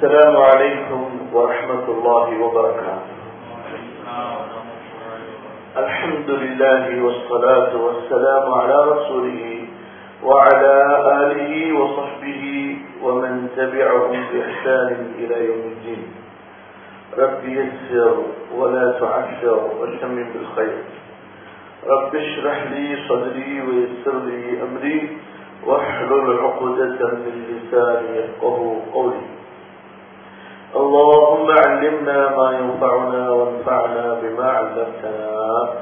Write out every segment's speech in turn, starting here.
السلام عليكم ورحمة الله وبركاته الحمد لله والصلاة والسلام على رسوله وعلى آله وصحبه ومن تبعهم بإحسان إلى يوم الدين رب يسر ولا تعسر وتمم بالخير رب اشرح لي صدري ويسر لي أمري واحلل عقدة من لساني يفقه قولي اللهم علمنا ما ينفعنا وانفعنا بما علمتنا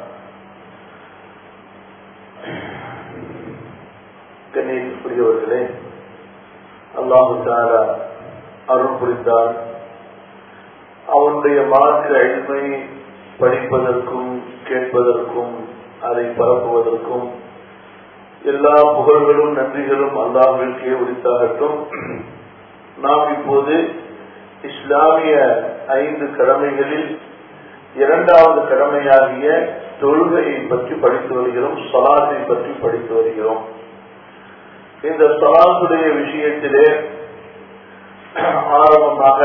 கண்ணியத்துக்குரியவர்களே அல்லாஹு தாரா அருள் புரிந்தார் அவனுடைய மார்க்க அழிமை படிப்பதற்கும் கேட்பதற்கும் அதை பரப்புவதற்கும் எல்லா புகழ்களும் நன்றிகளும் அல்லாஹிற்கே உரித்தாகட்டும் நாம் இப்போது இஸ்லாமிய ஐந்து கடமைகளில் இரண்டாவது கடமையாகிய தொழுகையை பற்றி படித்து வருகிறோம் சொலாத்தை பற்றி படித்து வருகிறோம் இந்த சொலாத்துடைய விஷயத்திலே ஆரம்பமாக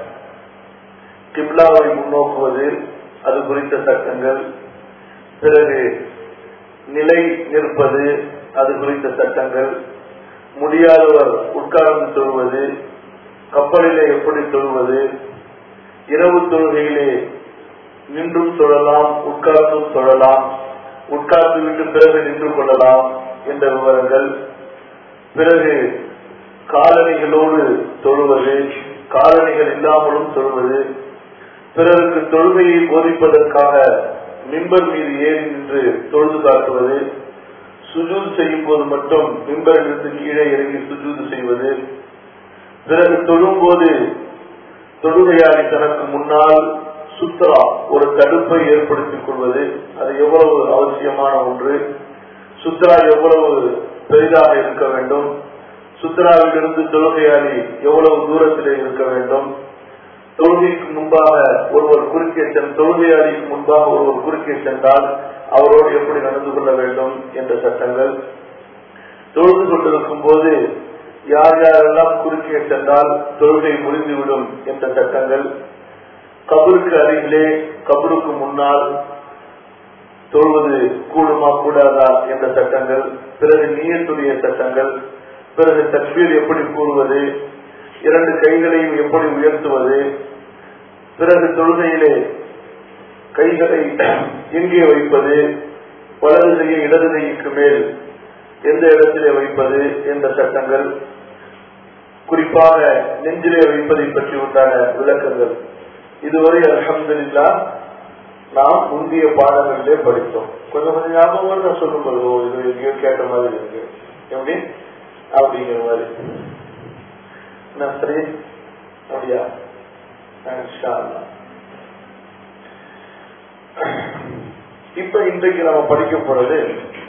கிப்லாவை முன்னோக்குவது அது குறித்த சட்டங்கள் பிறகு நிலை நிற்பது அது குறித்த சட்டங்கள் முடியாதவர் உட்கார்ந்து தொழுவது கப்பலிலே எப்படி தொழுவது இரவு தொழுகையிலே நின்றும் தொழலாம் உட்கார்ந்தும் தொழலாம் உட்கார்ந்து விட்டு பிறகு நின்று கொள்ளலாம் என்ற விவரங்கள் பிறகு காலணிகளோடு தொழுவது காலணிகள் இல்லாமலும் தொழுவது பிறருக்கு தொழுகையை போதிப்பதற்காக மிம்பர் மீது ஏறி நின்று தொழுது காட்டுவது சுஜூது செய்யும் போது மட்டும் மிம்பரிலிருந்து கீழே இறங்கி சுஜூது செய்வது பிறகு தொழும்போது தொழுகையாளி தனக்கு முன்னால் சுத்தரா ஒரு தடுப்பை ஏற்படுத்திக் கொள்வது அது எவ்வளவு அவசியமான ஒன்று சுத்ரா எவ்வளவு பெரிதாக இருக்க வேண்டும் சுத்ராவிலிருந்து தொழுகையாளி எவ்வளவு தூரத்திலே இருக்க வேண்டும் தொழுகைக்கு முன்பாக ஒருவர் குறுக்கே சென்ற தொழுகையாளிக்கு முன்பாக ஒருவர் குறுக்கே சென்றால் அவரோடு எப்படி நடந்து கொள்ள வேண்டும் என்ற சட்டங்கள் தொழுது கொண்டிருக்கும் போது யார் யாரெல்லாம் குறுக்கே சென்றால் தொழுகை முறிந்துவிடும் என்ற சட்டங்கள் கபருக்கு அருகிலே கபருக்கு முன்னால் தொழுவது கூடுமா கூடாதா என்ற சட்டங்கள் பிறகு நீயத்துடைய சட்டங்கள் பிறகு தக்பீர் எப்படி கூறுவது இரண்டு கைகளையும் எப்படி உயர்த்துவது பிறகு தொழுகையிலே கைகளை எங்கே வைப்பது வலது கையை இடது கைக்கு மேல் எந்த இடத்திலே வைப்பது என்ற சட்டங்கள் குறிப்பாக நெஞ்சிலே வைப்பதை பற்றி உண்டான விளக்கங்கள் இதுவரை அலமதுல்லா நாம் முந்தைய பாடங்களிலே படித்தோம் கொஞ்சம் கொஞ்சம் ஞாபகம் நான் சொல்லும்போது ஓ இது எங்கேயோ கேட்ட மாதிரி இருக்கு எப்படி அப்படிங்கிற மாதிரி என்ன சரி அப்படியா இப்ப இன்றைக்கு நம்ம படிக்க போறது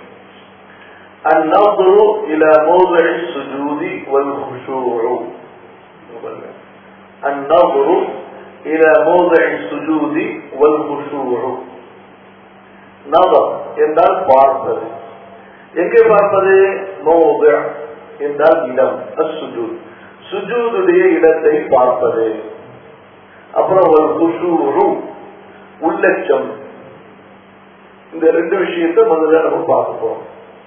النظر إلى موضع السجود والخشوع النظر إلى موضع السجود والخشوع نظر என்றால் பார்ப்பது எங்கே பார்ப்பது மோத என்றால் இடம் அசுஜூத் சுஜூதுடைய இடத்தை பார்ப்பது அப்புறம் ஒரு குஷூரு உள்ளச்சம் இந்த ரெண்டு விஷயத்தை முதல்ல நம்ம பார்க்க போறோம்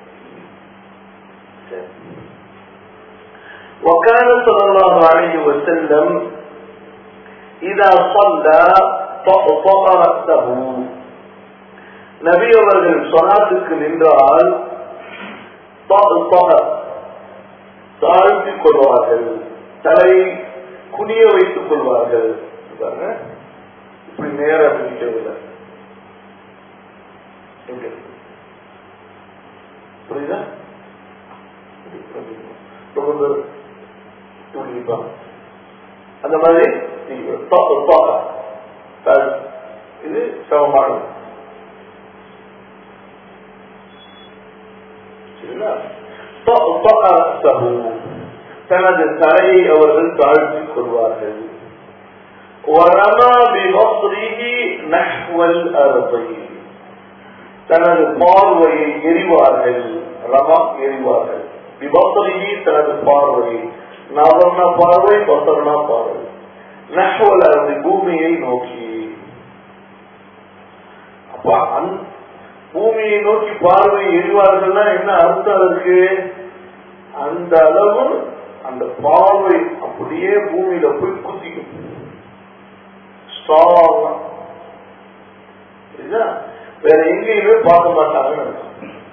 وكان صلى الله عليه وسلم إذا صلى طأطأ رأسه நபி அவர்கள் சொலாத்துக்கு நின்றால் தாழ்த்திக் கொள்வார்கள் தலை குனிய வைத்துக் கொள்வார்கள் இப்படி நேரம் நிற்கவில்லை புரியுதா அந்த மாதிரி இது சமமானது தனது தலையை அவர்கள் தாழ்த்திக் கொள்வார்கள் தனது பார்வையை எரிவார்கள் ரமா எரிவார்கள் விபத்தரிகி தனது பார்வையை நவர்ண பார்வை பசர்ணா பார்வை நஹ்வல் அர்தி பூமியை நோக்கி அப்பா அந் பூமியை நோக்கி பார்வை எறிவார்கள்னா என்ன அர்த்தம் இருக்கு அந்த அளவு அந்த பார்வை அப்படியே பூமியில போய் குத்திக்கும் ஸ்ட்ராங்கா புரியுதா? வேற எங்கேயுமே பார்க்க மாட்டாங்கன்னு அர்த்தம்.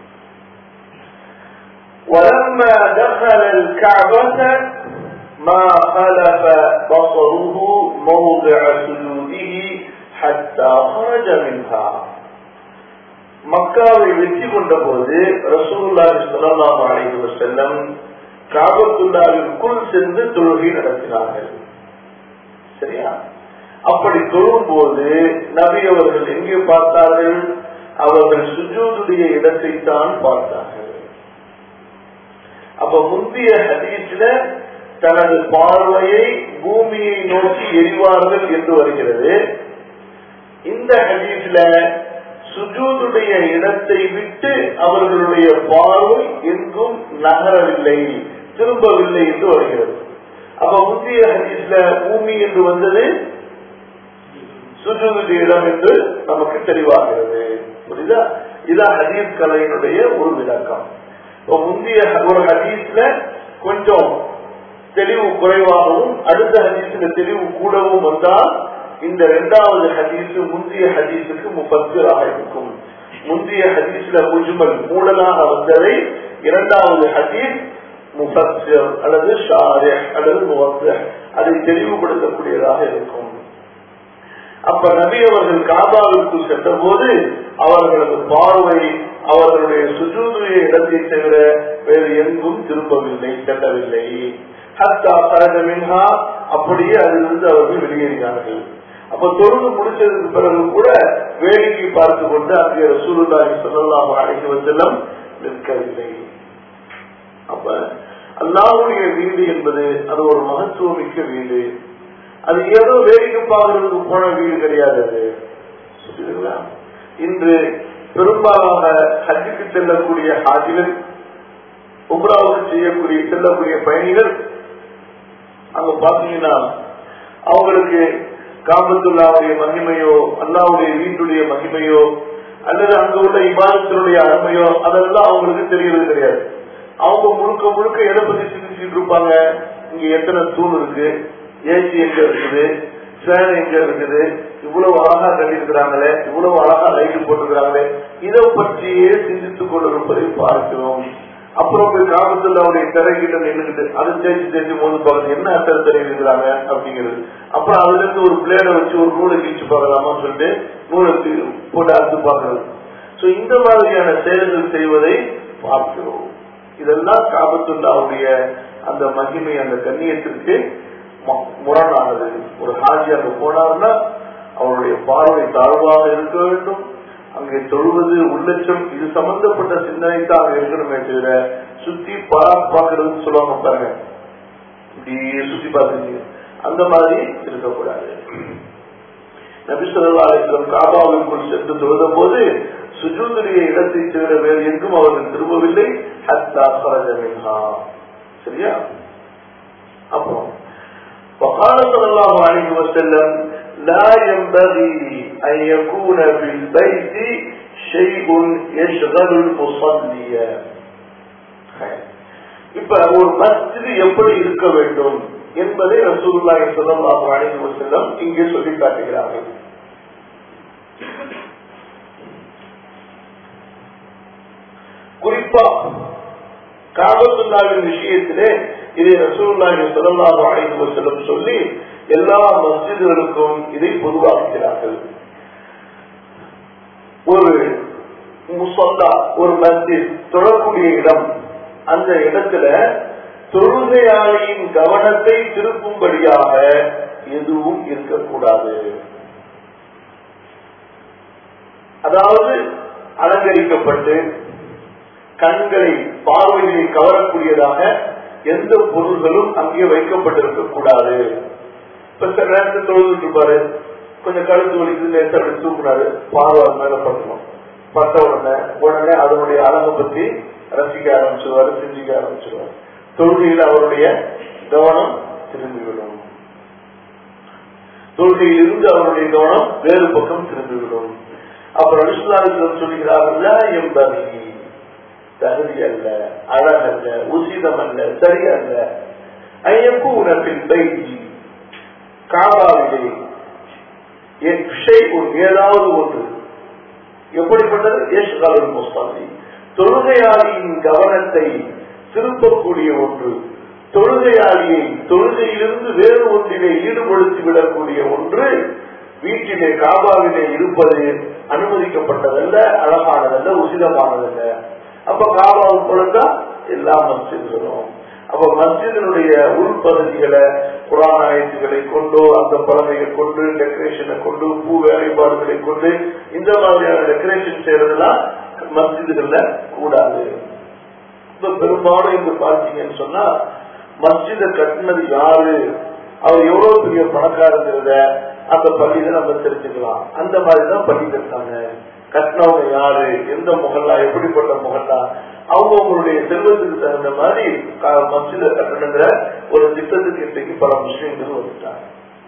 ولما دخل الكعبة ما خلف بصره موضع سجوده حتى خرج منها மக்காவை வெற்றி கொண்ட போது ரசூலுல்லாஹி ஸல்லல்லாஹு அலைஹி வஸல்லம் காபத்துல்லாவிற்குள் சென்று தொழுகை நடத்தினார்கள் சரியா அப்படி தொழும் போது நபி அவர்கள் எங்கே பார்த்தார்கள் அவர்கள் சுஜூதுடைய இடத்தை தான் பார்த்தார்கள் அப்ப முந்தைய ஹதீஸ்ல தனது பார்வையை பூமியை நோக்கி எரிவார்கள் என்று வருகிறது இந்த ஹதீஸ்ல சுஜூதுடைய இடத்தை விட்டு அவர்களுடைய பார்வை எங்கும் நகரவில்லை திரும்பவில்லை என்று வருகிறது அப்ப முந்தைய ஹதீஸ்ல பூமி என்று வந்தது சுஜூதுடைய இடம் என்று நமக்கு தெளிவாகிறது புரியுதா இதான் ஹதீஸ் கலையினுடைய ஒரு விளக்கம் இப்ப முந்தைய ஒரு ஹதீஸ்ல கொஞ்சம் தெளிவு குறைவாகவும் அடுத்த ஹதீஸ்ல தெளிவு கூடவும் வந்தால் இந்த இரண்டாவது ஹதீஸ் முந்தைய ஹதீஸுக்கு முப்பத்திராக இருக்கும் முந்தைய ஹதீஸ்ல முஜ்மல் மூடலாக வந்ததை இரண்டாவது ஹதீஸ் முஃபஸ்ஸிர் அல்லது ஷாரிஹ் அல்லது முவஸ்ஸிஹ் அதை தெளிவுபடுத்தக்கூடியதாக இருக்கும் அப்ப நபி அவர்கள் காபாவிற்கு சென்ற போது அவர்களது பார்வை அவர்களுடைய சுஜூதுடைய இடத்தை தவிர வேறு எங்கும் திரும்பவில்லை செல்லவில்லை ஹத்தா பரத மின்ஹா அப்படியே அதிலிருந்து அவர்கள் வெளியேறினார்கள் அப்ப தொழுது முடிச்சதுக்கு பிறகு கூட வேடிக்கை பார்த்து கொண்டு அங்கே ரசூலுல்லாஹி ஸல்லல்லாஹு அலைஹி வஸல்லம் நிற்கவில்லை அப்ப அல்லாஹ்வுடைய வீடு என்பது அது ஒரு மகத்துவமிக்க வீடு அது ஏதோ வேடிக்கை பார்க்கறதுக்கு போன வீடு கிடையாது அது புரியுதுங்களா? இன்று பெரும்பாலான ஹஜ்ஜுக்கு செல்லக்கூடிய ஹாஜிகள் உம்ராவுக்கு செய்யக்கூடிய செல்லக்கூடிய பயணிகள் அங்க பாத்தீங்கன்னா அவங்களுக்கு காபத்துல்லாவுடைய மகிமையோ அல்லாவுடைய வீட்டுடைய மகிமையோ அல்லது அங்க உள்ள இபாதத்தினுடைய அருமையோ அதெல்லாம் அவங்களுக்கு தெரியறது கிடையாது அவங்க முழுக்க முழுக்க எதை பத்தி சிந்திச்சுட்டு இருப்பாங்க இங்க எத்தனை தூண் இருக்கு ஏசி எங்க இருக்குது ஃபேன் எங்க இருக்குது இவ்வளவு அழகா கட்டியிருக்கிறாங்களே இவ்வளவு அழகா லைட் போட்டிருக்கிறாங்களே இதை பற்றியே சிந்தித்துக் கொண்டிருப்பதை பார்க்கிறோம் அப்புறம் போய் காபத்துல்லாவுடைய திரைகிட்ட நின்றுகிட்டு அதை தேய்ச்சி தேய்ச்சி போது பாருங்க என்ன அட்டல் தெரிவிக்கிறாங்க அப்படிங்கிறது அப்புறம் அதுல இருந்து ஒரு பிளேட வச்சு ஒரு நூலை கீழ்ச்சி பார்க்கலாமான்னு சொல்லிட்டு நூலை தூக்கி போட்டு அறுத்து பார்க்கறது சோ இந்த மாதிரியான செயல்கள் செய்வதை பார்க்கிறோம் இதெல்லாம் காபத்துல்லாவுடைய அந்த மகிமை அந்த கண்ணியத்திற்கு ம- முரணானது ஒரு ஹாஜி அங்க போனார்னா அவருடைய பார்வை தாழ்வாக இருக்க வேண்டும் அங்கே தொழுவது உள்ளச்சம் இது சம்பந்தப்பட்ட சிந்தனை தான் அங்க இருக்கணுமே தவிர சுத்தி பாரா பார்க்கறதுன்னு சொல்லுவாங்க பாருங்க இப்படியே சுத்தி பார்த்துருக்கீங்க அந்த மாதிரி இருக்கக்கூடாது நபிசல்லா அலிஸ்லம் காபாவிற்குள் சென்று தொழுத போது சுஜூதுடைய இடத்தை தவிர வேறு எங்கும் அவர்கள் திரும்பவில்லை ஹத்தா ஃபரஜமின்ஹா சரியா அப்புறம் وقال صلى الله عليه وسلم لا ينبغي أن يكون في البيت شيء يشغل المصلي இப்ப ஒரு மஸ்ஜிது எப்படி இருக்க வேண்டும் என்பதை ரசூலுல்லாஹி ஸல்லல்லாஹு அலைஹி வஸல்லம் இங்கே சொல்லி காட்டுகிறார்கள் குறிப்பா காபத்துல்லாவின் விஷயத்திலே இதை ரசூலுல்லாஹி ஸல்லல்லாஹு அலைஹி வஸல்லம் சொல்லி எல்லா மஸ்ஜிதுகளுக்கும் இதை பொதுவாக்குகிறார்கள் ஒரு முசல்லா ஒரு மஸ்ஜித் தொழக்கூடிய இடம் அந்த இடத்துல தொழுகையாளியின் கவனத்தை திருப்பும்படியாக எதுவும் இருக்கக்கூடாது அதாவது அலங்கரிக்கப்பட்டு கண்களை பார்வையை கவரக்கூடியதாக எந்த பொருள்களும் அங்கே வைக்கப்பட்டிருக்க கூடாது இப்ப சில நேரத்தில் தொழுதுட்டு இருப்பாரு கொஞ்சம் கழுத்து வலிக்குது நேரத்தை அப்படி தூக்குனாரு பார்வை அது மேல பட்டணும் பட்ட உடனே உடனே அதனுடைய அழகை பத்தி ரசிக்க ஆரம்பிச்சிருவாரு சிந்திக்க ஆரம்பிச்சிருவாரு தொழுகையில் அவருடைய கவனம் திரும்பிவிடும் தொழுகையிலிருந்து அவருடைய கவனம் வேறு பக்கம் திரும்பிவிடும் அப்புறம் விஸ்வநாதன் சொல்கிறார்கள் என்பதை தகுதி அல்ல அழகல்ல உசிதம் அல்ல சரியல்ல ஐயப்பு உனப்பின் பைஜி காபாவிலே ஏதாவது ஒன்று எப்படிப்பட்டது ஏசுகாலின் முஸ்தாலி தொழுகையாளியின் கவனத்தை திருப்பக்கூடிய ஒன்று தொழுகையாளியை தொழுகையிலிருந்து வேறு ஒன்றிலே ஈடுபடுத்தி விடக்கூடிய ஒன்று வீட்டிலே காபாவிலே இருப்பது அனுமதிக்கப்பட்டதல்ல அழகானதல்ல உசிதமானதல்ல அப்ப காபாவுக்கு பொழுதா எல்லா மஸ்ஜிதுகளும் அப்ப மஸ்ஜிதனுடைய உள்பகுதிகளை புராண ஆயத்துக்களை கொண்டு அந்த பழமைகள் கொண்டு டெக்கரேஷனை கொண்டு பூ வேலைப்பாடுகளை கொண்டு இந்த மாதிரியான டெக்கரேஷன் செய்யறதுலாம் மஸ்ஜிதுகள்ல கூடாது இப்ப பெரும்பாலும் இங்க பார்த்தீங்கன்னு சொன்னா மஸ்ஜித கட்டினது யாரு அவர் எவ்வளவு பெரிய பணக்காரங்கிறத அந்த பள்ளியில நம்ம தெரிஞ்சுக்கலாம் அந்த மாதிரிதான் பள்ளி கட்டினாங்க கட்டினவங்க யாரு எந்த முகல்லா எப்படிப்பட்ட முகல்லா அவங்க அவங்களுடைய செல்வத்துக்கு தகுந்த மாதிரி மஸ்ஜித கட்டணுங்கிற ஒரு திட்டத்துக்கு இன்றைக்கு பல முஸ்லீம்கள் வந்துட்டாங்க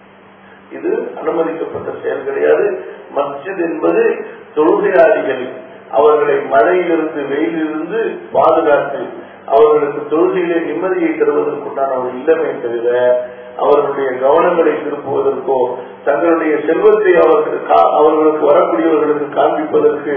இது அனுமதிக்கப்பட்ட செயல் கிடையாது மஸ்ஜித் என்பது தொழுகையாளிகள் அவர்களை மழையிலிருந்து வெயிலிருந்து பாதுகாத்து அவர்களுக்கு தொழுகையிலே நிம்மதியை தருவதற்குண்டான ஒரு இல்லமே தவிர அவர்களுடைய கவனங்களை திருப்புவதற்கோ தங்களுடைய செல்வத்தை அவர்களுக்கு அவர்களுக்கு வரக்கூடியவர்களுக்கு காண்பிப்பதற்கு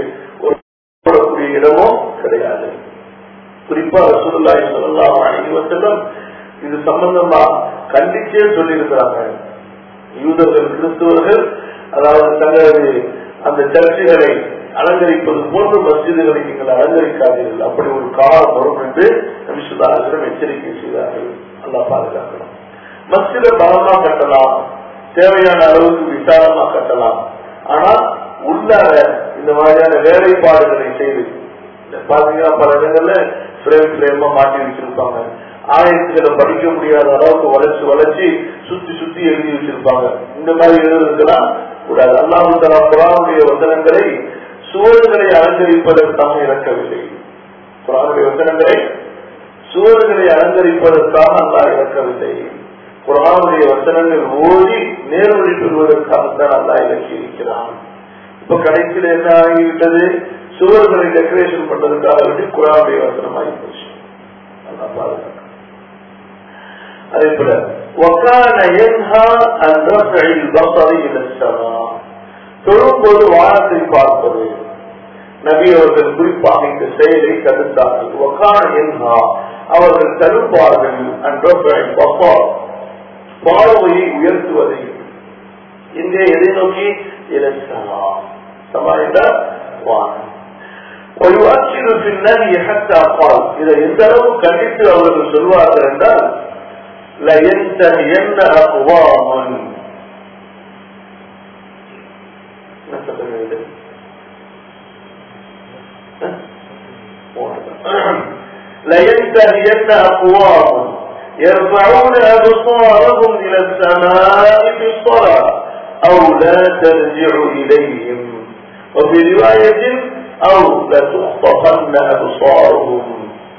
ஒரு இடமோ கிடையாது குறிப்பா ரசூலுல்லாஹி ஸல்லல்லாஹு அலைஹி வஸல்லம் இது சம்பந்தமா கண்டிச்சே சொல்லியிருக்கிறாங்க யூதர்கள் கிறிஸ்தவர்கள் அதாவது தங்களது அந்த சர்ச்சைகளை அலங்கரிப்பது போன்ற மஸ்ஜிதுகளை நீங்கள் அலங்கரிக்காதீர்கள் அப்படி ஒரு காலம் வரும் என்று நபிசுல்லாஹிடம் எச்சரிக்கை செய்தார்கள் அல்லா பாதுகாக்கணும் மஸ்ஜித பலமா கட்டலாம் தேவையான அளவுக்கு விசாலமா கட்டலாம் ஆனா உள்ளார இந்த மாதிரியான வேலைப்பாடுகளை செய்து பாத்தீங்கன்னா பல இடங்கள்ல பிரேம் பிரேமா மாட்டி வச்சிருப்பாங்க ஆயத்துக்களை படிக்க முடியாத அளவுக்கு வளைச்சு வளைச்சு சுத்தி சுத்தி எழுதி வச்சிருப்பாங்க இந்த மாதிரி எழுதுறதுக்கெல்லாம் கூடாது அல்லாஹு தலா குரானுடைய வசனங்களை சுவர்களை அலங்கரிப்பதற்காக இறக்கவில்லை குரானுடைய வசனங்களை சுவர்களை அலங்கரிப்பதற்காக அல்லாஹ் இறக்கவில்லை குரானுடைய வசனங்கள் ஓடி நேர்வழி பெறுவதற்காகத்தான் அல்லாஹ் இறக்கி இருக்கிறான் இப்ப கடைசியில் என்ன ஆகிவிட்டது சுவர்களை டெக்கரேஷன் பண்றதுக்காக வேண்டி குரானுடைய வசனம் ஆகி போச்சு அல்லா பாதுகாக்க அதே போல وكان ينهى عن رفع البصر الى السماء தொழும்போது வானத்தை பார்ப்பது நபி அவர்கள் குறிப்பாக இந்த செயலை தடுத்தார்கள் ஒக்கான என்ஹா அவர்கள் தடுப்பார்கள் பார்வையை உயர்த்துவதை இங்கே எதை நோக்கி இலசமா சமா என்றால் வானம் ويؤكد في النبي حتى قال إذا எந்த அளவு கண்டித்து அவர்கள் சொல்வார்கள் என்றால் لينتهين أقوام لينتهين أقوام يرفعون أبصارهم إلى السماء في الصلاة أو لا ترجع إليهم وفي رواية أو لتخطفن أبصارهم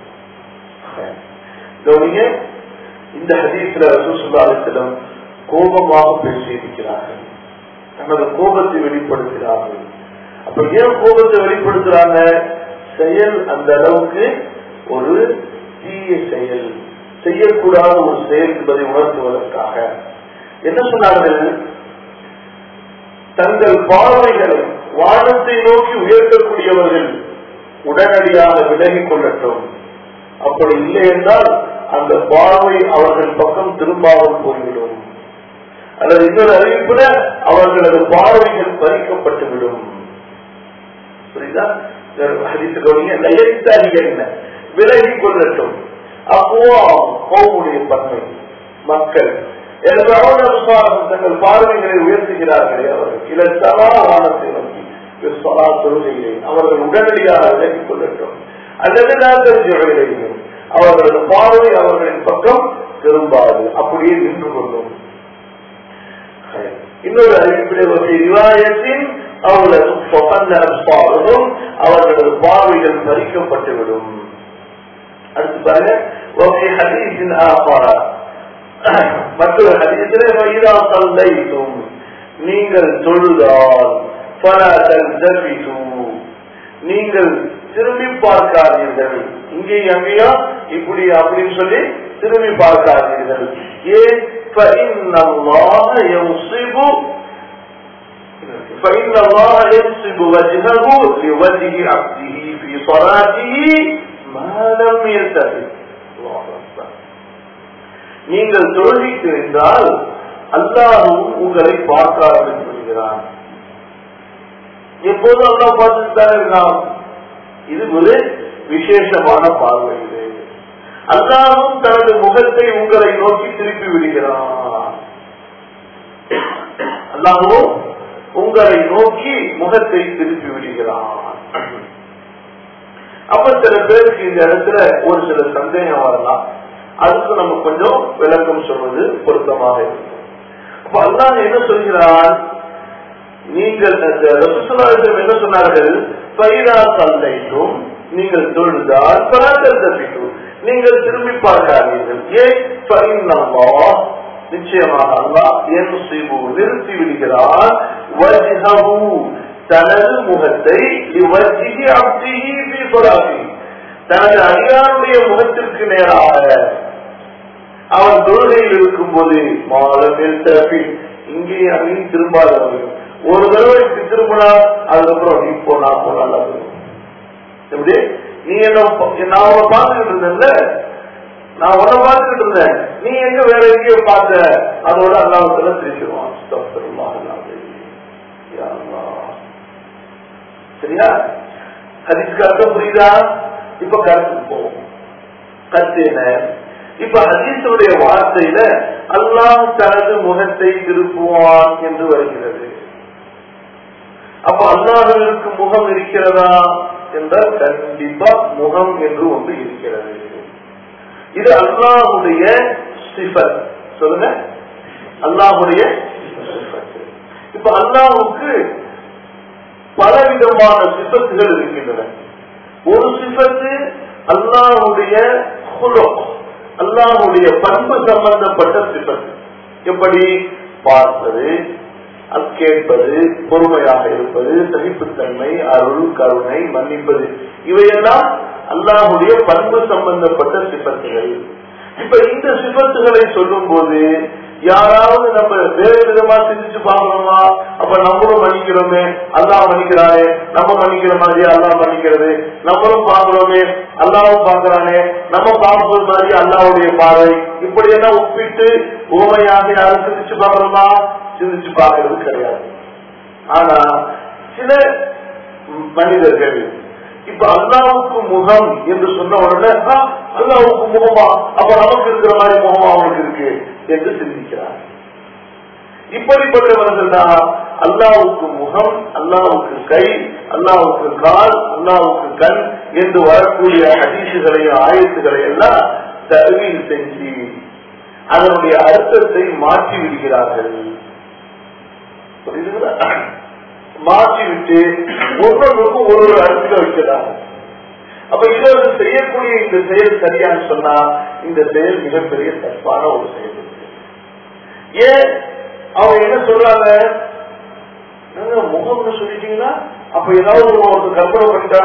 கவனிங்க இந்த ஹதீஸ்ல ரசூல் சுல்லா அலிஸ்லம் கோபமாக பேசியிருக்கிறார்கள் தனது கோபத்தை வெளிப்படுத்துகிறார்கள் அப்ப ஏன் கோபத்தை வெளிப்படுத்துறாங்க செயல் அந்த அளவுக்கு ஒரு தீய செயல் செய்யக்கூடாத ஒரு செயல் என்பதை உணர்த்துவதற்காக என்ன சொன்னார்கள் தங்கள் பார்வைகளை வானத்தை நோக்கி உயர்த்தக்கூடியவர்கள் உடனடியாக விலகிக் கொள்ளட்டும் அப்படி இல்லை என்றால் அந்த பார்வை அவர்கள் பக்கம் திரும்பாமல் போய்விடும் அல்லது இன்னொரு அறிவிப்புல அவர்களது பார்வைகள் பறிக்கப்பட்டுவிடும் புரியுதா ஹரித்து கவனிங்க லயத்தறிய விலகி கொள்ளட்டும் அப்போ கோமுடைய பன்மை மக்கள் தங்கள் பார்வைகளை உயர்த்துகிறார்களே அவர்கள் சில சலா வானத்தை நோக்கி சலா தொழுகையிலே அவர்கள் உடனடியாக விலகிக் கொள்ளட்டும் அல்லது நாங்கள் அவர்களது பார்வை அவர்களின் பக்கம் திரும்பாது அப்படியே நின்று கொள்ளும் இன்னொரு அறிவிப்பிலே ஒரு ரிவாயத்தின் அவர்களது பார்வையும் அவர்களது பார்வைகள் பறிக்கப்பட்டுவிடும் அடுத்து பாருங்க وفي حديث آخر மற்றொரு ஹதீஸிலே வைதா சல்லைத்தும் நீங்கள் தொழுதால் فَلَا تَلْتَفِتُوا. நீங்கள் திரும்பி பார்க்காதீர்கள் இங்கே அங்கேயா இப்படி அப்படின்னு சொல்லி திரும்பி பார்க்காதீர்கள் ஏன் فَإِنَّ اللَّهَ يَنصِبُ فإن الله ينصب وجهه لوجه عبده في صلاته ما لم يلتفت الله أكبر. நீங்கள் தொழுகைக்கு என்றால் அல்லாஹும் உங்களை பார்க்க ஆரம்பித்து விடுகிறான் எப்போதும் அல்லாஹ் பார்த்துட்டு தான் இருக்கான் இது ஒரு விசேஷமான பார்வை இது அல்லாஹும் தனது முகத்தை உங்களை நோக்கி திருப்பி விடுகிறான் அல்லாஹும் உங்களை நோக்கி முகத்தை திருப்பி விடுகிறான் அப்ப சில பேருக்கு இந்த இடத்துல ஒரு சில சந்தேகம் வரலாம் அதுக்கு நம்ம கொஞ்சம் விளக்கம் சொல்வது பொருத்தமாக இருக்கும் அப்ப அல்லாஹ் என்ன சொல்கிறான் நீங்கள் அந்த ரசூலுல்லாஹி என்ன சொன்னார்கள் பைரா தந்தைக்கும் நீங்கள் தொழுதால் பராத்தல் தப்பிக்கும் நீங்கள் திரும்பி பார்க்காதீர்கள் ஏன் பைனல்லா நிச்சயமாக அல்லாஹ் என் சிபு நிறுத்தி விடுகிறார் வஜ்ஹஹு தனது முகத்தை இவஜ்ஹி அப்திஹி ஃபீ ஸலாத்தி தனது அடியாருடைய முகத்திற்கு நேராக அவன் தொழுகையில் இருக்கும் போது மாலமில் தரப்பி இங்கே அங்கேயும் திரும்பாதவர்கள் ஒரு தடவை இப்படி திரும்பினா அதுக்கப்புறம் நீ போனா போனா எப்படி நீ என்ன நான் உன்னை பார்த்துக்கிட்டு இருந்தேன்ல நான் உன்னை பார்த்துக்கிட்டு இருந்தேன் நீ எங்க வேற எங்கேயோ பார்த்த அதோட அல்லாஹத்துல திருச்சிடுவான் சரியா ஹரிஸ்க்கு அர்த்தம் புரியுதா இப்ப கருத்துக்கு போவோம் கருத்து என்ன இப்ப ஹதீஸுடைய வார்த்தையில அல்லாஹ் தனது முகத்தை திருப்புவான் என்று வருகிறது அப்ப அல்லாஹுவிற்கு முகம் இருக்கிறதா என்றால் கண்டிப்பா முகம் என்று ஒன்று இருக்கிறது இது அல்லாஹுடைய சிஃபத் சொல்லுங்க அல்லாஹுடைய சிஃபத் இப்ப அல்லாஹுக்கு பலவிதமான சிஃபத்துகள் இருக்கின்றன ஒரு சிஃபத்து அல்லாஹுடைய குலம் அல்லாஹுடைய பண்பு சம்பந்தப்பட்ட சிபத்து எப்படி பார்ப்பது கேட்பது பொறுமையாக இருப்பது சகிப்புத்தன்மை அருள் கருணை மன்னிப்பது இவையெல்லாம் அல்லாஹுடைய பண்பு சம்பந்தப்பட்ட சிபத்துகள் இப்ப இந்த சிபத்துகளை சொல்லும் போது யாராவது நம்ம வேறு விதமா சிந்திச்சு பார்க்கணுமா அப்ப நம்மளும் மன்னிக்கிறோமே அல்லாஹ் மன்னிக்கிறானே நம்ம மன்னிக்கிற மாதிரி அல்லாஹ் மன்னிக்கிறது நம்மளும் பார்க்கிறோமே அல்லாவும் பார்க்கிறானே நம்ம பார்ப்பது மாதிரி அல்லாவுடைய பார்வை இப்படி எல்லாம் ஒப்பிட்டு உண்மையாக யாரும் சிந்திச்சு பார்க்கணுமா சிந்திச்சு பார்க்கறது கிடையாது ஆனா சில மனிதர்கள் இப்ப அல்லாவுக்கு முகம் என்று சொன்ன உடனே அல்லாவுக்கு முகமா அப்ப நமக்கு இருக்கிற மாதிரி முகமா அவனுக்கு இருக்கு என்று சிந்திக்கிறார் இப்படிப்பட்டவர்கள் தான் அல்லாவுக்கு முகம் அல்லாவுக்கு கை அல்லாவுக்கு கால் அல்லாவுக்கு கண் என்று வரக்கூடிய ஹதீசுகளையும் ஆயத்துக்களை எல்லாம் தருவில் செஞ்சு அதனுடைய அர்த்தத்தை மாற்றி விடுகிறார்கள் புரியுதுங்களா மாற்றி விட்டு ஒவ்வொருவருக்கும் ஒரு ஒரு அர்த்தம் வைக்கிறாங்க அப்ப இவர்கள் செய்யக்கூடிய இந்த செயல் சரியான்னு சொன்னா இந்த செயல் மிகப்பெரிய தப்பான ஒரு செயல் ஏன் அவங்க என்ன சொல்றாங்க முகம்னு சொல்லிட்டீங்கன்னா அப்ப ஏதாவது ஒரு கற்பனை பண்ணிட்டா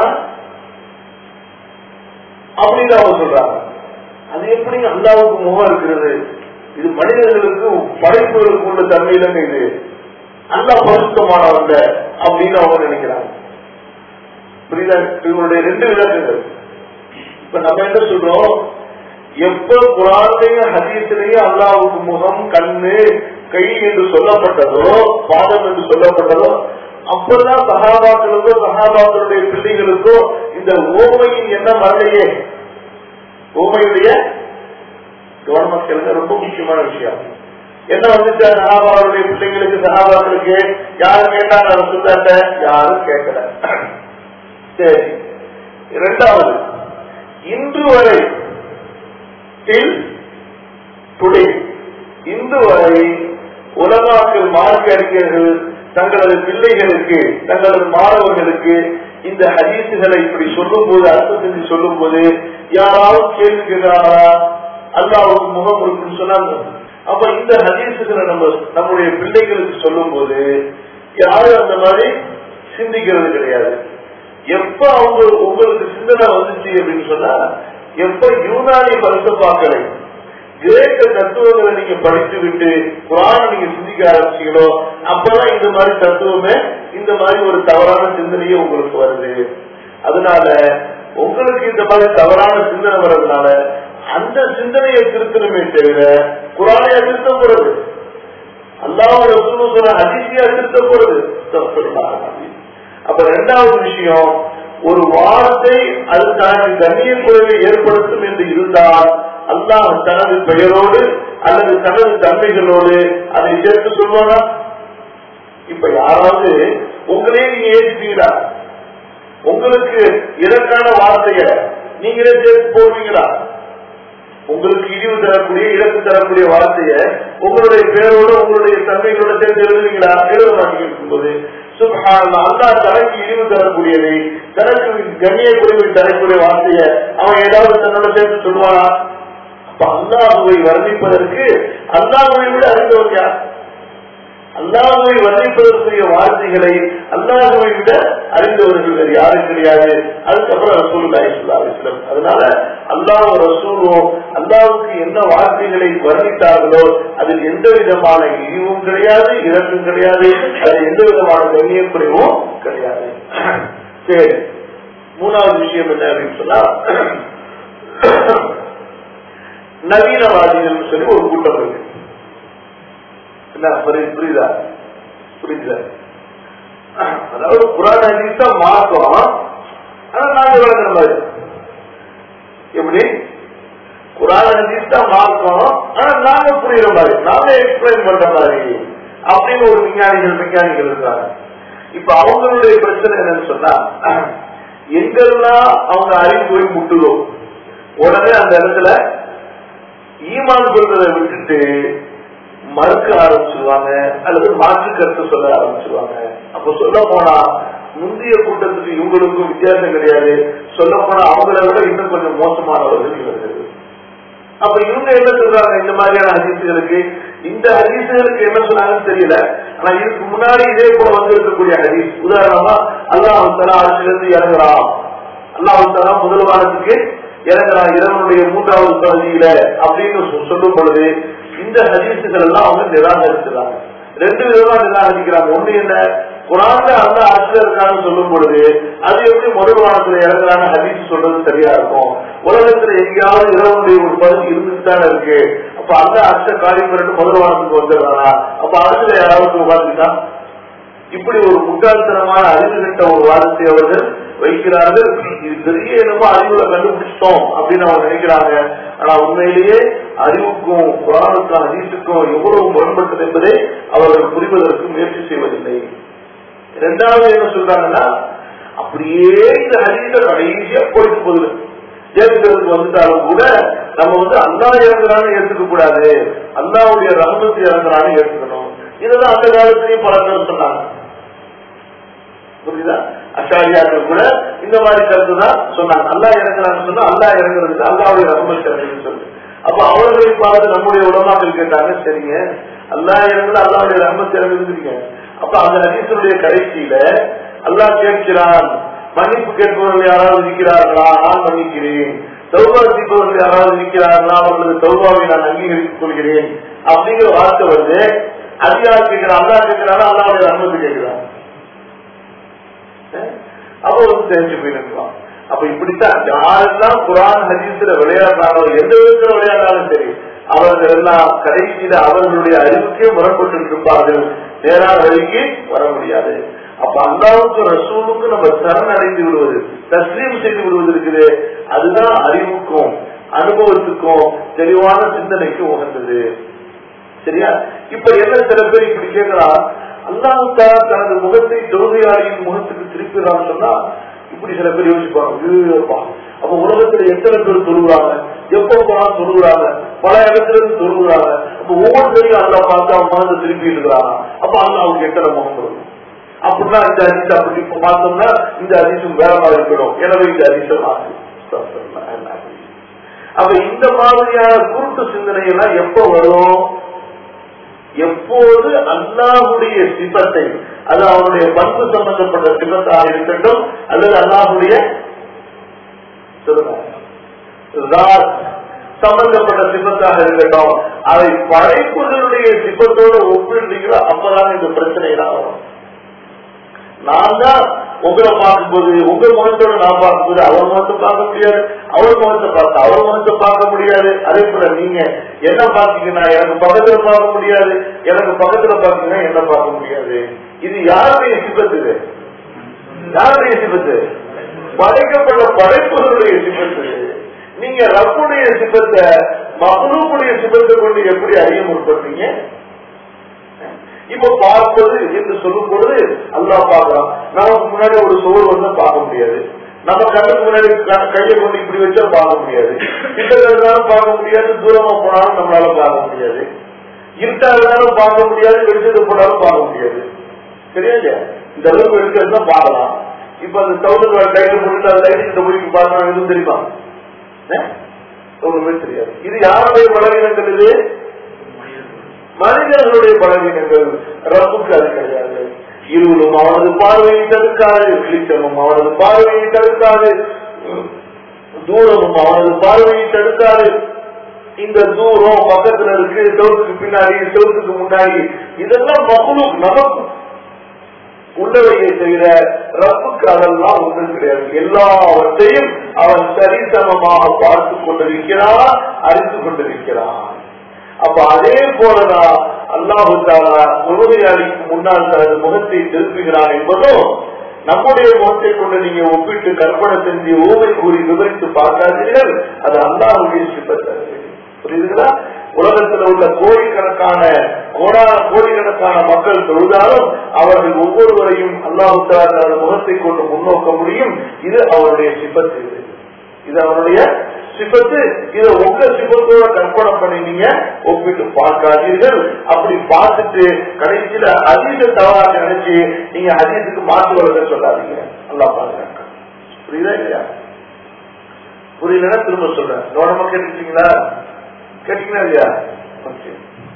அப்படின்னு அவங்க சொல்றாங்க அது எப்படி அல்லாவுக்கு முகம் இருக்கிறது இது மனிதர்களுக்கு படைப்புகளுக்கு உள்ள தன்மையிலங்க இது அல்லா பரிசுத்தமானவங்க அப்படின்னு அவங்க நினைக்கிறாங்க புரியுதா இவங்களுடைய ரெண்டு விளக்கங்கள் இப்ப நம்ம என்ன சொல்றோம் எப்ப குழந்தைங்க ஹதீசிலேயே அல்லாவுக்கு முகம் கண்ணு கை என்று சொல்லப்பட்டதோ பாதம் என்று சொல்லப்பட்டதோ அப்பதான் சகாபாக்களுக்கோ சகாபாக்களுடைய பிள்ளைகளுக்கோ இந்த ஓமையின் என்ன வரலையே ஓமையுடைய கவர்மெண்ட் ரொம்ப முக்கியமான விஷயம் என்ன வந்துச்சு சகாபாவுடைய பிள்ளைங்களுக்கு சகாபாக்களுக்கு யாரும் கேட்டாங்க சுத்தாட்ட யாரும் கேட்கல சரி இரண்டாவது இன்று வரை டில் டுடே இன்று வரை உலகாக்கள் மார்க்க அறிஞர்கள் தங்களது பிள்ளைகளுக்கு தங்களது மாணவர்களுக்கு இந்த ஹதீசுகளை இப்படி சொல்லும் போது அர்த்தம் செஞ்சு சொல்லும் போது யாராவது கேள்வி கேட்கிறாரா அல்லாவுக்கு முகம் இருக்குன்னு சொன்னாங்க அப்ப இந்த ஹதீசுகளை நம்ம நம்முடைய பிள்ளைகளுக்கு சொல்லும் போது யாரும் அந்த மாதிரி சிந்திக்கிறது கிடையாது எப்ப அவங்க உங்களுக்கு சிந்தனை வந்துச்சு அப்படின்னு சொன்னா எப்ப யூனானி பரிசப்பாக்களை கிரேக்க தத்துவங்களை நீங்க படித்து விட்டு குரான நீங்க சிந்திக்க ஆரம்பிச்சீங்களோ அப்பதான் இந்த மாதிரி தத்துவமே இந்த மாதிரி ஒரு தவறான சிந்தனையே உங்களுக்கு வருது அதனால உங்களுக்கு இந்த மாதிரி தவறான சிந்தனை வர்றதுனால அந்த சிந்தனையை திருத்தணுமே தவிர குரானையா திருத்தப்படுறது அல்லாவோட சொன்ன அதிசயா திருத்தப்படுறது அப்ப ரெண்டாவது விஷயம் ஒரு வார்த்தை அது தனக்கு கண்ணிய குறைவை ஏற்படுத்தும் என்று இருந்தால் அல்லாஹ் தனது பெயரோடு அல்லது தனது தன்மைகளோடு அதை சேர்த்து சொல்வானா இப்ப யாராவது உங்களே நீங்க ஏற்றுட்டீங்களா உங்களுக்கு இதற்கான வார்த்தைய நீங்களே சேர்த்து போடுவீங்களா உங்களுக்கு இழிவு தரக்கூடிய இழப்பு தரக்கூடிய வார்த்தைய உங்களுடைய பேரோட உங்களுடைய தன்மைகளோட சேர்த்து எழுதுவீங்களா எழுத மாட்டீங்க போது சுபஹானல்லா அல்லாஹ் தனக்கு இழிவு தரக்கூடியதை தனக்கு கண்ணிய குறைவை தரக்கூடிய வார்த்தைய அவன் ஏதாவது தன்னோட சேர்த்து சொல்லுவானா அப்ப அல்லாஹுவை வர்ணிப்பதற்கு அல்லாஹுவை விட அறிந்தவர் யார் அல்லாஹுவை வர்ணிப்பதற்குரிய வார்த்தைகளை அல்லாஹுவை விட அறிந்தவர்கள் வேறு யாரும் கிடையாது அதுக்கப்புறம் ரசூல் அலிஸ்லாம் அதனால அல்லாஹ் ரசூலும் அல்லாவுக்கு என்ன வார்த்தைகளை வர்ணித்தார்களோ அதில் எந்த விதமான இழிவும் கிடையாது இறக்கும் கிடையாது அது எந்த விதமான கண்ணியக்குறைவும் கிடையாது சரி மூணாவது விஷயம் என்ன அப்படின்னு சொன்னா நவீனவாதிகள் சொல்லி ஒரு கூட்டம் இருக்கு என்ன புரியுதா புரியுதா அதாவது புராண ஹதீஸா மார்க்கம் ஆனா நாங்க விளங்குற மாதிரி எப்படி குரான் ஹதீஸ் தான் மார்க்கம் ஆனா நாங்க புரியுற மாதிரி நாங்க எக்ஸ்பிளைன் பண்ற மாதிரி அப்படின்னு ஒரு விஞ்ஞானிகள் விஞ்ஞானிகள் இருக்காங்க இப்ப அவங்களுடைய பிரச்சனை என்னன்னு சொன்னா எங்கெல்லாம் அவங்க அறிவு போய் முட்டுதோ உடனே அந்த இடத்துல ஈமான் கொள்றதை விட்டுட்டு மறுக்க ஆரம்பிச்சிருவாங்க அல்லது மாற்று கருத்து சொல்ல ஆரம்பிச்சிருவாங்க அப்ப சொல்ல போனா முந்தைய கூட்டத்துக்கு இவங்களுக்கும் வித்தியாசம் கிடையாது சொல்ல போனா அவங்கள விட இன்னும் கொஞ்சம் மோசமானவர்கள் இவர்கள் அப்ப இவங்க என்ன சொல்றாங்க இந்த மாதிரியான ஹதீசுகளுக்கு இந்த ஹதீசுகளுக்கு என்ன சொன்னாங்கன்னு தெரியல ஆனா இதுக்கு முன்னாடி இதே போல வந்து இருக்கக்கூடிய ஹதீஸ் உதாரணமா அல்லாஹ் தலா அரசிலிருந்து இறங்குறான் அல்லாஹ் தலா முதல் வாரத்துக்கு இறங்குறான் இரவனுடைய மூன்றாவது பகுதியில அப்படின்னு சொல்லும் பொழுது இந்த ஹதீசுகள் எல்லாம் அவங்க நிராகரிச்சுறாங்க ரெண்டு விதமா நிராகரிக்கிறாங்க ஒண்ணு என்ன குரான்ல அந்த அரசு இருக்கான்னு சொல்லும் பொழுது அது எப்படி முதல் வாரத்துல இறங்குறான்னு ஹதீஸ் சொல்றது சரியா இருக்கும் உலகத்துல எங்கேயாவது இரவனுடைய ஒரு பகுதி இருந்துட்டு தானே இருக்கு அப்ப அந்த அரச காரியம் பண்ணிட்டு முதல் வாரத்துக்கு வந்துடுறானா அப்ப அரசுல யாராவது உட்காந்துட்டா இப்படி ஒரு முட்டாள்தனமான அறிவு கிட்ட ஒரு வாதத்தை அவர்கள் வைக்கிறார்கள் இது பெரிய என்னமோ அறிவுல கண்டுபிடிச்சிட்டோம் அப்படின்னு அவங்க நினைக்கிறாங்க ஆனா உண்மையிலேயே அறிவுக்கும் குரானுக்கும் ஹதீஸுக்கும் எவ்வளவு முரண்பட்டது என்பதை அவர்கள் புரிவதற்கு முயற்சி செய்வதில்லை இரண்டாவது என்ன சொல்றாங்கன்னா அப்படியே இந்த ஹதீஸ கடைசியா போயிட்டு போகுது ஏற்றுக்கிறதுக்கு வந்துட்டாலும் கூட நம்ம வந்து அல்லா இறங்குறான்னு ஏற்றுக்க கூடாது அல்லாவுடைய ரகமத்து இறங்குறான்னு ஏற்றுக்கணும் இதுதான் அந்த காலத்திலையும் பல பேர் சொன்னாங்க புரியுதா அஷாரியாக்கள் கூட இந்த மாதிரி கருத்து தான் சொன்னாங்க அல்லா இறங்குறான்னு சொன்னா அல்லா இறங்குறதுக்கு அல்லாவுடைய ரகமத்து இறங்குன்னு சொல்லு அப்ப அவர்களை பார்த்து நம்முடைய உடமாக்கள் கேட்டாங்க சரிங்க அல்லா இறங்குது அல்லாவுடைய ரகமத்து இறங்குறீங்க அப்ப அந்த ஹதீசனுடைய கடைசியில அல்லாஹ் கேட்கிறான் மன்னிப்பு கேட்பவர்கள் யாராவது இருக்கிறார்களா நான் மன்னிக்கிறேன் தௌபா செய்பவர்கள் யாராவது இருக்கிறார்களா அவர்களது தௌபாவை நான் அங்கீகரித்துக் கொள்கிறேன் அப்படிங்கிற வார்த்தை வந்து அதிகாரம் கேட்கிறான் அல்லா கேட்கிறாரா அல்லாவுடைய அனுமதி கேட்கிறான் அப்போ வந்து தெரிஞ்சு போயிருக்கலாம் அப்ப இப்படித்தான் யாரெல்லாம் குரான் ஹதீஸ்ல விளையாடுறாங்களோ எந்த விதத்துல விளையாடுறாலும் சரி அவர்கள் எல்லாம் கடைசியில அவர்களுடைய அறிவுக்கே முரண்பட்டு இருப்பார்கள் நேரான வழிக்கு வர முடியாது அப்ப அல்லாவுக்கும் ரசூலுக்கும் நம்ம சரணடைந்து விடுவது தஸ்லீம் செய்து விடுவது இருக்குது அதுதான் அறிவுக்கும் அனுபவத்துக்கும் தெளிவான சிந்தனைக்கும் உகந்தது சரியா இப்ப என்ன சில பேர் இப்படி கேட்கலாம் அல்லாஹா தனது முகத்தை தொழுகையாளியின் முகத்துக்கு திருப்பிடுறான்னு சொன்னா இப்படி சில பேர் யோசிப்பாங்க அப்ப உலகத்துல எத்தனை பேர் தொழுகிறாங்க எப்ப போனாலும் தொழுகிறாங்க பல இடத்துல இருந்து தொழுகிறாங்க அப்ப ஒவ்வொருத்தரையும் அல்லா பார்த்து அவன் மனதை திருப்பி இருக்கிறாங்க அப்ப அல்லாவுக்கு எத்தனை முகம் இருக்கும் அப்படின்னா இந்த அதிசம் அப்படி இப்ப பார்த்தோம்னா இந்த அதிசம் வேற மாதிரி இருக்கணும் எனவே இந்த அதிசம் அப்ப இந்த மாதிரியான குருட்டு சிந்தனை எல்லாம் எப்ப வரும் எப்போது அல்லாஹுடைய சிபத்தை அது அவருடைய பண்பு சம்பந்தப்பட்ட சிபத்தாக இருக்கட்டும் அல்லது அல்லாஹுடைய சொல்லுங்க ராத் சம்பந்தப்பட்ட சிபத்தாக இருக்கட்டும் அதை படைப்புகளுடைய சிபத்தோடு ஒப்பிடுறீங்களோ அப்பதான் இந்த பிரச்சனை வரும் நான் தான் உங்களை பார்க்கும்போது உங்க முகத்தோட நான் பார்க்கும்போது அவர் முகத்தை பார்க்க முடியாது அவர் முகத்தை பார்த்து அவர் முகத்தை பார்க்க முடியாது அதே போல நீங்க என்ன பார்த்தீங்கன்னா எனக்கு பக்கத்துல பார்க்க முடியாது எனக்கு பக்கத்துல பார்த்தீங்கன்னா என்ன பார்க்க முடியாது இது யாருடைய சிபத்து இது யாருடைய சிபத்து படைக்கப்பட்ட படைப்புகளுடைய சிபத்து நீங்க ரப்புடைய சிபத்தை மகளுடைய சிபத்தை கொண்டு எப்படி அறிய முற்படுறீங்க இப்ப பார்ப்பது என்று சொல்லும் பொழுது அல்லா பார்க்கலாம் நமக்கு முன்னாடி ஒரு சோறு வந்து பார்க்க முடியாது நம்ம கண்ணுக்கு முன்னாடி க- கையை கொண்டு இப்படி வச்சா பார்க்க முடியாது கிட்ட இருந்தாலும் பார்க்க முடியாது தூரமா போனாலும் நம்மளால பார்க்க முடியாது இருட்டா இருந்தாலும் பார்க்க முடியாது வெளிச்சத்து போனாலும் பார்க்க முடியாது சரியா இல்லையா இந்த அளவுக்கு வெளிச்சம் தான் பார்க்கலாம் இப்ப அந்த சவுண்ட் கையில போட்டு அந்த லைட் இந்த மொழிக்கு பார்க்கணும் எதுவும் தெரியுமா அஹ்? ஒண்ணுமே தெரியாது இது யாருடைய பலவீனங்கள் இது மனிதர்களுடைய பலவீனங்கள் ரப்புக்கு அது கிடையாது இருளும் அவனது பார்வையை தடுக்காது வெளிச்சமும் அவனது பார்வையை தடுக்காது தூரமும் அவனது பார்வையை தடுக்காது இந்த தூரம் பக்கத்துல இருக்கு செவத்துக்கு பின்னாடி செவத்துக்கு முன்னாடி இதெல்லாம் மகளும் நமக்கு உள்ளவையை தவிர ரப்புக்கு அதெல்லாம் ஒன்றும் கிடையாது எல்லாவற்றையும் அவன் சரிசமமாக பார்த்து கொண்டிருக்கிறான் அறிந்து கொண்டிருக்கிறான் அப்ப அதே போலதான் அல்லாஹு தாலா தொழுகையாளிக்கு முன்னால் தனது முகத்தை திருப்புகிறான் என்பதும் நம்முடைய முகத்தை கொண்டு நீங்க ஒப்பிட்டு கற்பனை செஞ்சு ஊமை கூறி விவரித்து பார்க்காதீர்கள் அது அல்லாஹுடைய சிப்பத்தது புரியுதுங்களா உலகத்தில் உள்ள கோடிக்கணக்கான கோடா கோடிக்கணக்கான மக்கள் தொழுதாலும் அவர்கள் ஒவ்வொருவரையும் அல்லாஹு தாலா தனது முகத்தை கொண்டு முன்னோக்க முடியும் இது அவருடைய சிப்பத்து இது இது அவருடைய சிபத்து இத உங்க சிபத்தோட கற்பனை பண்ணி நீங்க ஒப்பிட்டு பார்க்காதீர்கள் அப்படி பார்த்துட்டு கடைசியில அதீத தவறாக நினைச்சு நீங்க அதீதத்துக்கு மாற்று வழங்க சொல்லாதீங்க நல்லா பாருங்க புரியுதா இல்லையா புரியலன்னா திரும்ப சொல்றேன் கவனமா கேட்டுட்டீங்களா கேட்டீங்களா இல்லையா ஓகே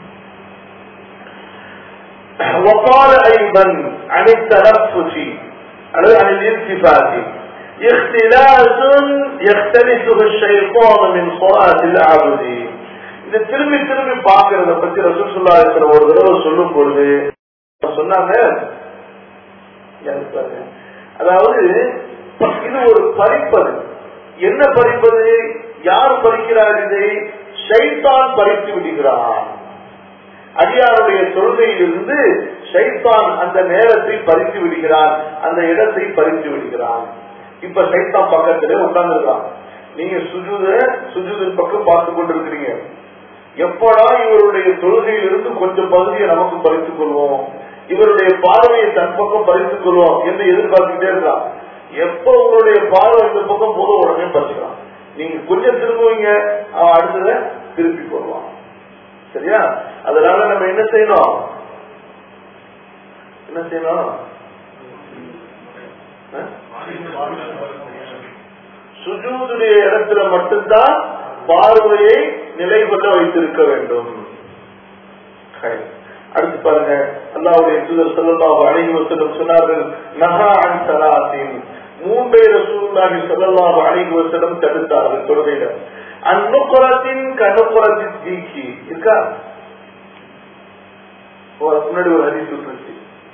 وقال ايضا عن التنفس على عن الالتفات اختلاس يختلسه الشيطان من صلاة العبد இந்த திரும்பி திரும்பி பாக்குறத பத்தி ரசூசுல்லா இருக்கிற ஒரு தடவை சொல்லும் பொழுது சொன்னாங்க எனக்கு பாருங்க. அதாவது இது ஒரு பறிப்பது என்ன பறிப்பது யார் பறிக்கிறார் இதை ஷைத்தான் பறித்து விடுகிறான் அடியாருடைய தொழுகையிலிருந்து ஷைத்தான் அந்த நேரத்தை பறித்து விடுகிறான் அந்த இடத்தை பறித்து விடுகிறான் இப்ப சைத்தான் பக்கத்துல உட்கார்ந்துருக்கான் நீங்க சுஜுத சுஜுதின் பக்கம் பார்த்து கொண்டிருக்கிறீங்க எப்படா இவருடைய தொழுகையிலிருந்து கொஞ்சம் பகுதியை நமக்கு பறித்துக் கொள்வோம் இவருடைய பார்வையை தன் பக்கம் பறித்துக் கொள்வோம் என்று எதிர்பார்த்துக்கிட்டே இருக்கான் எப்ப உங்களுடைய பார்வை இந்த பக்கம் போத உடனே பறிச்சுக்கலாம் நீங்க கொஞ்சம் திரும்புவீங்க அவன் அடுத்தத திருப்பி போடுவான் சரியா அதனால நம்ம என்ன செய்யணும் என்ன செய்யணும் அஹ்? சுஜூதுடைய இடத்துல மட்டும்தான் பார்வையை நிலை கொள்ள வைத்திருக்க வேண்டும் சரி. அடுத்து பாருங்க அல்லாவுடைய தூதர் சொல்லல்லாஹு அலைஹி வஸல்லம் சொன்னார்கள் நஹா அன் ஸலாத்தின் மூன்றை ரசூலுல்லாஹி ஸல்லல்லாஹு அலைஹி வஸல்லம் தடுத்தார்கள் தொழுகையில அன்னுக்குரத்தின் கண்ணுக்குரத்தின் தீக்கி இருக்கா ஓ, அதுக்கு முன்னாடி ஒரு ஹதீஸ் இருந்துச்சு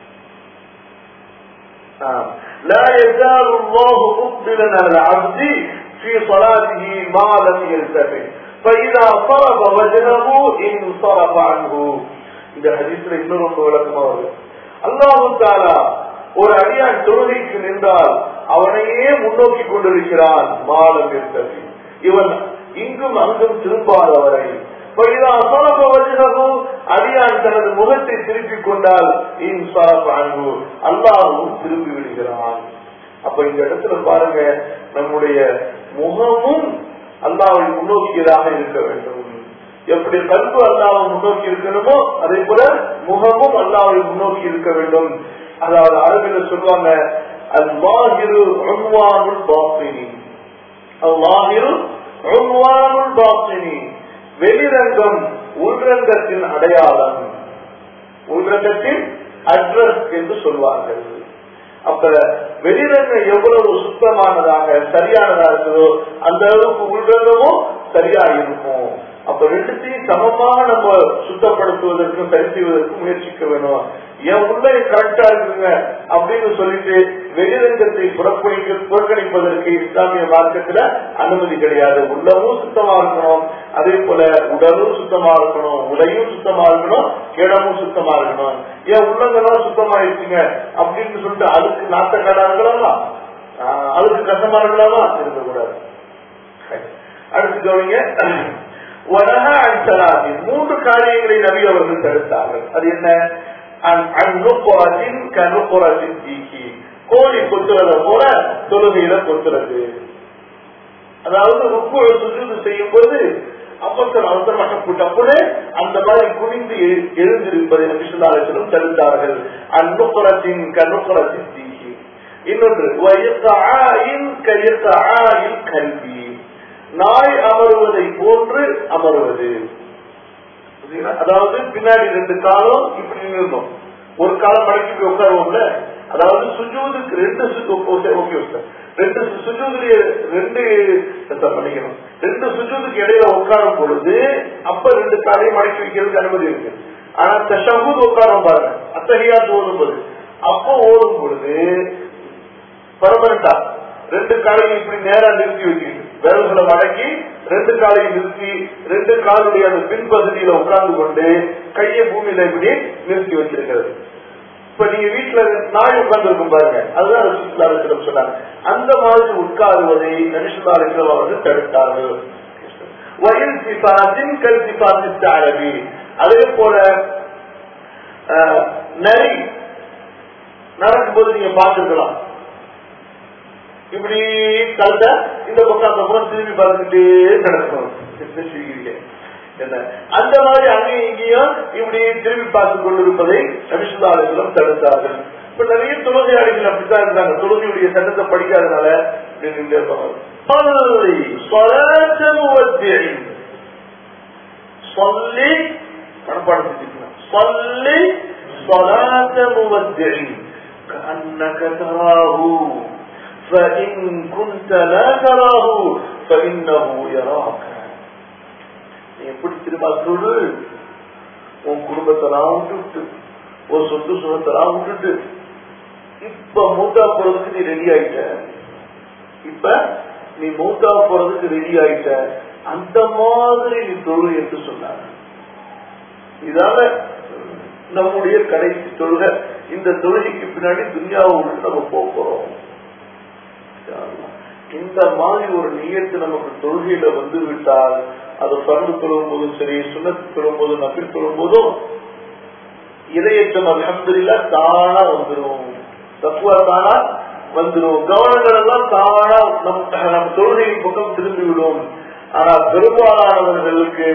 آه. لا يزال الله مقبلا على العبد في صلاته ما لم يلتفت فإذا صرف وجهه انصرف عنه இந்த ஹதீஸ்ல இன்னொரு ரொம்ப விளக்கமா வருது அல்லாஹு தாலா ஒரு அடியான் தொழுகைக்கு நின்றால் அவனையே முன்னோக்கி கொண்டிருக்கிறான் மாலம் இருந்தது இவன் இங்கும் அங்கும் திரும்பாதவரை பைதா சரப வஜ்ஹஹு, அடியான் தனது முகத்தை திருப்பிக் கொண்டால் இன் சரப அன்பு அல்லாஹும் திரும்பி விடுகிறான் அப்ப இந்த இடத்துல பாருங்க நம்முடைய முகமும் அல்லாவை முன்னோக்கியதாக இருக்க வேண்டும் எப்படி கல்பு அல்லாவை முன்னோக்கி இருக்கணுமோ அதே போல முகமும் அல்லாவை முன்னோக்கி இருக்க வேண்டும் அதாவது அரபில சொல்லுவாங்க அல்லாஹிரு உன்வானுல் பாத்தினி அல்லாஹிரு உன்வானுல் பாத்தினி வெளிரங்கம் உள்ரங்கத்தின் அடையாளம் உள்ரங்கத்தின் அட்ரஸ் என்று சொல்வார்கள் அப்ப வெளிரங்கம் எவ்வளவு சுத்தமானதாக சரியானதா இருக்குதோ அந்த அளவுக்கு உள்ரங்கமும் சரியா இருக்கும் அப்ப ரெண்டுத்தையும் சமமாக நம்ம சுத்தப்படுத்துவதற்கும் சரி செய்வதற்கும் முயற்சிக்க வேணும் என் உள்ள கரெக்டா இருக்குங்க அப்படின்னு சொல்லிட்டு வெளிரங்கத்தை புறக்கணிக்க புறக்கணிப்பதற்கு இஸ்லாமிய மார்க்கத்துல அனுமதி கிடையாது உள்ளமும் சுத்தமா இருக்கணும் அதே போல உடலும் சுத்தமா இருக்கணும் உடையும் சுத்தமா இருக்கணும் இடமும் சுத்தமா இருக்கணும் ஏன் உள்ளங்கெல்லாம் சுத்தமா இருக்குங்க அப்படின்னு சொல்லிட்டு அதுக்கு நாட்டக்காடா இருக்கலாமா அதுக்கு கஷ்டமா இருக்கலாமா இருக்கக்கூடாது அடுத்து கவனிங்க வனஹா அன்சலாதி மூன்று காரியங்களை நபி அவர்கள் தடுத்தார்கள் அது என்ன அந்நுப்புறத்தின் கனுப்புறத்தின் தீக்கி கோழி கொத்துறத போல தொழுகையில கொத்துறது அதாவது ருக்கு சுஜூது செய்யும் போது அவசர அவசரமாக கூட்டப்போது அந்த மாதிரி குனிந்து எழுந்திருப்பதை நபிசுல்லாலும் தடுத்தார்கள் அந்நுப்புறத்தின் கனுப்புறத்தின் தீக்கி இன்னொன்று கல்வி நாய் அமருவதை போன்று அமருவது அதாவது பின்னாடி ரெண்டு காலம் இப்படி நின்றும் ஒரு காலம் மடக்கி போய் உட்காருவோம்ல அதாவது சுஜூதுக்கு ரெண்டு ஓகே சார் ரெண்டு சுஜூதுலயே ரெண்டு பண்ணிக்கணும் ரெண்டு சுஜூதுக்கு இடையில உட்காரும் பொழுது அப்ப ரெண்டு காலையும் மடக்கி வைக்கிறதுக்கு அனுமதி இருக்கு ஆனா தஷபூத் உட்காரம் பாருங்க அத்தகையா ஓதும் போது அப்போ ஓடும் பொழுது பர்மனண்டா ரெண்டு காலையும் இப்படி நேரா நிறுத்தி வச்சுக்கிட்டு விரல்களை மடக்கி ரெண்டு காலையும் நிறுத்தி ரெண்டு காலுடைய அந்த பின்பகுதியில உட்கார்ந்து கொண்டு கையை பூமியில இப்படி நிறுத்தி வச்சிருக்கிறது இப்ப நீங்க வீட்டுல நாய் உட்கார்ந்து இருக்கும் பாருங்க அதுதான் ரசிசுல்லாரிடம் சொன்னாங்க அந்த மாதிரி உட்காருவதை நரிசுல்லாரிடம் அவர்கள் தடுத்தார்கள் வயல் சிபாத்தின் கல் சிபாத்தின் அரபி அதே போல நரி நடக்கும்போது நீங்க பார்த்துக்கலாம் இப்படி கலந்த இந்த பக்கம் அந்த பக்கம் திரும்பி பார்த்துட்டே நடக்கணும் என்ன அந்த மாதிரி அங்கேயும் இங்கேயும் இப்படி திரும்பி பார்த்து கொண்டிருப்பதை நபிசுல்லாலும் தடுத்தார்கள் இப்ப நிறைய தொழுகையாளிகள் அப்படித்தான் இருந்தாங்க தொழுகையுடைய சட்டத்தை படிக்காதனால சொல்லி மனப்பாடம் செஞ்சுக்கலாம் சொல்லி صلاة مودع كأنك تراه فإن كنت لا تراه فإنه يراك நீ எப்படி திரும்ப சொல்லு உன் குடும்பத்தெல்லாம் விட்டுட்டு ஒரு சொத்து சுகத்தெல்லாம் விட்டுட்டு இப்ப மூத்தா போறதுக்கு நீ ரெடி ஆயிட்ட இப்ப நீ மூத்தா போறதுக்கு ரெடி ஆயிட்ட அந்த மாதிரி நீ தொழு என்று சொன்னார் இதால நம்முடைய கடைசி தொழுகை இந்த தொழுகைக்கு பின்னாடி துன்யாவை விட்டு நம்ம போக போறோம் இந்த மாதிரி ஒரு நீயத்து நமக்கு தொழுகையில வந்து விட்டால் அது பறந்து தொழும் போதும் சரி சுண்ணத்து தொழும் போதும் நப்பில் தொழும் போதும் இதயத்தம் அலமதுல்லா தானா வந்துடும் தப்புவா தானா வந்துடும் கவனங்கள் எல்லாம் தானா நம் நம் தொழுகையின் பக்கம் திரும்பிவிடும் ஆனா பெரும்பாலானவர்களுக்கு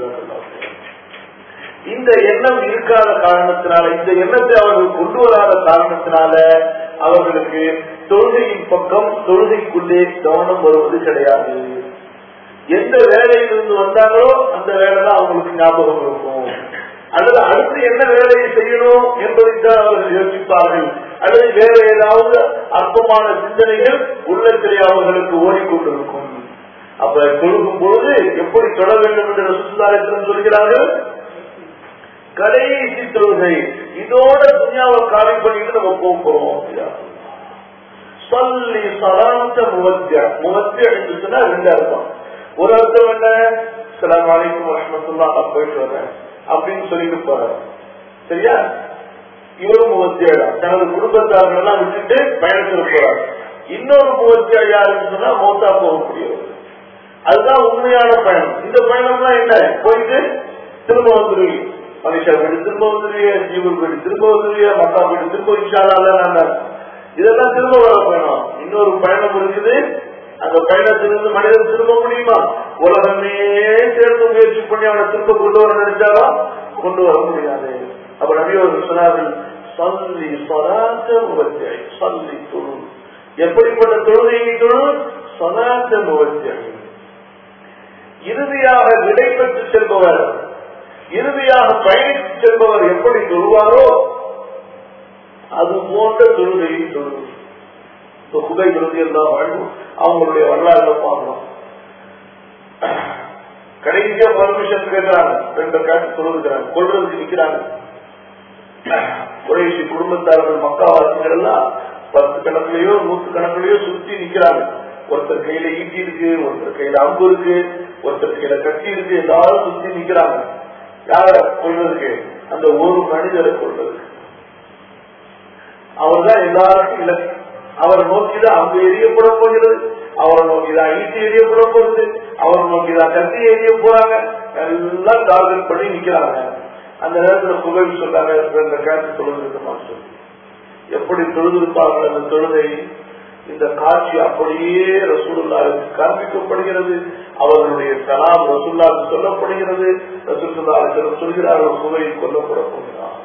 இந்த எண்ணம் இருக்காத காரணத்தினால இந்த எண்ணத்தை அவர்கள் கொண்டு வராத காரணத்தினால அவர்களுக்கு தொழுகையின் பக்கம் தொழுகைக்குள்ளே கவனம் வருவது கிடையாது எந்த வேலையிலிருந்து வந்தாங்களோ அந்த வேலை தான் அவங்களுக்கு ஞாபகம் இருக்கும் அல்லது அடுத்து என்ன வேலையை செய்யணும் என்பதைத்தான் அவர்கள் யோசிப்பார்கள் அல்லது வேற ஏதாவது அற்பமான சிந்தனைகள் உள்ளத்திலே அவர்களுக்கு ஓடிக்கொண்டிருக்கும் அப்ப தொழுகும் பொழுது எப்படி தொட வேண்டும் என்று ரசூசுல்லாரிடம் சொல்கிறார்கள் கடைசி தொழுகை இதோட துணியாவை காலி பண்ணிட்டு நம்ம போக போறோம் சொல்லி சலாந்த முவத்திய முவத்திய என்று சொன்னா ரெண்டு அர்த்தம் ஒரு அர்த்தம் என்ன சலாம் அலைக்கும் ரஹமத்துல்லா நான் போயிட்டு வரேன் அப்படின்னு சொல்லிட்டு போறாரு சரியா இவரும் முவத்தியா தனது குடும்பத்தார்கள் எல்லாம் விட்டுட்டு பயணத்தில் போறாரு இன்னொரு முவத்தியா யாருன்னு சொன்னா மௌத்தா போகக்கூடியவர் அதுதான் உண்மையான பயணம் இந்த பயணம் தான் என்ன போயிட்டு திரும்ப வந்துருவீங்க மனுஷா வீடு திரும்ப வந்துருவிய ஜீவன் வீடு திரும்ப வந்துருவிய மக்கா வீடு திரும்ப விஷாலால இதெல்லாம் திரும்ப வர பயணம் இன்னொரு பயணம் இருக்குது அந்த பயணத்திலிருந்து மனிதன் திரும்ப முடியுமா உலகமே சேர்ந்து முயற்சி பண்ணி அவனை திரும்ப கொண்டு வர நினைச்சாலும் கொண்டு வர முடியாது அப்ப நபி அவர்கள் சொன்னார்கள் சொல்லி சொலாத்த முகத்தியை சொல்லி தொழு எப்படிப்பட்ட தொழுகையை தொழு சொலாத்த முகத்தியை இறுதியாக விடை பெற்று செல்பவர் இறுதியாக பயணித்து செல்பவர் எப்படி தொழுவாரோ அது போன்ற தொழுகையை தொழுது இப்போ குகை விருது எல்லாம் வாழ்வு அவங்களுடைய வரலாறுல பார்க்கணும் கடைசியா பர்மிஷன் கேட்கிறாங்க ரெண்டு காட்டு தொழுகிறாங்க கொள்றதுக்கு நிக்கிறாங்க குறைசி குடும்பத்தார்கள் மக்காவாசிகள் எல்லாம் பத்து கணக்குலயோ நூத்து கணக்குலயோ சுத்தி நிக்கிறாங்க ஒருத்தர் கையில ஈட்டி இருக்கு ஒருத்தர் கையில அம்பு இருக்கு ஒருத்தர் கையில கட்டி இருக்கு எல்லாரும் சுத்தி நிக்கிறாங்க யார கொள்வதற்கு அந்த ஒரு மனிதரை கொள்வதற்கு அவர் தான் எல்லாருக்கும் இலக்கு அவரை நோக்கிதான் அம்பு எரியப்பட போகிறது அவரை நோக்கிதான் ஈட்டி எரியப்பட போகுது அவரை நோக்கிதான் கத்தி எரிய போறாங்க எல்லாம் டார்கெட் பண்ணி நிக்கிறாங்க அந்த நேரத்துல புகழ் சொல்றாங்க இந்த கேட்டு தொழுதுமா சொல்லி எப்படி தொழுதிருப்பார்கள் அந்த தொழுகை இந்த காட்சி அப்படியே ரசூலுல்லாவுக்கு காண்பிக்கப்படுகிறது அவர்களுடைய சலாம் ரசூல்லாவுக்கு சொல்லப்படுகிறது ரசூல்லாவுக்கு சொல்கிறார்கள் புகை கொல்லப்பட போகிறார்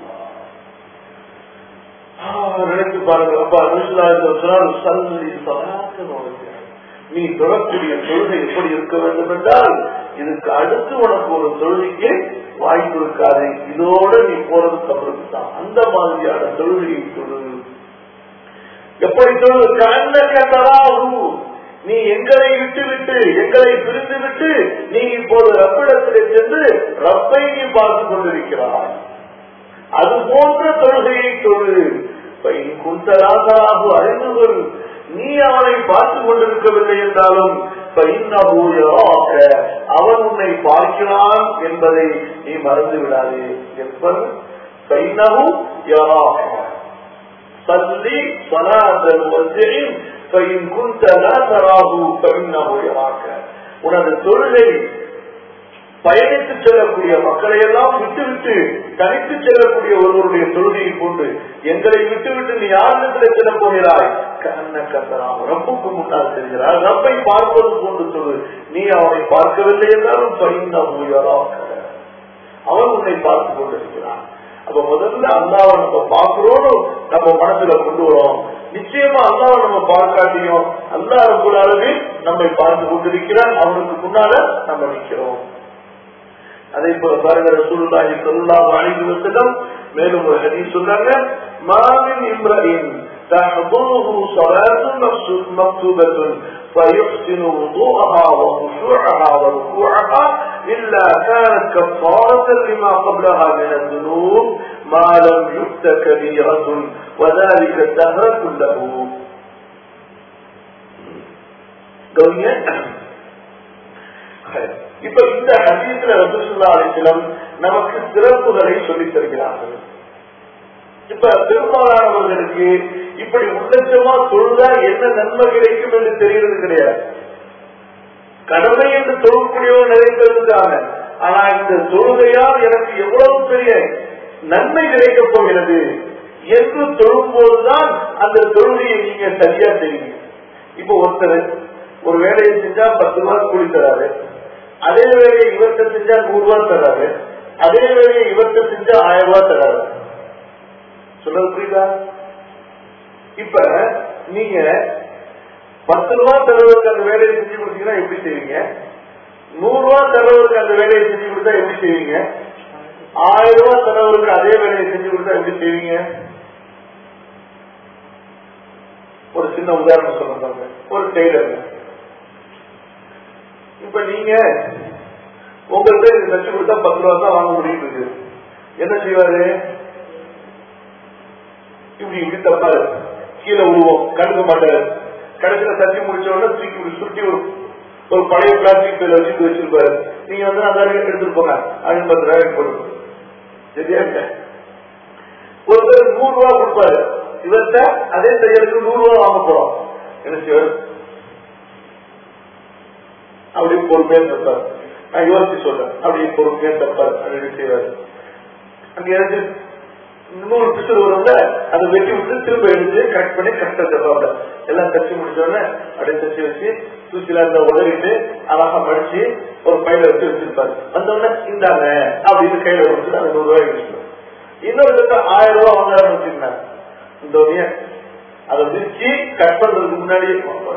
நினைத்து பாருங்க அப்பா ரசூல்லா சல்லி சலாத்து நீ தொழக்கூடிய தொழுகை எப்படி இருக்க வேண்டும் என்றால் இதுக்கு அடுத்து உனக்கு ஒரு தொழுகைக்கு வாய்ப்பு இருக்காது இதோட நீ போறது தவறுக்கு தான் அந்த மாதிரியான தொழுகையை தொழு எப்படி தொழு கண்ணகராகு நீ எங்களை விட்டு விட்டு எங்களை பிரிந்து விட்டு நீ இப்போது ரப்பிடத்திலே சென்று ரப்பை நீ பார்த்து கொண்டிருக்கிறாய் அது போன்ற தொழுகையை தொழு குந்தராக அறிந்து கொள் நீ அவனை பார்த்து கொண்டிருக்கவில்லை என்றாலும் அவன் உன்னை பார்க்கிறான் என்பதை நீ மறந்து விடாதே எப்பன் சல்லி சலாதல் வசையின் குந்த தராகு பைன்னகுயமாக்க உனது தொழிலை பயணித்து செல்லக்கூடிய மக்களை எல்லாம் விட்டுவிட்டு தனித்து செல்லக்கூடிய ஒருவருடைய தொழுகையை கொண்டு எங்களை விட்டுவிட்டு நீ யாரிடத்தில் செல்ல போகிறாய் கண்ண கத்தராம் ரப்புக்கு முன்னால் செல்கிறார் ரப்பை பார்ப்பது போன்று சொல்லு நீ அவனை பார்க்கவில்லை என்றாலும் பைந்த அவன் உன்னை பார்த்து கொண்டிருக்கிறான் அப்ப முதல்ல அல்லாவை நம்ம பார்க்கிறோம் நம்ம மனசுல கொண்டு வரோம் நிச்சயமா அல்லாவை நம்ம பார்க்காட்டியும் அல்லா ரபுல்லாலுமே நம்மை பார்த்து கொண்டிருக்கிறான் அவனுக்கு முன்னால நம்ம நிக்கிறோம் அதே போல பாருங்க ரசூலுல்லாஹி ஸல்லல்லாஹு அலைஹி வஸல்லம் மேலும் ஒரு ஹதீஸ் சொல்றாங்க மாமின் இம்ரஇன் تحضره صلاة مكتوبة فيحسن وضوءها وخشوعها وركوعها إلا كانت كفارة لما قبلها من الذنوب ما لم يؤت كبيرة وذلك الدهر كله இப்ப இந்த ஹதீஸ்ல ரசூலுல்லாஹி அலைஹி வஸல்லம் நமக்கு சிறப்புகளை சொல்லித் தருகிறார்கள் இப்ப பெரும்பாலானவர்களுக்கு இப்படி உள்ளச்சமா தொழுதா என்ன நன்மை கிடைக்கும் என்று தெரிகிறது கிடையாது கடமை என்று தொழக்கூடியவர் நிறைய பேர் இருக்காங்க ஆனா இந்த தொழுகையால் எனக்கு எவ்வளவு பெரிய நன்மை கிடைக்கப் போகிறது என்று தொழும் போதுதான் அந்த தொழுகையை நீங்க சரியா செய்வீங்க இப்ப ஒருத்தர் ஒரு வேலையை செஞ்சா பத்து ரூபாய் கூலி தராரு அதே வேலையை இவர்கிட்ட செஞ்சா நூறு ரூபாய் தராரு அதே வேலையை இவர்கிட்ட செஞ்சா ஆயிரம் ரூபாய் தராரு சொல்றது புரியுதா இப்ப நீங்க பத்து ரூபாய் தரவருக்கு அந்த வேலையை செஞ்சு கொடுத்தீங்கன்னா எப்படி செய்வீங்க நூறு ரூபாய் தரவருக்கு அந்த வேலையை செஞ்சு கொடுத்தா எப்படி செய்வீங்க ஆயிரம் ரூபாய் தரவருக்கு அதே வேலையை செஞ்சு கொடுத்தா எப்படி செய்வீங்க ஒரு சின்ன உதாரணம் சொல்லுங்க ஒரு டெய்லர் இப்ப நீங்க உங்கள்கிட்ட இது தச்சு கொடுத்தா பத்து ரூபா தான் வாங்க முடியும் இருக்கு என்ன செய்வாரு இப்படி இப்படி தப்பாரு கீழே உருவம் கண்டுக்க மாட்டாரு கடைசியில தச்சு முடிச்ச உடனே தூக்கி இப்படி சுருட்டி ஒரு ஒரு பழைய பிளாஸ்டிக் பையில வச்சுட்டு வச்சிருப்பாரு நீங்க வந்து அந்த எடுத்துட்டு போங்க அப்படின்னு பத்து ரூபாய் போடுங்க சரியா ஒரு பேர் நூறு ரூபா கொடுப்பாரு இவர்கிட்ட அதே தையலுக்கு நூறு ரூபா வாங்க போறோம் என்ன செய்வார் அப்படி பொறுமையா தப்பார் நான் யோசிச்சு சொல்றேன் அப்படி பொறுமையா தப்பார் அப்படின்னு செய்வார் அங்க எனக்கு நூறு பிசர் வரும்ல அதை வெட்டி விட்டு திரும்ப எடுத்து கட் பண்ணி கரெக்டா தப்பாப்ல எல்லாம் தச்சு முடிச்சோடனே அப்படியே தச்சு வச்சு தூசில அந்த உதவிட்டு அழகா மடிச்சு ஒரு பையில வச்சு வச்சிருப்பாரு வந்தோடனே இந்தாங்க அப்படின்னு கையில கொடுத்துட்டு அந்த நூறு ரூபாய் வச்சுருப்பாரு இன்னொரு கிட்ட ஆயிரம் ரூபாய் வாங்கலாம்னு வச்சிருந்தாங்க இந்த அதை விரிச்சு கட் பண்றதுக்கு முன்னாடி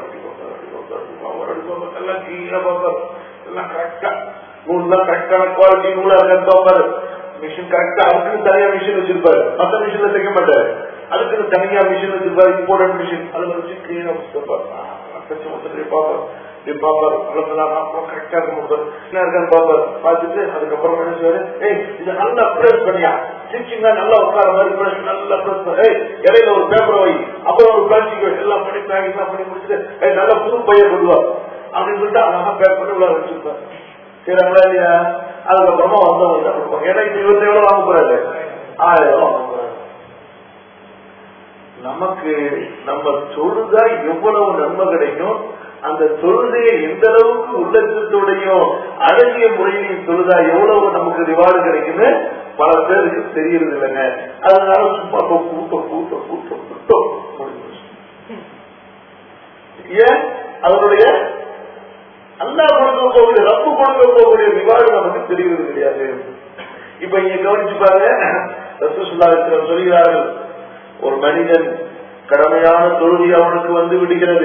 எல்லாம் கீழே பார்ப்பாரு எல்லாம் கரெக்டா நூல்லாம் கரெக்டான குவாலிட்டி நூலா இருக்கான்னு பார்ப்பாரு மிஷின் கரெக்டா அதுக்குன்னு தனியா மிஷின் வச்சிருப்பாரு மத்த மிஷின்ல தைக்க மாட்டாரு அதுக்குன்னு தனியா மிஷின் வச்சிருப்பாரு இம்போர்ட்டன்ட் மிஷின் அதுல வச்சு கிளீனா வச்சிருப்பாரு தச்சு மொத்தத்திலே பாப்பாரு இப்படி பாப்பாரு அளவுலாம் அப்புறம் கரெக்டா இருக்க முடியாது என்ன இருக்கான்னு பாப்பாரு பார்த்துட்டு அதுக்கப்புறம் என்ன செய்வாரு ஏய் இது நல்லா பிரஸ் பண்ணியா ஸ்டிச்சிங்கா நல்லா உட்கார மாதிரி பிரஸ் நல்லா பிரஸ் பண்ண ஏய் இடையில ஒரு பேப்பர் வை அப்புறம் ஒரு பிளாஸ்டிக் வை எல்லாம் பண்ணி பேக்கிங் எல்லாம் பண்ணி முடிச்சுட்டு ஏய் நல்ல புது பைய கொண்டு வா அப்படின்னு சொல்லிட்டு அழகா பேக் பண்ணி உள்ள வச்சிருப்பாரு சரிங்களா இல்லையா அதுக்கப்புறமா வந்தவங்க என்ன பண்ணுவாங்க ஏன்னா இப்ப இவர்த்த எவ்வளவு வாங்க போறாரு ஆயிரம் ரூபாய் வாங்க போறாரு நமக்கு நம்ம தொழுதா எவ்வளவு நன்மை கிடைக்கும் அந்த தொழுதையை எந்த அளவுக்கு உள்ளச்சத்தோடையும் அழகிய முறையிலையும் தொழுதா எவ்வளவு நமக்கு ரிவார்டு கிடைக்குன்னு பல பேருக்கு தெரியறது இல்லைங்க அதனால சும்மா கூட்டம் கூட்டம் கூட்டம் கூட்டம் ஏன் அதனுடைய அல்லா கொடுக்க போகக்கூடிய ரப்பு கொடுக்க போகக்கூடிய ரிவார்டு நமக்கு தெரிவது கிடையாது இப்ப இங்க கவனிச்சு பாருங்க ரசூசுல்லா சொல்கிறார்கள் ஒரு மனிதன் கடமையான தொழுகை அவனுக்கு வந்து விடுகிறது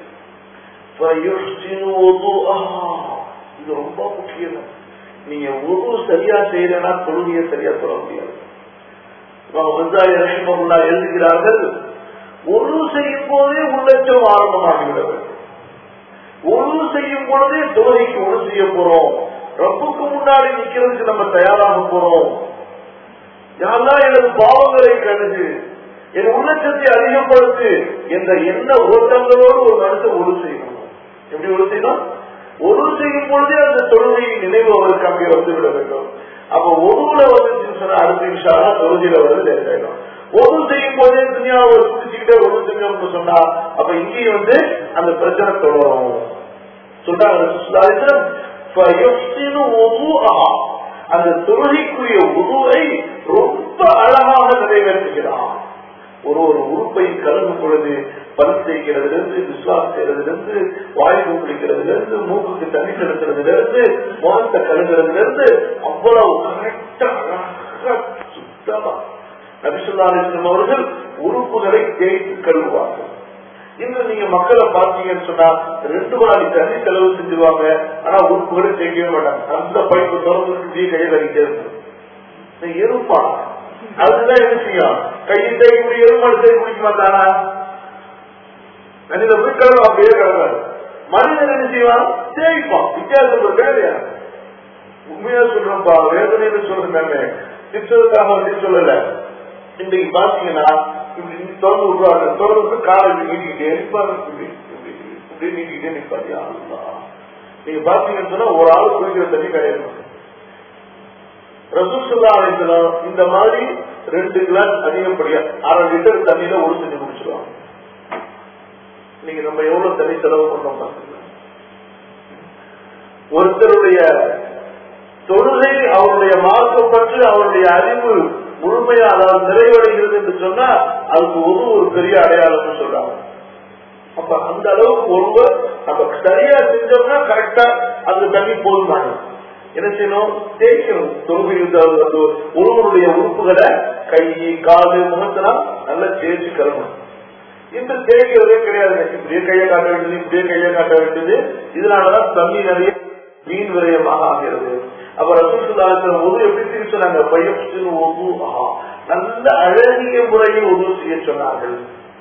இது ரொம்ப முக்கியம் நீங்க ஒரு சரியா செய்யலன்னா தொழுகையை சரியா சொல்ல முடியாது ரஹிமகுல்லா எழுதுகிறார்கள் ஒரு செய்யும் போதே உள்ளச்சம் ஆரம்பமாகிவிட ஒரு செய்யும் பொழுதே தொழுகைக்கு ஒரு செய்ய போறோம் ரப்புக்கு முன்னாடி நிக்கிறதுக்கு நம்ம தயாராக போறோம் யாரெல்லாம் எனது பாவங்களை கருது என் உள்ளச்சத்தை அதிகப்படுத்து என்ற எண்ண ஓட்டங்களோடு ஒரு மனுஷன் ஒரு செய்யணும் எப்படி ஒரு செய்யணும் ஒரு செய்யும் பொழுதே அந்த தொழுகையின் நினைவு அவருக்கு அங்கே வந்து விட வேண்டும் அப்ப ஒருவுல வந்துச்சுன்னு சொன்னா அடுத்த நிமிஷம் தொழுகையில வந்து லேட் ஆயிடும் ஒரு செய்யும் போதே துணியா ஒரு குடிச்சுக்கிட்டே ஒரு செஞ்சோம்னு சொன்னா அப்ப இங்கேயும் வந்து அந்த பிரச்சனை தொடரும் சொன்னாங்க அந்த தொழுகைக்குரிய உருவை ரொம்ப அழகாக நிறைவேற்றுகிறான் ஒரு ஒரு உறுப்பை கலந்து பொழுது பல் செய்கிறதுல இருந்து விஸ்வாஸ் செய்யறதுல இருந்து வாய்ப்பு குளிக்கிறதுல இருந்து மூக்குக்கு தண்ணி செலுத்துறதுல இருந்து முகத்தை கழுகுறதுல இருந்து அவ்வளவு கரெக்டா சுத்தமா நபிசுல்லாஸ்லம் அவர்கள் உறுப்புகளை தேய்த்து கழுவுவார்கள் இன்று நீங்க மக்களை பார்த்தீங்கன்னு சொன்னா ரெண்டு வாரி தண்ணி செலவு செஞ்சுருவாங்க ஆனா உறுப்புகளை தேய்க்கவே மாட்டாங்க அந்த பைப்பு திறந்து இப்படியே கையில் அடிக்க இருக்கும் எருப்பா அதுதான் என்ன செய்யும் கையை தேய்க்கூடிய எருமாடு தேய் குடிக்க மாட்டானா மனித போய் கழுவ அப்படியே கழுவாரு மனிதன் என்ன செய்வான் தேய்ப்பான் வித்தியாசம் இருக்கா இல்லையா உண்மையா சொல்றேன்ப்பா வேதனையில சொல்றேன் நானு திட்டத்துக்காக வந்து சொல்லல இன்னைக்கு பாத்தீங்கன்னா இப்படி திறந்து விடுவாங்க திறந்து காலை நீட்டிக்கிட்டே நிற்பாங்க இப்படி இப்படி நீட்டிக்கிட்டே நிற்பாங்க நீங்க பாத்தீங்கன்னு சொன்னா ஒரு ஆள் குடிக்கிற தண்ணி கிடையாது ரசூசுல்லா அழைக்கலாம் இந்த மாதிரி ரெண்டு கிளாஸ் அதிகப்படியா அரை லிட்டர் தண்ணியில ஒரு செஞ்சு குடிச்சிருவாங்க நீங்க நம்ம எவ்வளவு தண்ணி செலவு பண்ணோம் பாத்தீங்கன்னா ஒருத்தருடைய தொழுகை அவருடைய மார்க்கம் பற்றி அவருடைய அறிவு முழுமையா அதாவது நிறைவடைகிறது என்று சொன்னா அதுக்கு ஒரு ஒரு பெரிய அடையாளம்னு சொல்றாங்க அப்ப அந்த அளவுக்கு ஒருவர் நம்ம சரியா செஞ்சோம்னா கரெக்டா அந்த தண்ணி போதுமாங்க என்ன செய்யணும் தேய்க்கணும் தொழுகையில் ஒருவருடைய உறுப்புகளை கை காது முகத்தெல்லாம் நல்லா தேய்ச்சி கலணும் இந்த தேய்க்கிறதே கிடையாது இப்படியே கையை காட்ட வேண்டியது இப்படியே கையை காட்ட வேண்டியது இதனாலதான் தண்ணி நிறைய மீன் விரயமாக ஆகிறது அப்ப ரசூசுல்லாத்துல உதவு எப்படி செய்ய சொன்னாங்க பயிற்சி ஒது நல்ல அழகிய முறையில் உதவு செய்ய சொன்னார்கள்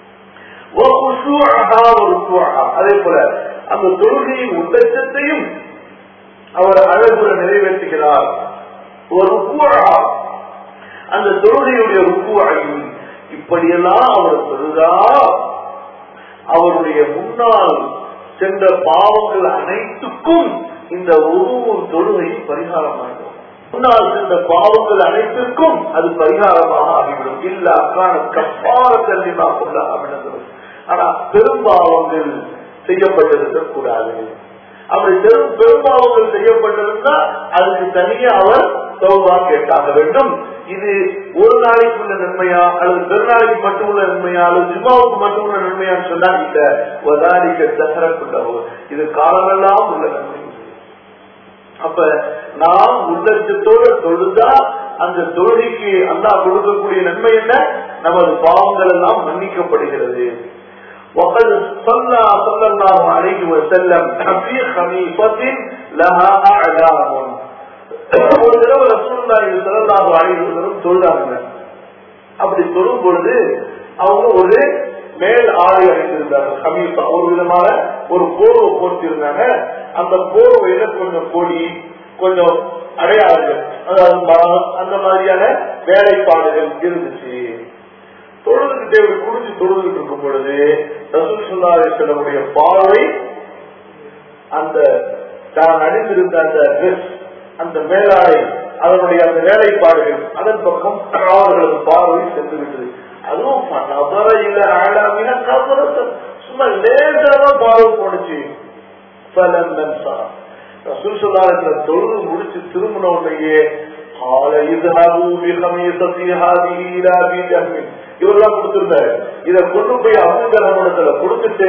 அதே போல அந்த தொழுகையின் உத்தச்சத்தையும் அவர் அழகுற நிறைவேற்றுகிறார் ஒரு அந்த தொழுகையுடைய ருக்குவாயும் இப்படியெல்லாம் அவர் சொல்லுதா அவருடைய முன்னால் சென்ற பாவங்கள் அனைத்துக்கும் இந்த ஒரு தொழுகை பரிகாரமாகும் முன்னால் சென்ற பாவங்கள் அனைத்திற்கும் அது பரிகாரமாக ஆகிவிடும் இல்ல அக்கான கப்பார தள்ளிமா கொள்ள அமைந்தது ஆனா பெரும்பாவங்கள் செய்யப்பட்டிருக்க கூடாது அப்படி பெரும் பெரும்பாவங்கள் செய்யப்பட்டிருந்தா அதுக்கு தனியே அவர் சௌபா கேட்டாக வேண்டும் இது ஒரு நாளைக்கு உள்ள நன்மையா அல்லது பெருநாளைக்கு மட்டும் உள்ள நன்மையா அல்லது ஜிம்மாவுக்கு மட்டும் உள்ள நன்மையான்னு சொன்னா இந்த வதாரிக்க தசரக்குள்ளவோ இது காலமெல்லாம் உள்ள நன்மை அப்ப நாம் உள்ளச்சத்தோட தொழுதா அந்த தொழுகைக்கு அல்லா கொடுக்கக்கூடிய நன்மை என்ன நமது பாவங்கள் எல்லாம் மன்னிக்கப்படுகிறது وقد صلى صلى الله عليه وسلم في خميصة لها أعلام ஒரு தடவை ரசூலுல்லாஹி ஸல்லல்லாஹு அலைஹி வஸல்லம் தொழுதாங்க அப்படி தொழும் பொழுது அவங்க ஒரு மேல் ஆடை அணிந்திருந்தாங்க கமீசா ஒரு விதமான ஒரு போர்வை போர்த்திருந்தாங்க அந்த போர்வையில கொஞ்சம் கொடி கொஞ்சம் அடையாளங்கள் அதாவது மரம் அந்த மாதிரியான வேலைப்பாடுகள் இருந்துச்சு தொழுதுகிட்டே இப்படி குடிச்சு தொழுதுகிட்டு இருக்கும் பொழுது ரசூல் சுல்லாரி செல்லமுடைய பார்வை அந்த தான் அணிந்திருந்த அந்த ட்ரெஸ் அந்த மேலாடை அதனுடைய அந்த வேலைப்பாடுகள் அதன் பக்கம் அவர்களது பார்வை சென்று விட்டது அதுவும் நபர இல்ல ஆளாமின கபரத்தை சும்மா லேசாதான் பார்வை போனுச்சு பலன் சார் ரசூல் சொல்லாரத்துல தொழுது முடிச்சு திரும்பின உடனேயே قال اذهبوا بخميصتي هذه الى ابي جهل இவரெல்லாம் கொடுத்திருந்தாரு இத கொண்டு போய் அபுஜலமனத்துல கொடுத்துட்டு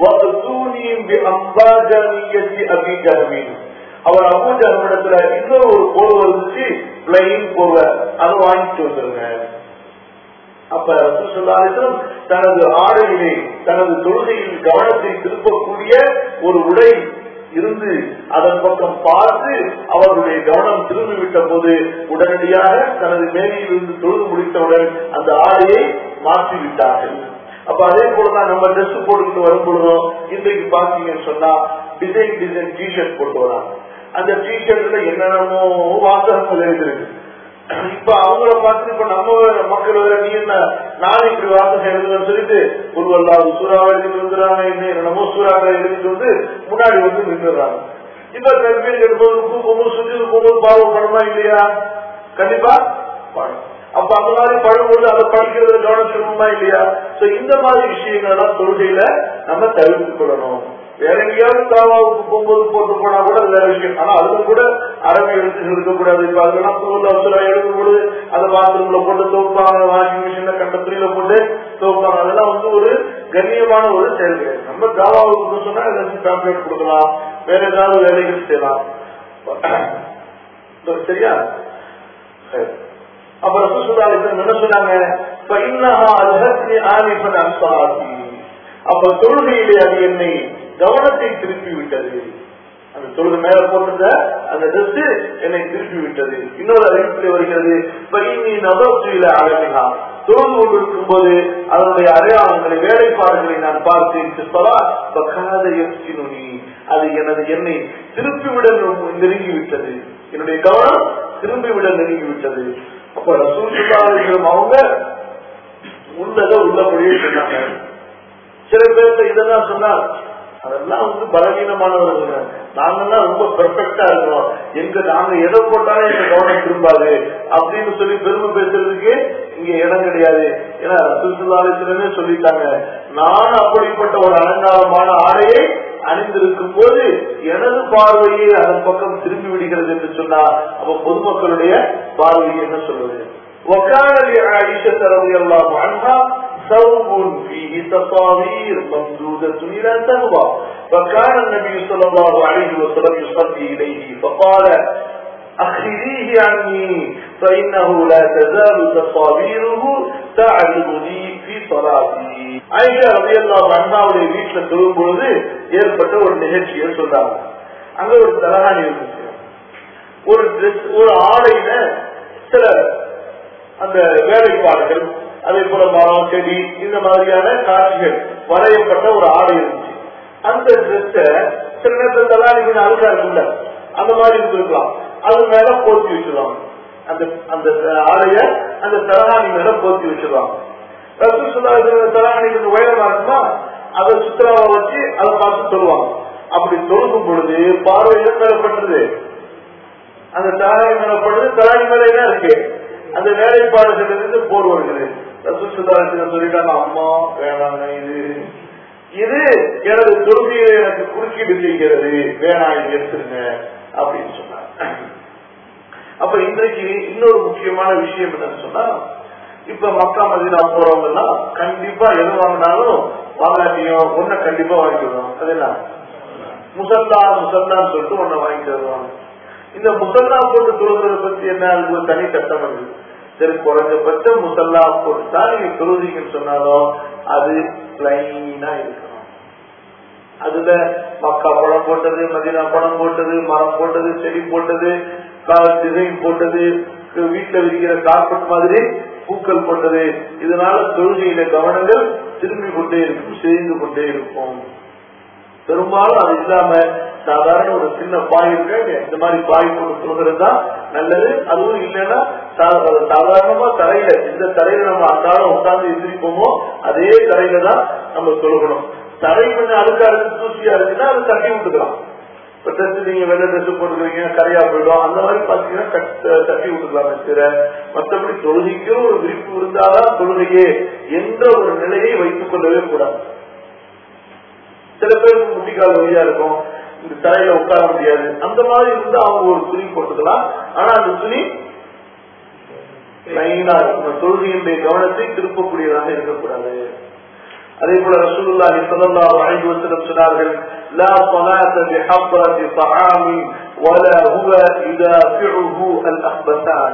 அம்பாஜனியத்தி அபி ஜஹமீன் அவர் அபுஜலமனத்துல இன்னொரு ஒரு போர்வை இருந்துச்சு பிளைன் போர்வை அதை வாங்கிட்டு வந்துருங்க அப்ப ரசூலுல்லாஹிஸ்ஸலாம் தனது ஆடையிலே தனது தொழுகையில் கவனத்தை திருப்பக்கூடிய ஒரு உடை இருந்து அதன் பக்கம் பார்த்து அவர்களுடைய கவனம் திரும்பிவிட்ட போது உடனடியாக தனது மேலையில் இருந்து தொழுது முடித்தவுடன் அந்த ஆடையை மாற்றி விட்டார்கள் அப்ப அதே போலதான் நம்ம ட்ரெஸ் போட்டுக்கிட்டு வரும் பொழுதும் இன்றைக்கு பாத்தீங்கன்னு சொன்னா டிசைன் டிசைன் டிஷர்ட் போட்டு வராங்க அந்த டிஷர்ட்ல என்னென்னமோ வாசகங்கள் எழுதிருக்கு இப்ப அவங்கள பார்த்து இப்ப நம்ம மக்கள் வேற நீ என்ன நானும் இப்படி வாசகம் எழுதுன்னு சொல்லிட்டு ஒரு வல்லாது சூறாவை எழுதிட்டு வந்துடுறாங்க இன்னும் என்னமோ சூறாவை எழுதிட்டு வந்து முன்னாடி வந்து நின்றுறாங்க இப்ப கல்வி எடுப்பது போகும்போது சுற்றி போகும்போது பாவம் படமா இல்லையா கண்டிப்பா படம் அப்ப அந்த மாதிரி படும்போது அதை படிக்கிறது கவனம் செலுத்தணுமா இல்லையா சோ இந்த மாதிரி விஷயங்கள் எல்லாம் தொழுகையில நம்ம தவிர்த்துக் கொள்ளணும் வேற எங்கேயாவது தாவாவுக்கு போகும்போது போட்டு போனா கூட அது வேற விஷயம் ஆனா அதுல கூட அறவை எழுத்துகள் இருக்கக்கூடாது இப்ப அதெல்லாம் தூள் அவசரம் எழுதும் பொழுது அதை பாத்ரூம்ல போட்டு துவப்பாங்க வாஷிங் மிஷின்ல கண்ட துணியில போட்டு துவப்பாங்க அதெல்லாம் வந்து ஒரு கண்ணியமான ஒரு செயல்கள் நம்ம தாவாவுக்கு சொன்னா ஏதாச்சும் பேம்ப்ளேட் கொடுக்கலாம் வேற ஏதாவது வேலைகள் செய்யலாம் சரியா சரி அப்ப ரசூசுல்லாஹிஸ்ஸலாம் என்ன சொன்னாங்க ஃபஇன்னஹா அல்ஹத்னி ஆனிஃபன் அன் ஸலாத்தி அப்ப தொழுகையிலே அது என்னை கவனத்தை திருப்பி விட்டது அந்த தொழுகை மேல போட்டிருந்த அந்த ட்ரெஸ் என்னை திருப்பி விட்டது இன்னொரு அறிவிப்பில் வருகிறது பகினி நபர்ச்சியில அழகினா தொழுது கொண்டிருக்கும் போது அதனுடைய அடையாளங்களை வேலைப்பாடுகளை நான் பார்த்தேன் அது எனது என்னை திருப்பிவிட நெருங்கி விட்டது என்னுடைய கவனம் திரும்பிவிட நெருங்கி விட்டது அப்ப ரசூல் அவங்க உள்ளத உள்ளபடியே சொன்னாங்க சில பேர்த்த இதெல்லாம் சொன்னார் அதெல்லாம் வந்து பலவீனமானவர்கள் நாங்கெல்லாம் ரொம்ப பெர்ஃபெக்டா இருக்கிறோம் எங்க நாங்க எதை போட்டாலும் எங்க கவனம் திரும்பாது அப்படின்னு சொல்லி பெருமை பேசுறதுக்கு இங்க இடம் கிடையாது ஏன்னா ரசூசுல்லாலயத்திலே சொல்லிட்டாங்க நான் அப்படிப்பட்ட ஒரு அலங்காரமான ஆடையை அணிந்திருக்கும் போது எனது பார்வையை அதன் பக்கம் திரும்பி விடுகிறது என்று சொன்னா அப்ப பொதுமக்களுடைய பார்வையை என்ன சொல்வது وكان لعائشة رضي الله عنها ثوب فيه تصاوير ممدودة إلى تهوى فكان النبي صلى الله عليه وسلم يصلي إليه فقال أخريه عني فإنه لا تزال تصاويره تعرض لي في صلاتي ஐஷா ரதியல்லா அண்ணாவுடைய வீட்டுல தொழும் பொழுது ஏற்பட்ட ஒரு நிகழ்ச்சியை சொல்றாங்க அங்க ஒரு தலகாணி இருந்துச்சு ஒரு ட்ரெஸ் ஒரு ஆடையில சில அந்த வேலைப்பாடுகள் அதே போல மரம் செடி இந்த மாதிரியான காட்சிகள் வரையப்பட்ட ஒரு ஆடை இருந்துச்சு அந்த ட்ரெஸ்ஸ சில நேரத்தில் தலாணி கொஞ்சம் அழுக்கா இருக்குல்ல அந்த மாதிரி இருந்திருக்கலாம் அது மேல போத்தி வச்சிருவாங்க அந்த அந்த ஆடைய அந்த தலகாணி மேல போத்தி வச்சிருவாங்க ரசூல் தலகாணி கொஞ்சம் உயரமா இருக்குமா அதை சுத்தராவை வச்சு அதை பார்த்து சொல்லுவாங்க அப்படி தொழுகும் பொழுது பார்வை எது மேல பண்றது அந்த தலாணி மேல படுறது தலாணி மேல என்ன இருக்கு அந்த வேலைப்பாடுகள் இருந்து போர் வருகிறது ரசூல் சொல்லிட்டாங்க அம்மா வேணாங்க இது இது எனது தொழுகையை எனக்கு குறுக்கீடு செய்கிறது வேணாம் இது எடுத்துருங்க அப்படின்னு சொன்னாங்க அப்ப இன்றைக்கு இன்னொரு முக்கியமான விஷயம் என்னன்னு சொன்னா இப்ப மக்கா மதினா போறவங்க எல்லாம் கண்டிப்பா எது வாங்கினாலும் வாங்காட்டியும் ஒன்ன கண்டிப்பா வாங்கிடுவோம் அது என்ன முசல்லா முசல்லான்னு சொல்லிட்டு ஒன்ன வாங்கி தருவாங்க இந்த முசல்லா போட்டு தொழுகிறத பத்தி என்ன அது தனி சட்டம் இருக்கு சரி குறைஞ்சபட்சம் முசல்லா போட்டு தான் நீங்க தொழுதிங்கன்னு சொன்னாலும் அது பிளைனா இருக்கணும் அதுல மக்கா படம் போட்டது மதினா படம் போட்டது மரம் போட்டது செடி போட்டது டிசைன் போட்டது வீட்டுல விரிக்கிற கார்பெட் மாதிரி பூக்கள் போட்டது இதனால தொழுகையில கவனங்கள் திரும்பி கொண்டே இருக்கும் செய்து கொண்டே இருக்கும் பெரும்பாலும் அது இல்லாம சாதாரண ஒரு சின்ன பாய் இருக்கு இந்த மாதிரி பாய் போட்டு சொல்றது தான் நல்லது அதுவும் இல்லைன்னா சா- சாதாரணமா தரையில எந்த தரையில நம்ம அன்றாடம் உட்கார்ந்து எந்திரிப்போமோ அதே தரையில தான் நம்ம சொல்லணும் தரை கொஞ்சம் அழுக்கா இருக்கு தூசியா இருக்குன்னா அதை தட்டி விட்டுக்கலாம் இப்ப ட்ரெஸ் நீங்க வெள்ளை ட்ரெஸ் போட்டுக்கிறீங்க கரையா போயிடும் அந்த மாதிரி பாத்தீங்கன்னா கட்- தட்டி விட்டுக்கலாம் தவிர மற்றபடி தொழுகைக்கும் ஒரு விரிப்பு இருந்தாதான் தொழுகையே என்ற ஒரு நிலையை வைத்துக் கொள்ளவே கூடாது சில பேருக்கு முட்டிக்கால் வழியா இருக்கும் இந்த தரையில உட்கார முடியாது அந்த மாதிரி இருந்தா அவங்க ஒரு துணி போட்டுக்கலாம் ஆனா அந்த துணி லைனா இருக்கும் தொழுகையினுடைய கவனத்தை திருப்பக்கூடியதாக இருக்கக்கூடாது அதே போல ரசூலுல்லாஹி ஸல்லல்லாஹு அலைஹி வஸல்லம் சொன்னார்கள் லா ஸலாத பிஹப்ரதி طعام ولا هو يدافعه الاخبثان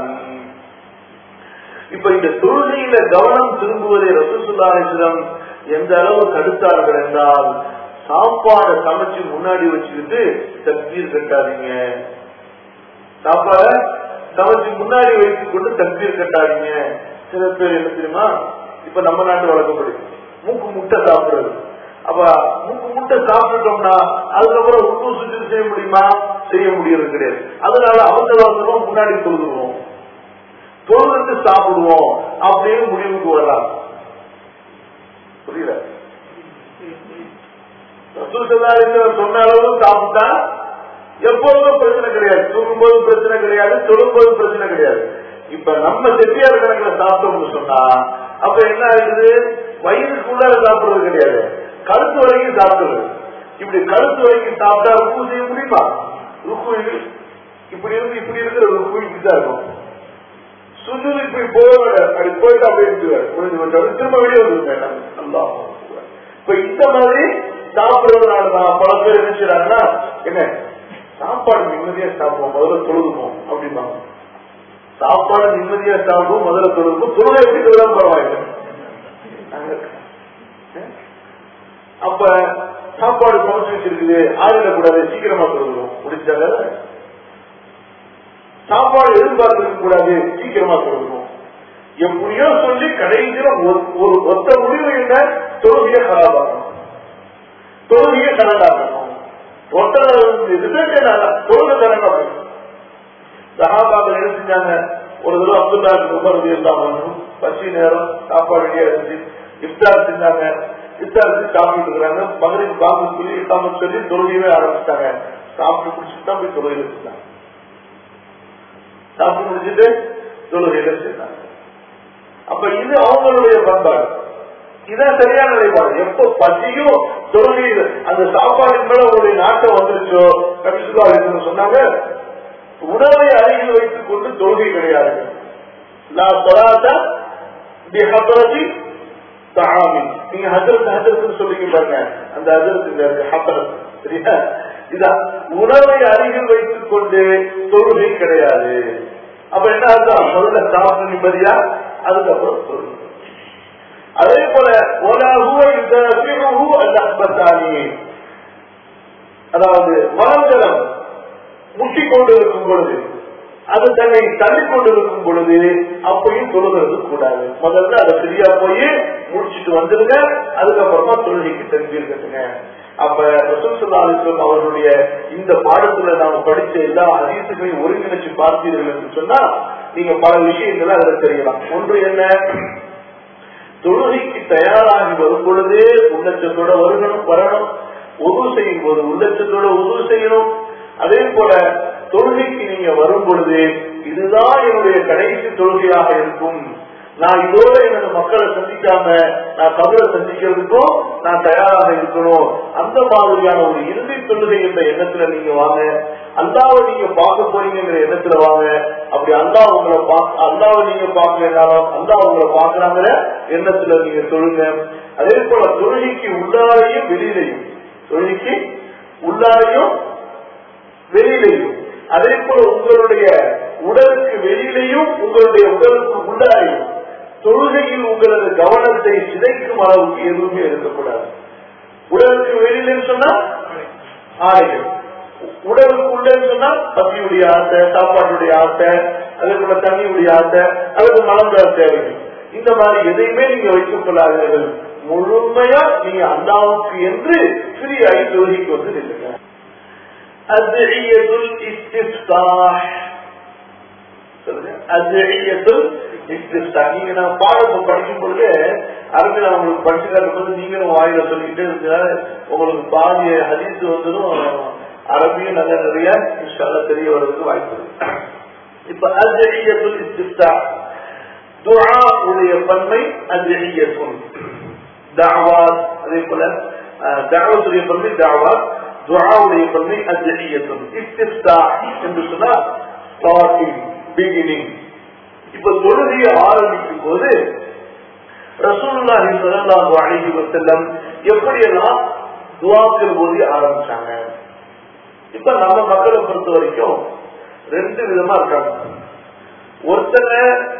இப்ப இந்த தொழுகையில கவனம் திரும்புவதை ரசூலுல்லாஹிடம் எந்த அளவு தடுத்தார்கள் என்றால் சாப்பாடை சமைச்சு முன்னாடி வச்சுக்கிட்டு தக்பீர் கட்டாதீங்க சாப்பாடை சமைச்சு முன்னாடி வைத்துக் கொண்டு தக்பீர் கட்டாதீங்க சில பேர் என்ன தெரியுமா இப்ப நம்ம நாட்டு வழக்கப்படி மூக்கு முட்டை சாப்பிடுறது அப்ப மூக்கு முட்டை சாப்பிட்டுட்டோம்னா அதுக்கப்புறம் உப்பு சுற்றி செய்ய முடியுமா செய்ய முடியறது கிடையாது அதனால அவசர அவசரமா முன்னாடி தொழுதுவோம் தொழுதுட்டு சாப்பிடுவோம் அப்படின்னு முடிவுக்கு வரலாம் புரியல ரசூல் ஸல்லல்லாஹு அலைஹி வஸல்லம் சொன்ன அளவு சாப்பிட்டா எப்போதும் பிரச்சனை கிடையாது தூங்கும் போது பிரச்சனை கிடையாது தொழும் போது பிரச்சனை கிடையாது இப்ப நம்ம செட்டியார் கணக்குல சாப்பிட்டோம்னு சொன்னா அப்ப என்ன ஆகுது வயிறுக்குள்ளார சாப்பிடுறது கிடையாது கழுத்து வரைக்கும் சாப்பிடுறது இப்படி கழுத்து வரைக்கும் சாப்பிட்டா ருக்கு செய்ய முடியுமா ருக்கு இப்படி இருந்து இப்படி இருக்கிற ருக்கு இப்படிதான் இருக்கும் சுஜூது இப்படி போக அப்படி போயிட்டு அப்படியே இருந்துவார் முடிஞ்சு போச்சு திரும்ப வெளியே வந்துருங்க நல்லா இப்ப இந்த மாதிரி சாப்பிடுறதுனால தான் பல பேர் என்ன செய்றாங்கன்னா என்ன சாப்பாடு நிம்மதியா சாப்பிடுவோம் முதல்ல தொழுதுப்போம் அப்படிம்பாங்க சாப்பாடு நிம்மதியா சாப்பிடுவோம் முதல்ல தொழுதுப்போம் தொழுகை எப்படி தொழுதான் பரவாயில்லை அப்ப சாப்பாடு சமைச்சு வச்சிருக்குது ஆறிட கூடாது சீக்கிரமா தொழுதுவோம் முடிச்சாங்க சாப்பாடு எதிர்பார்த்திருக்க கூடாது சீக்கிரமா தொழுதுவோம் எப்படியோ சொல்லி கடைசியில ஒரு- ஒரு ஒத்த முடிவு என்ன தொழுகைய கலாபாகணும் தொழுகைய கலந்தாகணும் ஒத்த ரிசல்ட் என்ன தொழுகை கலந்தாகணும் சகாபாக்கள் என்ன செஞ்சாங்க ஒரு தடவை அப்துல்லா உமர் இருந்தாங்க பசி நேரம் சாப்பாடு ரெடியா இருந்துச்சு இஃப்தார் செஞ்சாங்க இஃப்தார் செஞ்சு சாப்பிட்டு இருக்கிறாங்க மகரின் பாம்பு சொல்லி இல்லாம சொல்லி தொழுகையவே ஆரம்பிச்சிட்டாங்க சாப்பிட்டு குடிச்சிட்டு தான் போய் தொழுகையில செஞ்சாங்க சாப்பிட்டு முடிச்சுட்டு தொழுகையில செஞ்சாங்க அப்ப இது அவங்களுடைய பண்பாடு இதான் சரியான நிலைப்பாடு எப்ப பசியும் தொழுகையில் அந்த சாப்பாடின் மேல உங்களுடைய நாட்டம் வந்துருச்சோ கபிசுல்லா அலிஸ்லாம் சொன்னாங்க உணவை அருகில் வைத்துக் கொண்டு தொழுகை கிடையாது நான் சொல்லாத தகாமி நீங்க ஹசரத் ஹசரத் சொல்லிக்க பாருங்க அந்த ஹசரத் இந்த இருக்கு ஹசரத் சரியா இதான் உணவை அருகில் வைத்துக் கொண்டு தொழுகை கிடையாது அப்ப என்ன அர்த்தம் முதல்ல சாப்பிட்டு நிம்மதியா அதுக்கப்புறம் தொழுகை அதே போல ஒலாஹுவ இந்த அல்ல அக்பத்தானி அதாவது மரஞ்சலம் முட்டிக் கொண்டிருக்கும் பொழுது அது தன்னை தள்ளிக் கொண்டிருக்கும் பொழுது அப்பையும் தொழுகிறது கூடாது முதல்ல அதை சரியா போய் முடிச்சிட்டு வந்துருங்க அதுக்கப்புறமா தொழுகைக்கு தெரிஞ்சிருக்கட்டுங்க அப்ப ரசூல் அவர்களுடைய இந்த பாடத்துல நாம படிச்ச எல்லா அதிசயங்களையும் ஒருங்கிணைச்சு பார்த்தீர்கள் என்று சொன்னா நீங்க பல விஷயங்களை அதுல தெரியலாம் ஒன்று என்ன தொழுகைக்கு தயாராகி வரும் பொழுதே உள்ளச்சத்தோட வருகணும் வரணும் உதவு செய்யும் போது உள்ளச்சத்தோட உதவு செய்யணும் அதே போல தொழுகைக்கு நீங்க வரும் பொழுது இதுதான் என்னுடைய கடைசி தொழுகையாக இருக்கும் நான் இதோட எனது மக்களை சந்திக்காம நான் கபரை சந்திக்கிறதுக்கும் நான் தயாராக இருக்கணும் அந்த மாதிரியான ஒரு இறுதி தொழுகை என்ற எண்ணத்துல நீங்க வாங்க அல்லாவை நீங்க பார்க்க போறீங்கிற எண்ணத்துல வாங்க அப்படி அல்லா உங்களை பார்க்க அல்லாவை நீங்க பார்க்கலனாலும் அல்லா உங்களை பார்க்கறாங்கிற எண்ணத்துல நீங்க தொழுங்க அதே போல தொழுகைக்கு உள்ளாரையும் வெளியிலையும் தொழுகைக்கு உள்ளாரையும் வெளியிலையும் அதே போல உங்களுடைய உடலுக்கு வெளியிலையும் உங்களுடைய உடலுக்கு உள்ளாரையும் தொழுகையில் உங்களது கவனத்தை சிதைக்கும் அளவுக்கு எதுவுமே இருக்கக்கூடாது உடலுக்கு வெளியிலன்னு சொன்னா ஆடைகள் உடலுக்குள்ள சொன்னா பசியுடைய ஆசை சாப்பாட்டுடைய ஆசை அதுக்குள்ள தண்ணியுடைய ஆசை அதுக்கு மலர்ந்த தேவைகள் இந்த மாதிரி எதையுமே நீங்க வைத்துக் கொள்ளாதீர்கள் முழுமையா நீங்க அல்லாவுக்கு என்று ஃப்ரீயாகி தொழுகைக்கு வந்து நில்லுங்க அத்இயத்துல் இஸ்திஃப்தாஹ் சொல்லுங்க அத்இயத்துல் இஸ்திஃப்தாஹ் நீங்க நான் பாடத்தை படிக்கும் பொழுது அரபில் அவங்களுக்கு படிச்சு காட்டும் நீங்களும் வாயில சொல்லிக்கிட்டே இருக்க உங்களுக்கு பாதிய ஹதீஸ் வந்ததும் அரபியும் நல்ல நிறைய இன்ஷால்லா தெரிய வர்றதுக்கு வாய்ப்பு இருக்கு இப்ப அத்இயத்துல் இஸ்திஃப்தாஹ் துஆ உடைய பன்மை அத்இயத்துல் தாவாத் அதே போல தாவத்துடைய பன்மை தாவாத் துஆவுடைய பன்மை அத்இயத்துல் இஸ்திஃப்தாஹ் என்று சொன்னா ஸ்டார்டிங் பிகினிங் இப்ப தொழுகையை ஆரம்பிக்கும் போது ரசூலுல்லாஹி ஸல்லல்லாஹு அலைஹி வஸல்லம் எப்படியெல்லாம் துஆக்கள் ஓதி ஆரம்பிச்சாங்க இப்ப நம்ம மக்களை பொறுத்த வரைக்கும் ரெண்டு விதமா இருக்காங்க ஒருத்தங்க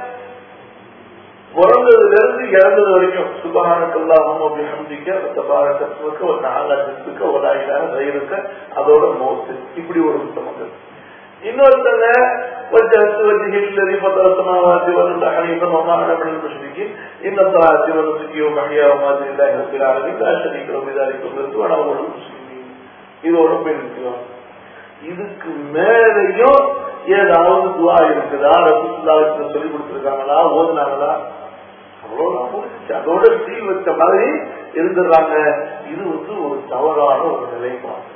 பிறந்ததுல இருந்து இறந்தது வரைக்கும் சுபகானக்கெல்லாம் ஹம்திக்க பாரதத்துக்கு ஒரு நாலாயிரத்துக்கு ஒரு ஆயிரம் ரயிலுக்கு அதோட மோத்து இப்படி ஒரு புத்தகங்கள் இன்னொருத்தங்க وجهت وجهي الذي فطر السماوات والارض حنيفا وما انا من المشركين ان صلاتي ونسكي ومحياي ومماتي لله رب العالمين لا شريك له بذلك امرت وانا اول المسلمين இதோட போய் நிற்கிறோம் இதுக்கு மேலையும் ஏதாவது துவா இருக்குதா ரசூல்லாவுக்கு சொல்லி கொடுத்துருக்காங்களா ஓதுனாங்களா அவ்வளவுதான் முடிச்சு அதோட சீல் வச்ச மாதிரி இருந்துடுறாங்க இது வந்து ஒரு தவறான ஒரு நிலைப்பாடு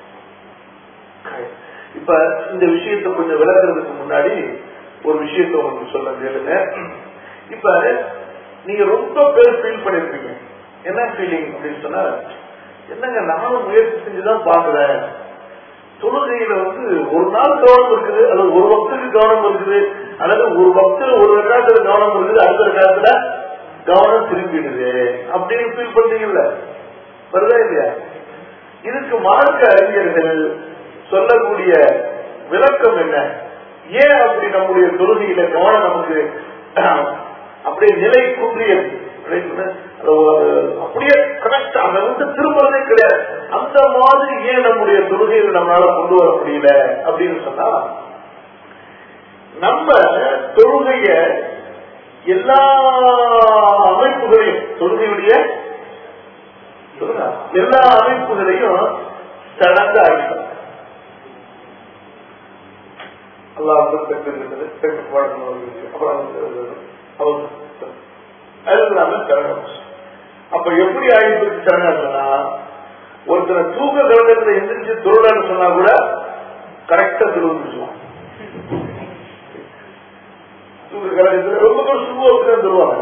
இப்ப இந்த விஷயத்தை கொஞ்சம் விளக்குறதுக்கு முன்னாடி ஒரு விஷயத்த உங்களுக்கு சொல்ல கேளுங்க இப்ப நீங்க ரொம்ப பேர் ஃபீல் பண்ணிருப்பீங்க என்ன ஃபீலிங் அப்படின்னு சொன்னா என்னங்க நானும் முயற்சி செஞ்சுதான் பாக்குறேன் தொழுகையில வந்து ஒரு நாள் கவனம் இருக்குது அல்லது ஒரு பக்தருக்கு கவனம் இருக்குது அல்லது ஒரு பக்தர் ஒரு ரெண்டாத்துல கவனம் இருக்குது அடுத்த ரெண்டாத்துல கவனம் திரும்பிடுது அப்படின்னு ஃபீல் பண்றீங்கல்ல வருதா இல்லையா இதுக்கு மார்க்க அறிஞர்கள் சொல்லக்கூடிய விளக்கம் என்ன ஏன் அப்படி நம்முடைய தொழுகையில கவனம் நமக்கு அப்படியே நிலை குன்றியது அப்படியே கரெக்ட் அதை வந்து திரும்புறதே கிடையாது அந்த மாதிரி ஏன் நம்முடைய தொழுகையில் நம்மளால கொண்டு வர முடியல அப்படின்னு சொன்னா நம்ம தொழுகைய எல்லா அமைப்புகளையும் தொழுகையுடைய எல்லா அமைப்புகளையும் சடங்கு ஆகிட்டோம் அல்லாஹ் வந்து பெற்றிருக்கிறது பெற்று பாடணும் அப்புறம் அவர் அதுலாம சரணம் அப்ப எப்படி ஆயிட்டு சரணம் சொன்னா ஒருத்தரை தூக்க கலகத்துல எந்திரிச்சு தொழிலாளர் சொன்னா கூட கரெக்டா திருவிழா தூக்க கலகத்துல ரொம்ப பேர் சும்மா தருவாங்க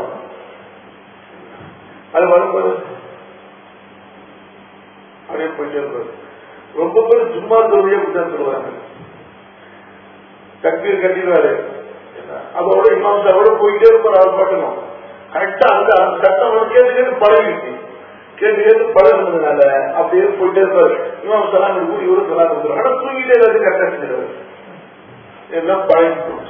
அது வரும்போது அப்படியே போயிட்டே இருப்பாரு ரொம்ப பேர் சும்மா தொழிலே தான் தருவாங்க தக்பீர் கட்டிடுவாரு அதோட இமாம் சாரோட போயிட்டே இருப்பார் அவர் பாட்டுக்கும் கரெக்டா அந்த அந்த சட்டம் வந்து கேட்டு கேட்டு பழகிடுச்சு கேட்டு கேட்டு பழகுனதுனால அப்படியே போயிட்டே இருப்பாரு இமாம் சலாம் இருக்கும் இவரும் சலாம் கொடுத்துருவாங்க ஆனா தூங்கிட்டே எல்லாத்தையும் கரெக்டா செஞ்சிருவாரு எல்லாம் பழகி போச்சு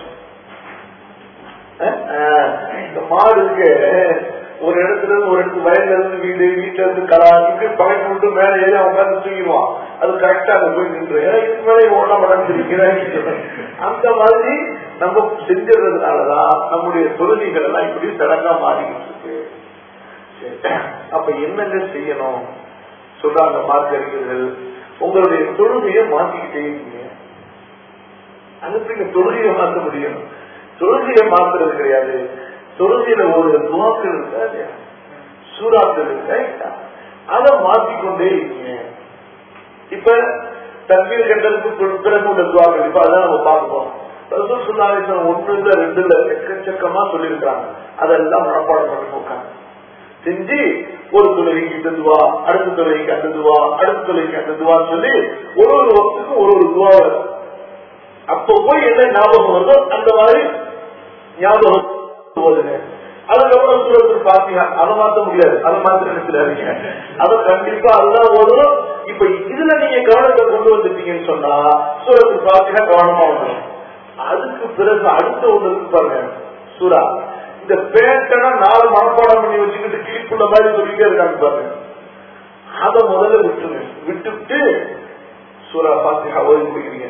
இந்த மாடு இருக்கு ஒரு இடத்துல இருந்து ஒரு இடத்துக்கு வயல்ல இருந்து வீடு வீட்டுல இருந்து கலா இப்படி பழகி விட்டு மேல ஏறி அவன் உட்காந்து தூங்கிடுவான் அது கரெக்டா அங்க போய் நின்று ஏன்னா இதுக்கு மேலே ஓட மாட்டேன் அந்த மாதிரி நம்ம செஞ்சிருந்ததுனாலதான் நம்முடைய தொழுகைகள் எல்லாம் இப்படி சடங்கா மாறிக்கிட்டு இருக்கு அப்ப என்னங்க செய்யணும் சொல்றாங்க மார்க்கறிஞர்கள் உங்களுடைய தொழுகையை மாத்திக்கிட்டே இருக்கீங்க அதுக்கு நீங்க தொழுகையை மாற்ற முடியும் தொழுகையை மாத்துறது கிடையாது தொழுகையில ஒரு துவாக்கள் இருக்கா இல்லையா சூறாக்கள் இருக்கா அதை மாற்றிக்கொண்டே இருக்கீங்க இப்ப தண்ணீர் கண்டதுக்கு பிறகு உள்ள துவாக்கள் இப்ப அதான் நம்ம பார்ப்போம் ஒன்று இல்ல ரெண்டு இல்ல எக்கச்சக்கமா சொல்லியிருக்காங்க அதெல்லாம் மனப்பாடம் பண்ணி போக்காங்க செஞ்சு ஒரு தொழுகைக்கு இந்த துவா அடுத்த தொழுகைக்கு அந்த துவா அடுத்த தொழுகைக்கு அந்த துவா சொல்லி ஒரு ஒரு வக்துக்கும் ஒரு ஒரு துவா வரும் அப்போ போய் என்ன ஞாபகம் வருதோ அந்த மாதிரி ஞாபகம் போதுங்க அதுக்கப்புறம் சூரத்தில் பாத்தீங்க அதை மாத்த முடியாது அதை மாத்த நினைச்சிடாதீங்க அதை கண்டிப்பா அதுதான் ஓதும் இப்ப இதுல நீங்க கவனத்தை கொண்டு வந்துட்டீங்கன்னு சொன்னா சூரத்தில் பாத்தீங்கன்னா கவனமா வந்துடும் அதுக்கு பிறகு அடுத்த ஒண்ணு இருக்கு பாருங்க சூரா இந்த பேட்டனா நாலு மனப்பாடம் பண்ணி வச்சுக்கிட்டு கிளிப்புள்ள மாதிரி சொல்லிட்டே இருக்காங்க பாருங்க அதை முதல்ல விட்டுருங்க விட்டுட்டு சூரா பாத்திஹா ஓதி முடிக்கிறீங்க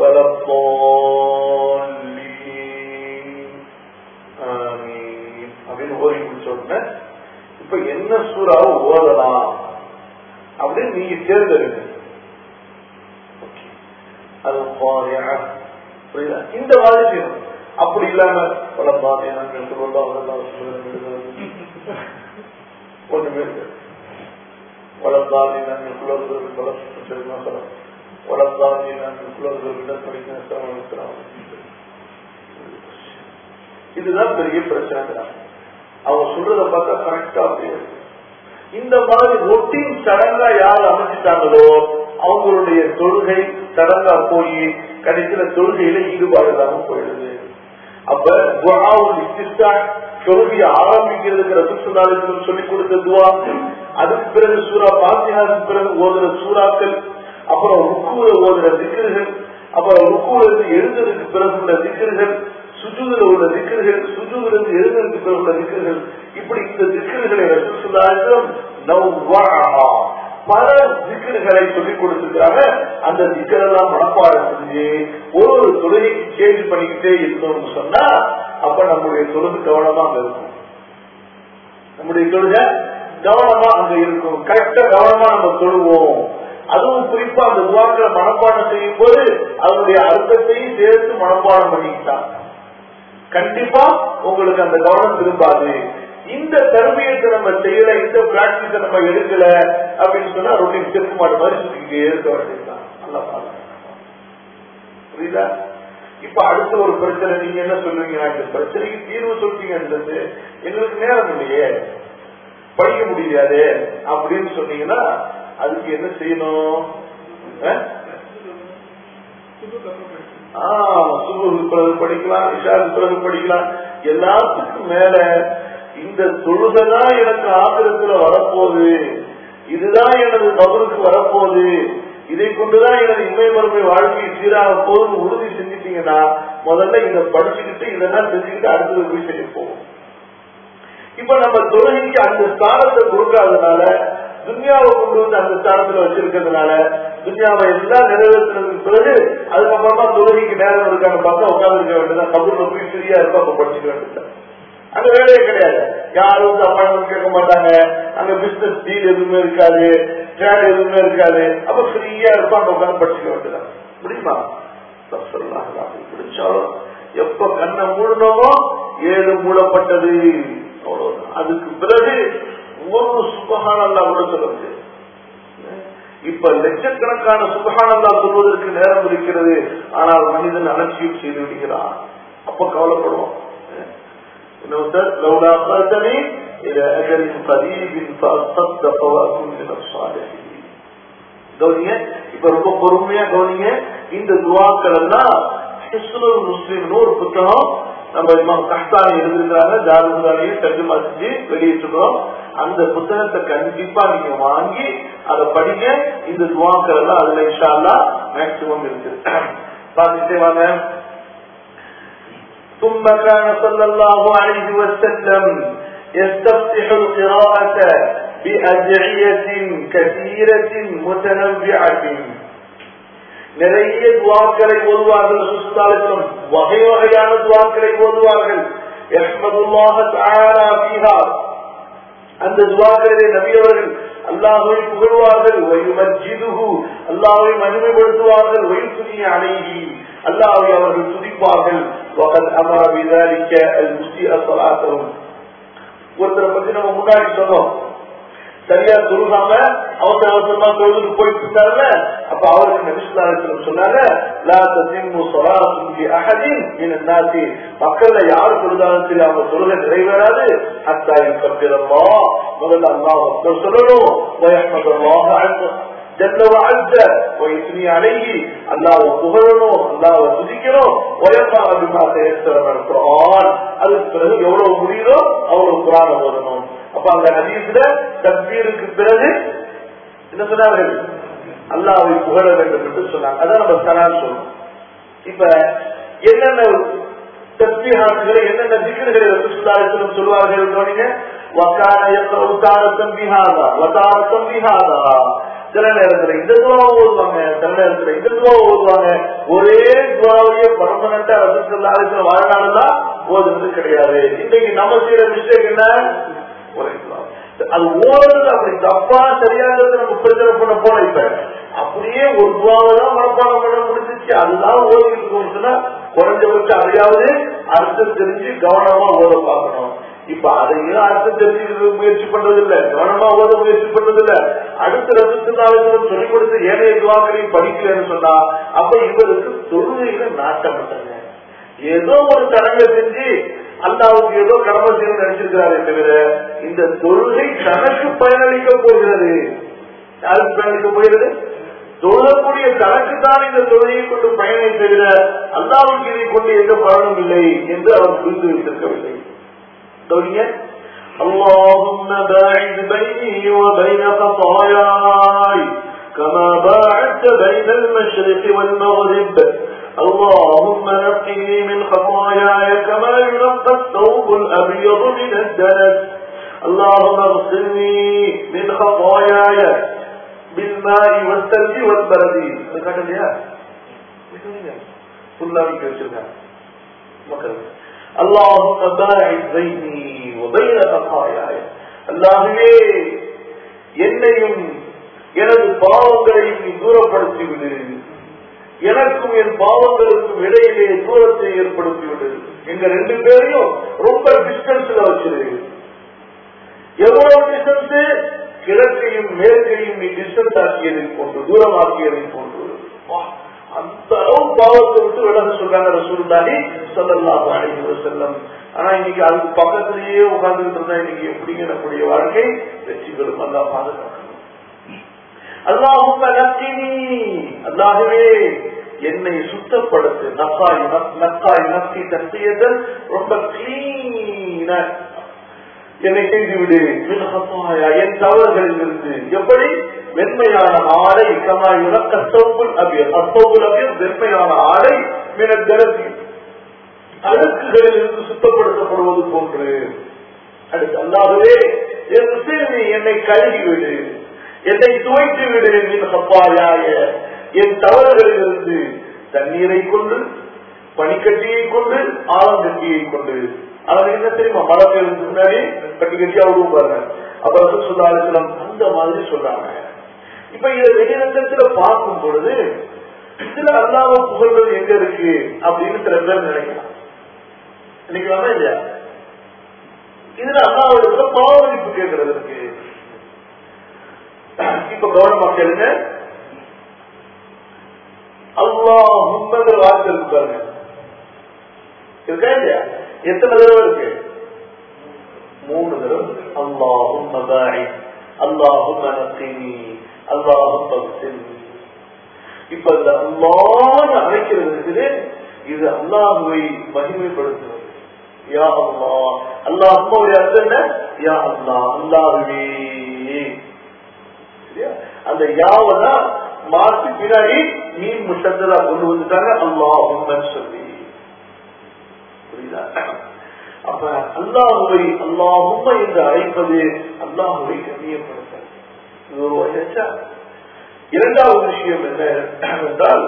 ஆமீன் அப்படின்னு ஓதி முடிச்ச உடனே இப்ப என்ன சூறாவை ஓதலாம் அப்படின்னு நீங்க தேர்ந்தெடுங்க அது புரியுதா இந்த மாதிரி செய்யணும் அப்படி இல்லாம பல பாத்தியம் ஒண்ணுமே இருக்கு வளர்ந்தாலின் அங்கு குலர்கள் வளர்ச்சி வளர்ந்தாலின் அங்கு குலர்கள் விட படிக்கிறான் இதுதான் பெரிய பிரச்சனை அவங்க சொல்றத பார்த்தா கரெக்டா அப்படியே இந்த மாதிரி ரொட்டீன் சடங்கா யார் அமைச்சிட்டாங்களோ அவங்களுடைய தொழுகை சடங்கா போய் கடைசியில தொழுகையில ஈடுபாடு இல்லாம போயிடுது அப்ப துவாவுல் இஸ்திஸ்தா தொழுகையை ஆரம்பிக்கிறதுக்கு ரசூசுல்லாலும் சொல்லி கொடுத்த துவா அதுக்கு பிறகு சூரா பாத்தியாவுக்கு பிறகு ஓதுற சூறாக்கள் அப்புறம் ருக்குல ஓதுற திக்கர்கள் அப்புறம் ருக்குல இருந்து எழுந்ததுக்கு பிறகு உள்ள திக்கர்கள் சுஜூதுல உள்ள திக்கர்கள் சுஜூதுல இருந்து எழுந்ததுக்கு பிறகு உள்ள திக்கர்கள் இப்படி இந்த திக்கர்களை ரசூசுல்லாலும் பல திக்கர்களை சொல்லிக் கொடுத்திருக்காங்க அந்த திக்கரெல்லாம் மனப்பாடம் செஞ்சு ஒரு ஒரு தொழுகைக்கு கேள்வி பண்ணிக்கிட்டே இருந்தோம்னு சொன்னா அப்ப நம்முடைய தொழுகு கவனமா அங்க இருக்கும் நம்முடைய தொழுகை கவனமா அங்க இருக்கும் கரெக்டா கவனமா நம்ம தொழுவோம் அதுவும் குறிப்பா அந்த துவாக்களை மனப்பாடம் செய்யும் போது அதனுடைய அர்த்தத்தையும் சேர்த்து மனப்பாடம் பண்ணிக்கிட்டான் கண்டிப்பா உங்களுக்கு அந்த கவனம் திரும்பாது இந்த தருமையத்தை நம்ம செய்யல இந்த பிராக்டிஸ நம்ம எடுக்கல அப்படின்னு சொன்னா ரொட்டீன் செருப்பு மாடு மாதிரி சுத்திக்கிட்டே இருக்க வேண்டியதுதான் நல்லா பாருங்க புரியுதா இப்ப அடுத்த ஒரு பிரச்சனை நீங்க என்ன சொல்லுவீங்க இந்த பிரச்சனைக்கு தீர்வு சொல்றீங்கன்றது எங்களுக்கு நேரம் இல்லையே படிக்க முடியாது அப்படின்னு சொன்னீங்கன்னா அதுக்கு என்ன செய்யணும் சுபுக்கு பிறகு படிக்கலாம் இஷாவுக்கு பிறகு படிக்கலாம் எல்லாத்துக்கும் மேல இந்த தொழுகைதான் எனக்கு ஆத்திரத்துல வரப்போகுது இதுதான் எனது கபருக்கு வரப்போகுது இதை கொண்டுதான் எனது இமை மறுமை வாழ்க்கை சீராக போகுது உறுதி செஞ்சுட்டீங்கன்னா முதல்ல இதை படிச்சுக்கிட்டு இதெல்லாம் செஞ்சுக்கிட்டு அடுத்தது போய் செய்ய போகும் இப்ப நம்ம தொழுகைக்கு அந்த ஸ்தானத்தை கொடுக்காதனால துன்யாவை கொண்டு வந்து அந்த ஸ்தானத்துல வச்சிருக்கிறதுனால துன்யாவை எல்லாம் நிறைவேற்றினதுக்கு பிறகு அதுக்கப்புறமா தொழுகைக்கு நேரம் இருக்கான பார்த்தா உட்கார்ந்து இருக்க வேண்டியதான் கபூர்ல போய் ஃப்ரீயா இருக்கும் அப்ப படிச்சுக்க வேண்டியது அங்க வேலையே கிடையாது யாரும் வந்து அப்பாயின்மெண்ட் கேட்க மாட்டாங்க அங்க பிசினஸ் டீல் எதுவுமே இருக்காது ட்ரேட் எதுவுமே இருக்காது அப்ப ஃப்ரீயா இருக்கும் அங்க உட்காந்து படிச்சுக்க வேண்டியதான் முடியுமா பிடிச்சாலும் எப்ப கண்ணை மூடணுமோ ஏழு மூடப்பட்டது அவ்வளவுதான் அதுக்கு பிறகு ஒரு சுபகானல்லா கூட சொல்ல முடியாது இப்ப லட்சக்கணக்கான சுபகானல்லா சொல்வதற்கு நேரம் இருக்கிறது ஆனால் மனிதன் அலட்சியம் செய்து விடுகிறான் அப்ப கவலைப்படுவோம் لولا أخرتني إلى أجل قريب فأصدق وأكون من الصالحين கவனிங்க இப்ப ரொம்ப பொறுமையா கவனிங்க இந்த துவாக்கள் எல்லாம் ஹிஸ்னுல் முஸ்லிம்னு ஒரு புத்தகம் நம்ம இமாம் கஷ்டானி எழுதிருக்கிறாங்க ஜாருந்தாலையும் தர்ஜுமா செஞ்சு வெளியிட்டிருக்கிறோம் அந்த புத்தகத்தை கண்டிப்பா நீங்க வாங்கி அதை படிங்க இந்த துவாக்கள் எல்லாம் அதுல இன்ஷால்லா மேக்சிமம் இருக்கு பார்த்துட்டே வாங்க ثم كان صلى الله عليه وسلم يستفتح القراءة بأدعية كثيرة متنوعة நிறைய துவாக்களை ஓதுவார்கள் சுஸ்தாலிசம் வகை வகையான துவாக்களை ஓதுவார்கள் அந்த துவாக்களிலே நபியவர்கள் அல்லாஹை புகழ்வார்கள் அல்லாஹை மகிமைப்படுத்துவார்கள் வயிற்றுனிய அணைகி அல்லாஹை அவர்கள் துதிப்பார்கள் அமர விதாரிக்க ஒருத்தரை பத்தி நம்ம முன்னாடி சொன்னோம் சரியா தொழுகாம அவசர அவசரமா தொழுதுட்டு போயிட்டு இருக்காருல்ல அப்ப அவருக்கு நபிசுல்லாசலம் சொன்னாங்க மக்கள்ல யாரு தொழுதாலும் சரி அவங்க தொழுகை நிறைவேறாது அத்தாயின் கப்பிரமா முதல்ல அல்லாஹ் சொல்லணும் جل وعز ويثني عليه الله புகழணும் அல்லாஹ் துதிக்கணும் ويقرأ بما تيسر من القرآن அதுக்கு பிறகு எவ்வளவு முடியுதோ அவ்வளவு குரான ஓதணும் அப்ப அந்த ஹதீஸ்ல தக்பீருக்கு பிறகு என்ன சொன்னார்கள் அல்லாவை புகழ வேண்டும் என்று சொன்னாங்க அதான் நம்ம சலான் சொல்லணும் இப்ப என்னென்ன தஸ்பீஹாத்துகளை என்னென்ன திக்கர்களை ரசூலுல்லாஹி சொல்வார்கள் கவனிங்க وكان يقرأ تارة بهذا وتارة بهذا சில நேரத்துல இந்த துவா ஓதுவாங்க சில நேரத்துல இந்த துவா ஓதுவாங்க ஒரே துவாவையே பர்மனண்டா ரசூலுல்லாஹி வாழ்நாள்தான் ஓதுறது கிடையாது இன்னைக்கு நம்ம செய்யற மிஸ்டேக் என்ன ஒரே துவா அது ஓடுறது அப்படி தப்பா சரியாகிறது நம்ம பிரச்சனை பண்ண போன இப்ப அப்படியே ஒரு துவாவை தான் மனப்பாடம் பண்ண முடிஞ்சிச்சு அதுதான் ஓதிட்டு இருக்கோம்னு சொன்னா குறைஞ்சபட்சம் அதையாவது அர்த்தம் தெரிஞ்சு கவனமா ஓத பார்க்கணும் இப்ப அதையும் அர்த்தம் தெரிஞ்சு முயற்சி பண்றது இல்ல கவனமா ஓத முயற்சி பண்றது இல்ல அடுத்த ரசத்தினாலும் சொல்லிக் கொடுத்து ஏனைய துவாக்களையும் படிக்கலன்னு சொன்னா அப்ப இவருக்கு தொழுகையில நாட்டம் இல்லைங்க ஏதோ ஒரு கடமை செஞ்சு அல்லாவுக்கு ஏதோ கடமை செய்யணும்னு நினைச்சிருக்கிறாரே தவிர இந்த தொழுகை தனக்கு பயனளிக்க போகிறது யாருக்கு பயனளிக்க போகிறது தொழக்கூடிய தனக்கு தான் இந்த தொழுகையை கொண்டு பயனை தவிர அல்லாவுக்கு இதை கொண்டு எந்த பலனும் இல்லை என்று அவர் புரிந்து வைத்திருக்கவில்லை கவனிங்க اللهم باعد بيني وبين خطاياي كما باعدت بين المشرق والمغرب اللهم نقني من خطاياي كما ينقى الثوب الابيض من الدنس اللهم اغسلني من خطاياي بالماء والثلج والبرد ذكرت لها كلها يكرشها மக்கள் اللهم باعد بيني وبين خطاياي அல்லாஹ்வே என்னையும் எனது பாவங்களையும் நீ தூரப்படுத்தி விடு எனக்கும் என் பாவங்களுக்கும் இடையிலே தூரத்தை ஏற்படுத்தி விடு எங்க ரெண்டு பேரையும் ரொம்ப டிஸ்டன்ஸ்ல வச்சிரு எவ்வளவு டிஸ்டன்ஸ் கிழக்கையும் மேற்கையும் நீ டிஸ்டன்ஸ் ஆக்கியதை போன்று தூரமாக்கியதை போன்று அந்த அளவு பாவத்தை விட்டு விலக சொல்றாங்க ரசூலுல்லாஹி ஸல்லல்லாஹு அலைஹி வஸல்லம் ஆனா இன்னைக்கு அதுக்கு பக்கத்திலேயே உட்கார்ந்துட்டு இருந்தா இன்னைக்கு எப்படிங்க நம்முடைய வாழ்க்கை வெற்றி பெறும் அல்லா பாதுகாக்கணும் அல்லாஹும் அல்லாகவே என்னை சுத்தப்படுத்து நக்காய் நக்காய் நக்கி தட்டியதன் ரொம்ப கிளீன என்னை செய்துவிடு என் தவறுகளில் இருந்து எப்படி வெண்மையான ஆடை கமாய் கத்தோப்புல் அபியல் அத்தோப்புல் அபியல் வெண்மையான ஆடை மின திரத்தி அழுக்குகளில் இருந்து சுத்தப்படுத்தப்படுவது போன்று அடுத்து அல்லாகவே என் சிறுமி என்னை கழுகிவிடு என்னை துவைத்து விடு என் சப்பாயாய என் தவறுகளில் இருந்து தண்ணீரை கொண்டு பனிக்கட்டியை கொண்டு ஆலங்கட்டியை கொண்டு அவர் என்ன தெரியுமா மழை பெய்யறதுக்கு முன்னாடி கட்டி கட்டியா விடுவோம் பாருங்க அப்புறம் சுதாரிசனம் அந்த மாதிரி சொல்றாங்க இப்ப இதை வெளிநகரத்துல பார்க்கும் பொழுது இதுல அல்லாம புகழ்றது எங்க இருக்கு அப்படின்னு சில பேர் நினைக்கலாம் நினைக்கலாமா இல்லையா இதுல அல்லாவிடத்துல பாவமதிப்பு கேட்கறது இருக்கு இப்ப கவனமா கேளுங்க அல்லாஹ் முன்பது வார்த்தை இருக்கு பாருங்க இருக்கா இல்லையா எத்தனை தடவை இருக்கு மூணு தடவை அல்லாஹும் மதாரி அல்லாஹும் நனத்தினி அல்லாஹும் பக்தினி இப்ப இந்த அல்லாஹ் அழைக்கிறது இருக்குது இது அல்லாஹுவை மகிமைப்படுத்துவது யா அல்லா அல்லாஹ் அம்மாவுடைய அர்த்தம் என்ன யா அல்லா அல்லாஹுவே அந்த யாவனா மாற்றி பின்னாடி மீன் முஷத்ததா கொண்டு வந்துட்டாங்க அல்லாஹும் சொல்லி புரியுதா அப்ப அல்லாஹுவை அல்லாஹும் என்று அழைப்பது அல்லாஹுவை கண்ணியப்படுத்த இது ஒரு வயசா இரண்டாவது விஷயம் என்ன என்றால்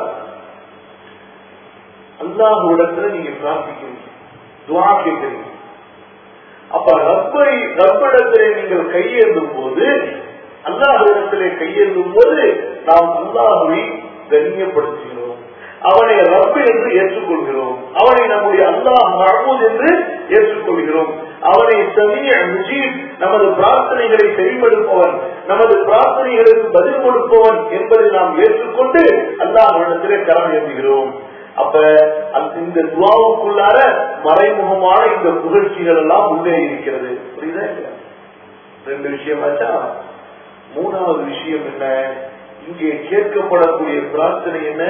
அல்லாஹுடத்துல நீங்க பிரார்த்திக்கிறீங்க துவா கேட்கிறீங்க அப்ப ரப்பை ரப்பிடத்திலே நீங்கள் கையேந்தும் போது அல்லாஹிடத்திலே கையேந்தும் போது நாம் அல்லாஹுவை கண்ணியப்படுத்துகிறோம் அவனை ரப்பு என்று ஏற்றுக்கொள்கிறோம் அவனை நம்முடைய அல்லாஹ் மஹமூத் என்று ஏற்றுக்கொள்கிறோம் அவனை சமீய முஜீப் நமது பிரார்த்தனைகளை செயல்படுப்பவன் நமது பிரார்த்தனைகளுக்கு பதில் கொடுப்பவன் என்பதை நாம் ஏற்றுக்கொண்டு அல்லாஹிடத்திலே கரம் ஏந்துகிறோம் அப்ப இந்த துவாவுக்குள்ளார மறைமுகமான இந்த புகழ்ச்சிகள் எல்லாம் உள்ளே இருக்கிறது புரியுதா ரெண்டு விஷயமாச்சா மூணாவது விஷயம் என்ன இங்கே கேட்கப்படக்கூடிய பிரார்த்தனை என்ன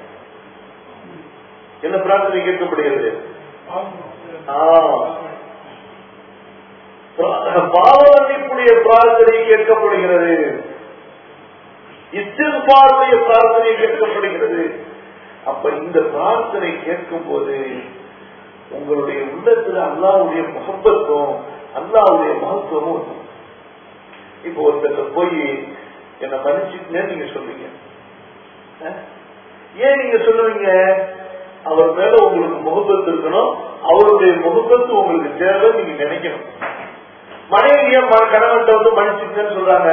என்ன பிரார்த்தனை கேட்கப்படுகிறது பாவமன்னிப்புடைய பிரார்த்தனை கேட்கப்படுகிறது இஸ்திர்பாருடைய பிரார்த்தனை கேட்கப்படுகிறது அப்ப இந்த பிரார்த்தனை கேட்கும் போது உங்களுடைய உள்ளத்துல அல்லாவுடைய முகப்பத்தும் அல்லாவுடைய மகத்துவமும் இப்ப ஒருத்தர் போய் என்ன மன்னிச்சுக்கங்கன்னு நீங்க சொல்லுவீங்க அஹ்? ஏன் நீங்க சொல்லுவீங்க அவர் மேல உங்களுக்கு முகப்பத்து இருக்கணும் அவருடைய முகப்பத்து உங்களுக்கு தேவை நீங்க நினைக்கணும் மனைவிய கணவன்கிட்ட வந்து மன்னிச்சுக்கன்னு சொல்றாங்க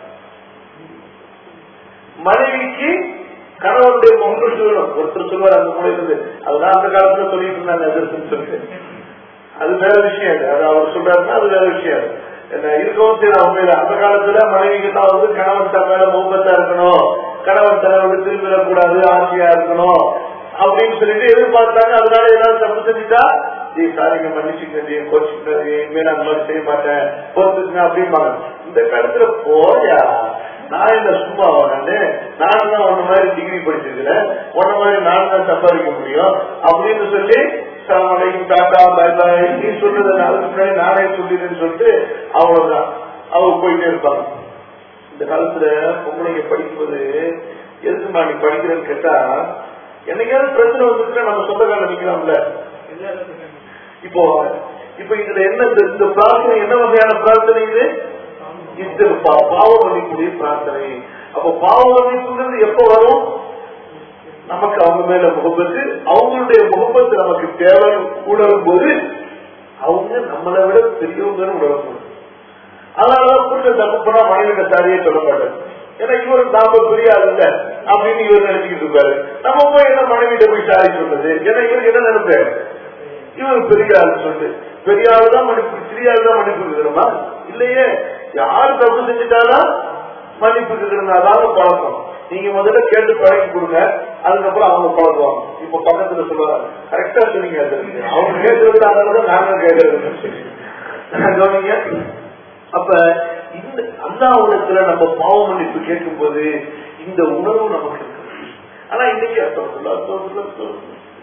மனைவிக்கு கணவனுடைய முகப்பத்து வேணும் ஒருத்தர் சொல்வார் அந்த மூலையில இருந்து அதெல்லாம் அந்த காலத்துல சொல்லிட்டு இருந்தாங்க எதிர்ப்புன்னு சொல்லிட்டு அது வேற விஷயம் அது அது அவர் சொல்றாருன்னா அது வேற விஷயம் அது. என்ன இருக்கவும் சரி உண்மையில அந்த காலத்துல மனைவிக்கு தான் வந்து கணவன் தன் மேல முகப்பத்தா இருக்கணும் கணவன் தன்னை விட்டு திரும்பிடக்கூடாது ஆசையா இருக்கணும் அப்படின்னு சொல்லிட்டு எதிர்பார்த்தாங்க அதனால ஏதாவது தப்பு செஞ்சுட்டா ஜி சாரிங்க மன்னிச்சுங்க ஜி கோச்சுங்க இனிமேல் அந்த மாதிரி செய்ய மாட்டேன் பொறுத்துக்குங்க அப்படிம்பாங்க இந்த காலத்துல போயா நான் என்ன சும்மா நானு நான் தான் உன்ன மாதிரி டிகிரி படிச்சிருக்கிறேன் உன்ன மாதிரி நான் தான் சம்பாதிக்க முடியும் அப்படின்னு சொல்லி சலாமலைக்கும் டாட்டா பை பாய் நீ சொல்றது அதுக்கு முன்னாடி நானே சொல்லிடுன்னு சொல்லிட்டு அவ்வளவுதான் அவங்க போயிட்டே இருப்பாங்க இந்த காலத்துல பொம்பளைங்க படிக்கும்போது எதுக்குமா நீ படிக்கிறேன்னு கேட்டா என்னைக்காவது பிரச்சனை வந்துச்சுன்னா நம்ம சொந்த காலம் நிக்கலாம்ல இப்போ இப்ப இதுல என்ன இந்த- இந்த பிரார்த்தனை என்ன வகையான பிரார்த்தனை இது இது பா- பாவ மன்னிப்புடைய பிரார்த்தனை அப்ப பாவ மன்னிப்புங்கிறது எப்ப வரும் நமக்கு அவங்க மேல முகப்பத்து அவங்களுடைய முகப்பத்து நமக்கு தேவை உணரும் போது அவங்க நம்மளை விட பெரியவங்கன்னு உணரணும் அதனாலதான் புருஷன் தப்பு பண்ணா மனைவிட சாரியே சொல்ல மாட்டாரு ஏன்னா இவர் நாம பெரிய ஆள் இல்ல அப்படின்னு இவர் நினைச்சுக்கிட்டு இருப்பாரு நம்ம போய் என்ன மனைவிட்ட போய் சாரி சொல்றது ஏன்னா இவருக்கு என்ன நினைப்பாரு இவர் பெரிய ஆள் சொல்லிட்டு பெரிய ஆள் தான் மன்னிப்பு சிறிய ஆள் தான் மன்னிப்பு இருக்கிறோமா இல்லையே யார் தப்பு செஞ்சுட்டாலும் மன்னிப்பு இருக்கிறது அதாவது பழக்கம் நீங்க முதல்ல கேட்டு பழகி கொடுங்க அதுக்கப்புறம் அவங்க பழகுவாங்க இப்ப பக்கத்துல சொல்லுவாங்க கரெக்டா சொன்னீங்க அது. அவங்க கேட்கறது அதனால நாங்க கேட்கறது கவனிங்க அப்ப இந்த அல்லாவுடத்துல நம்ம பாவ மன்னிப்பு கேட்கும் போது இந்த உணர்வு நமக்கு இருக்கு ஆனா இன்னைக்கு அர்த்தம் சொல்ல அர்த்தம் சொல்ல அர்த்தம்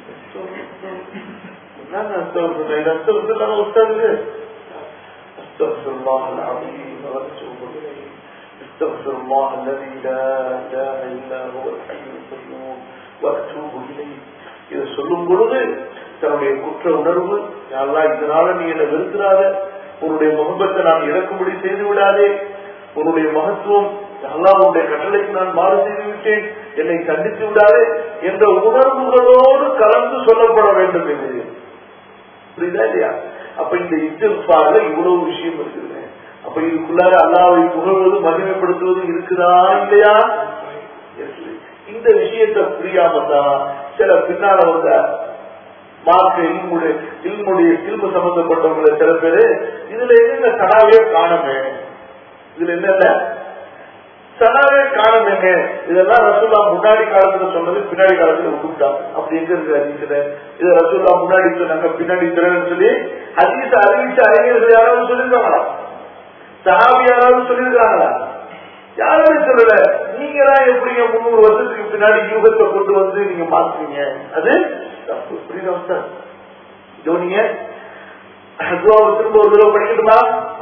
என்னங்க அர்த்தம் சொல்ல இது அர்த்தம் சொல்லாம உட்காந்து استغفر الله العظيم واتوب اليه استغفر الله الذي لا اله الا هو الحي القيوم واتوب اليه இதை சொல்லும் பொழுது தன்னுடைய குற்ற உணர்வு யாரெல்லாம் இதனால நீ என்ன வெறுக்கிறாத உன்னுடைய முகப்பத்தை நான் இறக்கும்படி செய்து விடாதே உன்னுடைய மகத்துவம் எல்லாம் உன்னுடைய கட்டளைக்கு நான் மாறு செய்து விட்டேன் என்னை கண்டித்து விடாதே என்ற உணர்வுகளோடு கலந்து சொல்லப்பட வேண்டும் என்று புரியுதா இல்லையா அப்ப இந்த இஸ்திஃபார்ல இவ்வளவு விஷயம் இருக்குது அப்ப இதுக்குள்ளார அல்லாவை புகழ்வது மகிமைப்படுத்துவது இருக்குதா இல்லையா இருக்கு. இந்த விஷயத்தை புரியாம தான் சில பின்னால வந்த மார்க்க இல்முடைய இல்முடைய இல்மு சம்பந்தப்பட்டவங்கள சில பேரு இதுல என்ன கனாவே காணமே இதுல என்னென்ன சனாவே காணமேங்க இதெல்லாம் ரசூல்லா முன்னாடி காலத்துல சொன்னது பின்னாடி காலத்துல விட்டுட்டாங்க அப்படி எங்க இருக்கு ஹதீஸ்ல இது ரசூல்லா முன்னாடி சொன்னாங்க பின்னாடி திறன்னு சொல்லி ஹதீஸ் அறிவிச்ச அறிஞர்கள் யாராவது சொல்லியிருக்காங்களா சஹாபி யாராவது சொல்லியிருக்காங்களா யாருமே சொல்லல நீங்க தான் எப்படிங்க முன்னூறு வருஷத்துக்கு பின்னாடி யூகத்தை கொண்டு வந்து நீங்க மாத்துறீங்க அது தப்பு புரியுதா சார் ஜோனிங்க துவாவை திரும்ப ஒரு தடவை படிக்கட்டுமா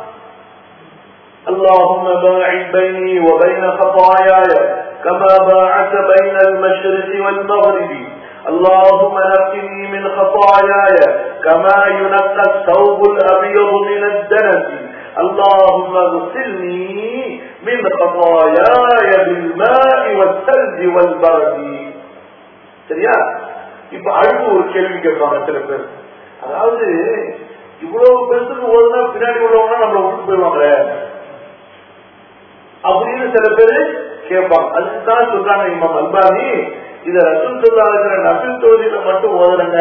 اللهم باعد بيني وبين خطاياي كما باعدت بين المشرق والمغرب اللهم نقني من خطاياي كما ينقى الثوب الابيض من الدنس اللهم اغسلني من خطاياي بالماء والثلج والبرد சரியா இப்ப அடுத்து ஒரு கேள்வி கேட்பாங்க சில பேர் அதாவது இவ்வளவு பேருக்கு ஓடுனா பின்னாடி உள்ளவங்க நம்மள விட்டு போயிடுவாங்களே அப்படின்னு சில பேரு கேட்பாங்க அதுதான் சொல்றாங்க இமாம் அல்பானி இத ரசூல் சொல்லாத நபில் தொகுதியில மட்டும் ஓதுறங்க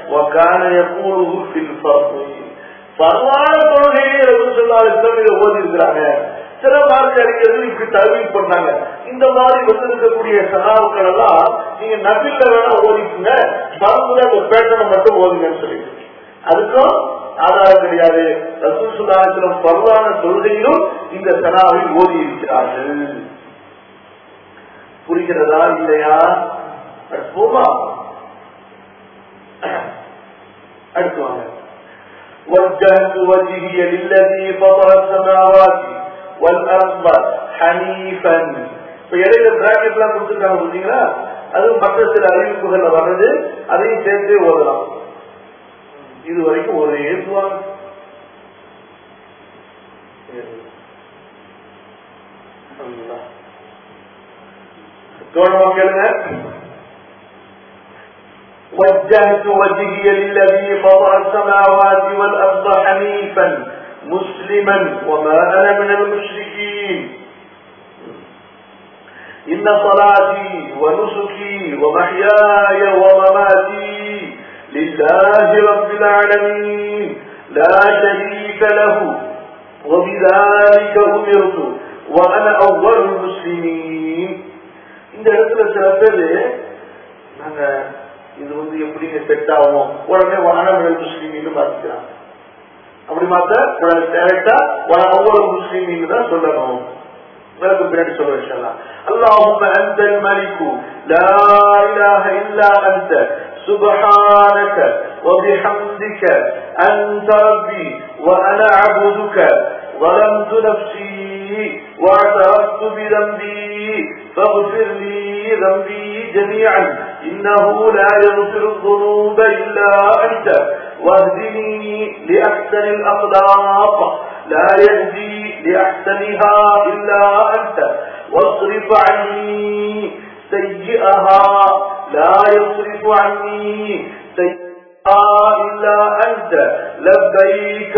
பரவான தொழுகையை ரசூல் சொல்லாத இதை ஓதி இருக்கிறாங்க சில மார்க்க அறிஞர்கள் இப்படி தகவல் பண்ணாங்க இந்த மாதிரி வந்திருக்கக்கூடிய சகாவுக்கள் எல்லாம் நீங்க நபில்ல வேணா ஓதிக்குங்க மறந்துல அந்த பேட்டனை மட்டும் ஓதுங்கன்னு சொல்லிட்டு அதுக்கும் ஆதாரம் கிடையாது ரசூல் சுல்லாத்திரம் பரவான தொழுகையிலும் இந்த சனாவை ஓதி இருக்கிறார்கள் புரிகிறதா இல்லையா போமா அடுத்து வாங்க وجهت وجهي للذي فطر السماوات والارض حنيفا இப்ப இடையில பிராக்கெட் எல்லாம் கொடுத்துருக்காங்க பார்த்தீங்களா அது மற்ற சில அறிவிப்புகள்ல வர்றது அதையும் சேர்த்தே ஓதலாம் இது வரைக்கும் ஒரு ஏசுவாங்க கவனமா கேளுங்க وجهت وجهي للذي فطر السماوات والأرض حنيفا مسلما وما أنا من المشركين إن صلاتي ونسكي ومحياي ومماتي لله رب العالمين لا شريك له وبذلك أمرت وأنا أول المسلمين இந்த இடத்துல சில பேரு நாங்க இது வந்து எப்படிங்க செட் ஆகும் உடனே வானவியல் முஸ்லீமின்னு மாத்திக்கிறாங்க அப்படி மாத்த உடனே டேரக்டா ஒவ்வொரு முஸ்லீமின்னு தான் சொல்லணும் விளக்கு பின்னாடி சொல்ல வச்சிடலாம் اللهم أنت الملك لا إله إلا أنت سبحانك وبحمدك أنت ربي وأنا عبدك ظلمت نفسي واعترفت بذنبي فاغفر لي ذنبي جميعا إنه لا يغفر الذنوب إلا أنت واهدني لأحسن الأخلاق لا يهدي لأحسنها إلا أنت واصرف عني سيئها لا يصرف عني سيئها إلا أنت لبيك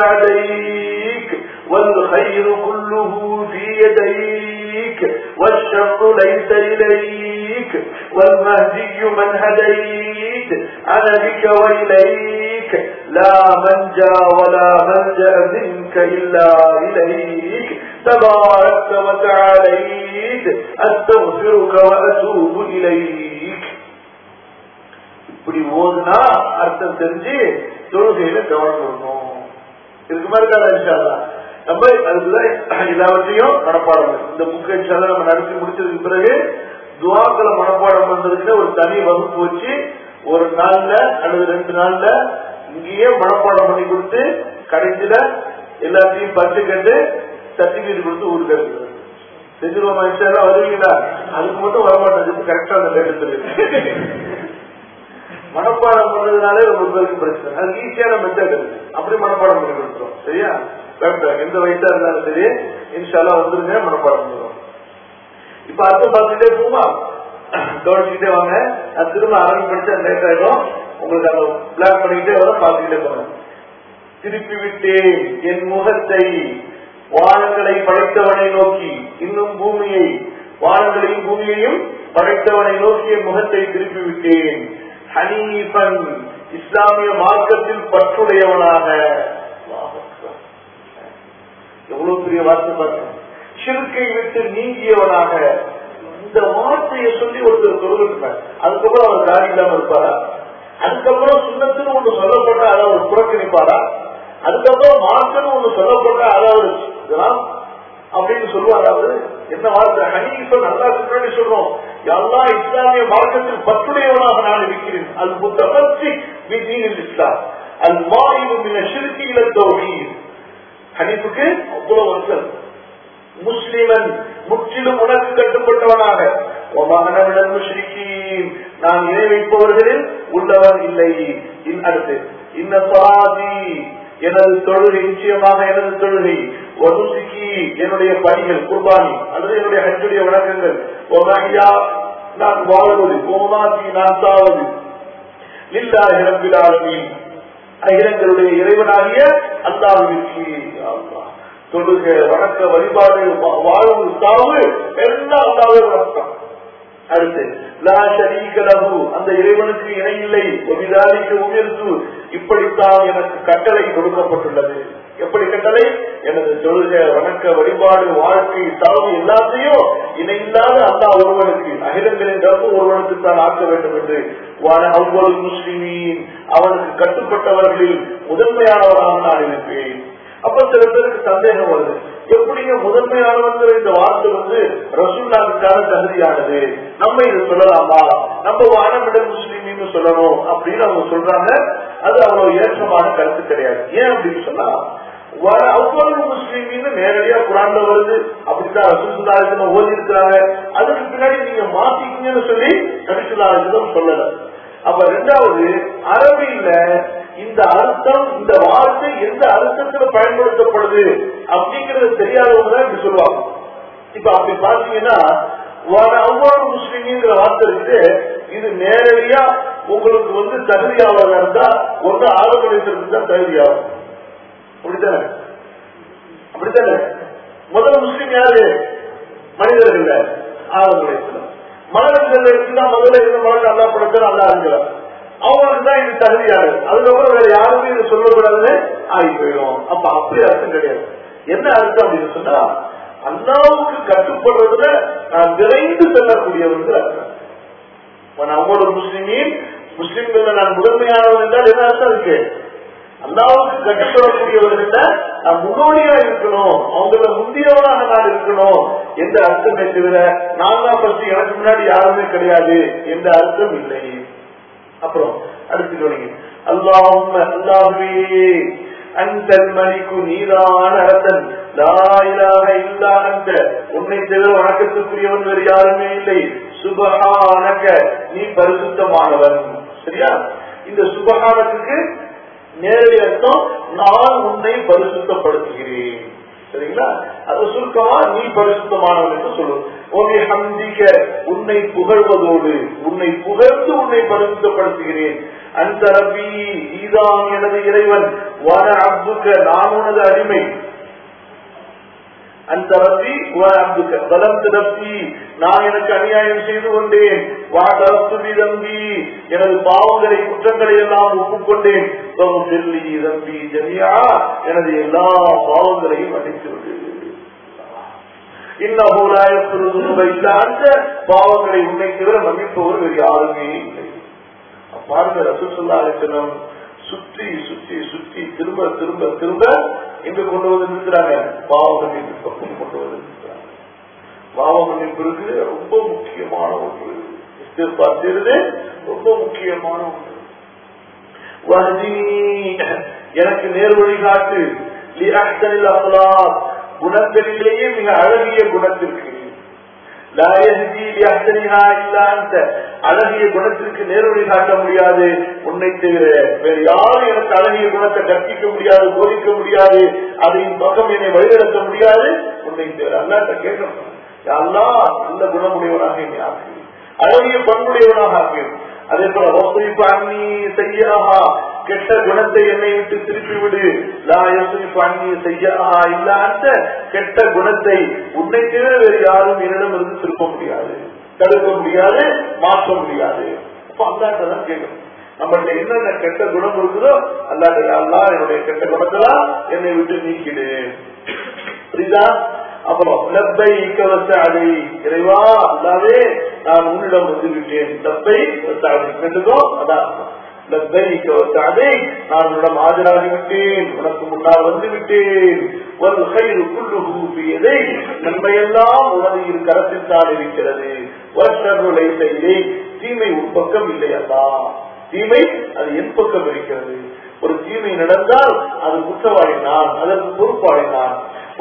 وسعديك والخير كله في يديك والشر ليس إليك والمهدي من هديت أنا بك وإليك لا منجا ولا ملجأ منك إلا إليك تباركت وتعاليت أستغفرك وأتوب إليك இப்படி ஓதுனா அர்த்தம் தெரிஞ்சு தொழுகையில கவனம் வரணும் இதுக்கு மாதிரி தான் இன்ஷால்லா நம்ம அதுக்குதான் எல்லாவற்றையும் மனப்பாடம் இந்த புக்கு இன்ஷால்லா நம்ம நடத்தி முடிச்சதுக்கு பிறகு துவாக்களை மனப்பாடம் பண்றதுக்கு ஒரு தனி வகுப்பு வச்சு ஒரு நாள்ல அல்லது ரெண்டு நாள்ல இங்கேயே மனப்பாடம் பண்ணி கொடுத்து கடைசியில எல்லாத்தையும் பட்டு கட்டு சர்டிபிகேட் கொடுத்து ஊருக்கு எடுக்கிறது செஞ்சிருவோமா இன்ஷால்லா வருவீங்களா அதுக்கு மட்டும் வரமாட்டேங்குது கரெக்டா அந்த எடுத்துருக்கு மனப்பாடம் பண்றதுனாலே ரொம்ப பேருக்கு பிரச்சனை அது ஈஸியான மெத்தட் அப்படி மனப்பாடம் பண்ணி கொடுத்துரும் சரியா வேண்டாம் எந்த வயசா இருந்தாலும் சரி இன்ஷால்லா வந்துருங்க மனப்பாடம் பண்ணுவோம் இப்ப அர்த்தம் பார்த்துட்டே போமா கவனிச்சுக்கிட்டே வாங்க நான் திரும்ப ஆரம்பிச்சு லேட் ஆயிடும் உங்களுக்கு அந்த பிளான் பண்ணிக்கிட்டே வர பார்த்துக்கிட்டே போங்க திருப்பி விட்டேன் என் முகத்தை வானங்களை படைத்தவனை நோக்கி இன்னும் பூமியை வானங்களையும் பூமியையும் படைத்தவனை நோக்கிய முகத்தை திருப்பி விட்டேன் ஹனீபன் இஸ்லாமிய மார்க்கத்தில் பற்றுடையவனாக எவ்வளவு பெரிய வார்த்தை பாருங்க சிறுக்கை விட்டு நீங்கியவனாக இந்த வார்த்தையை சொல்லி ஒருத்தர் சொல்லிருப்பார் அதுக்கப்புறம் அவர் தாடி இல்லாம இருப்பாரா அதுக்கப்புறம் சுண்ணத்துன்னு ஒண்ணு சொல்லப்பட்ட அதை அவர் புறக்கணிப்பாரா அதுக்கப்புறம் மார்க்கன்னு ஒண்ணு சொல்லப்பட்ட அதை அவர் இதெல்லாம் அப்படின்னு சொல்லுவார் அவரு என்ன வார்த்தை ஹனீஃபன் நல்லா முன்னாடி சொல்றோம் எல்லா இஸ்லாமிய மார்க்கத்தில் பற்றுடையவனாக நான் இருக்கிறேன் அது முத்தமர்ச்சி விதீனில் இஸ்லாம் அது மாறிவு மின சிறுக்கியில தோழீர் ஹனீஃபுக்கு அவ்வளவு வருஷம் முஸ்லிமன் முற்றிலும் உனக்கு கட்டுப்பட்டவனாக ஒமானவிடன் முஸ்லிக்கீன் நான் இணை வைப்பவர்களில் உள்ளவன் இல்லை இன் அடுத்து இன்ன சாதி எனது தொழுகை நிச்சயமாக எனது தொழுகை ஒருசிக்கி என்னுடைய பணிகள் குர்பானி அல்லது என்னுடைய ஹஜ்ஜுடைய வழக்கங்கள் ஒமாஹியா நான் வாழ்வது கோமாசி நான் சாவது இல்லா இறம்பிலாளமீன் அகிலங்களுடைய இறைவனாகிய அல்லாவிற்கு அல்லாஹ் தொழுக வணக்க வழிபாடு வாழ்வு சாவு எல்லாம் அல்லாவே வணக்கம் அடுத்து லா ஷரீக லஹு அந்த இறைவனுக்கு இணையில்லை ஒபிதாரிக்கு உயர்த்து இப்படித்தான் எனக்கு கட்டளை கொடுக்கப்பட்டுள்ளது எப்படி கட்டளை எனது தொழுக வணக்க வழிபாடு வாழ்க்கை சாவு எல்லாத்தையும் இணையில்லாத அல்லா ஒருவனுக்கு அகிலங்களின் ரப்பு ஒருவனுக்கு தான் ஆக்க வேண்டும் என்று அவ்வளவு முஸ்லிமீன் அவனுக்கு கட்டுப்பட்டவர்களில் முதன்மையானவராக நான் இருப்பேன் அப்ப சில பேருக்கு சந்தேகம் வருது எப்படிங்க முதன்மையானவங்கிற இந்த வார்த்தை வந்து ரசூல்லாவுக்கான தகுதியானது நம்ம இது சொல்லலாமா நம்ம வானமிடல் முஸ்லீம்னு சொல்லணும் அப்படின்னு அவங்க சொல்றாங்க அது அவ்வளவு ஏற்றமான கருத்து கிடையாது ஏன் அப்படின்னு சொன்னா அவ்வளவு முஸ்லீம்னு நேரடியா குரான்ல வருது அப்படித்தான் ரசூல்லாஜனம் ஓதி இருக்கிறாங்க அதுக்கு பின்னாடி நீங்க மாத்திக்கீங்கன்னு சொல்லி நபிசுல்லாஜனம் சொல்லல அப்ப ரெண்டாவது அரபியில இந்த அர்த்தம் இந்த வார்த்தை எந்த அர்த்தத்துல பயன்படுத்தப்படுது அப்படிங்கறது தெரியாதவங்க தான் இப்படி சொல்லுவாங்க இப்ப அப்படி பாத்தீங்கன்னா ஒவ்வொரு முஸ்லிம்ங்கிற வார்த்தை இருக்கு இது நேரடியா உங்களுக்கு வந்து தகுதியாளராக இருந்தா ஒன்று ஆளுநருக்கு தான் தகுதியாகும் அப்படித்தானே அப்படித்தானே முதல் முஸ்லிம் யாரு மனிதர்கள் ஆளுநர் மனிதர்கள் எடுத்துனா முதல்ல இருந்த மனிதன் அல்லா படைச்சா நல்லா இருக்கிறார் அவங்களுக்கு தான் இது தகுதியாரு அதுக்கப்புறம் வேற யாருமே இது சொல்லக்கூடாதுன்னு ஆகி போயிடும் அப்ப அப்படி அர்த்தம் கிடையாது என்ன அர்த்தம் அப்படின்னு சொன்னா அல்லாவுக்கு கட்டுப்படுறதுல நான் விரைந்து செல்லக்கூடியவர்கள் அர்த்தம் அவங்களோட முஸ்லிமின் முஸ்லிம்கள் நான் முதன்மையானவன் என்றால் என்ன அர்த்தம் இருக்கு அல்லாவுக்கு கட்டுப்படக்கூடியவர்கள நான் முன்னோடியா இருக்கணும் அவங்கள முந்தியவனாக நான் இருக்கணும் என்ற அர்த்தமே தவிர நான் தான் பற்றி எனக்கு முன்னாடி யாருமே கிடையாது என்ற அர்த்தம் இல்லை அப்புறம் அடுத்து கவனிங்க அல்லாஹும் அல்லாஹுவே அந்த மணிக்கு நீரான அரசன் லாயிலாக இல்லா அந்த உன்னை தவிர வணக்கத்துக்குரியவன் வேறு யாருமே இல்லை சுபகானக நீ பரிசுத்தமானவன் சரியா இந்த சுபகானத்துக்கு நேரடி அர்த்தம் நான் உன்னை பரிசுத்தப்படுத்துகிறேன் சரிங்களா அது சுருக்கமா நீ பரிசுத்தமானவன் என்று சொல்லும் உன்னை ஹந்திக்க உன்னை புகழ்வதோடு உன்னை புகழ்ந்து உன்னை பரிசுத்தப்படுத்துகிறேன் அந்த ரபி ஈதான் எனது இறைவன் வன அப்துக்க நான் உனது அடிமை அந்த ரப்பி அப்துக்க பலம் திரப்பி நான் எனக்கு அநியாயம் செய்து கொண்டேன் வாடரத்து தம்பி எனது பாவங்களை குற்றங்களை எல்லாம் ஒப்புக்கொண்டேன் சொல்லி தம்பி ஜனியா எனது எல்லா பாவங்களையும் அடித்து விடு அந்த பாவங்களை உன்னை தவிர மன்னிப்பவர் வேறு யாருமே இல்லை பாருங்க ரசூல்லா அலிசனம் சுற்றி சுற்றி சுற்றி திரும்ப திரும்ப திரும்ப எங்க கொண்டு வந்து நிறுத்துறாங்க பாவ மன்னிப்பு பக்கம் கொண்டு வந்து நிறுத்துறாங்க பாவ மன்னிப்பிற்கு ரொம்ப முக்கியமான ஒன்று எதிர்பார்த்திருது ரொம்ப முக்கியமான ஒன்று எனக்கு நேர் வழிகாட்டு குணங்களிலேயே மிக அழகிய குணத்திற்கு அழகிய குணத்திற்கு நேர்வழி காட்ட முடியாது உன்னை தவிர வேறு யாரும் எனக்கு அழகிய குணத்தை கற்பிக்க முடியாது போதிக்க முடியாது அதையின் பக்கம் என்னை வழிநடத்த முடியாது உன்னை தவிர அல்லாட்ட கேட்கணும் அல்லா நல்ல குணமுடையவனாக என்னை ஆக்கு அழகிய பண்புடையவனாக ஆக்கு அதே போல வசூலிப்பு அண்ணி செய்யாஹா கெட்ட குணத்தை என்னை விட்டு திருப்பி விடு லா யோசிப்பு அண்ணி செய்யாஹா இல்லாத கெட்ட குணத்தை உன்னை தவிர வேறு யாரும் என்னிடம் இருந்து திருப்ப முடியாது தடுக்க முடியாது மாற்ற முடியாது அப்ப அல்லாட்டதான் கேட்கணும் நம்மள்ட்ட என்னென்ன கெட்ட குணம் இருக்குதோ அல்லாட்ட அல்லா என்னுடைய கெட்ட குணத்தெல்லாம் என்னை விட்டு நீக்கிடு புரியுதா அப்புறம் லப்பை கவசாடி இறைவா அல்லாவே நான் உன்னிடம் வந்து விட்டேன் லப்பை ரெண்டுக்கோ அதான் லப்பை கவசாடி நான் உன்னிடம் ஆஜராகி விட்டேன் உனக்கு முன்னால் வந்து விட்டேன் ஒரு கயிறு புல்லு கூப்பியதை நன்மையெல்லாம் உனது இரு கரத்தில் தான் இருக்கிறது வருஷங்களை செய்தே தீமை உன் பக்கம் இல்லை அல்லா தீமை அது என் பக்கம் இருக்கிறது ஒரு தீமை நடந்தால் அது குற்றவாளி நான் அதற்கு பொறுப்பாளி நான்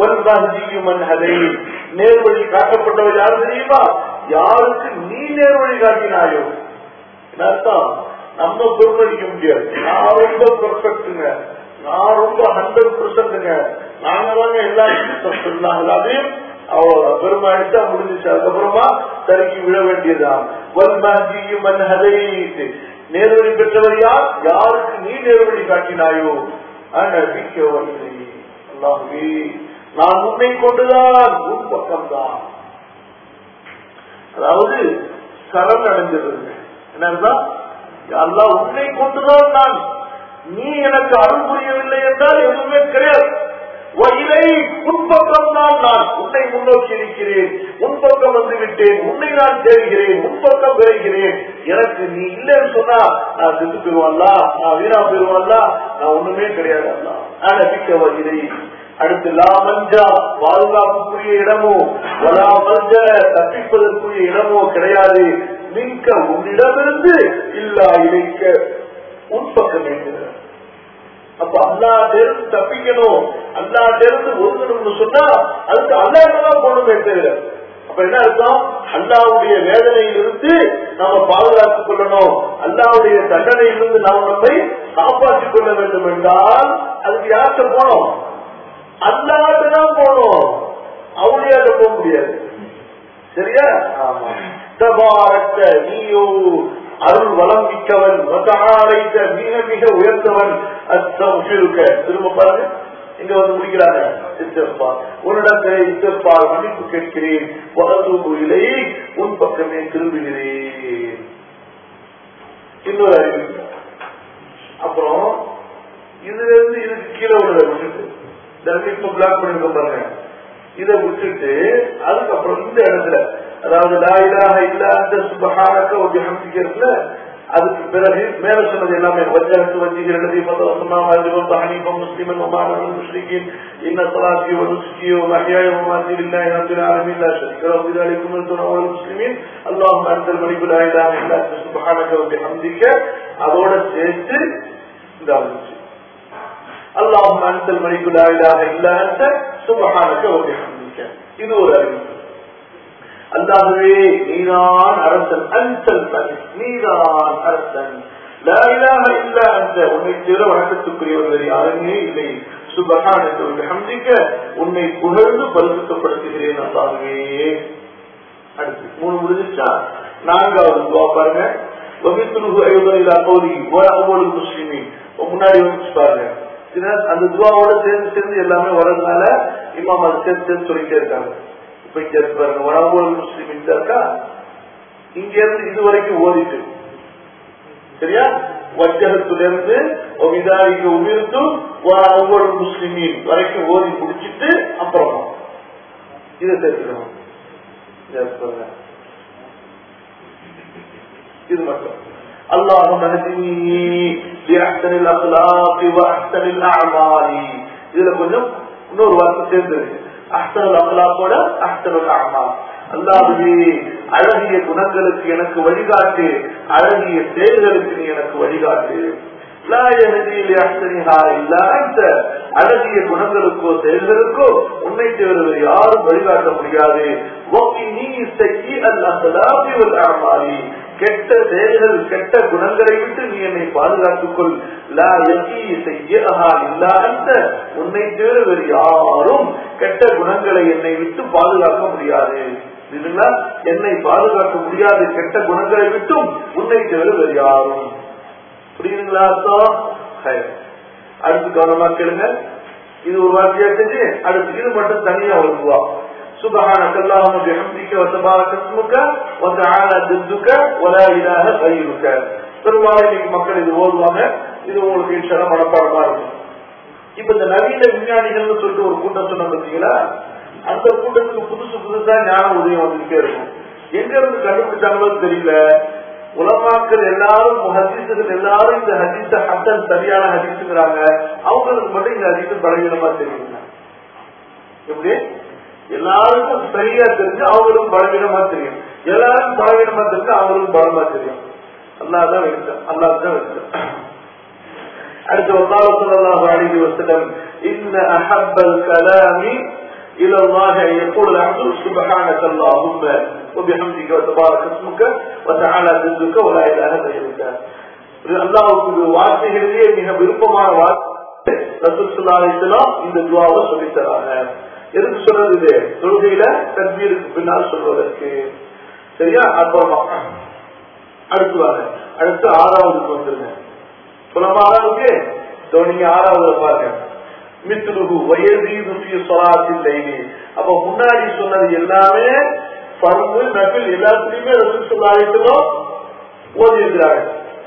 நேர்வழி காட்டப்பட்டவர் யாரு தெரியுமா யாருக்கு நீ நேர்வழி காட்டினாயோ அர்த்தம் நம்ம பொறுப்பளிக்க முடியாது நான் ரொம்ப பெர்ஃபெக்ட்டுங்க நான் ரொம்ப ஹண்ட்ரட் பெர்சன்ட்டுங்க நாங்க தாங்க எல்லாரும் அதையும் அவ்வளவு பெருமை அடிச்சா முடிஞ்சிச்சு அதுக்கப்புறமா தருக்கி விழ வேண்டியதுதான் நேர்வழி பெற்றவர் யார் யாருக்கு நீ நேர்வழி காட்டினாயோ அல்லாஹே நான் உன்னை கொண்டுதான் உன் பக்கம்தான் அதாவது சரண் அடைஞ்சிருங்க என்னன்னா அல்லா உன்னை கொண்டுதான் நான் நீ எனக்கு அருள் புரியவில்லை என்றால் எதுவுமே கிடையாது இதை உன்பக்கம் தான் நான் உன்னை முன்னோக்கி இருக்கிறேன் உன்பக்கம் வந்து விட்டேன் உன்னை நான் தேடுகிறேன் உன்பக்கம் விரைகிறேன் எனக்கு நீ இல்லைன்னு சொன்னா நான் செத்து போயிருவான்லா நான் வீணா போயிருவான்லா நான் ஒண்ணுமே கிடையாது அல்லா நான் நம்பிக்கை வருகிறேன் அடுத்து லா மஞ்சா பாதுகாப்புக்குரிய இடமோ வலா மஞ்ச தப்பிப்பதற்குரிய இடமோ கிடையாது மிக்க உன்னிடமிருந்து இல்லா இணைக்க உட்பக்கம் இருக்கிறது அப்ப அல்லாட்டிலிருந்து தப்பிக்கணும் அல்லாட்டிலிருந்து ஒதுங்கணும்னு சொன்னா அதுக்கு அல்லாட்டதான் போகணுமே தவிர அப்ப என்ன அர்த்தம் அல்லாவுடைய வேதனையிலிருந்து நாம பாதுகாத்துக் கொள்ளணும் அல்லாவுடைய தண்டனையிலிருந்து நாம் நம்மை காப்பாற்றிக் கொள்ள வேண்டும் என்றால் அதுக்கு யார்கிட்ட போனோம் அல்லாட்டு தான் போகணும் அவளியாட்ட போக முடியாது சரியா ஆமா தபாரக்க நீயோ அருள் வளம் மிக்கவன் வதஆலைத்த மிக மிக உயர்ந்தவன் அஸ்தக்ஃபிருக்க திரும்ப பாருங்க இங்க வந்து முடிக்கிறாங்க இஸ்திஃபார் உன்னிடத்தில் இஸ்திஃபார் மன்னிப்பு கேட்கிறேன் வஅதூபு இலை உன் பக்கமே திரும்புகிறேன் இன்னொரு அறிவிப்பு அப்புறம் இதுல இருந்து இதுக்கு கீழே உள்ளதை விட்டுட்டு இந்த இப்ப பிளாக் பண்ணிருக்க பாருங்க இதை விட்டுட்டு அதுக்கப்புறம் இந்த இடத்துல அதாவது லாயிலாக இல்ல அந்த சுபஹானக்க ஒரு ஹம்சிக்கிறதுல அதுக்கு பிறகு மேல சொன்னது எல்லாமே வஜ்ஜத்து வஜ்ஜிகள் எழுதி சொன்னா வாஜிபம் ஹனீஃபம் முஸ்லிமன் ஒமான முஸ்லிகின் இன்ன சலாத்தி ونسكي ومحياي ومماتي لله رب العالمين لا شريك له بذلك امرت انا المسلمين اللهم انت الملك لا اله الا انت سبحانك وبحمدك அதோட சேர்த்து இந்த ஆரம்பிச்சு اللهم انت الملك لا اله الا انت سبحانك وبحمدك இது ஒரு அறிவிப்பு அல்லாஹுவே நீதான் அரசன் அன்சல் மலிக் நீதான் அரசன் லா இலாஹ இல்லா அன்த உன்னை தவிர வணக்கத்துக்குரியவர் வேறு யாருமே இல்லை சுபஹானக வபிஹம்திக உன்னை புகழ்ந்து பரிசுத்தப்படுத்துகிறேன் அல்லாஹுவே அடுத்து மூணு முடிஞ்சிச்சா நான்காவது துவா பாருங்க வபித்துலுகு ஐவதா கௌரி வ அவ்வளவு முஸ்லிமின் முன்னாடி வந்து பாருங்க சில அந்த துவாவோட சேர்ந்து சேர்ந்து எல்லாமே வர்றதுனால இமாம் அதை சேர்த்து சேர்த்து சொல்லிட்டே இருக்காங்க இப்ப இங்க இருக்கு பாருங்க வடமொழி முஸ்லீம் இந்த இருக்கா இங்க இருந்து இது வரைக்கும் ஓதிட்டு சரியா வஜகத்திலிருந்து ஒமிதாரிக்கு உமிர்த்தும் ஒவ்வொரு முஸ்லிமின் வரைக்கும் ஓதி முடிச்சிட்டு அப்புறமா இதை சேர்த்துக்கணும் இதை பாருங்க. இது மட்டும் اللهم اهدني بأحسن الأخلاق وأحسن الأعمال இதுல கொஞ்சம் இன்னொரு வார்த்தை சேர்ந்துருக்கு அஹ்சனுல் அஹ்லாக்கோட அஹ்சனுல் அமால் அல்லாஹுவே அழகிய குணங்களுக்கு எனக்கு வழிகாட்டு அழகிய செயல்களுக்கு நீ எனக்கு வழிகாட்டு லா யஹ்தி லி அஹ்சனிஹா இல்லா அன்த அழகிய குணங்களுக்கோ செயல்களுக்கோ உன்னை தவிர வேறு யாரும் வழிகாட்ட முடியாது வக்கினி சய்யிஅல் அஹ்லாகி வல் அமாலி கெட்ட செயல்கள் கெட்ட குணங்களை விட்டு நீ என்னை பாதுகாத்துக் கொள் லா யகி செய்யஹா இல்லா அந்த உன்னை தவிர வேறு யாரும் கெட்ட குணங்களை என்னை விட்டு பாதுகாக்க முடியாது இதுங்களா என்னை பாதுகாக்க முடியாது கெட்ட குணங்களை விட்டும் உன்னை தவிர வேறு யாரும் புரியுதுங்களா அர்த்தம் சரி. அடுத்து கவனமா கேளுங்க இது ஒரு வார்த்தையா செஞ்சு அடுத்து இது மட்டும் தனியா ஒழுங்குவா سبحانك اللهم بحمدك وتبارك اسمك وتعالى جدك ولا اله غيرك பெரும்பாலும் இன்னைக்கு மக்கள் இது ஓதுவாங்க இது உங்களுக்கு இன்ஷால மனப்பாடமா இருக்கும் இப்ப இந்த நவீன விஞ்ஞானிகள்னு சொல்லிட்டு ஒரு கூட்டம் சொன்ன பார்த்தீங்களா அந்த கூட்டத்துக்கு புதுசு புதுசா ஞான உதயம் வந்துட்டே இருக்கும் எங்க இருந்து கண்டுபிடிச்சாங்களோ தெரியல உலமாக்கள் எல்லாரும் ஹதீசுகள் எல்லாரும் இந்த ஹதீஸ ஹசன் சரியான ஹதீஸுங்கிறாங்க அவங்களுக்கு மட்டும் இந்த ஹதீஸ் பலவீனமா தெரியுங்க எப்படி எல்லாருக்கும் சரியா தெரிஞ்சு அவங்களுக்கும் பலவீனமா தெரியும் எல்லாரும் பலவீனமா தெரிஞ்சு அவங்களுக்கும் பலமா தெரியும் அல்லாதான் வைத்தான் அல்லாதான் வைத்தான் அடுத்து وقال صلى الله عليه وسلم إن أحب الكلام إلى الله أن يقول العبد سبحانك اللهم وبحمدك وتبارك اسمك وتعالى جدك ولا إله غيرك அல்லாவுக்கு வார்த்தைகளிலேயே மிக விருப்பமான வார்த்தை ரசூல் ஸல்லல்லாஹு அலைஹி வஸல்லம் இந்த துஆவை சொல்லித் தராங்க எதுக்கு சொல்றது இது தொழுகையில தக்பீருக்கு பின்னால் சொல்வதற்கு சரியா அப்புறமா அடுத்து வாங்க அடுத்து ஆறாவதுக்கு வந்துருங்க சொல்லமா ஆறாவதுக்கு இதோ நீங்க ஆறாவது பாருங்க மித்ருகு வயதீது ஃபீ ஸலாத்தில் லைலி அப்ப முன்னாடி சொன்னது எல்லாமே ஃபர்து நஃபில் எல்லாத்துலயுமே ரசூல் ஸல்லல்லாஹு அலைஹி வஸல்லம் ஓதி இருக்கிறாங்க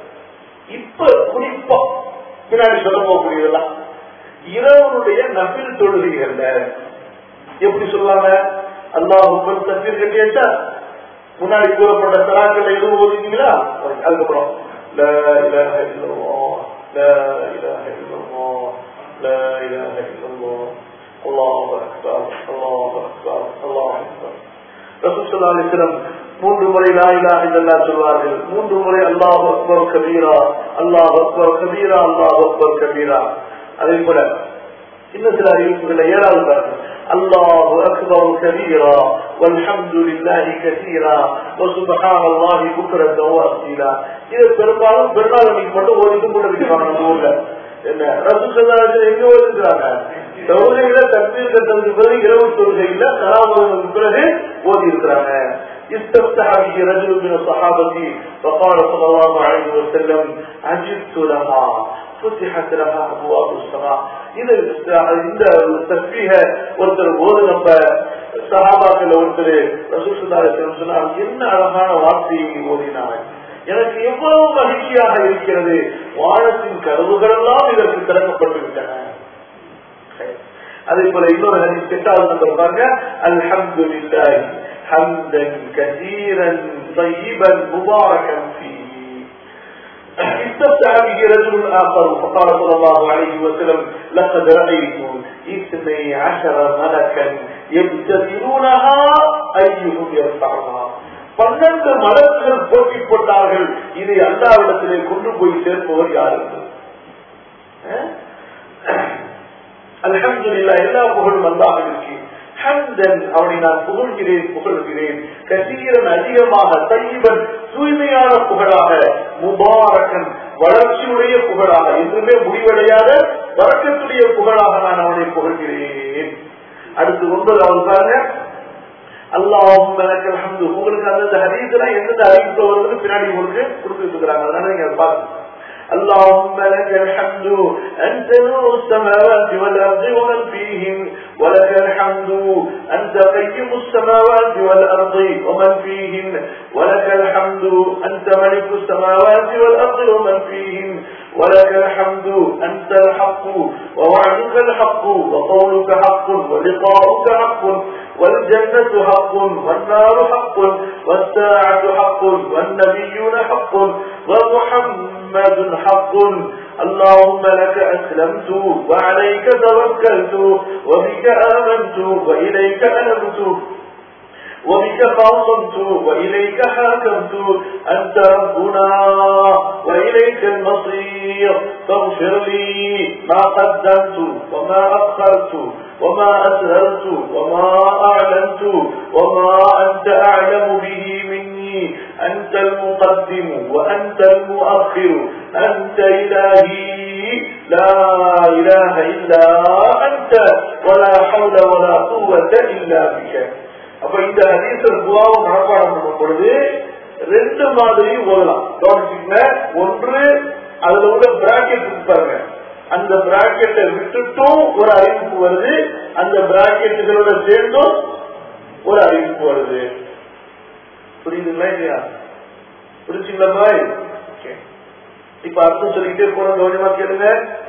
இப்ப குறிப்பா பின்னாடி சொல்ல போகக்கூடியதெல்லாம் இரவனுடைய நபில் தொழுகைகள்ல எப்படி சொல்லுவாங்க அல்லாஹ் தண்ணீர் கட்டியாச்சா முன்னாடி கூறப்பட்ட சலாக்கள் எதுவும் ஓதிங்களா அதுக்கப்புறம் لا إله إلا الله لا إله إلا الله لا إله إلا الله الله أكبر الله أكبر الله أكبر ரசூல் ஸல்லல்லாஹு அலைஹி வஸல்லம் மூன்று முறை லா இலாஹ இல்லல்லாஹ் சொல்வார்கள் மூன்று முறை அல்லாஹ் அக்பர் கபீரா அல்லாஹ் அக்பர் கபீரா அல்லாஹ் அக்பர் கபீரா அதே போல இன்னும் சில அறிவிப்புகள் ஏழாவது பாருங்க அல்லாஹு அக்பர் கபீரா والحمد لله كثيرا وسبحان الله بكرة وأصيلا இது பெரும்பாலும் பெருநாள் அன்னைக்கு மட்டும் ஓடிட்டு போட்டு வைக்கிறாங்க நம்ம ஊர்ல என்ன ரசூல் ஸல்லல்லாஹு அலைஹி வஸல்லம் எங்க ஓடிக்கிறாங்க தொழுகையில தண்ணீர் கட்டதுக்கு பிறகு இரவு தொழுகையில கலாபுரத்துக்கு பிறகு ஓதி இருக்கிறாங்க استفتح به رجل من الصحابة فقال صلى الله عليه وسلم عجبت لها فتحت لها أبواب السماء இது இந்த தஸ்பீக ஒருத்தர் போது நம்ம சஹாபாக்கள் ஒருத்தர் ரசூல் சொன்னார் என்ன அழகான வார்த்தையை ஓதினார் எனக்கு எவ்வளவு மகிழ்ச்சியாக இருக்கிறது வானத்தின் கதவுகள் எல்லாம் இதற்கு திறக்கப்பட்டு விட்டன அதே போல இன்னொரு ஹதீஸ் எட்டாவது நம்பர் பாருங்க அல்ஹம்துலில்லாஹி ஹம்தன் கதீரன் طيبا مباركا فيه استفتح به رجل آخر فقال صلى الله عليه وسلم لقد رأيت اثني عشر ملكا يبتدرونها أيهم يرفعها பன்னெண்டு மலர்கள் போட்டி போட்டார்கள் இதை அல்லாவிடத்திலே கொண்டு போய் சேர்ப்பவர் யார் அல்ஹம்துலில்லா எல்லா புகழும் அல்லாஹ் இருக்கு ஹம்தன் அவனை நான் புகழ்கிறேன் புகழ்கிறேன் கசீரன் அதிகமாக தையீபன் தூய்மையான புகழாக முபாரக்கன் வளர்ச்சியுடைய புகழாக என்றுமே முடிவடையாத வரக்கத்துடைய புகழாக நான் அவனை புகழ்கிறேன் அடுத்து ஒன்பதாவது பாருங்க அல்லாஹும் எனக்கு அல்ஹம்து உங்களுக்கு அந்த ஹதீஸ்லாம் எந்தெந்த அறிவிப்பு வருதுன்னு பின்னாடி உங்களுக்கு கொடுத்துட்டு இருக்கிறாங்க அதனால நீங்க அதை பார்த்து اللهم لك الحمد أنت نور السماوات والأرض ومن فيهن ولك الحمد أنت قيم السماوات والأرض ومن فيهن ولك الحمد أنت ملك السماوات والأرض ومن فيهن ولك الحمد أنت الحق ووعدك الحق وقولك حق ولقاؤك حق والجنة حق والنار حق والساعة حق والنبيون حق ومحمد حق اللهم لك أسلمت وعليك توكلت وبك آمنت وإليك أنبت وبك خاصمت وإليك حاكمت أنت ربنا وإليك المصير فاغفر لي ما قدمت وما أخرت وما أسررت وما أعلنت وما أنت أعلم به مني أنت المقدم وأنت المؤخر أنت إلهي لا إله إلا أنت ولا حول ولا قوة إلا بك அப்ப இந்த ஹதீசர் துவாவை மனப்பாடம் பண்ணும் பொழுது ரெண்டு மாதிரி ஓதலாம் கவனிச்சுங்க ஒன்று அதுல உள்ள பிராக்கெட் பாருங்க அந்த பிராக்கெட்டை விட்டுட்டும் ஒரு அறிவிப்பு வருது அந்த பிராக்கெட்டுகளோட சேர்ந்தும் ஒரு அறிவிப்பு வருது புரியுதுங்களா இல்லையா புரிச்சுங்களா பாய் இப்ப அர்த்தம் சொல்லிக்கிட்டே போன கவனமா கேளுங்க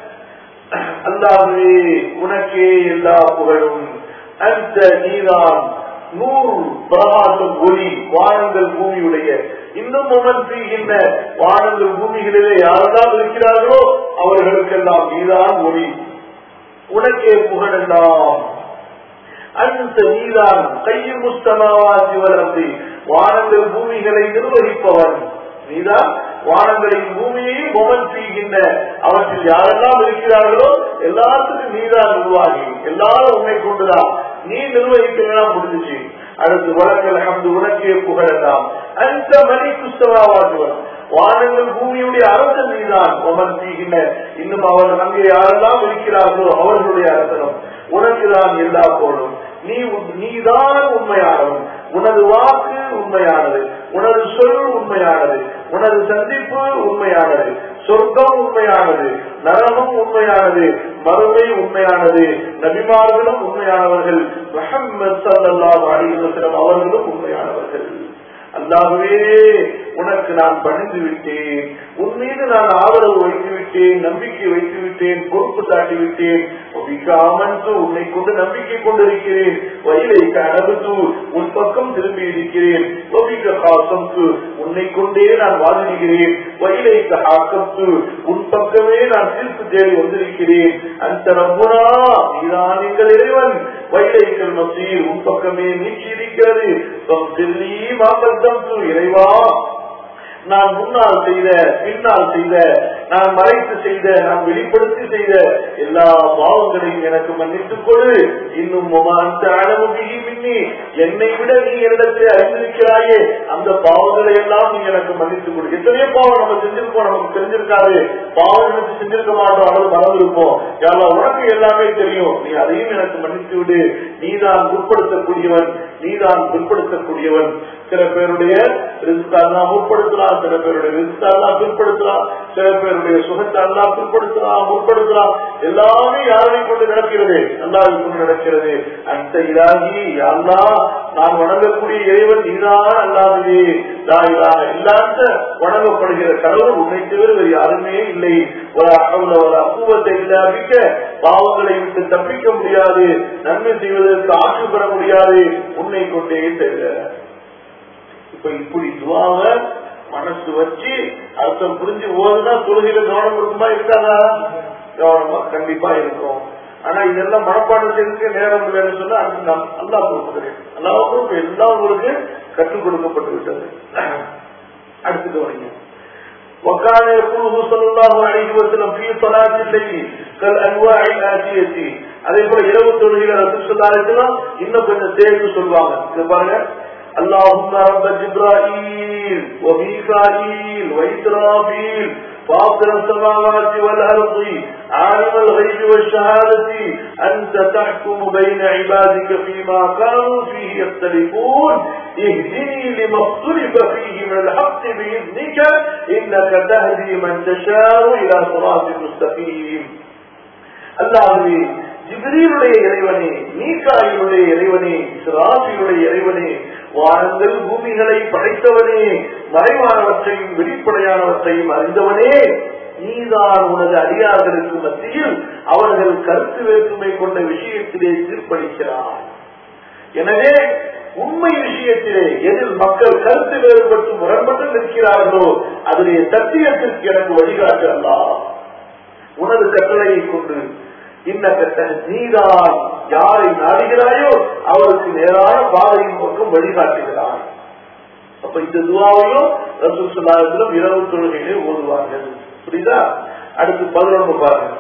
அல்லாஹே உனக்கே எல்லா புகழும் அந்த நீதான் நூறு பிரகாசம் ஒளி வானங்கள் பூமியுடைய இன்னும் மமன் செய்கின்ற வானங்கள் பூமிகளிலே யாரெல்லாம் இருக்கிறார்களோ அவர்களுக்கெல்லாம் நீதான் ஒளி உனக்கே புகழெல்லாம் அந்த நீதான் கையில் முஸ்தமாவாசி வளர்ந்து வானங்கள் பூமிகளை நிர்வகிப்பவன் நீதான் வானங்களின் பூமியையும் மொமன் செய்கின்ற அவற்றில் யாரெல்லாம் இருக்கிறார்களோ எல்லாத்துக்கும் நீதான் உருவாகி எல்லாரும் உன்னை கொண்டுதான் நீ நிர்வகிக்கலாம் முடிஞ்சிச்சு அடுத்து வழக்கல் அகமது உனக்கே புகழலாம் அந்த மணி குஸ்தவாவாசுவன் வானங்கள் பூமியுடைய அரசன் நீதான் மொமன் செய்கின்ற இன்னும் அவர்கள் அங்கே யாரெல்லாம் இருக்கிறார்களோ அவர்களுடைய அரசனும் உனக்குதான் எல்லா போலும் நீ நீதான் உண்மையானவன் உனது வாக்கு உண்மையானது உனது சொல் உண்மையானது உனது சந்திப்பு உண்மையானது சொர்க்கம் உண்மையானது நரகம் உண்மையானது மறுமை உண்மையானது நபிமார்களும் உண்மையானவர்கள் முகமது சல்லாஹ் அலிவசலம் அவர்களும் உண்மையானவர்கள் அல்லாகவே உனக்கு நான் பணிந்து விட்டேன் உன் மீது நான் ஆதரவு வைத்து விட்டேன் நம்பிக்கை வைத்து விட்டேன் பொறுப்பு தாட்டி விட்டேன் அமர்ந்து உன்னை கொண்டு நம்பிக்கை கொண்டிருக்கிறேன் வயலைக்கு அனபத்து உன் பக்கம் திரும்பி இருக்கிறேன் ஒபிக்க காசம்து உன்னை கொண்டே நான் வாதிடுகிறேன் வயலைக்கு ஆக்கத்து உன் பக்கமே நான் தீர்ப்பு தேடி வந்திருக்கிறேன் அந்த ரப்புனா நீதான் எங்கள் இறைவன் வயலைக்கல் மசீர் உன் பக்கமே நீச்சி இருக்கிறது இறைவா நான் முன்னால் செய்த பின்னால் செய்த நான் மறைத்து செய்த நான் வெளிப்படுத்தி செய்த எல்லா பாவங்களையும் எனக்கு மன்னித்துக் கொடு இன்னும் அந்த அளவுக்கு மின்னி என்னை விட நீ என்னிடத்தை அறிந்திருக்கிறாயே அந்த பாவங்களை எல்லாம் நீ எனக்கு மன்னித்துக் கொடு எத்தனையோ பாவம் நம்ம செஞ்சிருக்கோம் நமக்கு தெரிஞ்சிருக்காது பாவம் எனக்கு செஞ்சிருக்க மாட்டோம் அல்லது மறந்திருப்போம் யாரா உனக்கு எல்லாமே தெரியும் நீ அதையும் எனக்கு மன்னித்து விடு நீதான் உட்படுத்தக்கூடியவன் நீதான் உட்படுத்தக்கூடியவன் சில பேருடைய ரிஸ்காலாம் முற்படுத்தலாம் சில பேருடைய ரிஸ்காலாம் பிற்படுத்தலாம் சில பேருடைய சுகத்தாலாம் பிற்படுத்தலாம் முற்படுத்தலாம் எல்லாமே யாரை கொண்டு நடக்கிறது அல்லாவை கொண்டு நடக்கிறது அந்த இலாகி அல்லா நான் வணங்கக்கூடிய இறைவன் நீதான் அல்லாதே தாயிலாக இல்லாத வணங்கப்படுகிற கடவுள் உன்னை தவிர வேறு யாருமே இல்லை அப்புவத்தை இல்லாமிக்க பாவங்களை விட்டு தப்பிக்க முடியாது நன்மை செய்வதற்கு ஆட்சி பெற முடியாது உன்னை கொண்டே தவிர இப்ப இப்படி துவாவ மனசு வச்சு அர்த்தம் புரிஞ்சு ஓதுனா தொழுகையில கவனம் இருக்குமா இருக்காதா கவனமா கண்டிப்பா இருக்கும் ஆனா இதெல்லாம் மனப்பாடம் செய்யறதுக்கு நேரம் இல்லைன்னு சொன்னா அது நான் அல்லா கொடுக்குறேன் அல்லா பொறுப்பு எல்லாம் உங்களுக்கு கற்றுக் கொடுக்கப்பட்டு விட்டது அடுத்து கவனிங்க وكان يقوله صلى الله عليه وسلم في صلاة الليل كالأنواع الآتية அதே போல இரவு தொழுகையில ரசூலுல்லாஹி இன்னும் கொஞ்சம் சேர்த்து சொல்லுவாங்க இது பாருங்க اللهم رب جبرائيل وميكائيل وإسرافيل فاطر السماوات والأرض عالم الغيب والشهادة أنت تحكم بين عبادك فيما كانوا فيه يختلفون اهدني لما اختلف فيه من الحق بإذنك إنك تهدي من تشاء إلى صراط مستقيم الله ஜிபிரீனுடைய இறைவனே நீக்காயினுடைய இறைவனே சிராசியுடைய இறைவனே வானங்கள் பூமிகளை படைத்தவனே மறைவானவற்றையும் வெளிப்படையானவற்றையும் அறிந்தவனே நீதான் உனது அடியார்களுக்கு மத்தியில் அவர்கள் கருத்து வேற்றுமை கொண்ட விஷயத்திலே தீர்ப்பளிக்கிறார் எனவே உண்மை விஷயத்திலே எதில் மக்கள் கருத்து வேறுபட்டு முரண்பட்டு நிற்கிறார்களோ அதனுடைய சத்தியத்திற்கு எனக்கு வழிகாட்டலாம் உனது கட்டளையை கொண்டு இன்னக்கட்ட நீதான் யாரை நாடுகிறாயோ அவருக்கு நேரான பாதையின் பக்கம் வழிகாட்டுகிறார் அப்ப இந்த துவாவையும் ரசூல் சொல்லாவிலும் இரவு தொழுகையிலே ஓதுவார்கள் புரியுதா அடுத்து பதினொன்று பாருங்க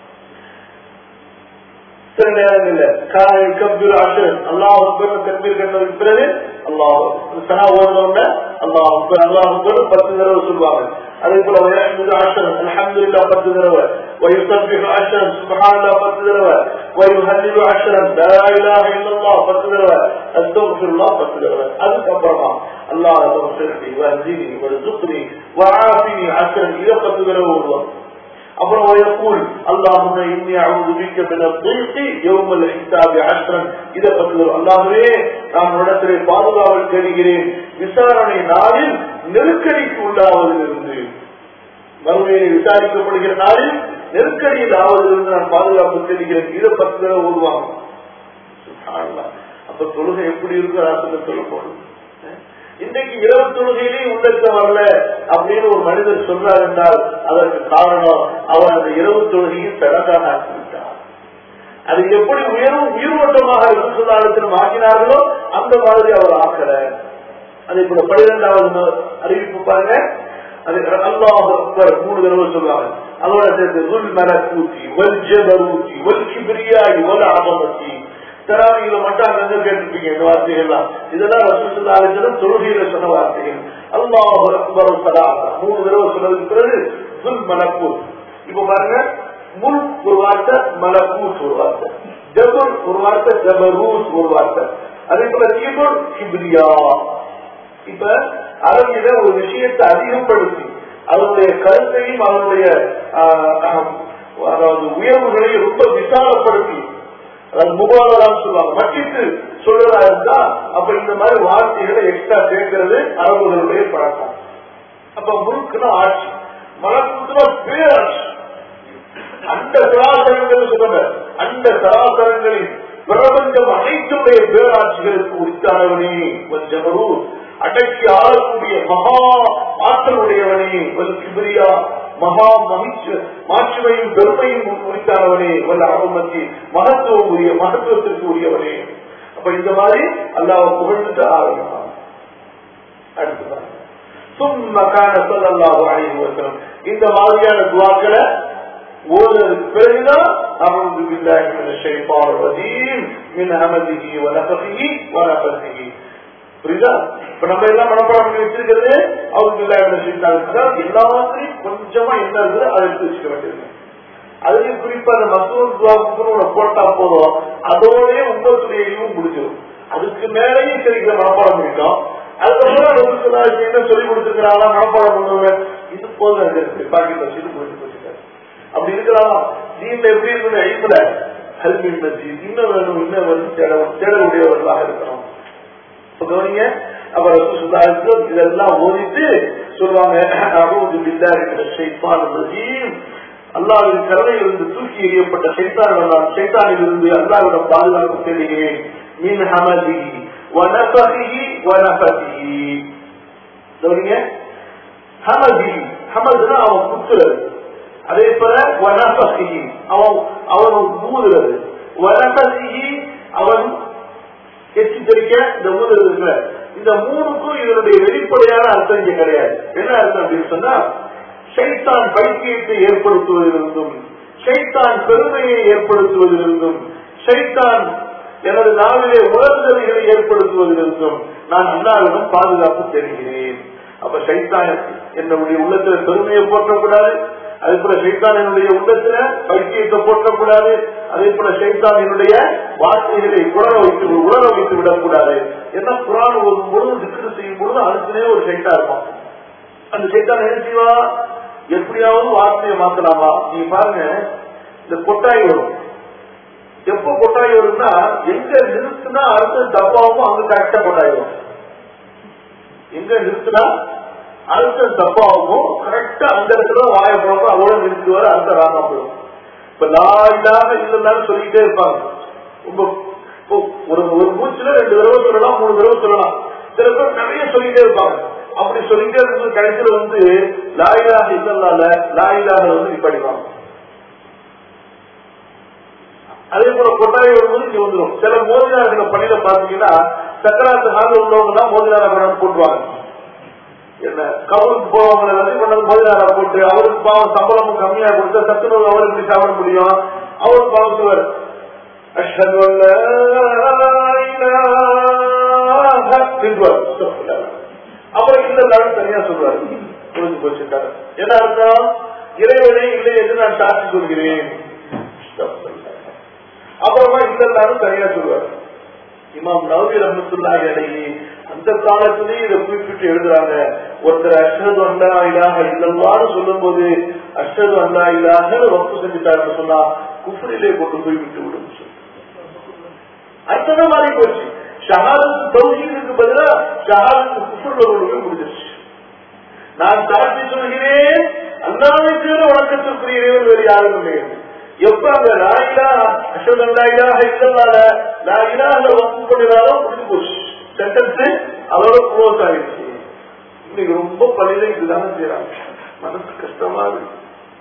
சில நேரங்கள்ல காலை கம்பீர் ஆசிரியர் அல்லாஹ் கம்பீர் கண்டதுக்கு பிறகு அல்லாஹ் சனா ஓடுனோட அல்லாஹ் அல்லாஹ் பத்து தடவை சொல்லுவாங்க அதே போல வயசுது ஆசிரம் அலமதுல்லா பத்து தடவை ويسبح عشرا سبحان الله فتدروا ويهلل عشرا لا اله الا الله فتدروا استغفر الله فتدروا அதுக்கு அப்புறமா அல்லாஹ் தௌஃபீகி வஹ்தினி வர்zuqni وعافني عشرا இத பத்து தடவை ஓடுவோம் அப்புறம் ويقول اللهم اني اعوذ بك من الضيق يوم الحساب عشرا இத பத்து தடவை அல்லாஹ்வே நான் உன்னிடத்திலே பாதுகாவல் தேடுகிறேன் விசாரணை நாளில் நெருக்கடிக்கு உள்ளாவதிலிருந்து மறுமையை விசாரிக்கப்படுகிற நாளில் நெருக்கடியில் ஆவதிலிருந்து நான் பாதுகாப்பு தெரிகிறேன் இதை பத்து தடவை ஓடுவாங்க அப்ப தொழுகை எப்படி இருக்கு ராசத்தை சொல்ல போறது இன்றைக்கு இரவு தொழுகையிலே உள்ளத்த வரல அப்படின்னு ஒரு மனிதர் சொல்றார் என்றால் அதற்கு காரணம் அவர் அந்த இரவு தொழுகையை சடங்காக ஆக்கிவிட்டார் அது எப்படி உயரும் உயிர்வட்டமாக சுற்றுலாளத்திலும் ஆக்கினார்களோ அந்த மாதிரி அவர் ஆக்கல அதே போல பனிரெண்டாவது அறிவிப்பு பாருங்க அது அல்லாஹ் அக்பர் மூணு தடவை சொல்லுவாங்க அதோட சேர்த்து துல் மலக்கூத்தி வல் ஜபரூத்தி வல் கிபிரியாய் வல் ஆபமத்தி தராவியில மட்டும் அங்கங்க கேட்டிருப்பீங்க இந்த வார்த்தைகள்லாம் இதெல்லாம் ரசூசுல்லாலும் தொழுகையில சொன்ன வார்த்தைகள் அல்லாஹ் அக்பர் சலாம் மூணு தடவை சொன்னதுக்கு பிறகு துல் மலக்கூத் இப்ப பாருங்க முல் ஒரு வார்த்தை மலக்கூத் ஒரு வார்த்தை ஜபர் ஒரு வார்த்தை ஜபரூத் ஒரு வார்த்தை அதே போல கிபுர் கிபிரியா இப்ப அரபியில ஒரு விஷயத்தை அதிகப்படுத்தி அதனுடைய கருத்தையும் அதனுடைய அதாவது உயர்வுகளையும் ரொம்ப விசாலப்படுத்தி அதாவது முகாலதான் சொல்லுவாங்க மட்டித்து சொல்றதா இருந்தா அப்ப இந்த மாதிரி வார்த்தைகளை எக்ஸ்ட்ரா சேர்க்கிறது அரபுகளுடைய பழக்கம் அப்ப முழுக்குன்னா ஆட்சி மலக்குத்துல பேராட்சி அந்த சராசரங்கள் சொல்லுங்க அந்த சராசரங்களில் பிரபஞ்சம் அனைத்துடைய பேராட்சிகளுக்கு உரித்தானவனே கொஞ்சமரு அடக்கி ஆளக்கூடிய மகா ஆற்றலுடையவனே ஒரு கிபிரியா மகா மகிழ்ச்சி மாட்சிமையும் பெருமையும் உரித்தானவனே வல்ல அனுமதி மகத்துவம் உரிய மகத்துவத்திற்கு உரியவனே அப்ப இந்த மாதிரி அல்லாஹ் புகழ்ந்துட்டு ஆரம்பிப்பான் அடுத்து சும்ம கான ஸல்லல்லாஹு அலைஹி வஸல்லம் இந்த மாதிரியான துஆக்களை ஓதுறதுக்கு பிறகுதான் அவுது பில்லாஹி மினஷ் ஷைத்தானிர் ரஜீம் மின் ஹமதிஹி வ நஃபஸிஹி வ நஃபஸிஹி புரியுதா இப்ப நம்ம எல்லாம் மனப்பாடம் பண்ணி வச்சிருக்கிறது அவுது பில்லாஹி மினஷ் ஷைத்தானிர் எல்லாத்தையும் கொஞ்சமா என்ன இருக்குது அதை எடுத்து வச்சுக்க வேண்டியது அதுலயும் குறிப்பா அந்த மசூர் துவாக்குன்னு போட்டா போதும் அதோடய உங்களுடைய இழிவும் முடிஞ்சிடும் அதுக்கு மேலேயும் சரிக்கிற மனப்பாடம் பண்ணிட்டோம் அதுக்கப்புறம் ரசூலுல்லாஹி என்ன சொல்லி கொடுத்துருக்கிறாங்க மனப்பாடம் பண்ணுவாங்க இது போதும் எனக்கு இருக்கு பாக்கெட் வச்சுட்டு போயிட்டு போச்சுட்டாரு அப்படி இருக்கலாம் நீண்ட எப்படி இருக்கிற ஐம்பல ஹல்மின் மஜீத் இன்னும் வேணும் இன்னும் வேணும் தேட தேடக்கூடியவர்களாக இருக்கணும் இப்ப கவனிங்க அப்ப ரசூலுல்லாஹி இதெல்லாம் ஓதிட்டு சொல்லுவாங்க அபூது பில்லாஹி மினஷ் ஷைத்தானிர் ரஜீம் அல்லாவின் கருணையிலிருந்து தூக்கி எறியப்பட்ட சைத்தான் சைத்தானில் இருந்து அல்லாவிடம் பாதுகாப்பு தேடுகிறேன் மின் ஹமதி வனபதிஹி வனபதிஹி கவனிங்க ஹமதி ஹமதுனா அவன் குத்துறது அதே போல வனபதிஹி அவன் அவன் ஊதுறது வனபதிஹி அவன் எச்சு தெரிக்க இந்த ஊதுறது இருக்குல்ல இந்த மூணுக்கும் இதனுடைய வெளிப்படையான அர்த்தம் இங்க கிடையாது என்ன அர்த்தம் அப்படின்னு சொன்னா ஷைத்தான் பைத்தியத்தை ஏற்படுத்துவதிலிருந்தும் ஷைத்தான் பெருமையை ஏற்படுத்துவதிலிருந்தும் ஷைத்தான் எனது நாவிலே உணர்தல்களை ஏற்படுத்துவதிலிருந்தும் நான் அல்லாவிடம் பாதுகாப்பு தெரிகிறேன் அப்ப ஷைத்தான் என்னுடைய உள்ளத்துல பெருமையை போற்றக்கூடாது அதே போல சைத்தான் என்னுடைய உள்ளத்துல பைத்தியத்தை போற்றக்கூடாது அதே போல சைத்தான் என்னுடைய வார்த்தைகளை உணர வைத்து உணர வைத்து விடக்கூடாது என்ன குரான் ஒரு பொழுது திக்கு செய்யும் பொழுது அதுக்குனே ஒரு சைத்தா இருக்கும் அந்த சைத்தான் என்ன செய்வா எப்படியாவது வார்த்தையை மாத்தலாமா நீங்க பாருங்க இந்த கொட்டாய் வரும் எப்ப கொட்டாய் வரும்னா எங்க நிறுத்துனா அடுத்த டப்பாவும் அங்க கரெக்டா கொட்டாய் வரும் எங்க நிறுத்துனா அடுத்த டப்பாவும் கரெக்டா அந்த இடத்துல வாய போறப்ப அவ்வளோ நிறுத்தி வர அடுத்த ராமா போடும் இப்ப லாயிலாக இல்லைன்னு சொல்லிட்டே இருப்பாங்க ரொம்ப ஒரு ஒரு மூச்சுல ரெண்டு தடவை சொல்லலாம் மூணு தடவை சொல்லலாம் சில பேர் நிறைய சொல்லிட்டே இருப்பாங்க அப்படி சொல்லிட்டே இருந்து கடைசியில வந்து லாயிலாக இல்லல்லால லாயிலாக வந்து நிப்பாடிப்பாங்க அதே போல கொட்டாய் வரும்போது இங்க வந்துடும் சில மோதினார்களை பணியில பாத்தீங்கன்னா சக்கராத்து ஹால உள்ளவங்க தான் மோதினார பணம் போட்டுவாங்க என்ன கவருக்கு போவாங்க எல்லாத்தையும் கொண்டாந்து மோதினாரா போட்டு அவருக்கு பாவம் சம்பளமும் கம்மியா கொடுத்தா சத்துணவு அவர் எப்படி சாப்பிட முடியும் அவர் பாவம் சொல்வார் அஷ்ஹது அப்புறம் இந்த நாள் தனியா சொல்றாரு புரிஞ்சு போச்சுட்டாரு என்ன அர்த்தம் இறைவனை இல்லை என்று நான் சாட்சி சொல்கிறேன் அப்புறமா இந்த நாளும் தனியா சொல்றாரு இமாம் நவவி ரஹமத்துல்லாஹி அலைஹி அந்த காலத்திலேயே இதை குறிப்பிட்டு எழுதுறாங்க ஒருத்தர் அஷ்ஹது அல்லா இலாஹ இல்லல்லான்னு சொல்லும் போது அஷ்ஹது அல்லா இலாஹ வப்பு செஞ்சுட்டாருன்னு சொன்னா குஃப்ரிலே கொண்டு போய் விட்டு விடும் அர்த்தம் மாறி போச்சு ஷஹாதுக்கு தௌஹீதுக்கு பதிலா ஷஹாதுக்கு குஃபுர்ல கொண்டு போய் முடிஞ்சிருச்சு நான் சாட்சி சொல்கிறேன் அல்லாவை தவிர வணக்கத்திற்குரிய இறைவன் வேறு யாரும் கிடையாது எப்ப அந்த லாயிலா அசோக் லாயிலா இல்லல்லால லாயிலால வப்பு பண்ணினாலும் முடிஞ்சு போச்சு சென்டென்ஸ் அதோட க்ளோஸ் ஆயிடுச்சு இன்னைக்கு ரொம்ப பள்ளியில இதுதானே செய்யறாங்க மனசு கஷ்டமா இருக்கு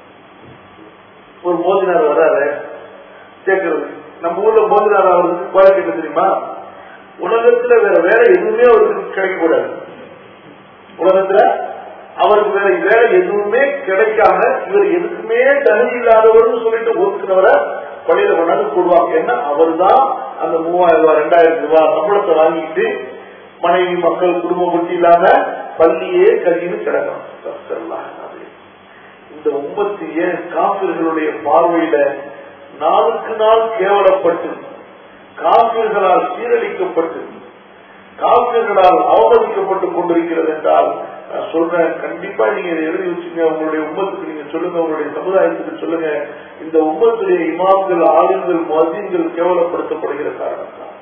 ஒரு மோதினார் வர்றாரு கேட்கறது நம்ம ஊர்ல மோதினார் அவருக்கு கோலை கேட்க தெரியுமா உலகத்துல வேற வேலை எதுவுமே அவருக்கு கிடைக்க கூடாது உலகத்துல அவருக்கு வேற வேலை எதுவுமே கிடைக்காம இவர் எதுக்குமே தகுதி இல்லாதவர்னு சொல்லிட்டு ஒதுக்குனவரை பள்ளியில கொண்டாந்து போடுவாங்க ஏன்னா அவர் தான் அந்த மூவாயிரம் ரூபாய் ரெண்டாயிரம் ரூபாய் சம்பளத்தை வாங்கிட்டு மனைவி மக்கள் குடும்பம் குட்டி இல்லாம பள்ளியே கல்வின்னு கிடக்கணும் இந்த உம்மத்திய காப்பிர்களுடைய பார்வையில நாளுக்கு நாள் கேவலப்பட்டு காப்பிர்களால் சீரழிக்கப்பட்டு காப்பிர்களால் அவமதிக்கப்பட்டு கொண்டிருக்கிறது என்றால் நான் சொல்றேன் கண்டிப்பா நீங்க இதை எழுதி வச்சுங்க உங்களுடைய உம்மத்துக்கு நீங்க சொல்லுங்க உங்களுடைய சமுதாயத்துக்கு சொல்லுங்க இந்த உம்மத்துடைய இமாம்கள் ஆளுங்கள் மதியங்கள் கேவலப்படுத்தப்படுகிற காரணம் தான்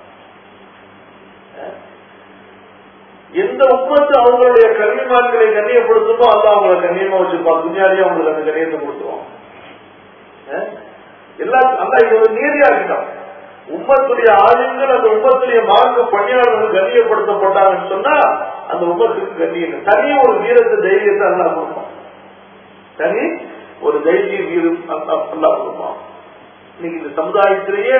எந்த உம்மத்து அவங்களுடைய கல்விமான்களை கண்ணியப்படுத்துமோ அது அவங்களை கண்ணியமா வச்சிருப்பாங்க துணியாரியா அவங்களுக்கு அந்த கண்ணியத்தை கொடுத்துருவாங்க எல்லா அந்த இது ஒரு நீதியா இருக்கட்டும் உம்மத்துடைய ஆளுங்கள் அந்த உம்மத்துடைய மார்க்க பணியாளர்கள் கண்ணியப்படுத்தப்பட்டாங்கன்னு சொன்னா அந்த உம்மத்துக்கு கண்ணியம் தனி ஒரு வீரத்தை தைரியத்தை அல்லா கொடுப்பான் தனி ஒரு தைரிய வீரம் அல்லா கொடுப்பான் இன்னைக்கு இந்த சமுதாயத்திலேயே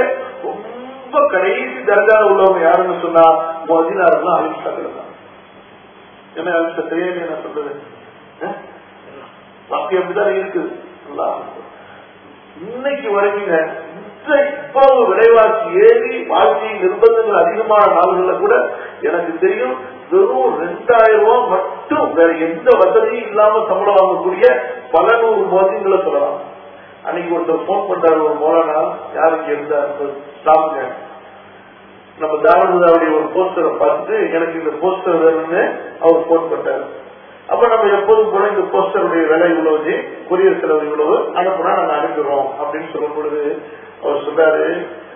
ரொம்ப கடைசி தர்கால உள்ளவங்க யாருன்னு சொன்னா மோதினார்கள் அமித்ஷாக்கள் தான் என்ன அடுத்த தெரியாது என்ன சொல்றது அஹ்? பாக்கி அப்படிதான் இருக்குது அல்லாஹ் இன்னைக்கு வரைக்குங்க இந்த இவ்வளவு விலைவாசி ஏறி வாழ்க்கையின் நிர்பந்தங்கள் அதிகமான நாள்கள்ல கூட எனக்கு தெரியும் வெறும் ரெண்டாயிரம் ரூபாய் மட்டும் வேற எந்த வசதியும் இல்லாம சம்பளம் வாங்கக்கூடிய பல நூறு மோதிங்களை சொல்லலாம் அன்னைக்கு ஒருத்தர் போன் பண்றாரு ஒரு மோலானா யாருக்கு இருந்தார் ஸ்டாஃப்ங்க நம்ம தாவணுதாவுடைய ஒரு போஸ்டரை பார்த்துட்டு எனக்கு இந்த போஸ்டர் வேணும்னு அவர் போன் பண்ணாரு அப்ப நம்ம எப்போதும் போல இந்த போஸ்டருடைய விலை இவ்வளவு கொரியர் செலவு இவ்வளவு அனுப்புனா நாங்க அனுப்பிடுறோம் அப்படின்னு சொல்லும் பொழுது அவர் சொல்றாரு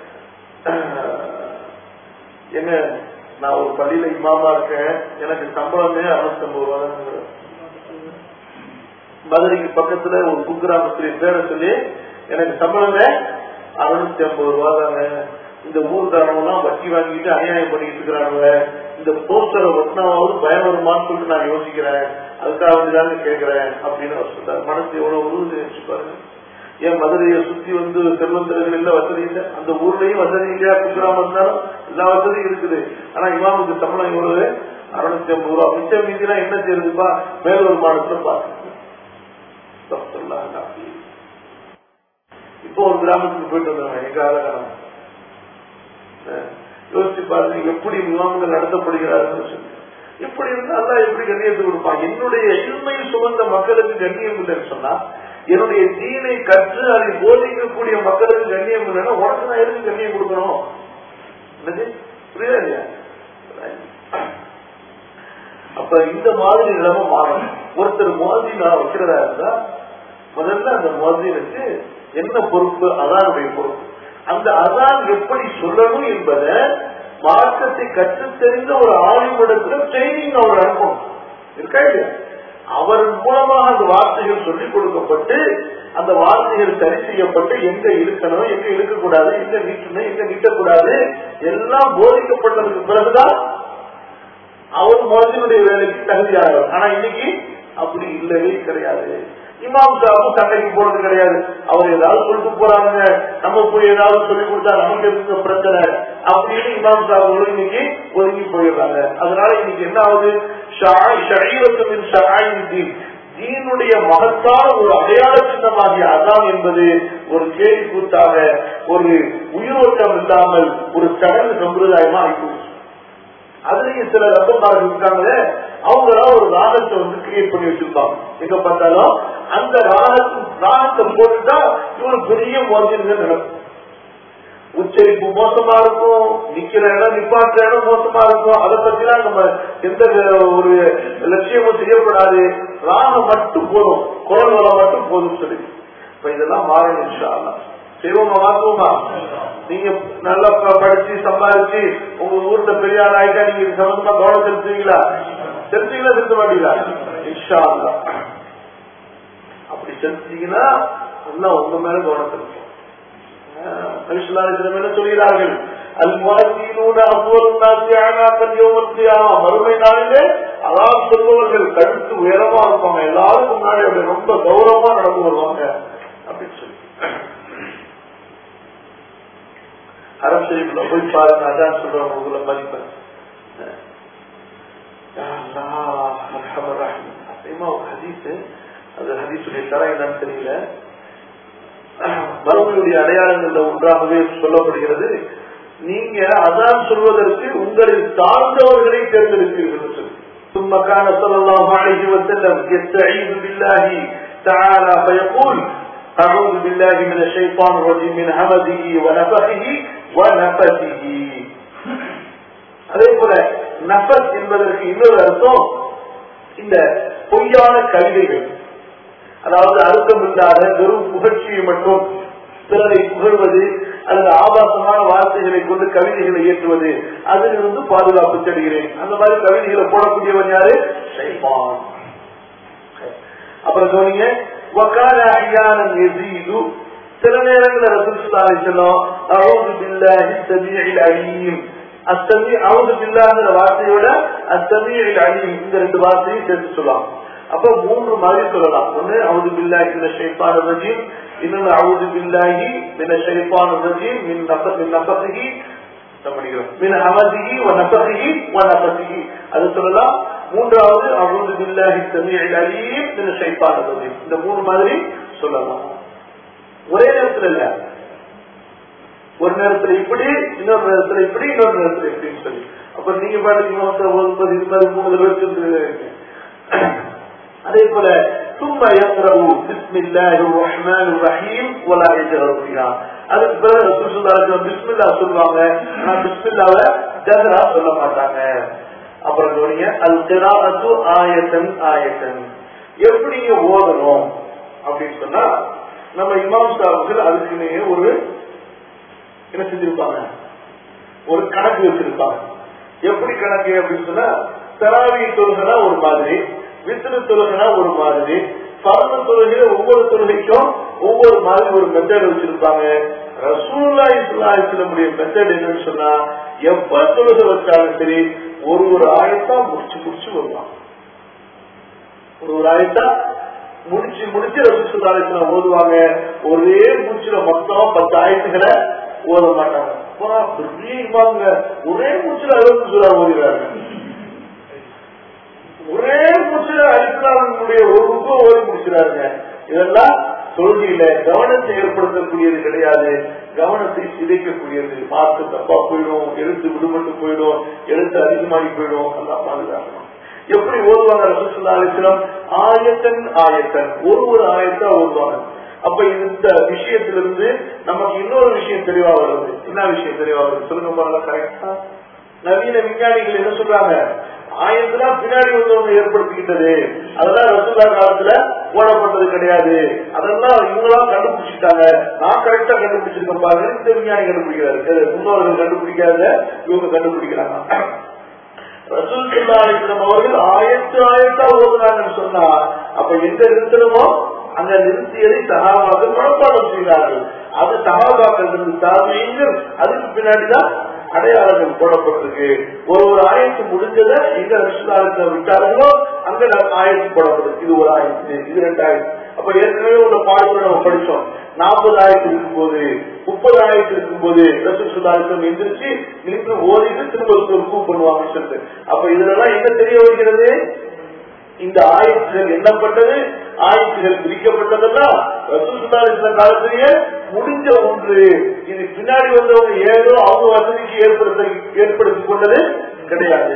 என்ன நான் ஒரு பள்ளியில இமாமா இருக்கேன் எனக்கு சம்பளமே அறுநூத்தி ஐம்பது ரூபா தான் மதுரைக்கு பக்கத்துல ஒரு குக்கிராமத்துடைய பேரை சொல்லி எனக்கு சம்பளமே அறுநூத்தி ஐம்பது ரூபா தாங்க இந்த ஊர்காரவெல்லாம் வட்டி வாங்கிட்டு அநியாயம் பண்ணிட்டு இருக்கிறாங்க இந்த போஸ்டரை ஒட்டினாவது பயம் வருமான்னு சொல்லிட்டு நான் யோசிக்கிறேன் அதுக்காக வேண்டிதாங்க கேட்கிறேன் அப்படின்னு அவர் சொல்றாரு மனசு எவ்வளவு உருது நினைச்சு பாருங்க ஏன் மதுரையை சுத்தி வந்து செல்வந்தர்கள் இல்ல வசதி இல்லை அந்த ஊர்லயும் வசதி இல்லையா குக்கிராமம் இருந்தாலும் எல்லா வசதியும் இருக்குது ஆனா இமாமுக்கு சம்பளம் இவ்வளவு அறுநூத்தி ஐம்பது ரூபா மிச்சம் மீதினா என்ன செய்யுதுப்பா மேல் வருமானத்துல பாருங்க இப்போ ஒரு கிராமத்துக்கு போயிட்டு வந்தாங்க எங்க ஆலகாலம் யோசிச்சு பாருங்க எப்படி முகாம்கள் நடத்தப்படுகிறார்கள் சொல்லி இப்படி இருந்தா அல்லா எப்படி கண்ணியத்தை கொடுப்பான் என்னுடைய இன்மை சுமந்த மக்களுக்கு கண்ணியம் இல்லைன்னு சொன்னா என்னுடைய தீனை கற்று அதை போதிக்கக்கூடிய மக்களுக்கு கண்ணியம் இல்லைன்னா உனக்கு நான் எதுக்கு கண்ணியம் கொடுக்கணும் என்னது புரியுதா இல்லையா அப்ப இந்த மாதிரி நிலைமை மாறணும் ஒருத்தர் மோதி நான் வைக்கிறதா இருந்தா முதல்ல அந்த மோதினுக்கு என்ன பொறுப்பு அதானுடைய பொறுப்பு அந்த அதான் எப்படி சொல்லணும் என்பதை மார்க்கத்தை கற்றுத் தெரிந்த ஒரு ஆளுமிடத்துல ட்ரைனிங் அவர் அனுப்பணும் இருக்கா இல்லையா அவர் மூலமாக அந்த வார்த்தைகள் சொல்லிக் கொடுக்கப்பட்டு அந்த வார்த்தைகள் சரி செய்யப்பட்டு எங்க இருக்கணும் எங்க இருக்கக்கூடாது எங்க நீட்டணும் எங்க நீட்டக்கூடாது எல்லாம் போதிக்கப்பட்டதுக்கு பிறகுதான் அவர் மோதினுடைய வேலைக்கு தகுதியானவர் ஆனா இன்னைக்கு அப்படி இல்லவே கிடையாது இமாம் சாவும் சண்டைக்கு போறது கிடையாது அவர் ஏதாவது சொல்லிட்டு போறாங்க நம்ம போய் ஏதாவது சொல்லி கொடுத்தா நமக்கு எதுக்கு பிரச்சனை அப்படின்னு இமாம் சாவுகளும் இன்னைக்கு ஒதுங்கி போயிடுறாங்க அதனால இன்னைக்கு என்ன ஆகுது ஷரீரத்தின் ஷராயின் தீனுடைய மகத்தான ஒரு அடையாள சின்னமாகிய அதான் என்பது ஒரு கேலி கூத்தாக ஒரு உயிரோட்டம் இல்லாமல் ஒரு சடங்கு சம்பிரதாயமா ஆகிப்போச்சு அதுலயும் சில ரத்தமார்கள் இருக்காங்களே அவங்களாம் ஒரு ராகத்தை வந்து கிரியேட் பண்ணி வச்சிருப்பாங்க எங்க பார்த்தாலும் அந்த ராகத்து ராகத்தை போட்டுட்டா இவரு பெரிய மோதிருங்க நடக்கும் உச்சரிப்பு மோசமா இருக்கும் நிக்கிற இடம் நிப்பாட்டுற இடம் மோசமா இருக்கும் அதை பத்திலாம் நம்ம எந்த ஒரு லட்சியமும் செய்யக்கூடாது ராகம் மட்டும் போதும் குரல் வளம் மட்டும் போதும் சொல்லி இப்ப இதெல்லாம் மாறணும் இன்ஷா அல்லாஹ். செய்வோமா மாற்றுவோமா நீங்க நல்லா ப- படிச்சு சம்பாதிச்சு உங்க ஊர்ல பெரிய ஆள் ஆயிட்டா நீங்க இது சம்பந்தமா கவனம் செலுத்துவீங்களா செலுத்தீங்களா செலுத்த மாட்டீங்களா இன்ஷா அல்லாஹ். அப்படி செலுத்தீங்கன்னா நல்லா உங்க மேல கவனம் செலுத்தும் நபிசுல்லாஹிஸ்லம் என்ன சொல்கிறார்கள் அல் முஹத்தீனூன அஃவலுன் நாஸி அனாகன் யௌமல் கியாமா மறுமை நாளிலே அல்லாஹ் சொல்பவர்கள் கழுத்து உயரமா இருப்பாங்க எல்லாருக்கும் முன்னாடி அப்படி ரொம்ப கௌரவமா நடந்து வருவாங்க அப்படின்னு சொல்லி அரபு ஷரீஃப்ல போய் பாருங்க அதான் சொல்றவங்க உங்களை மதிப்பேன் ஒரு ஹதீஸ் அது ஹதீஸுடைய தர என்னன்னு தெரியல மறுமையுடைய அடையாளங்கள்ல ஒன்றாகவே சொல்லப்படுகிறது நீங்க அதான் சொல்வதற்கு உங்களில் தாழ்ந்தவர்களை தேர்ந்தெடுப்பீர்கள் சொல்லி ثم كان صلى الله عليه وسلم يستعيذ بالله تعالى فيقول أعوذ بالله من الشيطان الرجيم من همزه ونفخه ونفثه அதே போல நபஸ் என்பதற்கு இன்னொரு அர்த்தம் இந்த பொய்யான கவிதைகள் அதாவது அர்த்தம் இல்லாத வெறும் புகழ்ச்சியை மட்டும் பிறரை புகழ்வது அல்லது ஆபாசமான வார்த்தைகளை கொண்டு கவிதைகளை இயற்றுவது அதிலிருந்து பாதுகாப்பு தேடுகிறேன் அந்த மாதிரி கவிதைகளை போடக்கூடியவன் யாரு ஷைத்தான். அப்புறம் சொன்னீங்க வக்கால அஹ்யானன் யஸீது சில நேரங்களில் ரசூல் ஸல்லல்லாஹு அலைஹி வஸல்லம் அஊது பில்லாஹி ஸமீஇல் அலீம் அஸ்தமி அவுது பில்லாங்கிற வார்த்தையோட அஸ்தமீஇல் அலீம் இந்த ரெண்டு வார்த்தையும் சேர்த்து சொல்லலாம் அப்ப மூன்று மாதிரி சொல்லலாம் ஒண்ணு அவுது பில்லாஹி மின ஷைத்தான ரஜீம் இன்னொன்னு அவுது பில்லாஹி மின ஷைத்தான ரஜீம் மின் நஃப மின் நஃபஸிஹி படிக்கிறோம் மின் ஹமதிஹி வ நஃபஸிஹி வ நஃபஸிஹி அது சொல்லலாம் மூன்றாவது அவுது பில்லாஹி சமீஇல் அலீம் மின ஷைத்தானிர் ரஜீம் இந்த மூணு மாதிரி சொல்லலாம் ஒரே நேரத்துல இல்ல ஒரு நேரத்துல இப்படி இன்னொரு நேரத்துல இப்படி இன்னொரு நேரத்துல இப்படின்னு சொல்லி அப்ப நீங்க பாத்தீங்கன்னா ஒன்பது இது மாதிரி மூணு தடவை வச்சிருந்தீங்க அதே போல ثم يقرأ بسم الله الرحمن الرحيم ولا يجهر فيها அதுக்கு பிறகு ரசூல் ஸல்லல்லாஹு அலைஹி வஸல்லம் பிஸ்மில்லா சொல்லுவாங்க ஆனா பிஸ்மில்லாவை ஜஹரா சொல்ல மாட்டாங்க அப்புறம் கவனிங்க அல் கிராஅத்து ஆயத்தன் ஆயத்தன் எப்படிங்க ஓதணும் அப்படின்னு சொன்னா நம்ம இமாம் சாஹிப்கள் அதுக்குன்னே ஒரு என்ன செஞ்சிருப்பாங்க ஒரு கணக்கு வச்சிருப்பாங்க எப்படி கணக்கு அப்படின்னு சொன்னா தராவி தொழுகனா ஒரு மாதிரி வித்திரு தொழுகனா ஒரு மாதிரி பரந்த தொழுகையில ஒவ்வொரு தொழுகைக்கும் ஒவ்வொரு மாதிரி ஒரு மெத்தட் வச்சிருப்பாங்க ரசூல்லா இஸ்லாமுடைய மெத்தட் என்னன்னு சொன்னா எப்ப தொழுகை வச்சாலும் சரி ஒரு ஒரு ஆயத்தா முடிச்சு முடிச்சு வருவாங்க ஒரு ஒரு ஆயத்தா முடிச்சு முடிச்சு ரசூசுல்லா ஓதுவாங்க ஒரே மூச்சுல மொத்தம் பத்து ஆயத்துக்களை ஓத மாட்டாங்க அப்பா, பெரிய இமாமுங்க. ஒரே மூச்சுல அறுபது சுறா ஓதுறாங்க ஒரே மூச்சுல அலிஸ்லாமுடைய ஒரு புக்கம் ஓடி முடிச்சிடாருங்க இதெல்லாம் தொழுகையில கவனத்தை ஏற்படுத்தக்கூடியது கிடையாது கவனத்தை சிதைக்கக்கூடியது பார்த்து தப்பா போயிடும் எழுத்து விடுபட்டு போயிடும் எழுத்து அதிகமாகி போயிடும் எல்லாம் பாதுகாக்கணும் எப்படி ஓதுவாங்க ரசூசுல்லா அலிஸ்லாம் ஆயத்தன் ஆயத்தன் ஒரு ஒரு ஆயத்தா ஓதுவாங்க அப்ப இந்த விஷயத்திலிருந்து நமக்கு இன்னொரு விஷயம் தெளிவா வருது என்ன விஷயம் தெளிவா வருது சொல்லுங்க பாருங்க கரெக்டா நவீன விஞ்ஞானிகள் என்ன சொல்றாங்க ஆயிரத்துலாம் பின்னாடி வந்தவங்க ஏற்படுத்திக்கிட்டது அதெல்லாம் ரசூல்லா காலத்துல போடப்பட்டது கிடையாது அதெல்லாம் இவங்களாம் கண்டுபிடிச்சிட்டாங்க நான் கரெக்டா கண்டுபிடிச்சிருக்கேன் பாருங்க இந்த விஞ்ஞானி கண்டுபிடிக்கிறாரு முன்னோர்கள் கண்டுபிடிக்காத இவங்க கண்டுபிடிக்கிறாங்க ரசூல் ஸல்லல்லாஹு அலைஹி வஸல்லம் அவர்கள் ஆயத்து ஆயத்தா ஓதுனாங்கன்னு சொன்னா அப்ப எங்க நிறுத்தணுமோ அங்க நிறுத்தியதை சகாபாக்கள் மனப்பாடம் செய்தார்கள் அது சகாபாக்கள் இருந்து தாமியங்கள் அதுக்கு பின்னாடிதான் அடையாளங்கள் போடப்பட்டிருக்கு ஒரு ஒரு ஆயத்து முடிஞ்சதை எங்க ரசூலாலத்தை விட்டார்களோ அங்க ஆயத்து போடப்பட்டிருக்கு இது ஒரு ஆயத்து இது ரெண்டு ஆயத்து அப்ப ஏற்கனவே உள்ள பாடத்துல நம்ம படிச்சோம் நாற்பது ஆயிரத்து இருக்கும்போது முப்பது ஆயிரத்து இருக்கும்போது ரசூல் சுல்லாசம் எந்திரிச்சு நின்று ஓதிட்டு திரும்ப ருக்கு பண்ணுவாங்க சொல்லிட்டு அப்ப இதுல எல்லாம் என்ன தெரிய வருகிறது இந்த ஆயத்துகள் எண்ணப்பட்டது ஆயத்துகள் பிரிக்கப்பட்டதெல்லாம் ரசூல் சுல்லாசன காலத்திலேயே முடிஞ்ச ஒன்று இது பின்னாடி வந்தவங்க ஏதோ அவங்க வசதிக்கு ஏற்படுத்த ஏற்படுத்தி கொண்டது கிடையாது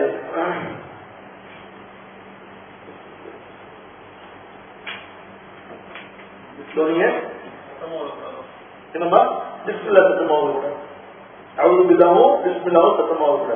கவனிங்க. என்னம்மா பிஸ்மில்லா சத்தமாக கூட அவுது பில்லாவும் பிஸ்மில்லாவும் சத்தமாக கூட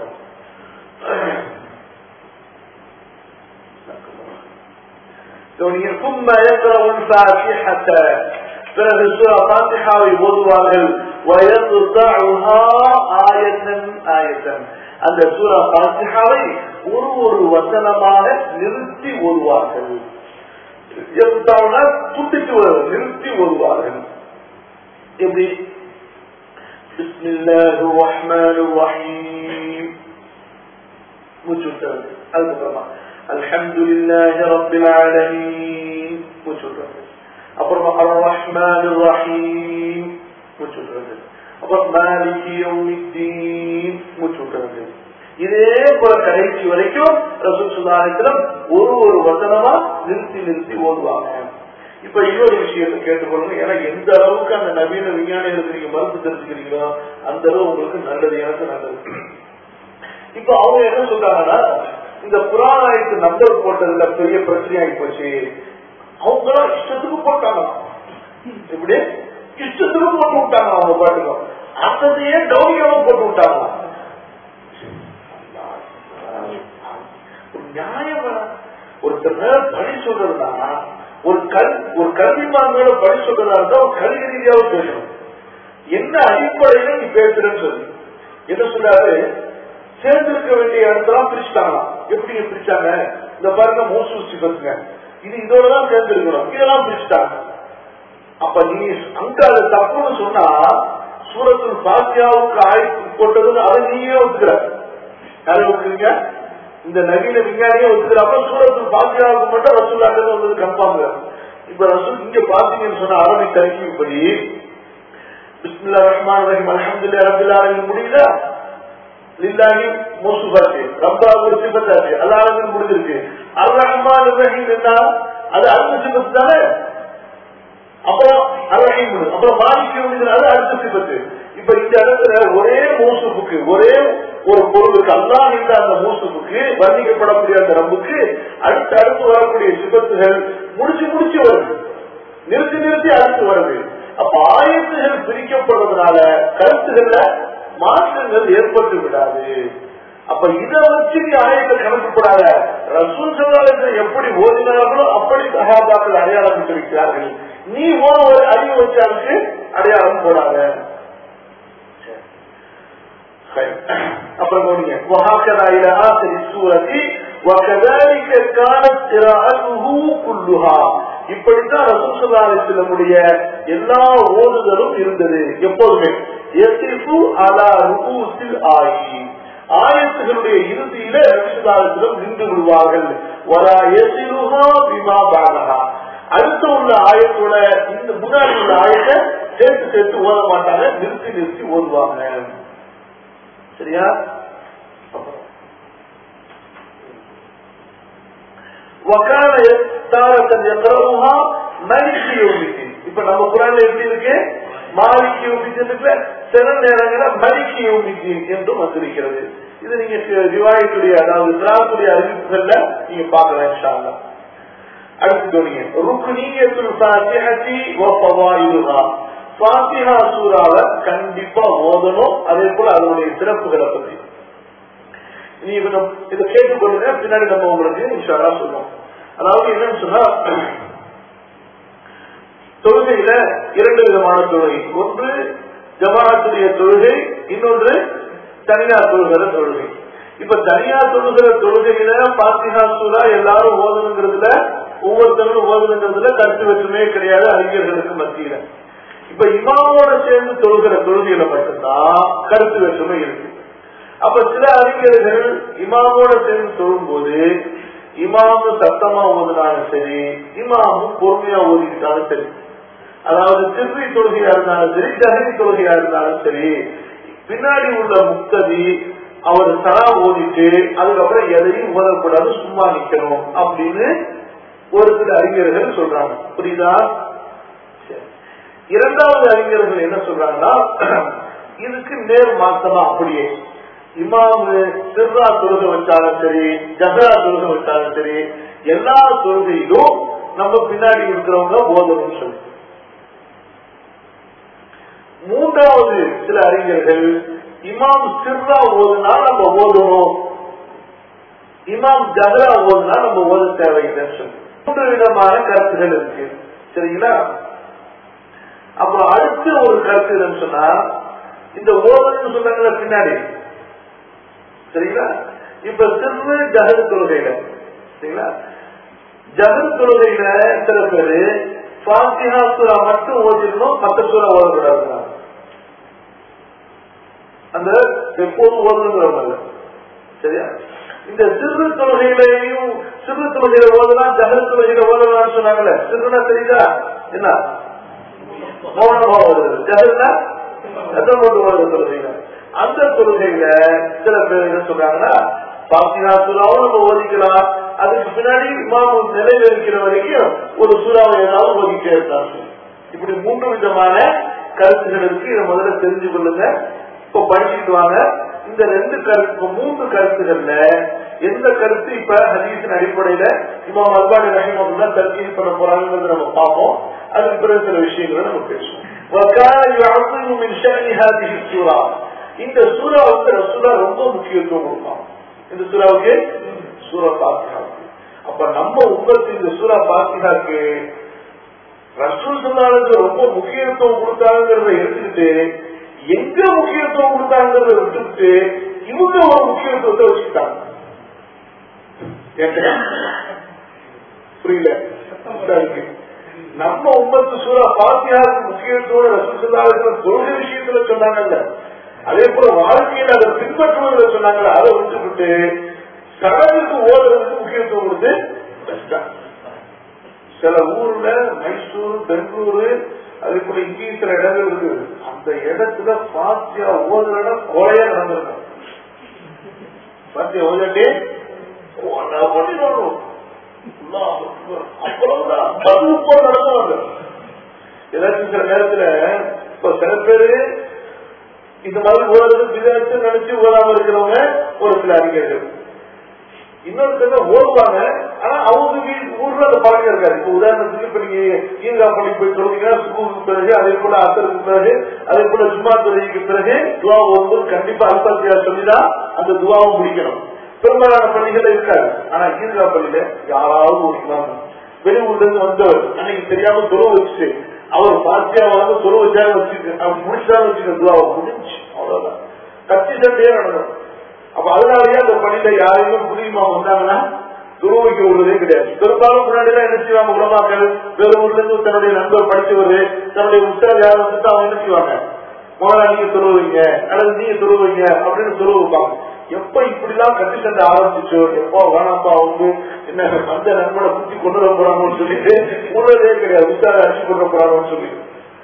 கவனிங்க ثم يقرأ الفاتحة பிறகு சூரா ஃபாத்திஹாவை ஓதுவார்கள் வயதுதஉஹா ஆயத்தன் ஆயத்தன் அந்த சூரா ஃபாத்திஹாவை ஒரு ஒரு வசனமாக நிறுத்தி ஓதுவார்கள் எதுத்தாவுனா துண்டித்து வருவது நிறுத்தி ஓதுவார்கள் எப்படி بسم الله الرحمن الرحيم وجود البقرة الحمد لله رب العالمين وجود அப்புறம் الرحمن الرحيم وجود அப்புறம் مالك يوم الدين وجود இதே போல கடைசி வரைக்கும் ரசூல் சுல்லாஹிடம் ஒரு ஒரு வசனமா நிறுத்தி நிறுத்தி ஓதுவாங்க இப்ப இன்னொரு விஷயத்தை கேட்டுக்கொள்ளுங்க ஏன்னா எந்த அளவுக்கு அந்த நவீன விஞ்ஞானிகளுக்கு நீங்க மறுப்பு தெரிஞ்சுக்கிறீங்களோ அந்த அளவு உங்களுக்கு நல்லது எனக்கு நல்லது இப்ப அவங்க என்ன சொல்றாங்கன்னா இந்த புராணாயத்து நம்பர் போட்டதுல பெரிய பிரச்சனையாகி போச்சு அவங்க இஷ்டத்துக்கு போட்டாங்க இப்படி இஷ்டத்துக்கு போட்டு விட்டாங்க அவங்க பாட்டுக்கு அத்ததையே கௌரியாவும் போட்டு விட்டாங்க ஒரு நியாயம் வேணும். ஒருத்தர் மேல பழி சொல்றதுனா ஒரு கல் ஒரு கல்விமான் மேல பழி சொல்றதா இருந்தா ஒரு கல்வி ரீதியாவும் பேசணும் என்ன அடிப்படையில நீ பேசுறன்னு சொல்லி என்ன சொல்றாரு சேர்ந்திருக்க வேண்டிய இடத்தெல்லாம் பிரிச்சுட்டாங்களாம் எப்படி பிரிச்சாங்க இந்த பாருங்க மோசு சிபத்துங்க இது இதோடதான் சேர்ந்திருக்கணும் இதெல்லாம் பிரிச்சுட்டாங்க அப்ப நீ அங்க அது தப்புன்னு சொன்னா சூரத்தில் பாத்தியாவுக்கு ஆய்வு போட்டதுன்னு அதை நீயே ஒத்துக்கிற யாரை ஒத்துக்கிறீங்க இந்த நவீன விஞ்ஞானியே ஒத்துக்கிறாப்ப சூரத்தில் பாத்தியாவுக்கு மட்டும் ரசூல்லாக்கள் வந்தது கன்ஃபார்ம் இப்ப ரசூல் இங்க பாத்தீங்கன்னு சொன்ன அரபி தரிசிப்படி பிஸ்மில்லா ரஹ்மான் ரஹீம் அல்ஹம்துலில்லாஹி ரப்பில் ஆலமீன் முடியுதா லில்லாஹி மோசுபாச்சு ரப்பா ஒரு சிபத்தாச்சு அல்லாஹ் முடிஞ்சிருக்கு அர் ரஹ்மான் ரஹீம் என்ன அது அடுத்த சிபத்து தானே அப்புறம் அர்ரஹீம் அப்புறம் மாலிக்கு முடிஞ்சது அடுத்த சிபத்து இப்ப இந்த இடத்துல ஒரே மூசுப்புக்கு ஒரே ஒரு பொருளுக்கு அல்லாஹ் என்ற அந்த மூசுப்புக்கு வர்ணிக்கப்படக்கூடிய அந்த ரப்புக்கு அடுத்து அடுத்து வரக்கூடிய சிபத்துகள் முடிச்சு முடிச்சு வருது நிறுத்தி நிறுத்தி அடுத்து வருது அப்ப ஆயத்துகள் பிரிக்கப்படுறதுனால கருத்துகள்ல மாற்றங்கள் ஏற்பட்டு விடாது அப்ப இதை வச்சு நீ ஆயத்தை கணக்குப்படாத ரசூல் சல்லாலத்தை எப்படி ஓதினார்களோ அப்படி சகாபாக்கள் அடையாளம் விட்டிருக்கிறார்கள் நீ ஓன ஒரு அறிவு வச்சாருக்கு அடையாளம் போடாத அப்புறம் கவனிங்க وهكذا الى اخر السوره وكذلك كانت قراءته كلها இப்படித்தான் ரசூசல்லாசிலமுடைய எல்லா ஓதுதலும் இருந்தது எப்போதுமே எத்திரிப்பு அலா ருகூசில் ஆயி ஆயத்துகளுடைய இறுதியில ரசூசல்லாசிலம் நின்று விடுவார்கள் வரா எசிலுஹா பிமா பாகஹா அடுத்த உள்ள ஆயத்தோட இந்த முன்னாடி உள்ள ஆயத்தை சேர்த்து சேர்த்து ஓத மாட்டாங்க நிறுத்தி நிறுத்தி ஓதுவாங்க சரியா وكان تارة يقرأها مالك يوم الدين இப்ப நம்ம குரான்ல எப்படி இருக்கு மாலிக் யோமித்தின்ல சில நேரங்களில் மலிக் யோமித்தீன் என்றும் வந்திருக்கிறது இது நீங்க ரிவாயத்துடைய அதாவது திராவுடைய அறிவிப்புகள்ல நீங்க பார்க்கலாம் இன்ஷா அல்லாஹ் அடுத்து கவனிங்க ருக்னியத்துல் ஃபாத்திஹதி வ ஃபவாயிதுஹா ஃபாத்திஹா சூராவை கண்டிப்பா ஓதணும் அதே போல அதனுடைய சிறப்புகளை பத்தி நீ கொஞ்சம் இதை கேட்டுக்கொள்ளுங்க பின்னாடி நம்ம உங்களுக்கு இன்ஷால்லா சொல்லுவோம் அதாவது என்னன்னு சொன்னா தொழுகையில இரண்டு விதமான தொழுகை ஒன்று ஜமாத்துடைய தொழுகை இன்னொன்று தனியார் தொழுகிற தொழுகை இப்ப தனியார் தொழுகிற தொழுகையில பாத்திகா சூரா எல்லாரும் ஓதணுங்கிறதுல ஒவ்வொருத்தரும் ஓதணுங்கிறதுல கருத்து வச்சுமே கிடையாது அறிஞர்களுக்கு மத்தியில இப்ப இமாமோட சேர்ந்து தொழுகிற தொழுகையில மட்டும்தான் கருத்து வேற்றுமை இருக்கு அப்ப சில அறிஞர்கள் இமாமோட சேர்ந்து தொழும் போது இமாமு சத்தமா ஓதுனாலும் சரி இமாமும் பொறுமையா ஓதிக்கிட்டாலும் சரி அதாவது சிறுவி தொழுகையா இருந்தாலும் சரி ஜஹரி தொழுகையா இருந்தாலும் சரி பின்னாடி உள்ள முக்ததி அவர் தலா ஓதிட்டு அதுக்கப்புறம் எதையும் ஓதக்கூடாது சும்மா நிக்கணும் அப்படின்னு ஒரு சில அறிஞர்கள் சொல்றாங்க புரியுதா இரண்டாவது அறிஞர்கள் என்ன சொல்றாங்கன்னா இதுக்கு நேர் மாத்தமா அப்படியே இமாமு சிர்ரா தொழுகை வச்சாலும் சரி ஜஹரா தொழுகை வச்சாலும் சரி எல்லா தொழுகையிலும் நம்ம பின்னாடி இருக்கிறவங்க ஓதணும்னு சொல்லி மூன்றாவது சில அறிஞர்கள் இமாம் சிர்ரா ஓதுனா நம்ம ஓதணும் இமாம் ஜஹரா ஓதுனா நம்ம ஓத தேவையில்லைன்னு சொல்லி மூன்று விதமான கருத்துகள் இருக்கு சரிங்களா அப்புறம் அடுத்து ஒரு கருத்து என்னன்னு சொன்னா இந்த ஓதன்னு சொன்னாங்க பின்னாடி சரிங்களா இப்ப சிறு ஜகரு தொழுகையில சரிங்களா ஜகரு தொழுகையில சில பேரு பாத்தியா சூரா மட்டும் ஓதிடணும் மற்ற சூறா ஓதக்கூடாது அந்த எப்போதும் ஓதணுங்கிறவங்க சரியா இந்த சிறு தொழுகையிலையும் சிறு தொழுகையில ஓதலாம் ஜகரு தொழுகையில ஓதலாம்னு சொன்னாங்கல்ல சிறுனா தெரியுதா என்ன மௌனமா ஓடுது ஜகருனா எத்தனை போட்டு ஓடுது தொழுகையில அந்த தொழுகையில சில பேர் என்ன சொல்றாங்கன்னா பாத்தியா சூறாவும் நம்ம ஓதிக்கலாம் அதுக்கு பின்னாடி இமாமு நிறைவேறிக்கிற வரைக்கும் ஒரு சூறாவை ஏதாவது ஓதிக்க இருந்தாங்க இப்படி மூன்று விதமான கருத்துகள் இருக்கு இதை முதல்ல தெரிஞ்சு கொள்ளுங்க இப்ப படிச்சுட்டு வாங்க இந்த ரெண்டு கருத்து மூன்று கருத்துகள்ல எந்த கருத்து இப்ப ஹதீஸின் அடிப்படையில இமாம் அல்பானி ரஹிமல்லா தர்கீஸ் பண்ண போறாங்கிறது நம்ம பார்ப்போம் அதுக்கு பிறகு சில விஷயங்களை நம்ம பேசுவோம் وكان يعظم من شأن هذه السورة இந்த சூறாவுக்கு ரசூலா ரொம்ப முக்கியத்துவம் கொடுப்பான் இந்த சூறாவுக்கு சூரா பாத்திகாவுக்கு அப்ப நம்ம உங்களுக்கு இந்த சூரா பாத்திகாக்கு ரசூல் சொன்னாலுக்கு ரொம்ப முக்கியத்துவம் கொடுத்தாங்கிறத எடுத்துக்கிட்டு எங்க முக்கியத்துவம் கொடுத்தாங்கிறத விட்டுவிட்டு இவங்க ஒரு முக்கியத்துவத்தை வச்சுக்கிட்டாங்க புரியல நம்ம உம்மத்து சூறா பாத்தியாவுக்கு முக்கியத்துவம் ரசூல் தொழுகை விஷயத்துல சொன்னாங்கல்ல அதே போல வாழ்க்கையில் அதை பின்பற்றுவதில் சொன்னாங்களா அதை விட்டுவிட்டு சடங்குக்கு ஓடுறதுக்கு முக்கியத்துவம் கொடுத்து சில ஊர்ல மைசூர் பெங்களூரு அதே போல இங்கேயும் சில இடங்கள் இருக்குது அந்த இடத்துல பாத்தியா ஓதுறா கொலையா நடந்திருக்கும் பத்தி ஓதட்டே பண்ணிடணும் அவ்வளவுதான் பதிவு போல் நடத்துவாங்க ஏதாச்சும் சில நேரத்துல இப்ப சில பேரு இந்த மாதிரி ஓடுறது விதத்து நினைச்சு ஓடாம இருக்கிறவங்க ஒரு சில அறிஞர்கள் இன்னொருத்தர் ஓடுவாங்க ஆனா அவங்க வீ- ஊர்ல அந்த பழக்கம் இருக்காது இப்ப உதாரணத்துக்கு இப்ப நீங்க ஈங்கா பள்ளி போய் சொல்றீங்கன்னா சுகுக்கு பிறகு அதே போல அசருக்கு பிறகு அதே போல ஜுமா தொழிலுக்கு பிறகு துவா ஓடும்போது கண்டிப்பா அல்பாத்தியா சொல்லிதான் அந்த துவாவும் முடிக்கணும் பெரும்பாலான பள்ளிகள் இருக்காது ஆனா ஈங்கா பள்ளியில யாராவது ஓடிக்கலாம் வெளியூர்ல இருந்து வந்தவர் அன்னைக்கு தெரியாம தொழு வச்சுட்டு அவர் பாத்தியா வந்து தொழு வச்சாரு வச்சுட்டு அவர் முடிச்சாரு வச்சுக்க துவாவை முடிஞ்சு அவ்வளவுதான் கட்சி சண்டையே நடக்கும் அப்ப அதனாலயே அந்த பணியில யாரையும் புரியுமா வந்தாங்கன்னா துருவைக்கு விடுறதே கிடையாது பெரும்பாலும் முன்னாடி எல்லாம் என்ன செய்வாங்க உலமாக்கள் வேற ஊர்ல இருந்து தன்னுடைய நண்பர் படிச்சவரு தன்னுடைய உத்தரவு யாரும் வந்துட்டு அவங்க என்ன செய்வாங்க முதல்ல நீங்க சொல்லுவீங்க அல்லது நீங்க சொல்லுவீங்க அப்படின்னு சொல்ல வைப்பாங்க எப்ப இப்படிலாம் கட்டி சண்டை ஆரம்பிச்சோ எப்போ வேணாம்பா அவங்க என்ன அந்த நண்பனை குத்தி கொண்டு வர போறாங்கன்னு சொல்லிட்டு முன்னதே கிடையாது உத்தார அடிச்சு கொண்டு வர போறாங்கன்னு சொல்லிட்டு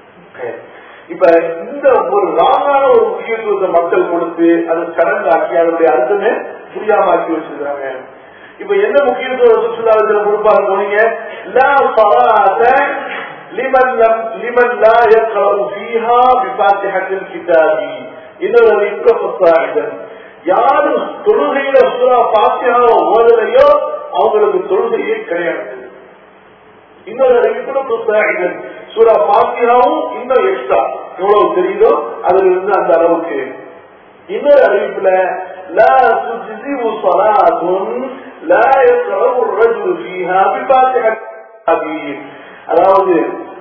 இப்ப இந்த ஒரு ராங்கான ஒரு முக்கியத்துவத்தை மக்கள் கொடுத்து அதை சடங்காக்கி அதனுடைய அர்த்தமே புரியாம ஆக்கி வச்சிருக்காங்க இப்ப என்ன முக்கியத்துவம் சுற்றுலாவுல கொடுப்பாங்க போனீங்க லா ஸலாத லிமன் லம் லிமன் லா யக்ரவு ஃபீஹா பிஃபாத்திஹத்தில் கிதாபி இன்னொரு இப்ரஃபஸாயிதன் யாரு தொழுகையில சூரா பாத்தியாவை ஓதலையோ அவங்களுக்கு தொழுகையே கிடையாது இன்னொரு அறிவிப்புல புத்தகம் சூரா பாத்தியாவும் இன்னும் எக்ஸ்ட்ரா எவ்வளவு தெரியுதோ அதுல இருந்து அந்த அளவுக்கு இன்னொரு அறிவிப்புல لا تجزئ صلاة لا يقرأ الرجل فيها بفاتحة الكتاب அதாவது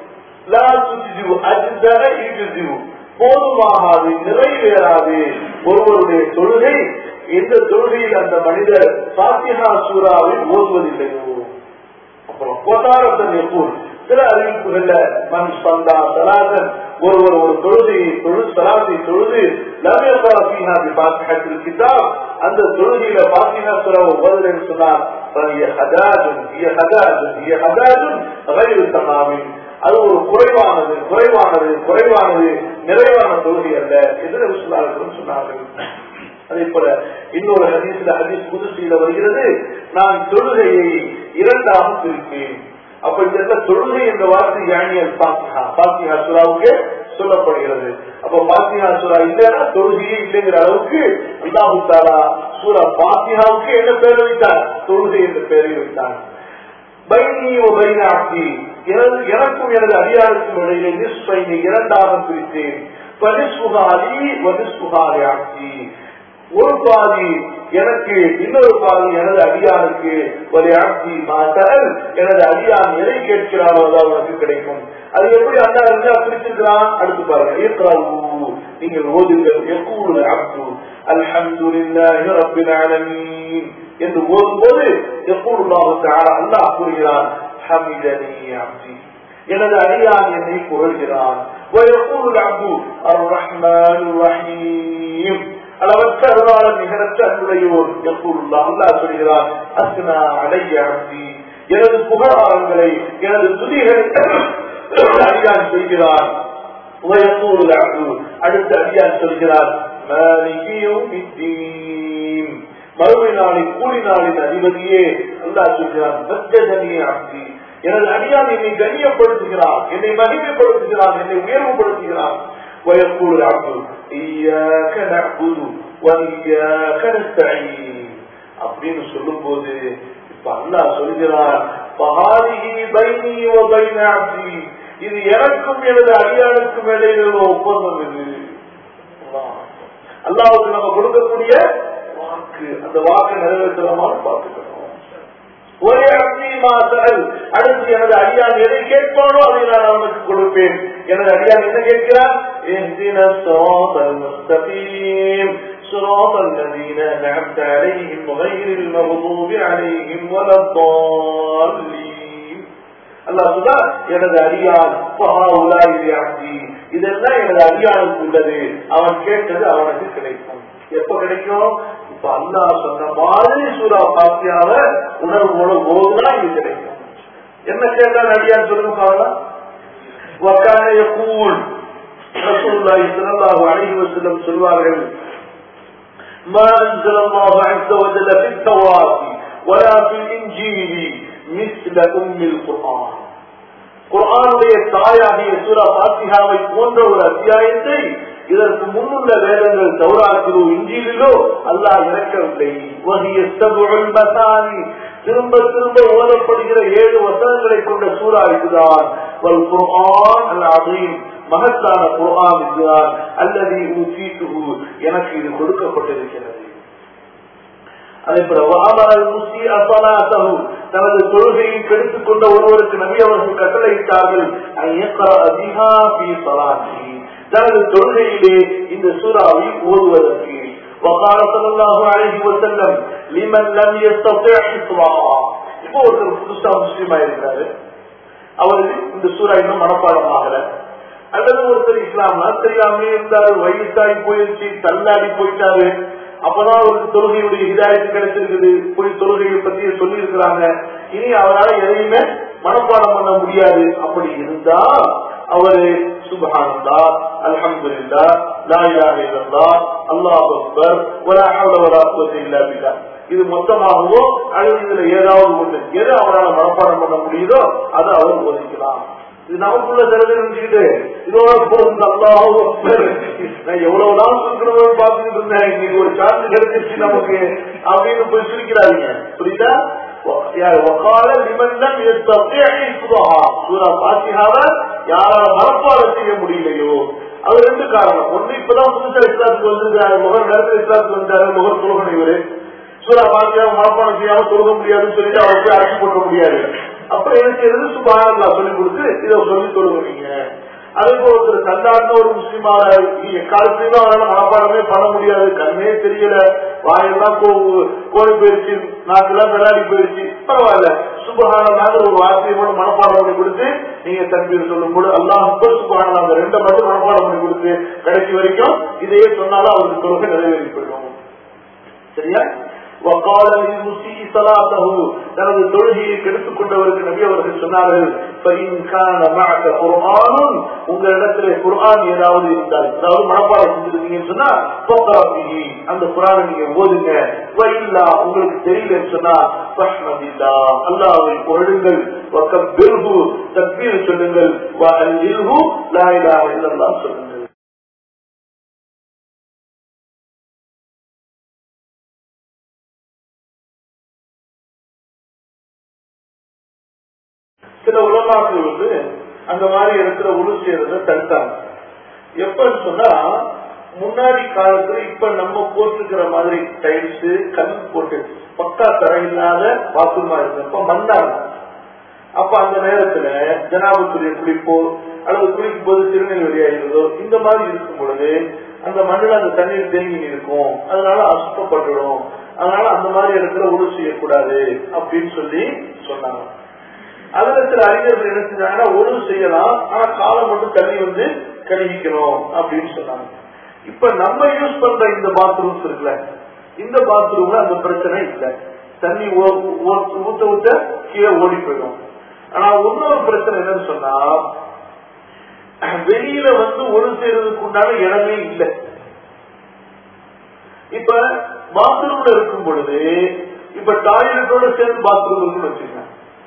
لا تجزئ أجزاء يجزئ போதுமாகாது நிறைவேறாது ஒருவருடைய தொழுகை எந்த தொழுகையில் அந்த மனிதர் பாத்திஹா சூறாவை ஓதுவதில்லையோ அப்புறம் கோட்டாரத்தன் எப்பூர் சில அறிவிப்புகள்ல மண் சந்தா சலாதன் ஒருவர் ஒரு தொழுகையை தொழு சலாத்தை தொழுது லவ்யபாசிஹாபி பாத்திஹத்தில் கிதாப் அந்த தொழுகையில பாத்திஹா சுராவை ஓதுறேன்னு சொன்னார் فهي خداج هي خداج هي خداج غير تمام அது ஒரு குறைவானது குறைவானது குறைவானது நிறைவான தொழுகை அல்ல என்று விசுவாசம் சொன்னார்கள் அதே போல இன்னொரு ஹதீஸ்ல ஹதீஸ் புதுசியில வருகிறது நான் தொழுகையை இரண்டாக பிரிப்பேன் அப்ப இந்த இடத்துல தொழுகை என்ற வார்த்தை யானியல் பாத்திஹா பாத்திஹா சுராவுக்கு சொல்லப்படுகிறது அப்ப பாத்திஹா சுரா இல்லைன்னா தொழுகையே இல்லைங்கிற அளவுக்கு அல்லாஹு தாலா சூரா பாத்திஹாவுக்கு என்ன பெயர் வைத்தார் தொழுகை என்ற பெயரை வைத்தார் பைனி ஓ பைனாக்கி எனக்கும் எனது அடியாருக்கும் இடையிலே நிஸ்பைனை இரண்டாக பிரித்தேன் பரிசுகாரி வரிசுகாரி ஆட்சி ஒரு பாதி எனக்கு இன்னொரு பாதி எனது அடியானுக்கு ஒரு ஆட்சி மாத்தல் எனது அடியான் எதை கேட்கிறாரோ அது அவனுக்கு கிடைக்கும் அது எப்படி அல்லா இருந்தா பிரிச்சிருக்கிறான் அடுத்து பாருங்க ஈக்ராவு நீங்கள் ஓதுங்கள் எப்பூடு அப்து அல்ஹம்துலில்லாஹி ரப்பில் ஆலமீன் என்று ஓதும்போது எப்பூடு அல்லாஹ் கூறுகிறான் ஹமிதனி அப்தி எனது அடியான் என்னை புகழ்கிறான் ويقول العبد الرحمن الرحيم அளவற்ற அருளாளர் நிகரற்ற அன்புடையோர் எப்பொழுது அல்லா சொல்கிறார் அஸ்னா அடைய அப்தி எனது புகழாரங்களை எனது துதிகளை அடியான் செய்கிறார் அடுத்த அடியான் சொல்கிறார் மறுமை நாளின் கூலி நாளின் அதிபதியே அல்லா சொல்கிறார் பத்தஜனிய அப்தி எனது அடியான் என்னை கண்ணியப்படுத்துகிறான் என்னை மகிமைப்படுத்துகிறான் என்னை உயர்வுபடுத்துகிறான் ويقول العبد إياك نعبد وإياك نستعين அப்படின்னு சொல்லும் போது இப்ப அல்லாஹ் சொல்கிறார் பஹாதிஹி பைனி வ பைன அப்தி இது எனக்கும் எனது அடியானுக்கும் இடையில உள்ள ஒப்பந்தம் இது அல்லாவுக்கு நம்ம கொடுக்கக்கூடிய வாக்கு அந்த வாக்கை நிறைவேற்றலாமான்னு பார்த்துக்கணும் ஒரே அப்திமாசல் அடுத்து எனது அடியான் எதை கேட்பானோ அதை நான் அவனுக்கு கொடுப்பேன் எனது அடியான் என்ன கேட்கிறான் اهدنا الصراط المستقيم صراط الذين أنعمت عليهم غير المغضوب عليهم ولا الضالين அல்லாஹ் சொல்றா எனது அடியான் அப்தி இதெல்லாம் எனது அடியானுக்கு உள்ளது அவன் கேட்டது அவனுக்கு கிடைக்கும் எப்ப கிடைக்கும் இப்ப அல்லா சொன்ன மாதிரி சூறா பாத்தியாவ உணர்வோட போதுதான் இது கிடைக்கும் என்ன கேட்டால் அடியான் சொல்லுங்க பாருங்க وكان يقول رسول الله صلى الله عليه وسلم சொல்வார்கள் ما أنزل الله عز وجل في التوراة ولا في الإنجيل مثل أم القرآن குர்ஆனுடைய தாயாகிய சூரா பாத்திகாவை போன்ற ஒரு அத்தியாயத்தை இதற்கு முன்னுள்ள வேதங்கள் தௌராத்திலோ இஞ்சியிலோ அல்லாஹ் இறக்கவில்லை வகிய சபுல் மசானி திரும்ப திரும்ப ஓதப்படுகிற ஏழு வசனங்களை கொண்ட சூரா இதுதான் வல் குர்ஆன் அல் அதீம் மகத்தான குர்ஆன் இதுதான் அல்லது ஊசீட்டுஹு எனக்கு இது கொடுக்கப்பட்டிருக்கிறது அதே போல வாமரல் முசி அசலாத்தஹு தனது தொழுகையை கெடுத்துக் கொண்ட ஒருவருக்கு நபி அவர்கள் கட்டளையிட்டார்கள் அதிகா பி சலாத்தி தனது தொழுகையிலே இந்த சூறாவை ஓதுவதற்கு وقال صلى الله عليه وسلم لمن لم يستطع حفظها இப்போ ஒருத்தர் புதுசா முஸ்லீமா இருக்கிறாரு அவருக்கு இந்த சூறா இன்னும் மனப்பாடம் ஆகல அல்லது ஒருத்தர் இஸ்லாம்னா தெரியாமே இருந்தாரு வயசாகி போயிருச்சு தள்ளாடி போயிட்டாரு அப்பதான் அவருக்கு தொழுகையுடைய ஹிதாயத்து கிடைச்சிருக்குது போய் தொழுகையை பத்தி சொல்லி இருக்கிறாங்க இனி அவரால் எதையுமே மனப்பாடம் பண்ண முடியாது அப்படி இருந்தா அவரு சுபஹானந்தா அல்ஹம்துலில்லா லா இலாஹ இல்லல்லாஹ் அல்லாஹ் அக்பர் வலா ஹவ்ல வலா குவத்த இல்லா பில்லா இது மொத்தமாகவோ அல்லது இதுல ஏதாவது ஒண்ணு எது அவரால் மனப்பாடம் பண்ண முடியுதோ அதை அவர் ஓதிக்கலாம் இது நமக்குள்ள சிலது நினைச்சுக்கிட்டு இதோட போதும் அல்லாஹ் அக்பர் நான் எவ்வளவு நாள் இருக்கணும்னு பார்த்துட்டு இருந்தேன் இன்னைக்கு ஒரு சான்ஸ் கிடைச்சிருச்சு நமக்கு அப்படின்னு போய் சிரிக்கிறாதீங்க புரியுதா وقال لمن لم يستطيع حفظها சூரா பாத்தியாவை யாரால மனப்பாடம் செய்ய முடியலையோ அது ரெண்டு காரணம் ஒண்ணு இப்பதான் புதுசா இஸ்லாத்துக்கு வந்திருக்காரு முகர் நேரத்தில் இஸ்லாத்துக்கு வந்தாரு முகர் தொழுகணும் இவரு சூரா பாத்தியாவை மனப்பாடம் செய்யாம தொழுக முடியாதுன்னு சொல்லிட்டு அவர் போய் அழைச்சி போட்ட முடியாது அப்ப என்ன செய்யறது சுபாரல்லா சொல்லி கொடுத்து இதை சொல்லி தொழுகுறீங்க அதே போல ஒருத்தர் கண்டார்ந்த ஒரு முஸ்லீமான எக்காலத்திலும் அவரால் மனப்பாடமே பண்ண முடியாது கண்ணே தெரியல வாயெல்லாம் கோழி போயிருச்சு நாக்கெல்லாம் விளையாடி போயிருச்சு பரவாயில்ல சுபகானதாக ஒரு வார்த்தையை கூட மனப்பாடம் பண்ணி கொடுத்து நீங்க தன்பீர் சொல்லும் போது அல்லாஹ் சுபகான அந்த ரெண்டை மட்டும் மனப்பாடம் பண்ணி கொடுத்து கடைசி வரைக்கும் இதையே சொன்னாலும் அவருக்கு தொழுகை நிறைவேறி போயிடும் சரியா وقال للمسيء صلاته தனது தொழுகையை கெடுத்துக் கொண்டவருக்கு நபி அவர்கள் சொன்னார்கள் فإن كان معك قرآن உங்க இடத்துல குர்ஆன் ஏதாவது இருந்தால் அதாவது மனப்பாடம் செஞ்சிருக்கீங்கன்னு சொன்னா போக்கி அந்த குரானை நீங்க ஓதுங்க இல்லா உங்களுக்கு தெரியலன்னு சொன்னா பஷ்மதில்லா அல்லாவை பொருளுங்கள் வக்கபிர்ஹு தக்பீர் சொல்லுங்கள் வஅல்ஹு லா இலாஹ இல்லல்லாஹ் சொல்லுங்கள் சில உலமாக்கள் வந்து அந்த மாதிரி இடத்துல உரு செய்யறத தடுத்தாங்க எப்பன்னு சொன்னா முன்னாடி காலத்துல இப்ப நம்ம போட்டுக்கிற மாதிரி டைல்ஸ் கல் போட்டு பக்கா தர இல்லாத பாத்ரூமா இருந்தப்ப மண்ணாங்க அப்ப அந்த நேரத்துல ஜனாபத்துடைய குளிப்போ அல்லது குளிக்கும் போது திருநெல் வெளியாகிறதோ இந்த மாதிரி இருக்கும் பொழுது அந்த மண்ணில் அந்த தண்ணீர் தேங்கி இருக்கும் அதனால அசுத்தப்பட்டுடும் அதனால அந்த மாதிரி இடத்துல உரு செய்யக்கூடாது அப்படின்னு சொல்லி சொன்னாங்க அதுல சில அறிஞர்கள் என்ன செஞ்சாங்கன்னா ஒழுங்கு செய்யலாம் ஆனா காலம் மட்டும் தண்ணி வந்து கழுவிக்கணும் அப்படின்னு சொன்னாங்க இப்ப நம்ம யூஸ் பண்ற இந்த பாத்ரூம்ஸ் இருக்குல்ல இந்த பாத்ரூம்ல அந்த பிரச்சனை இல்லை தண்ணி ஊத்த ஊத்த கீழே ஓடி போயிடும் ஆனா இன்னொரு பிரச்சனை என்னன்னு சொன்னா வெளியில வந்து ஒரு செய்யறதுக்கு உண்டான இடமே இல்லை இப்ப பாத்ரூம்ல இருக்கும் பொழுது இப்ப டாய்லெட்டோட சேர்ந்து பாத்ரூம் இருக்குன்னு வச்சுக்கோங்க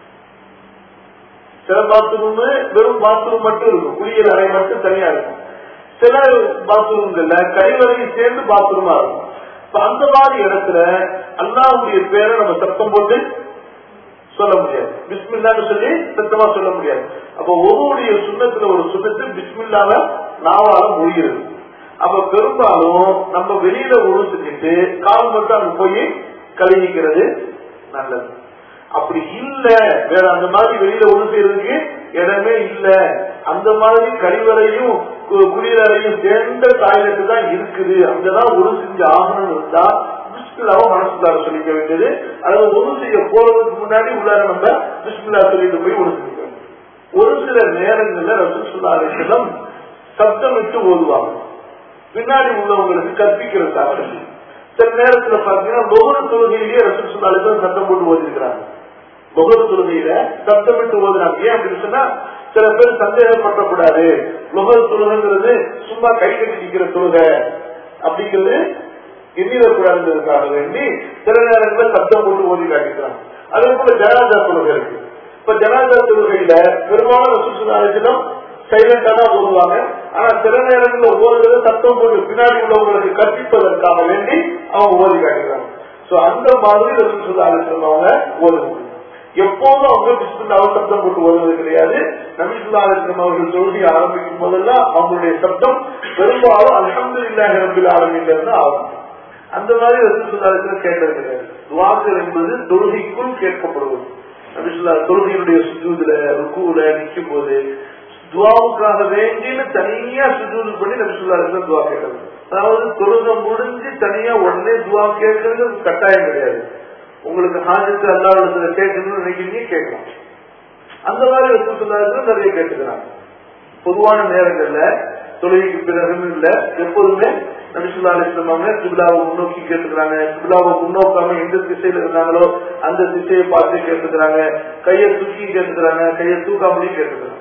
சில பாத்ரூம் வெறும் பாத்ரூம் மட்டும் இருக்கும் குளியல் அறை மட்டும் தனியா இருக்கும் சில பாத்ரூம்கள்ல கழிவறையும் சேர்ந்து பாத்ரூமா இருக்கும் இப்ப அந்த மாதிரி இடத்துல அல்லாவுடைய பேரை நம்ம சத்தம் போட்டு சொல்ல முடியாது பிஸ்மில்லான்னு சொல்லி சத்தமா சொல்ல முடியாது அப்ப ஒவ்வொருடைய சுண்ணத்துல ஒரு சுண்ணத்து பிஸ்மில்லாவ நாவால முடிகிறது அப்ப பெரும்பாலும் நம்ம வெளியில ஒரு செஞ்சுட்டு காலம் மட்டும் அங்க போய் கழுவிக்கிறது நல்லது அப்படி இல்ல வேற அந்த மாதிரி வெளியில ஒண்ணு செய்யறதுக்கு இடமே இல்ல அந்த மாதிரி கழிவறையும் குளியலறையும் சேர்ந்த டாய்லெட் தான் இருக்குது அங்கதான் ஒரு செஞ்சு ஆகணும் இருந்தா பிஸ்மில்லாவும் மனசுக்குள்ளார சொல்லிக்க வேண்டியது அதாவது ஒரு செய்ய போறதுக்கு முன்னாடி உள்ளார நம்ம பிஸ்மில்லா சொல்லிட்டு போய் ஒரு செஞ்சுக்க ஒரு சில நேரங்கள்ல ரசூசுல்லா சப்தமிட்டு ஓதுவாங்க பின்னாடி உள்ளவங்களுக்கு கற்பிக்கிறதுக்காக சில நேரத்துல பாத்தீங்கன்னா ஒவ்வொரு தொழுகையிலேயே ரசூசுல்லாலுக்கு சத்தம் போட்டு ஓதிருக்கிறாங்க முகர் தொழுகையில சப்தமிட்டு ஓதுறாங்க ஏன் அப்படின்னு சொன்னா சில பேர் சந்தேகப்படக்கூடாது முகர் தொழுகைங்கிறது சும்மா கை கட்டி நிக்கிற தொழுகை அப்படிங்கிறது எண்ணிடக்கூடாதுன்றதுக்காக வேண்டி சில நேரங்களில் சத்தம் போட்டு ஓதி காட்டிக்கிறாங்க அதே போல ஜனாதா தொழுகை இருக்கு இப்ப ஜனாதா தொழுகையில பெரும்பாலும் சுற்றுலாத்திலும் சைலண்டா தான் ஓதுவாங்க ஆனா சில நேரங்களில் ஓதுறது சத்தம் போட்டு பின்னாடி உள்ளவங்களுக்கு கற்பிப்பதற்காக வேண்டி அவங்க ஓதி காட்டுறாங்க சோ அந்த மாதிரி சுற்றுலாத்திலும் அவங்க ஓத முடியும் எப்போதும் அவங்க பிஸ்மில்லாவை சப்தம் போட்டு ஓதுவது கிடையாது நபிசுல்லாஸ்லம் அவர்கள் தொழுகை ஆரம்பிக்கும் போதெல்லாம் அவங்களுடைய சப்தம் பெரும்பாலும் அலமது இல்லாஹ் ரபில் ஆரம்பில இருந்து ஆரம்பிக்கும் அந்த மாதிரி ரசூசுல்லாஸ்லம் கேட்டது கிடையாது துவாக்கள் என்பது தொழுகைக்குள் கேட்கப்படுவது நபிசுல்லா தொழுகையினுடைய சுஜூதுல ருக்குல நிற்கும் போது துவாவுக்காக வேண்டின்னு தனியா சுஜூது பண்ணி நபிசுல்லாஸ்லம் துவா கேட்டது அதாவது தொழுகை முடிஞ்சு தனியா உடனே துவா கேட்கறது கட்டாயம் கிடையாது உங்களுக்கு ஹாஜத்து அல்லாவிடத்துல கேட்கணும்னு நினைக்கிறீங்க கேட்கலாம் அந்த மாதிரி ரசூசுல்லாஸ்லம் நிறைய கேட்டுக்கிறாங்க பொதுவான நேரங்கள்ல தொழுகைக்கு பிறகுன்னு இல்ல எப்போதுமே நபிசுல்லா அலிஸ்லாம் அவங்க சிபிலாவை முன்னோக்கி கேட்டுக்கிறாங்க சிபிலாவை முன்னோக்காம எந்த திசையில இருந்தாங்களோ அந்த திசையை பார்த்து கேட்டுக்கிறாங்க கையை தூக்கி கேட்டுக்கிறாங்க கையை தூக்காமலையும் கேட்டுக்கிறாங்க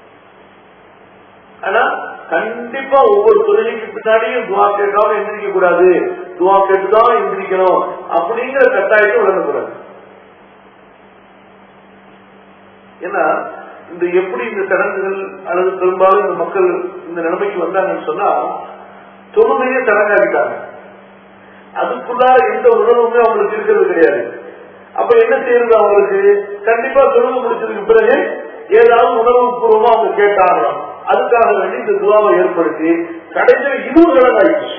ஆனா கண்டிப்பா ஒவ்வொரு தொழிலுக்கு பின்னாடியும் துவா கேட்காம எந்திரிக்க கூடாது துவா கேட்டுதான் எந்திரிக்கணும் அப்படிங்கிற கட்டாயத்தை விளங்கக்கூடாது ஏன்னா இந்த எப்படி இந்த சடங்குகள் அல்லது பெரும்பாலும் இந்த மக்கள் இந்த நிலைமைக்கு வந்தாங்கன்னு சொன்னா தொழுமையே சடங்காக்கிட்டாங்க அதுக்குள்ளார எந்த உணர்வுமே அவங்களுக்கு இருக்கிறது கிடையாது அப்ப என்ன செய்யறது அவங்களுக்கு கண்டிப்பா தொழுகு முடிச்சதுக்கு பிறகு ஏதாவது உணர்வு பூர்வமா அவங்க கேட்டாங்களாம் அதுக்காக வேண்டி இந்த துவாவை ஏற்படுத்தி கடைசியில் இருபது கடன் ஆயிடுச்சு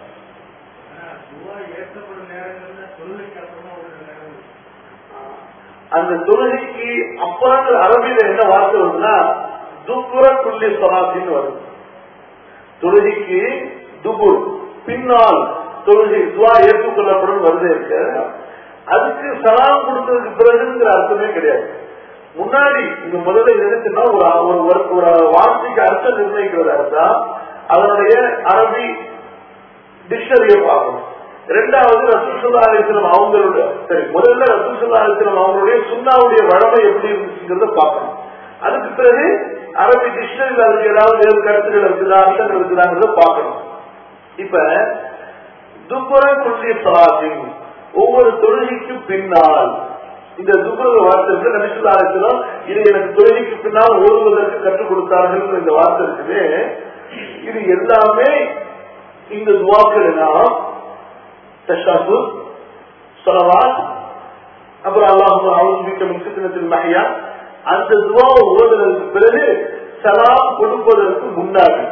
அந்த தொழுகைக்கு அப்புறம் அரபியில என்ன வார்த்தை வருதுன்னா துப்புர துள்ளி சலாத்தின்னு வருது தொழுகைக்கு துபுர் பின்னால் தொழுகை துவா ஏற்றுக்கொள்ளப்படும் வருது இருக்கு அதுக்கு சலாம் கொடுத்ததுக்கு பிறகுங்கிற அர்த்தமே கிடையாது முன்னாடி இந்த முதல்ல நினைச்சுன்னா ஒரு ஒரு வார்த்தைக்கு அர்த்தம் நிர்ணயிக்கிறதா இருந்தா அதனுடைய அரபி டிக்ஷனரியை பார்க்கணும் ரெண்டாவது ரசூசுல்லா அலிஸ்லம் அவங்களுடைய சரி முதல்ல ரசூசுல்லா அலிஸ்லம் அவங்களுடைய சுண்ணாவுடைய வழமை எப்படி இருந்துச்சுங்கிறத பார்க்கணும் அதுக்கு பிறகு அரபி டிக்ஷனரியில் அதுக்கு ஏதாவது வேறு கருத்துகள் இருக்குதா அர்த்தங்கள் இருக்குதாங்கிறத பார்க்கணும் இப்ப துப்புர குல்லிய சலாத்தின் ஒவ்வொரு தொழுகைக்கு பின்னால் இந்த துப்புரக வார்த்தை நபிசுல்லா அலிஸ்லாம் இது எனக்கு தொழுகைக்கு பின்னால் ஓடுவதற்கு கற்றுக் கொடுத்தார்கள் இந்த வார்த்தை இருக்குது இது எல்லாமே இந்த துவாக்கள் எல்லாம் தஷாபு சலவாத் அப்புறம் அல்லாஹ் அவசிக்க மிக்கத்தினத்தில் மகையா அந்த துவாவை ஓதுவதற்கு பிறகு சலாம் கொடுப்பதற்கு முன்னாடி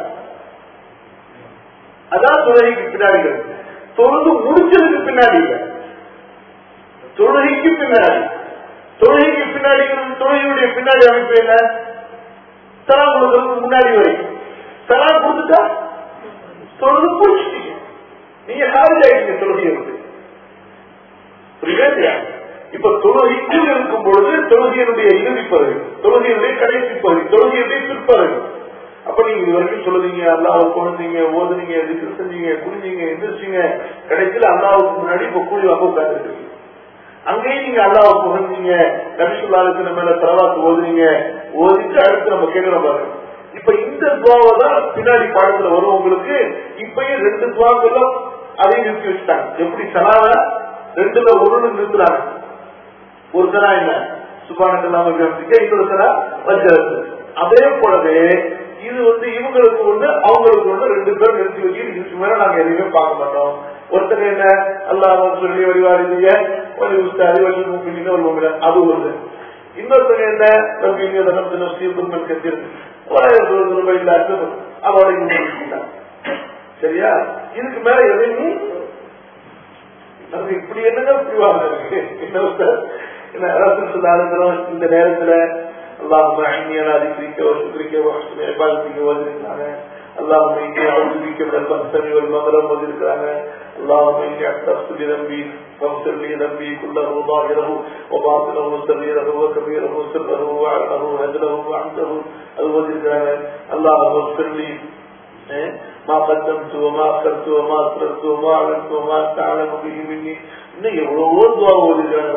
அதான் தொழுகைக்கு பின்னாடி தொழுது முடிச்சதுக்கு பின்னாடி இல்ல தொழுகைக்கு பின்னாடி தொழுகைக்கு பின்னாடி தொழுகையுடைய பின்னாடி அமைப்பு என்ன சலாம் கொடுக்கறதுக்கு முன்னாடி வரைக்கும் சலாம் கொடுத்துட்டா தொழுது முடிச்சிட்டீங்க நீங்க ஹாஜர் ஆயிட்டீங்க தொழுகை இருக்கு புரியுதா இப்ப தொழுகைக்குள் இருக்கும் பொழுது தொழுகையினுடைய இறுதி பகுதி தொழுகையினுடைய கடைசி பகுதி தொழுகையுடைய பிற்பகுதி அப்ப நீங்க இது வரைக்கும் சொல்லுதீங்க அல்லாவை கொண்டீங்க ஓதுனீங்க திக்கு செஞ்சீங்க குடிஞ்சீங்க எந்திரிச்சிங்க கடைசியில் அல்லாவுக்கு முன்னாடி இப்ப கூலி வாங்க உட்கார்ந்துருக்கீங்க அங்கேயும் நீங்க அல்லாவை புகழ்ந்தீங்க நபிசுல்லாலுக்கு மேல தலவாத்து ஓதுனீங்க ஓதிட்டு அடுத்து நம்ம கேட்கிறோம் பாருங்க இப்ப இந்த துவாவை தான் பின்னாடி பாடத்துல வரும் உங்களுக்கு இப்பயும் ரெண்டு துவாக்களும் அதையும் நிறுத்தி வச்சுட்டாங்க எப்படி சலாவ ரெண்டுல ஒரு நிறுத்துறாங்க ஒரு சலா என்ன சுபானக்கெல்லாம் இன்னொரு சலா வஜ்ரத்து அதே போலவே இது வந்து இவங்களுக்கு ஒண்ணு அவங்களுக்கு ஒண்ணு ரெண்டு பேரும் நிறுத்தி வச்சு இதுக்கு மேல நாங்க எதையுமே பார்க்க மாட்டோம் ஒருத்தர் என்ன அல்லாஹ் சொல்லி வழிவாரிங்க ஒரு உஸ்தாதி வழி மூப்பின்னு ஒரு மூமில அது ஒண்ணு இன்னொருத்தர் என்ன நம்ம இங்க நம்ம ஸ்ரீபுர்மன் கத்திருக்கு இல்லாத அவளை சரியா இதுக்கு மேல எதையும் நமக்கு இப்படி என்னங்க புரிவாங்க இருக்கு என்ன சார் என்ன அரசு சொல்லாலும் இந்த நேரத்துல اللهم اعني على ذكرك وشكرك وحسن عبادتك وذكرك اللهم اني اعوذ بك من المقتل والمغرب وذكرك اللهم اني اعترفت بذنبي فاغفر لي ذنبي كله ظاهره وباطنه وسريره وكبيره وسره وعلمه وهدله وعمده وذكرك اللهم اغفر لي ما قدمت وما اخرت وما اسررت وما اعلنت وما انت اعلم به مني இன்னும் எவ்வளவோ துவா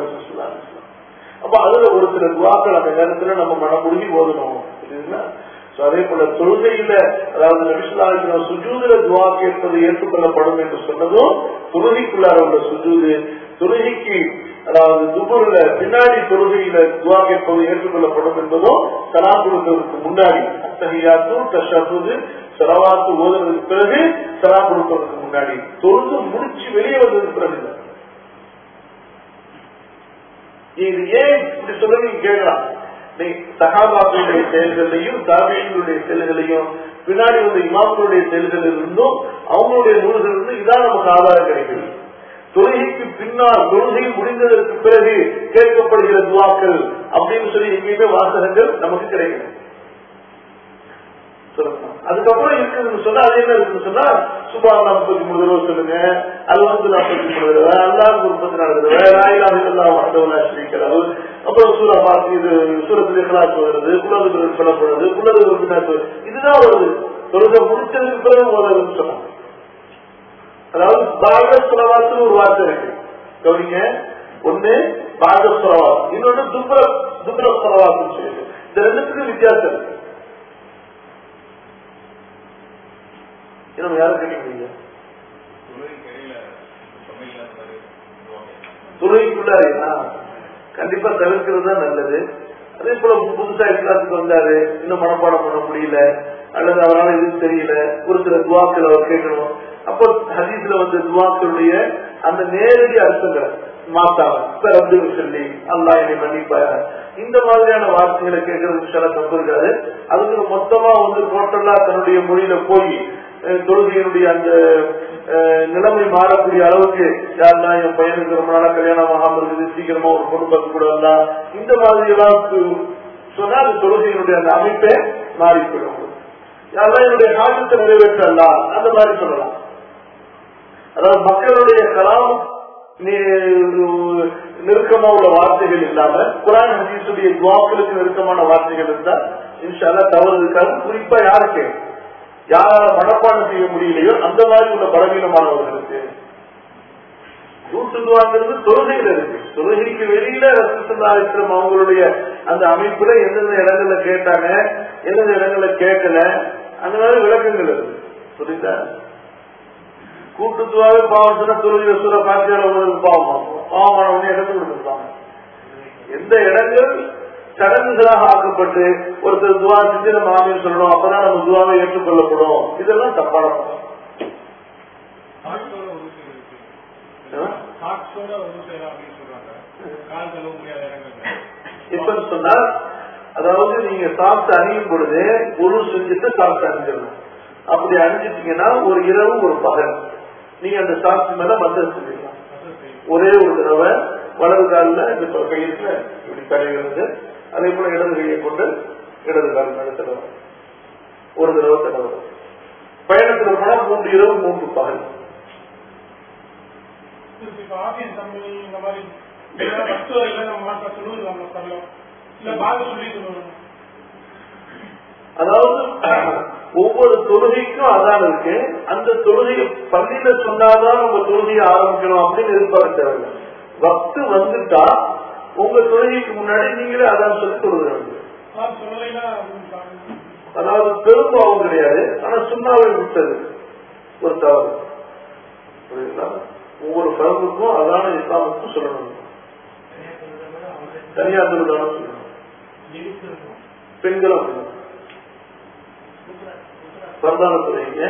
ஓதுகிறாங்க அப்ப அதுல ஒரு சில துவாக்கள் அந்த நேரத்துல நம்ம மனமுருகி ஓதணும் புரியுதுங்களா So, அதே போல தொழுகையில அதாவது நபிசுல்லாஹிற சுஜூதுல துவா கேட்பது ஏற்றுக்கொள்ளப்படும் என்று சொன்னதும் தொழுகைக்குள்ளார உள்ள சுஜூது தொழுகைக்கு அதாவது துபுர்ல பின்னாடி தொழுகையில துவா கேட்பது ஏற்றுக்கொள்ளப்படும் என்பதும் சலாம் கொடுப்பதற்கு முன்னாடி அத்தகையாத்து தஷாத்து சலவாத்து ஓதுறதுக்கு பிறகு சலாம் கொடுப்பதற்கு முன்னாடி தொழுது முடிச்சு வெளியே வந்ததுக்கு பிறகு இல்லை. இது ஏன் இப்படி சொல்ல நீங்க கேட்கலாம் நீ சகாபாக்களுடைய செயல்களையும் தாபியங்களுடைய செயல்களையும் பின்னாடி வந்த இமாம்களுடைய செயல்கள் இருந்தும் அவங்களுடைய நூல்கள் இருந்து இதான் நமக்கு ஆதாரம் கிடைக்கிறது தொழுகைக்கு பின்னால் தொழுகை முடிந்ததற்கு பிறகு கேட்கப்படுகிற துவாக்கள் அப்படின்னு சொல்லி எங்கேயுமே வாசகங்கள் நமக்கு கிடைக்கும் சொல்லலாம். அதுக்கப்புறம் இருக்குதுன்னு சொன்னா அது என்ன இருக்குன்னு சொன்னா சுபான் நாற்பத்தி மூணு தடவை சொல்லுங்க அல்வந்து நாற்பத்தி மூணு தடவை அல்லாஹ் முப்பத்தி நாலு தடவை ராயிலாக எல்லாம் வந்தவனா ஸ்ரீக்கிறது அப்புறம் சூரா பார்த்து இது சூரத்தில் கிளாஸ் வருது குலது சொல்லப்படுறது குலது பின்னாடி இதுதான் வருது தொழுகை முடிச்சதுக்கு பிறகு வருதுன்னு சொன்னாங்க அதாவது பாக சுலவாத்துன்னு ஒரு வார்த்தை இருக்கு கவனிங்க ஒண்ணு பாக சுலவாத் இன்னொன்னு துப்ர துப்ர சுலவாத்துன்னு சொல்லிட்டு இந்த ரெண்டுத்துக்கும் வித்தியாசம் இருக்கு நம்ம யாரும் கேட்டீங்க துறைக்குள்ளாரு கண்டிப்பா தவிர்க்கிறது தான் நல்லது அதே போல புதுசா கிளாஸுக்கு வந்தாரு இன்னும் மனப்பாடம் பண்ண முடியல அல்லது அவரால் இது தெரியல ஒரு சில துவாக்கள் அவர் கேட்கணும் அப்போ ஹதீஸ்ல வந்த துவாக்களுடைய அந்த நேரடி அர்த்தங்களை மாத்தாம பிறந்து சொல்லி அல்லா என்னை மன்னிப்பாய இந்த மாதிரியான வார்த்தைகளை கேட்கறதுக்கு சில தப்பு இருக்காது அதுக்கு மொத்தமா வந்து டோட்டலா தன்னுடைய மொழியில போய் அஹ், தொழுகையினுடைய அந்த அஹ், நிலைமை மாறக்கூடிய அளவுக்கு யாருன்னா என் பையனுக்கு ரொம்ப நாளா கல்யாணம் ஆகாம இருக்குது சீக்கிரமா ஒரு பொண்ணு பார்க்க கூட வந்தா இந்த மாதிரி எல்லாம் கு- சொன்னா அந்த தொழுகையினுடைய அந்த அமைப்பே மாறி போயிடும் யாரெல்லாம் என்னுடைய காலத்தை நிறைவேற்றலாம் அந்த மாதிரி சொல்லலாம் அதாவது மக்களுடைய கலாம் நீ- நெருக்கமா உள்ள வார்த்தைகள் இல்லாம குரான் ஹதீஸுடைய துவாக்களுக்கு நெருக்கமான வார்த்தைகள் இருந்தா இன்ஷால்லா தவறு இருக்காது குறிப்பா யாருக்கு யாரால மனப்பாடம் செய்ய முடியலையோ அந்த மாதிரி உள்ள பலவீனமானவர்களுக்கு கூட்டுதுவாங்கிறது தொழுகையில இருக்கு தொழுகைக்கு வெளியில ரசத்துலாத்திரம் அவங்களுடைய அந்த அமைப்புல எந்தெந்த இடங்கள்ல கேட்டாங்க எந்தெந்த இடங்கள்ல கேட்கல அந்த மாதிரி விளக்கங்கள் இருக்கு புரியுதா கூட்டுத்துவாவே பாவம் சொன்னா தொழுகிற சூற காட்சியால உங்களுக்கு பாவம் பாவமான உடனே இடத்து கொடுத்துருப்பாங்க எந்த இடங்கள் சடங்குகளாக ஆக்கப்பட்டு ஒருத்தர் துவா செஞ்சு நம்ம ஆமின்னு சொல்லணும் அப்பதான் நம்ம துவாவை ஏற்றுக்கொள்ளப்படும் இதெல்லாம் தப்பான பழக்கம். ஹார்ட்டோட ஒரு சைடு இருக்கு ஆ? ஹார்ட்ஸோட ஒரு சைடு அப்படின்னு சொல்றாங்க கால் கழுவ முடியாத இடங்கள்ல எப்பன்னு சொன்னா அதாவது நீங்க சாப்பிட்டு அணியும் பொழுது ஒரு செஞ்சுட்டு சாப்பிட்டு அணிஞ்சிடணும் அப்படி அணிஞ்சிட்டீங்கன்னா ஒரு இரவு ஒரு பகல் நீங்க அந்த சாப்பிட்டு மேல மந்திரம் செஞ்சுக்கலாம் அசல் சைடு ஒரே ஒரு தடவை வலது காலில் இந்த ப- கையில இப்படி தடவிடுறது அதே போல இடது கையை கொண்டு இடது கால் மேல தடவை ஒரு தடவை தடவை பயணத்துல போனா மூன்று இரவு மூன்று பகல் இப்ப ஆபியன் கம்பெனி இந்த மாதிரி வஸ்துவரையில நம்ம மாற்ற சொல்லுவது நம்ம சொல்லலாம் இல்ல பாக சொல்லி சொல்லுவாங்க அதாவது ஒவ்வொரு தொழுகைக்கும் அதான் இருக்கு அந்த தொழுகையை பள்ளியில சொன்னாதான் உங்க தொழுகையை ஆரம்பிக்கணும் அப்படின்னு எதிர்பார்க்க தேவையில்லை வக்து வந்துட்டா உங்க தொழுகைக்கு முன்னாடி நீங்களே அதான் சொல்லி தொழுகிறாங்க நான் சொல்லலைன்னா அதாவது பெரும்பாவம் கிடையாது ஆனா சுண்ணாவை விட்டது ஒரு தவறு புரியுதுங்களா ஒவ்வொரு பருவத்துக்கும் அதான இஸ்லாமுக்கும் சொல்லணும் தனியா தொழுதான சொல்லணும் பெண்களும் அப்படிதான். பிரதான துறைங்க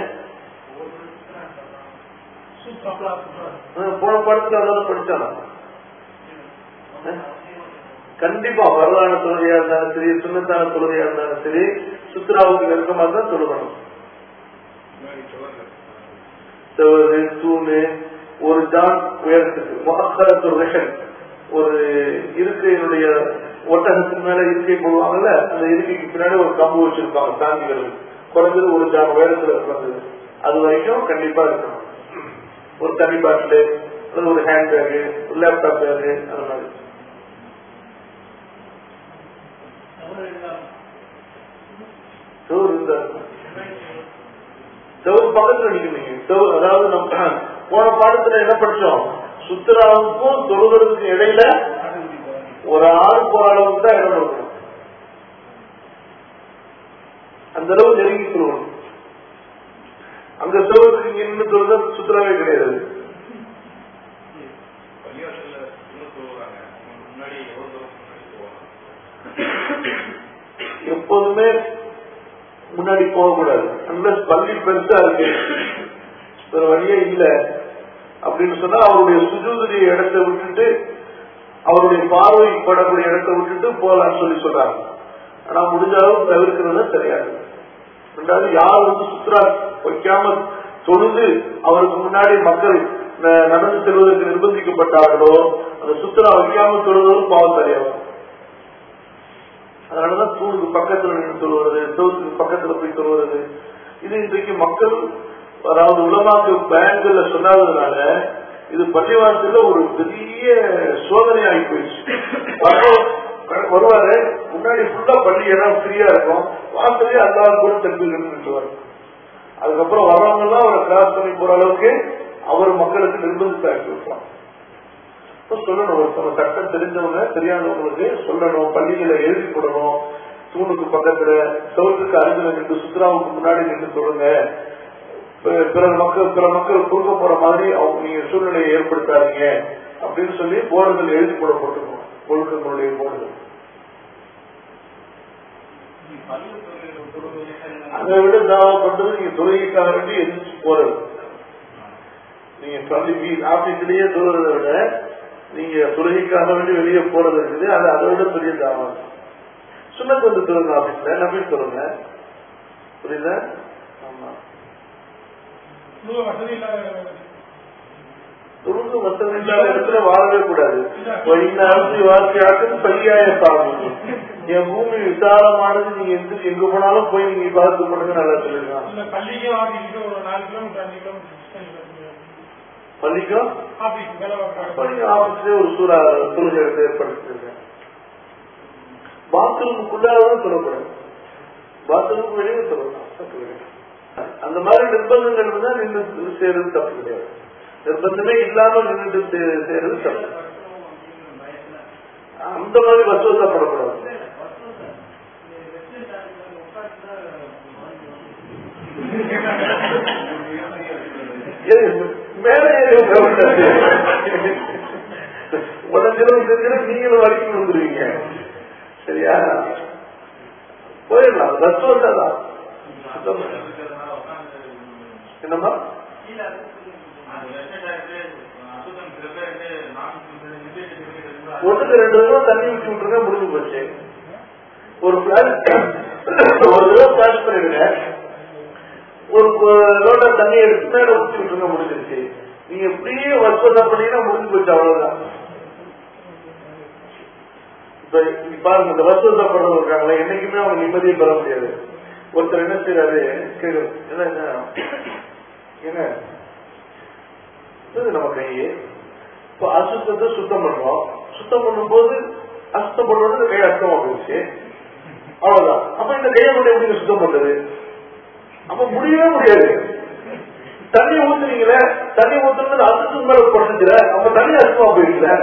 போன படத்துல அதான் படிச்சானா அஹ்? கண்டிப்பா வரலான தொழுகையா இருந்தாலும் சரி சுண்ணத்தான தொழுகையா இருந்தாலும் சரி சுத்ராவுக்கு நெருக்கமா தான் தொழுகணும் செவரு தூணு ஒரு ஜான் உயரத்துக்கு மகரத்து ரஷன் ஒரு இருக்கையினுடைய ஒட்டகத்துக்கு மேல இருக்கை போடுவாங்கல்ல அந்த இருக்கைக்கு பின்னாடி ஒரு கம்பு வச்சிருப்பாங்க தாங்கிகள் குறைஞ்சது ஒரு ஜான் உயரத்துல இருக்கிறது அது வரைக்கும் கண்டிப்பா இருக்கணும் ஒரு தனி பாட்டில் அல்லது ஒரு ஹேண்ட் பேகு ஒரு லேப்டாப் பேகு அந்த மாதிரி செவரு இருந்தா செவரு பக்கத்துல நிக்கணும் செவரு அதாவது நம்ம போன பாடத்துல என்ன படிச்சோம் சுத்துராவுக்கும் தொழுகிறதுக்கும் இடையில ஒரு ஆள் போற அளவுக்கு தான் இடம் இருக்கணும் அந்த அளவு நெருங்கி சொல்லுவோம் அங்க செவத்துக்கு இங்க நின்று சொல்றது சுத்தரவே கிடையாது பள்ளிவாசல்ல இன்னும் சொல்லுவாங்க முன்னாடி எவ்வளவு தூரம் முன்னாடி போவாங்க எப்போதுமே முன்னாடி போகக்கூடாது அந்த பள்ளி பெருசா இருக்கு வேற வழியே இல்ல அப்படின்னு சொன்னா அவருடைய சுஜூதுடைய இடத்தை விட்டுட்டு அவருடைய பார்வை படக்கூடிய இடத்தை விட்டுட்டு போகலாம்னு சொல்லி சொல்றாங்க ஆனா முடிஞ்ச அளவு தவிர்க்கிறது சரியாது ரெண்டாவது யார் வந்து சுத்ரா வைக்காம தொழுது அவருக்கு முன்னாடி மக்கள் ந- நடந்து செல்வதற்கு நிர்பந்திக்கப்பட்டார்களோ அந்த சுத்ரா வைக்காம தொழுவதும் பாவம் சரியாகும் அதனாலதான் தூணுக்கு பக்கத்துல நின்று சொல்வது செவத்துக்கு பக்கத்துல போய் சொல்வது இது இன்றைக்கு மக்கள் அதாவது உலமாக்கு பேங்க்ல சொல்லாததுனால இது பள்ளிவாசல்ல ஒரு பெரிய சோதனை ஆகி போயிடுச்சு வர்றவர் வருவாரு முன்னாடி ஃபுல்லா பள்ளி இடம் ஃப்ரீயா இருக்கும் வாசலே அல்லாத கூட தம்பி நின்றுவார் அதுக்கப்புறம் வர்றவங்க எல்லாம் அவரை கிராஸ் பண்ணி போற அளவுக்கு அவர் மக்களுக்கு நிர்பந்தித்து ஆக்கி விட்டுறான் இப்ப சொல்லணும் ஒருத்தவங்க சட்டம் தெரிஞ்சவங்க தெரியாதவங்களுக்கு சொல்லணும் பள்ளிகளை எழுதி போடணும் தூணுக்கு பக்கத்துல சவுத்துக்கு அருகில நின்று சுத்ராவுக்கு முன்னாடி நின்று சொல்லுங்க பி- பிற மக்கள் பிற மக்கள் குறுக்க போற மாதிரி அவங்க நீங்க சூழ்நிலையை ஏற்படுத்தாதீங்க அப்படின்னு சொல்லி போர்டுகள் எழுதி போடப்பட்டிருக்கும் ஒழுக்கங்களுடைய போர்டுகள் அதை விட தாவா பண்றது நீங்க தொழுகைக்காக வேண்டி எதிர்த்து போறது நீங்க பள்ளி வீ- ஆபீஸ்லயே தொழுறதை விட நீங்க தொழுகைக்காக வேண்டி வெளியே போறது இருக்குது அது அதை விட பெரிய தாவா சுண்ணத்து வந்து தொழுங்க ஆபீஸ்ல நம்பி சொல்லுங்க புரியுதா ஆமா முழு வசதி இல்லாத தொழுகு வசதி இல்லாத இடத்துல வாழவே கூடாது அரசு வாசியாக்கும் பையாய பாருங்க என் பூமி விசாலமானது நீங்க எங்க எங்க போனாலும் போய் நீங்க பார்த்து பண்ணுங்க நல்லா சொல்லிருக்கான் இல்ல பள்ளிக்கே ஆபீஸ்க்கு ஒரு நாலு கிலோமீட்டர் அஞ்சு கிலோமீட்டர் distance பள்ளிக்கும் ஆபீஸ் வேலை பார்க்கறாங்க. பள்ளி ஆபீஸ்லயே ஒரு சூறா தொழுகை இடத்தை ஏற்படுத்திருக்கேன் பாத்ரூமுக்குள்ளாரதான் சொல்லக்கூடாது பாத்ரூமுக்கு வெளியே சொல்லலாம் தப்பு கிடையாது அந்த மாதிரி நிர்பந்தங்கள் இருந்தா நின்று செய்யறது தப்பு கிடையாது நிர்பந்தமே இல்லாம நின்று செய்யறது தப்பு அந்த மாதிரி வசூசப்படக்கூடாது ஏய், மேலே ஏறி உட்கார்ந்துட்டாரு. உடஞ்சிலும் செஞ்சிலும் நீங்களும் வரைக்கும் வந்துருவீங்க சரியா போயிடலாம் பஸ் வந்தாதான் என்னம்மா ஒண்ணுக்கு ரெண்டு தடவை தண்ணி ஊற்றி விட்டுருங்க முடிஞ்சு போச்சு ஒரு பிளாஸ் ஒரு தடவை பிளாஸ் பண்ணிடுங்க ஒரு லோட்டா தண்ணி எடுத்து மேல ஊற்றி விட்டுருங்க முடிஞ்சிருச்சு நீங்க எப்படியே வசதா பண்ணீங்கன்னா முடிஞ்சு போச்சு அவ்வளவுதான் இப்ப இப்ப பாருங்க இந்த வசூல் பண்றவங்க இருக்காங்களே என்னைக்குமே அவங்க நிம்மதியை பெற முடியாது ஒருத்தர் என்ன செய்யறாரு கேட்கும் என்ன என்ன என்ன இது நம்ம கையே இப்ப அசுத்தத்தை சுத்தம் பண்றோம் சுத்தம் பண்ணும்போது அசுத்தம் பண்ணுறது இந்த கை அசுத்தமா போயிடுச்சு அவ்வளவுதான் அப்ப இந்த கையை மட்டும் எப்படி சுத்தம் பண்றது அப்ப முடியவே முடியாது தண்ணி ஊத்துனீங்களே தண்ணி ஊத்துறது அசுத்தம் மேல படுத்துச்சுல அப்ப தண்ணி அசுத்தமா போயிருக்கல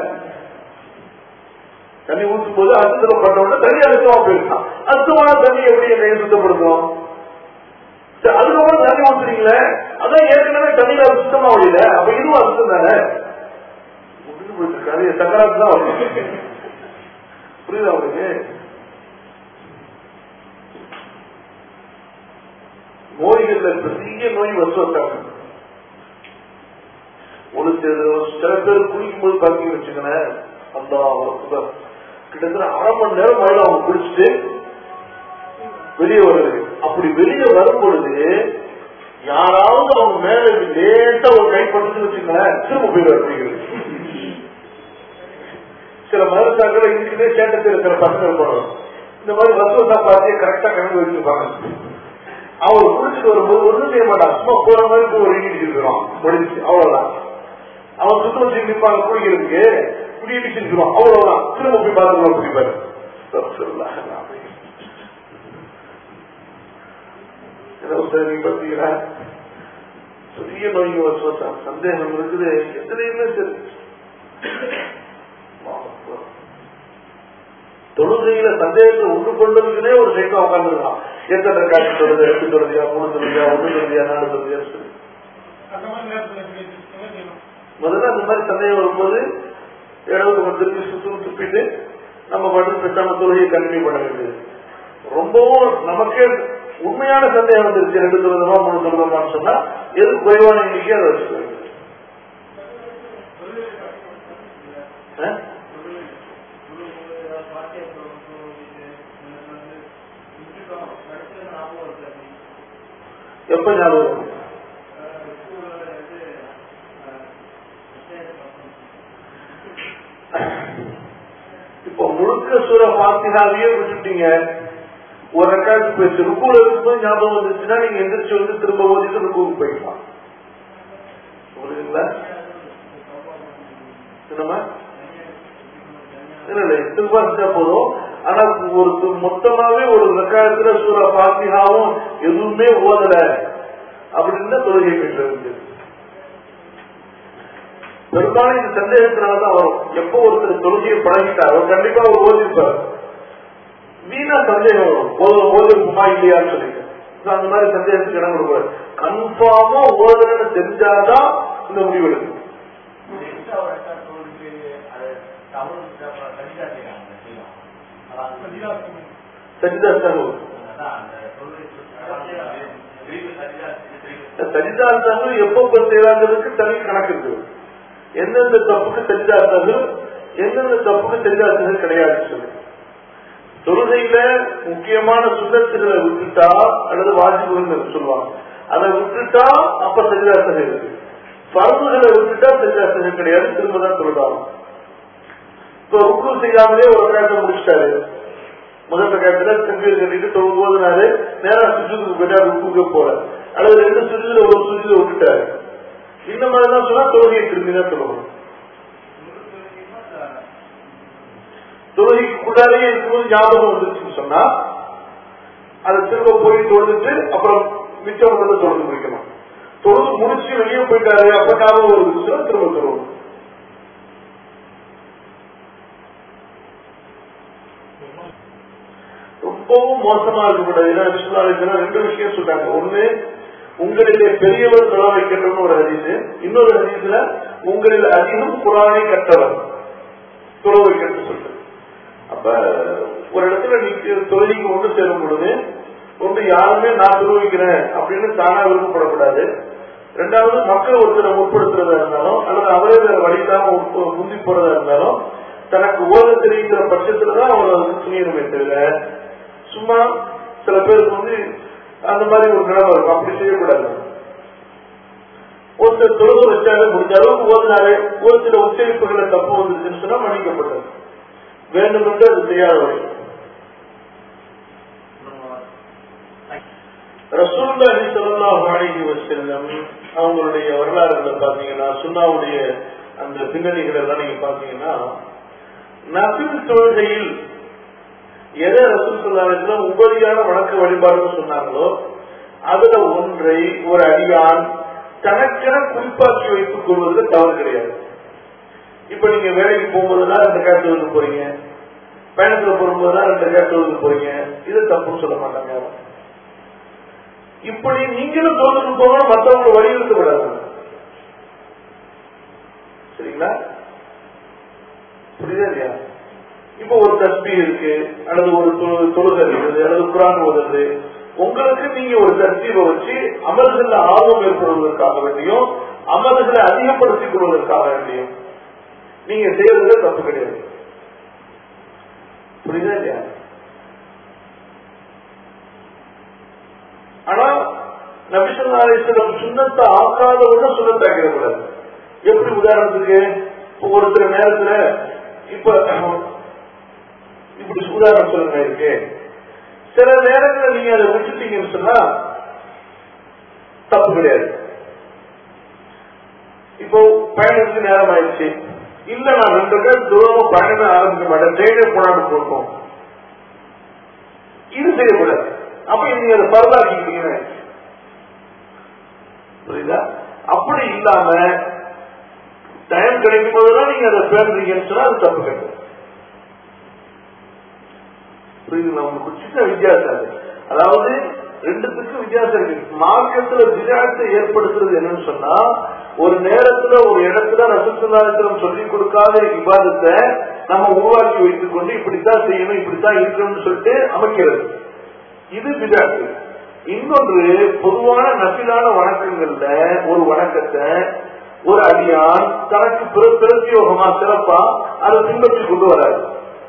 தண்ணி ஊற்றும் போது அசுத்தம் பண்ண உடனே தண்ணி அசுத்தமா போயிருக்கான் அசுத்தமான தண்ணி எப்படி என்னை சுத்தப்படுத்தும் சரி, அதுக்கப்புறம் தண்ணி ஊத்துறீங்களே அதான் ஏற்கனவே தண்ணியில அது சுத்தமா வழியில அப்ப இதுவும் அசுத்தம் தானே முடிஞ்சு போயிட்டு கதையை சக்கராத்து தான் வரும் புரியுதா உங்களுக்கு நோய்கள்ல பெரிய நோய் வசுவத்தாங்க ஒரு சில சில பேர் குளிக்கும் போது பாத்தீங்கன்னு வச்சுக்கோங்களேன் அந்த கிட்டத்தட்ட அரை மணி நேரம் மழை அவங்க குளிச்சுட்டு வெளியே வருது அப்படி வெளியே வரும் பொழுது யாராவது அவங்க மேல இப்படி லேட்டா ஒரு கை பட்டு வச்சுங்களேன் திரும்ப போயிடுவார் அப்படிங்கிறது சில மருந்தாக்களை இதுக்குமே சேட்டத்தில் இருக்கிற பசங்க இருப்பாங்க இந்த மாதிரி வசூல் தான் பார்த்து கரெக்டா கணக்கு வச்சிருப்பாங்க அவர் குளிச்சுட்டு வரும்போது ஒண்ணும் செய்ய மாட்டான் சும்மா போற மாதிரி போய் ஒரு இடிச்சு இருக்கிறோம் முடிஞ்சு அவ்வளவுதான் அவன் சுத்தம் வச்சு நிற்பாங்க குடிக்கிறதுக்கு குடி இடிச்சு இருக்கிறோம் அவ்வளவுதான் திரும்ப போய் பார்த்துக்கலாம் குடிப்பாரு நீங்க பாத்தீங்களா பெரிய நோய்க்கு வசூல் சந்தேகம் இருக்குது எதுலையுமே சரி தொழுகையில சந்தேகத்தை உண்டு கொண்டதுக்குனே ஒரு சைக்கா உட்காந்துருக்கான் எத்தனை காட்சி தொழுது எட்டு தொழுதியா மூணு தொழுதியா ஒண்ணு தொழுதியா நாலு தொழுதியா சொல்லி அந்த மாதிரி நேரத்துல எப்படி என்ன செய்யணும் முதல்ல அந்த மாதிரி சந்தேகம் வரும்போது இடவுக்கு வந்து திருப்பி சுத்தம் துப்பிட்டு நம்ம பாட்டு பேசாம தொழுகையை கண்டினியூ பண்ண வேண்டியது ரொம்பவும் நமக்கே உண்மையான சந்தேகம் வந்துருச்சு ரெண்டு தொழுதமா மூணு தொழுதமான்னு சொன்னா எது குறைவான எண்ணிக்கை அதை வச்சுக்க வேண்டியது ஆ? எப்ப ஞாபகம் வரும்? இப்போ முழுக்க சூற பாத்திகாவையே விட்டுட்டீங்க ஒரு ரெக்கார்டு போயிடுச்சு ருக்குல இருக்கும்போது ஞாபகம் வந்துச்சுன்னா நீங்க எந்திரிச்சு வந்து திரும்ப ஓதிட்டு ருக்குவுக்கு போயிடலாம் புரியுதுங்களா என்னம்மா இல்ல இல்ல திரும்ப இருந்தா போதும் ஆனா ஒரு து- மொத்தமாவே ஒரு ரெக்கார்டுல சூற பாத்திகாவும் எதுவுமே ஓதல அப்படின்னு தொழுகை பெற்று பெரும்பாலும் இந்த சந்தேகத்தினாலதான் வரும் எப்போ ஒருத்தர் தொழுகையை பழகிட்டார் அவர் கண்டிப்பா அவர் ஓதிப்பார் வீணா சந்தேகம் வரும் ஓத ஓதிருக்குமா இல்லையான்னு சொல்லிட்டு So, அந்த மாதிரி சந்தேகத்துக்கு இடம் கொடுக்கூடாது கன்ஃபார்மா ஓதுறன்னு தெரிஞ்சாதான் இந்த முடிவு எடுக்கும் பதிலாக சஜிதா சகவு சஜிதா சகவு எப்போ செய்யறாங்கிறதுக்கு தனி கணக்கு இருக்கு எந்தெந்த தப்புக்கு சஜிதா சகவு எந்தெந்த தப்புக்கு சஜிதா சகவு கிடையாது சொல்லி தொழுகையில முக்கியமான சுண்ணத்துகளை விட்டுட்டா அல்லது வாஜிபுகள் சொல்லுவாங்க அதை விட்டுட்டா அப்ப சஜிதா சகவு இருக்கு பருவுகளை விட்டுட்டா சஜிதா சகவு கிடையாது திரும்ப தான் சொல்லுவாங்க இப்போ ருக்கு செய்யாமலே ஒரு ரக்காயத்தை முடிச்சிட்டாரு முதல் ரக்காயத்துல செங்கல் கட்டிட்டு தொழும் போதுனாரு நேரா சுஜுக்கு போயிட்டா ருக்குக்கு போற அல்லது ரெண்டு சுஜுல ஒரு சுஜுல விட்டுட்டாரு இந்த மாதிரி தான் சொன்னா தொழுகையை திரும்பி தான் சொல்லணும் தொழுகைக்குள்ளாலேயே இருக்கும்போது ஞாபகம் வந்துருச்சுன்னு சொன்னா அதை திரும்ப போய் தொழுதுட்டு அப்புறம் மிச்சம் வந்து தொழுது முடிக்கணும் தொழுது முடிச்சு வெளியே போயிட்டாரு அப்ப ஞாபகம் வருதுன்னு சொன்னா திரும்ப தொழுவும் ரொம்பவும் மோசமா இருக்கக்கூடாது ஏன்னா விஸ்வநாதன் ரெண்டு விஷயம் சொல்றாங்க ஒண்ணு உங்களிலே பெரியவர் தொலை வைக்கணும்னு ஒரு ஹதீஸ் இன்னொரு ஹதீஸ்ல உங்களில் அதிகம் குரானை கற்றவர் தொலை வைக்கணும்னு சொல்றது அப்ப ஒரு இடத்துல நீங்க தொழிலுக்கு ஒன்று சேரும் பொழுது ஒன்று யாருமே நான் துறவிக்கிறேன் அப்படின்னு தானா விருப்பப்படக்கூடாது ரெண்டாவது மக்கள் ஒருத்தரை முற்படுத்துறதா இருந்தாலும் அல்லது அவரே வேற வழியில்லாம உட்ப- முந்தி போறதா இருந்தாலும் தனக்கு ஓத தெரியுங்கிற பட்சத்துலதான் அவர் அதுக்கு துணியணுமே தவிர சும்மா சில பேருக்கு வந்து அந்த மாதிரி ஒரு நிலைமை இருக்கும் அப்படி செய்யக்கூடாது ஒருத்தர் தொழுது வச்சாரு முடிஞ்ச அளவுக்கு ஓதினாரு ஒரு சில உச்சரிப்புகளை தப்பு வந்துருச்சுன்னு சொன்னா மன்னிக்கப்பட்டது வேண்டுமென்று அது செய்யாத வழி ரசூல்லாஹி ஸல்லல்லாஹு அலைஹி வஸல்லம் அவங்களுடைய வரலாறுகளை பாத்தீங்கன்னா சுன்னாவுடைய அந்த பின்னணிகள் எல்லாம் நீங்க பாத்தீங்கன்னா நபில் தொழுகையில் எதை ரசூல் சொல்லாங்க உபரியான வணக்க வழிபாடுன்னு சொன்னாங்களோ அதுல ஒன்றை ஒரு அடியான் தனக்கென குறிப்பாக்கி வைத்துக் கொள்வதில் தவறு கிடையாது இப்ப நீங்க வேலைக்கு போகும்போதுதான் ரெண்டு கேட்டு போறீங்க பயணத்துல போகும்போதுதான் ரெண்டு கேட்டு போறீங்க இது தப்புன்னு சொல்ல மாட்டாங்க யாரும். இப்படி நீங்களும் தோல்விக்கு போகணும் மற்றவங்களை வலியுறுத்த விடாது சரிங்களா புரியுதா இல்லையா இப்போ ஒரு தஸ்பி இருக்கு அல்லது ஒரு தொழு- தொழுகை இருக்குது அல்லது குரான் ஓதுறது உங்களுக்கு நீங்க ஒரு தஸ்பீவை வச்சு அமல்கள்ல ஆர்வம் ஏற்படுவதற்காக வேண்டியும் அமல்களை அதிகப்படுத்திக் கொள்வதற்காக வேண்டியும் நீங்க செய்யறதுல தப்பு கிடையாது புரியுதா இல்லையா ஆனா நபிசல்லாசலம் சுண்ணத்தை ஆக்காத ஒண்ணு சுண்ணத்தாக்கிட கூடாது எப்படி உதாரணத்துக்கு இப்ப ஒரு சில நேரத்துல இப்ப இப்படி உதாரணம் சொல்லுங்க இருக்கு சில நேரத்துல நீங்க அதை விட்டுட்டீங்கன்னு சொன்னா தப்பு கிடையாது இப்போ பயணத்துக்கு நேரம் ஆயிடுச்சு இல்ல நான் ரெண்டு பேர் தூரமா பயணமே ஆரம்பிக்க மாட்டேன் ட்ரெயினே போனான்னு போட்டோம் இது செய்யக்கூடாது அப்ப நீங்க அதை பரவாக்கிட்டீங்க புரியுதா அப்படி இல்லாம டைம் கிடைக்கும் போதுதான் நீங்க அதை பேசுறீங்கன்னு சொன்னா அது தப்பு கிடையாது புரியுதுங்களா உங்களுக்கு சின்ன வித்தியாசம் அது அதாவது ரெண்டுத்துக்கும் வித்தியாசம் இருக்கு மார்க்கத்துல விளையாட்டை ஏற்படுத்துறது என்னன்னு சொன்னா ஒரு நேரத்துல ஒரு இடத்துல ரசத்துலாத்திரம் சொல்லி கொடுக்காத விவாதத்தை நம்ம உருவாக்கி வைத்துக் கொண்டு இப்படித்தான் செய்யணும் இப்படித்தான் இருக்கணும்னு சொல்லிட்டு அமைக்கிறது இது விளையாட்டு இன்னொன்று பொதுவான நசிலான வணக்கங்கள்ல ஒரு வணக்கத்தை ஒரு அடியான் தனக்கு பிற பிரத்யோகமா சிறப்பா அதை பின்பற்றி கொண்டு வராது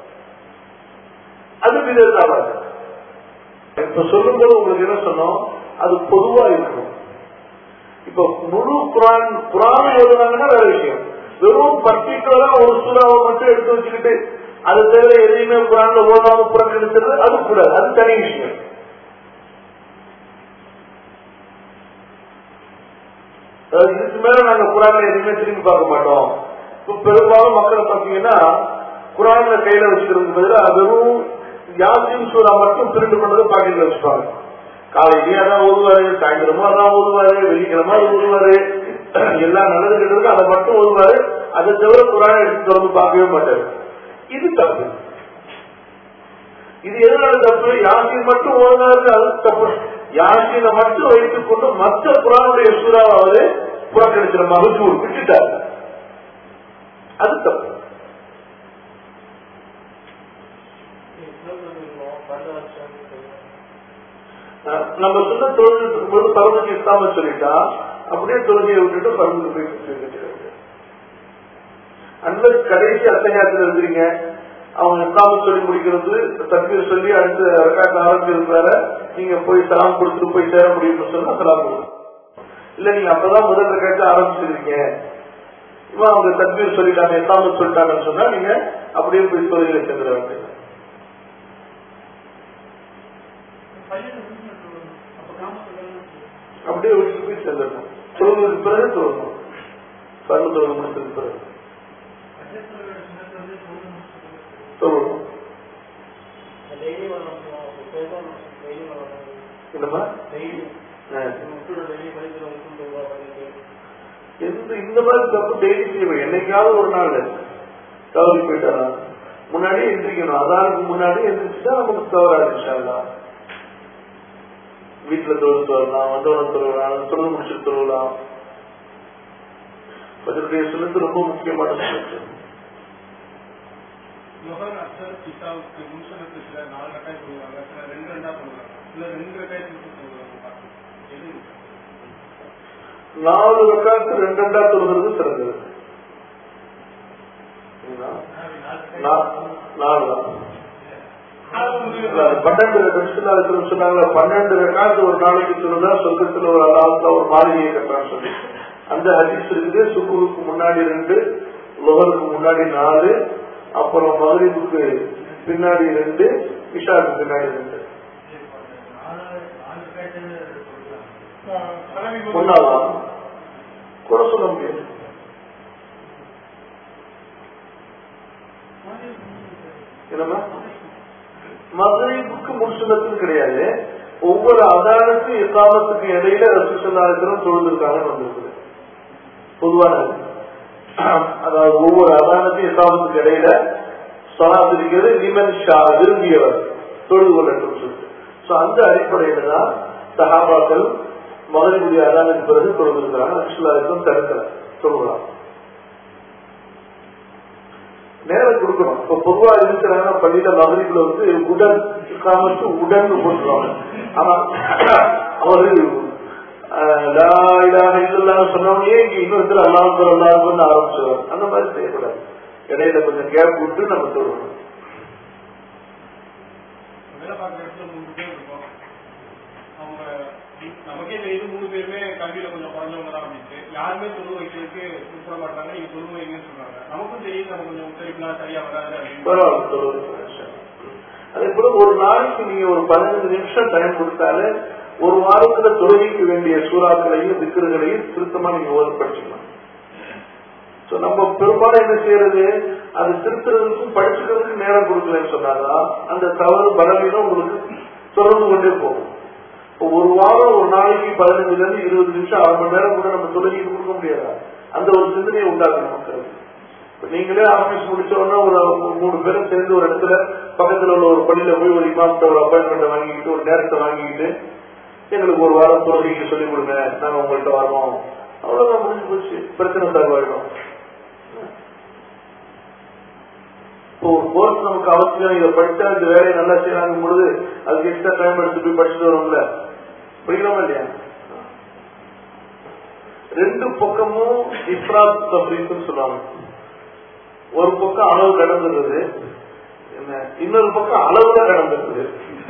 அது விதத்தாவாது இப்ப சொல்லும் போது உங்களுக்கு என்ன சொன்னோம் அது பொதுவா இருக்கணும் இப்ப முழு குரான் குரான் எழுதுனாங்கன்னா வேற விஷயம் வெறும் பர்டிகுலரா ஒரு சூறாவை மட்டும் எடுத்து வச்சுக்கிட்டு அது தவிர எதையுமே குரான்ல ஓடாம புறக்கணிக்கிறது அது கூடாது அது தனி விஷயம் அதாவது இதுக்கு மேல நாங்க குரான்ல எதுவுமே திரும்பி பார்க்க மாட்டோம் இப்ப பெரும்பாலும் மக்களை பாத்தீங்கன்னா குரான்ல கையில வச்சுக்கிறது பதிலா வெறும் யாசின் சூறா மட்டும் திருட்டு பண்ணதை பாக்கெட்ல வச்சுப்பாங்க காலையிலேயே அதான் ஓதுவாரு சாயந்தரமும் அதான் ஓதுவாரு வெள்ளிக்கிழமை அது ஓதுவாரு எல்லா நல்லது கெட்டதுக்கும் அதை மட்டும் ஓதுவாரு அதை தவிர குரான் எடுத்து திறந்து பார்க்கவே மாட்டாரு இது தப்பு இது எதனால தப்பு யாசின் மட்டும் ஓதுனாரு அது தப்பு யாசினை மட்டும் வைத்துக் கொண்டு மற்ற குரானுடைய சூறாவை அவரு புறக்கணிச்சிட மகஜூர் விட்டுட்டார் அது தப்பு அஹ் நம்ம சொன்ன தொழில் போது பரவலுக்கு இஸ்லாம சொல்லிட்டா அப்படியே தொழுகையை விட்டுட்டு பரவலுக்கு போய் சொல்லிட்டு அந்த கடைசி அத்தையாத்துல இருக்கிறீங்க அவங்க இஸ்லாம சொல்லி முடிக்கிறது தப்பீர் சொல்லி அடுத்த ரக்காட்ட ஆரம்பிக்கிறதுனால நீங்க போய் சலாம் கொடுத்துட்டு போய் சேர முடியும்னு சொன்னா சலாம் கொடுக்கும் இல்ல நீங்க அப்பதான் முதல் ரக்காட்ட ஆரம்பிச்சிருக்கீங்க இவன் அவங்க தப்பீர் சொல்லிட்டாங்க இஸ்லாம சொல்லிட்டாங்கன்னு சொன்னா நீங்க அப்படியே போய் தொழிலை செஞ்சிட வேண்டியது பையன் வீட்டுல சொல்லணும். அப்ப கிராமத்துல அப்படியே வீட்டுக்கு போய் சேர்ந்துடணும் தொழுவதற்கு பிறகு தொழணும் கண்ணு தொழுது முடிச்சதுக்கு பிறகு தொழணும் டெய்லி வரணும் பேசணும் டெய்லி வரணும் என்னமா டெய்லி ஆ. முட்டோட டெய்லி படிக்கிற முட்டு ரூபா பண்ணிட்டு எந்த இந்த மாதிரி தப்பு டெய்லி செய்வேன் என்னைக்காவது ஒரு நாள் தவறி போயிட்டாரா முன்னாடியே எந்திரிக்கணும் அதானுக்கு முன்னாடி எந்திரிச்சுட்டா நமக்கு தவறாது இன்ஷால்லா வீட்டுல தொழுத்து வரலாம் வந்தவன தொழுவலாம் தொழுது முடிச்சுட்டு தொழுவலாம் அதனுடைய சுனத்து ரொம்ப முக்கியமான சுனத்து யுகன் அக்சர் கிதாவுக்கு முன்சனத்து சில நாலு ரக்காய் சொல்லுவாங்க சில ரெண்டு ரெண்டா சொல்லுவாங்க சில ரெண்டு ரக்காய் திருப்பி சொல்லுவாங்க எது நாலு ரக்காத்து ரெண்டு ரெண்டா தொழுகிறது சிறந்தது சரிங்களா? நா- நாலு தான் இல்ல, பன்னெண்டு ரெண்டு சொன்னாங்க பன்னெண்டு ரெக்கார்டு ஒரு நாளைக்கு சொல்லுதா சொர்க்கத்துல ஒரு அல்லாத்துல ஒரு மாளிகையை கட்டுறான்னு சொல்லி அந்த ஹதீஸ் இருக்குது சுகுருக்கு முன்னாடி ரெண்டு லோகருக்கு முன்னாடி நாலு அப்புறம் மகரிபுக்கு பின்னாடி ரெண்டு இஷாவுக்கு பின்னாடி ரெண்டு கலவி ஒன்னாவா குறை சொல்ல முடியாது என்னமா மகரிபுக்கு முன்சுனத்துன்னு கிடையாது ஒவ்வொரு அதானத்து இஸ்லாமத்துக்கு இடையில ரசூசல்லாத்திரம் தொழுந்திருக்காங்கன்னு வந்திருக்குது பொதுவான அதாவது ஒவ்வொரு அதானத்து இஸ்லாமத்துக்கு இடையில சொலாத்து இருக்கிறது லிமன் ஷா விரும்பியவர் தொழுது கொள்ளட்டும் சொல்லிட்டு சோ அந்த அடிப்படையில தான் சஹாபாக்கள் மகரிபுடைய அதானத்துக்கு பிறகு தொழுந்திருக்கிறாங்க ரசூல்லாத்திரம் தடுக்கல சொல்லுவாங்க நேரம் கொடுக்கணும் இப்ப பொதுவா இருக்கிறாங்கன்னா பள்ளியில மகரிப்புல வந்து உடன் காமத்து உடன் போட்டுருவாங்க ஆனா அவரு அஹ், லா இலாஹ இல்லல்லாஹ் சொன்னவனே இங்க இன்னொருத்தர் அல்லாஹ் அல்லாஹ்னு ஆரம்பிச்சிருவாங்க அந்த மாதிரி செய்யக்கூடாது இடையில கொஞ்சம் கேப் விட்டு நம்ம சொல்லணும் வேலை பார்க்குற இடத்துல மூணு பேர் இருக்கும் அவங்க நமக்கே தெரியுது மூணு பேருமே கல்வியில கொஞ்சம் குறைஞ்சவங்க தான் அப்படின்ட்டு யாருமே சொல்லுவ வைக்கிறதுக்கு சொல்ல மாட்டாங்க நீங்க சொல்லுவ வைங்கன்னு சொல்றாங்க நமக்கும் தெரியுது நம்ம கொஞ்சம் உத்தரிக்கலாம் சரியா வராது அப்படின்னு பரவாயில்ல சொல்லுவது அதே போல ஒரு நாளைக்கு நீங்க ஒரு பதினஞ்சு நிமிஷம் டைம் கொடுத்தாலே ஒரு வாரத்துல தொழுகைக்கு வேண்டிய சூறாக்களையும் திக்கர்களையும் திருத்தமா நீங்க ஓத படிச்சுக்கலாம் சோ நம்ம பெரும்பாலும் என்ன செய்யறது அது திருத்துறதுக்கும் படிச்சுக்கிறதுக்கும் நேரம் கொடுக்கலன்னு சொன்னாதான் அந்த தவறு பலவீனம் உங்களுக்கு தொடர்ந்து கொண்டே போகும் இப்போ ஒரு வாரம் ஒரு நாளைக்கு பதினஞ்சுல இருந்து இருபது நிமிஷம் அரை மணி நேரம் கூட நம்ம தொழுகைக்கு கொடுக்க முடியாதா அந்த ஒரு சிந்தனையை உண்டாக்கணும் மக்களுக்கு இப்ப நீங்களே ஆபீஸ் முடிச்ச உடனே ஒரு மூணு பேரும் சேர்ந்து ஒரு இடத்துல பக்கத்துல உள்ள ஒரு பள்ளியில போய் ஒரு இமாம்கிட்ட ஒரு அப்பாயின்மெண்ட் வாங்கிக்கிட்டு ஒரு நேரத்தை வாங்கிக்கிட்டு எங்களுக்கு ஒரு வாரம் தொழுகைக்கு சொல்லிக் கொடுங்க நாங்க உங்கள்கிட்ட வரோம் அவ்வளவுதான் முடிஞ்சு போச்சு பிரச்சனை சால்வ் ஆயிடும் இப்போ ஒரு கோர்ஸ் நமக்கு அவசியம் இதை படிச்சா இந்த வேலையை நல்லா செய்யறாங்க பொழுது அதுக்கு எக்ஸ்ட்ரா டைம் எடுத்து போய் படிச்சுட்டு வரோம்ல படிக்கலாமா இல்லையா ரெண்டு பக்கமும் இப்ராத் தப்ரீஸ்னு சொல்லுவாங்க ஒரு பக்கம் அளவு கடந்துருது என்ன இன்னொரு பக்கம் அளவுல கடந்துருக்குது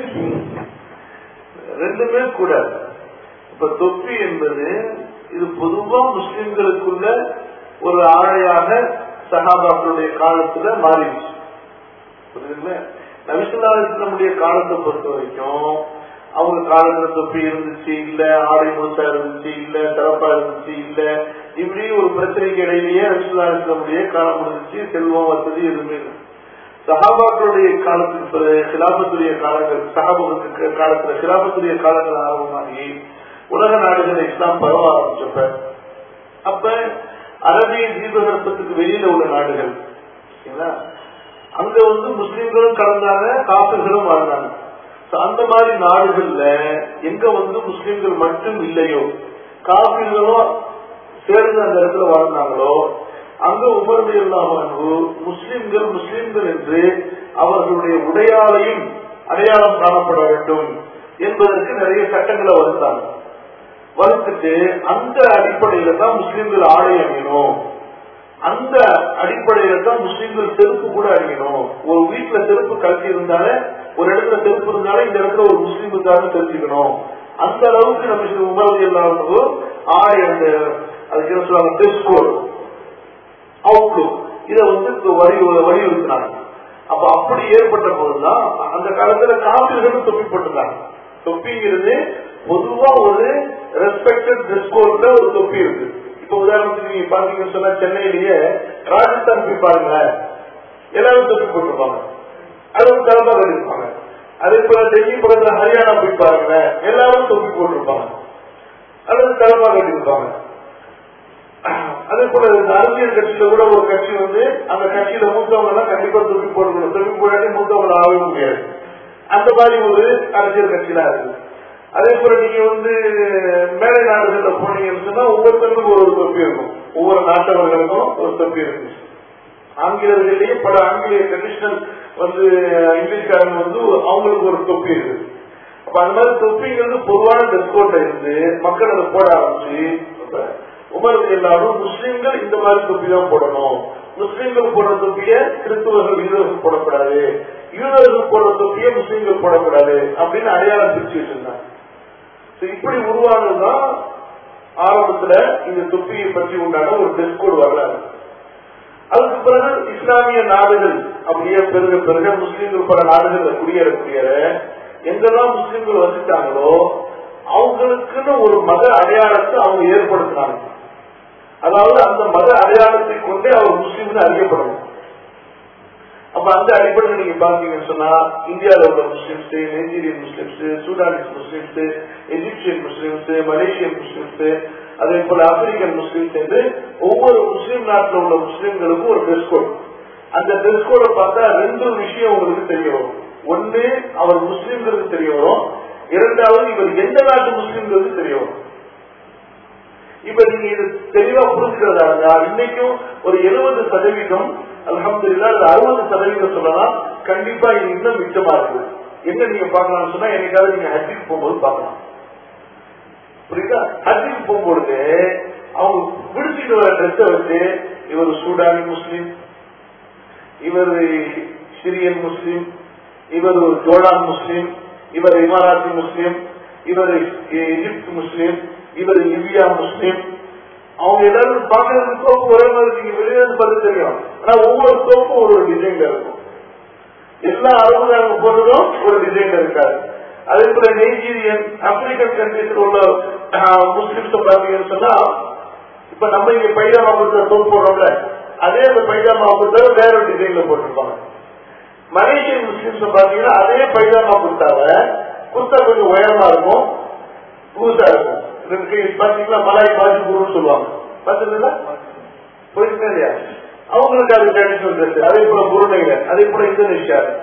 ரெண்டுமே கூட இப்ப தொப்பி என்பது இது பொதுவா முஸ்லிம்களுக்குள்ள ஒரு ஆழையாக சகாபாக்களுடைய காலத்துல மாறிடுச்சு புரியுதுங்களா நபிசுல்லாவுடைய காலத்தை பொறுத்த வரைக்கும் அவங்க காலத்துல தொப்பி இருந்துச்சு இல்ல ஆடை முழுசா இருந்துச்சு இல்ல சிறப்பா இருந்துச்சு இல்ல இப்படி ஒரு பிரச்சனைக்கு இடையிலேயே நபிசுல்லாவுடைய காலம் முடிஞ்சிச்சு செல்வம் வசதி எதுவுமே இல்லை சஹாபாக்களுடைய காலத்துக்கு சிலாபத்துடைய காலங்கள் சஹாபத்துக்கு காலத்துல சிலாபத்துடைய காலங்கள் ஆரம்பமாகி உலக நாடுகள் இஸ்லாம் பரவ ஆரம்பிச்சப்ப அப்ப அரபிய தீபகற்பத்துக்கு வெளியில உள்ள நாடுகள் சரிங்களா அங்க வந்து முஸ்லிம்களும் கலந்தாங்க காசுகளும் வாழ்ந்தாங்க So, அந்த மாதிரி நாடுகள்ல எங்க வந்து முஸ்லிம்கள் மட்டும் இல்லையோ காபிர்களும் சேர்ந்து அந்த இடத்துல வாழ்ந்தாங்களோ அங்க உமர்ந்து இல்லாமல் முஸ்லிம்கள் முஸ்லிம்கள் என்று அவர்களுடைய உடையாளையும் அடையாளம் காணப்பட வேண்டும் என்பதற்கு நிறைய சட்டங்களை வகுத்தாங்க வகுத்துட்டு அந்த அடிப்படையில தான் முஸ்லிம்கள் ஆடை அணியணும் அந்த அடிப்படையில தான் முஸ்லிம்கள் செருப்பு கூட அணியணும் ஒரு வீட்டுல செருப்பு கழட்டி இருந்தாலே ஒரு இடத்துல செருப்பு இருந்தாலே இந்த இடத்துல ஒரு முஸ்லீமுக்காக தெரிஞ்சுக்கணும் அந்த அளவுக்கு நம்ம உமரது எல்லாருக்கும் ஆடை அந்த அதுக்கு என்ன சொல்லுவாங்க ட்ரெஸ் கோட் அவுட்லுக் இதை வந்து வரி வலியுறுத்தினாங்க அப்ப அப்படி ஏற்பட்ட போதுதான் அந்த காலத்துல காவிரிகளும் தொப்பி போட்டிருந்தாங்க தொப்பிங்கிறது பொதுவா ஒரு ரெஸ்பெக்டட் ட்ரெஸ் கோட்ல ஒரு தொப்பி இருக்கு இப்ப உதாரணத்துக்கு நீங்க பாத்தீங்கன்னு சொன்னா சென்னையிலேயே ராஜஸ்தான் போய் பாருங்க எல்லாரும் தொப்பி போட்டிருப்பாங்க அதுவும் தலைமை கட்டிருப்பாங்க அதே போல டெல்லி பக்கத்துல ஹரியானா போய் பாருங்க எல்லாரும் தொப்பி போட்டிருப்பாங்க அல்லது தலைமை கட்டியிருப்பாங்க அதே போல இந்த அரசியல் கட்சியில கூட ஒரு கட்சி வந்து அந்த கட்சியில மூத்தவங்க எல்லாம் கண்டிப்பா தொப்பி போடணும் தொப்பி போடாட்டி மூத்தவங்க ஆகவே முடியாது அந்த மாதிரி ஒரு அரசியல் கட்சியில இருக்கு அதே போல நீங்க வந்து மேலை நாடுகள்ல போனீங்கன்னு சொன்னா ஒவ்வொருத்தருக்கும் ஒரு ஒரு தொப்பி இருக்கும் ஒவ்வொரு நாட்டவர்களுக்கும் ஒரு தொப்பி இருக்கு ஆங்கிலேயர்களையே பல ஆங்கிலேய ட்ரெடிஷனல் வந்து இங்கிலீஷ்காரங்க வந்து அவங்களுக்கு ஒரு தொப்பி இருக்கு அப்ப அந்த மாதிரி தொப்பிங்கிறது பொதுவான ட்ரெஸ் கோட்ல இருந்து மக்கள் அதை போட ஆரம்பிச்சு உமர் எல்லாரும் முஸ்லீம்கள் இந்த மாதிரி தொப்பி தான் போடணும் முஸ்லீம்கள் போடுற தொப்பிய கிறிஸ்துவர்கள் யூதர்கள் போடக்கூடாது யூதர்கள் போடுற தொப்பிய முஸ்லீம்கள் போடக்கூடாது அப்படின்னு அடையாளம் பிரிச்சு வச்சிருந்தாங்க இப்படி உருவானதுதான் ஆரம்பத்துல இந்த தொப்பியை பற்றி உண்டான ஒரு ட்ரெஸ் கோட் வரலாறு அதுக்கு பிறகு இஸ்லாமிய நாடுகள் அப்படியே பெருக பெருக முஸ்லீம்கள் பல நாடுகள்ல குடியேற குடியேற எங்கெல்லாம் முஸ்லீம்கள் வசித்தாங்களோ அவங்களுக்குன்னு ஒரு மத அடையாளத்தை அவங்க ஏற்படுத்தினாங்க அதாவது அந்த மத அடையாளத்தை கொண்டே அவர் முஸ்லீம்னு அறியப்படணும் அப்ப அந்த அடிப்படையில் நீங்க பாத்தீங்கன்னு சொன்னா இந்தியாவில் உள்ள Muslims Nigerian Muslims Sudanese Muslims Egyptian Muslims Malaysian Muslims அதே போல ஆப்பிரிக்கன் முஸ்லிம்ஸ் என்று ஒவ்வொரு முஸ்லீம் நாட்டில் உள்ள முஸ்லிம்களுக்கும் ஒரு ட்ரெஸ் கோட் அந்த ட்ரெஸ் கோடை பார்த்தா ரெண்டு விஷயம் உங்களுக்கு தெரிய வரும் ஒன்று அவர் முஸ்லிம்களுக்கு தெரிய வரும் இரண்டாவது இவர் எந்த நாட்டு முஸ்லிம்களுக்கு தெரிய வரும் இப்ப நீங்க இது தெளிவா புரிஞ்சுக்கிறதா இருந்தா இன்னைக்கும் ஒரு எழுபது சதவீதம் அலமதுல்லா அது அறுபது சதவீதம் சொல்லலாம் கண்டிப்பா இது இன்னும் மிச்சமா இருக்கு என்ன நீங்க பாக்கலாம்னு சொன்னா என்னைக்காவது நீங்க ஹஜ்ஜுக்கு போகும்போது பார்க்கலாம் புரியுதா ஹஜ்ஜுக்கு போகும்பொழுது அவங்க விடுத்திட்டு வர ட்ரெஸ்ஸை வச்சு இவர் சூடானி முஸ்லீம் இவர் சிரியன் முஸ்லீம் இவர் ஒரு ஜோர்டான் முஸ்லீம் இவர் இமாராத்தி முஸ்லீம் இவர் எகிப்து முஸ்லீம் இவர் லிபியா முஸ்லீம் அவங்க எல்லாரும் பாக்குறதுக்கு தோப்பு ஒரே மாதிரி நீங்க வெளியே பார்த்து தெரியும் ஆனா ஒவ்வொரு தோப்பும் ஒரு ஒரு டிசைன்ல இருக்கும் எல்லா அரபுகாரங்க போனதும் ஒரு டிசைன்ல இருக்காது அதே போல நைஜீரியன் ஆப்பிரிக்கன் கண்ட்ரீஸ்ல உள்ள முஸ்லிம்ஸ் பாத்தீங்கன்னு சொன்னா இப்ப நம்ம இங்க பைஜாமா கொடுத்த தோப்பு போடுறோம்ல அதே அந்த பைஜாமா கொடுத்தா வேற ஒரு டிசைன்ல போட்டிருப்பாங்க மலேசியன் முஸ்லிம்ஸ் பாத்தீங்கன்னா அதே பைஜாமா கொடுத்தாங்க குர்த்தா கொஞ்சம் உயரமா இருக்கும் புதுசா இருக்கும் இதுக்கு பாத்தீங்களா மலாய் பாஜி குருன்னு சொல்லுவாங்க பாத்துருந்தா போயிருக்கா இல்லையா அவங்களுக்கு அது ட்ரெடிஷனல் ட்ரெஸ் அதே போல புருணையில அதே போல இந்தோனேஷியா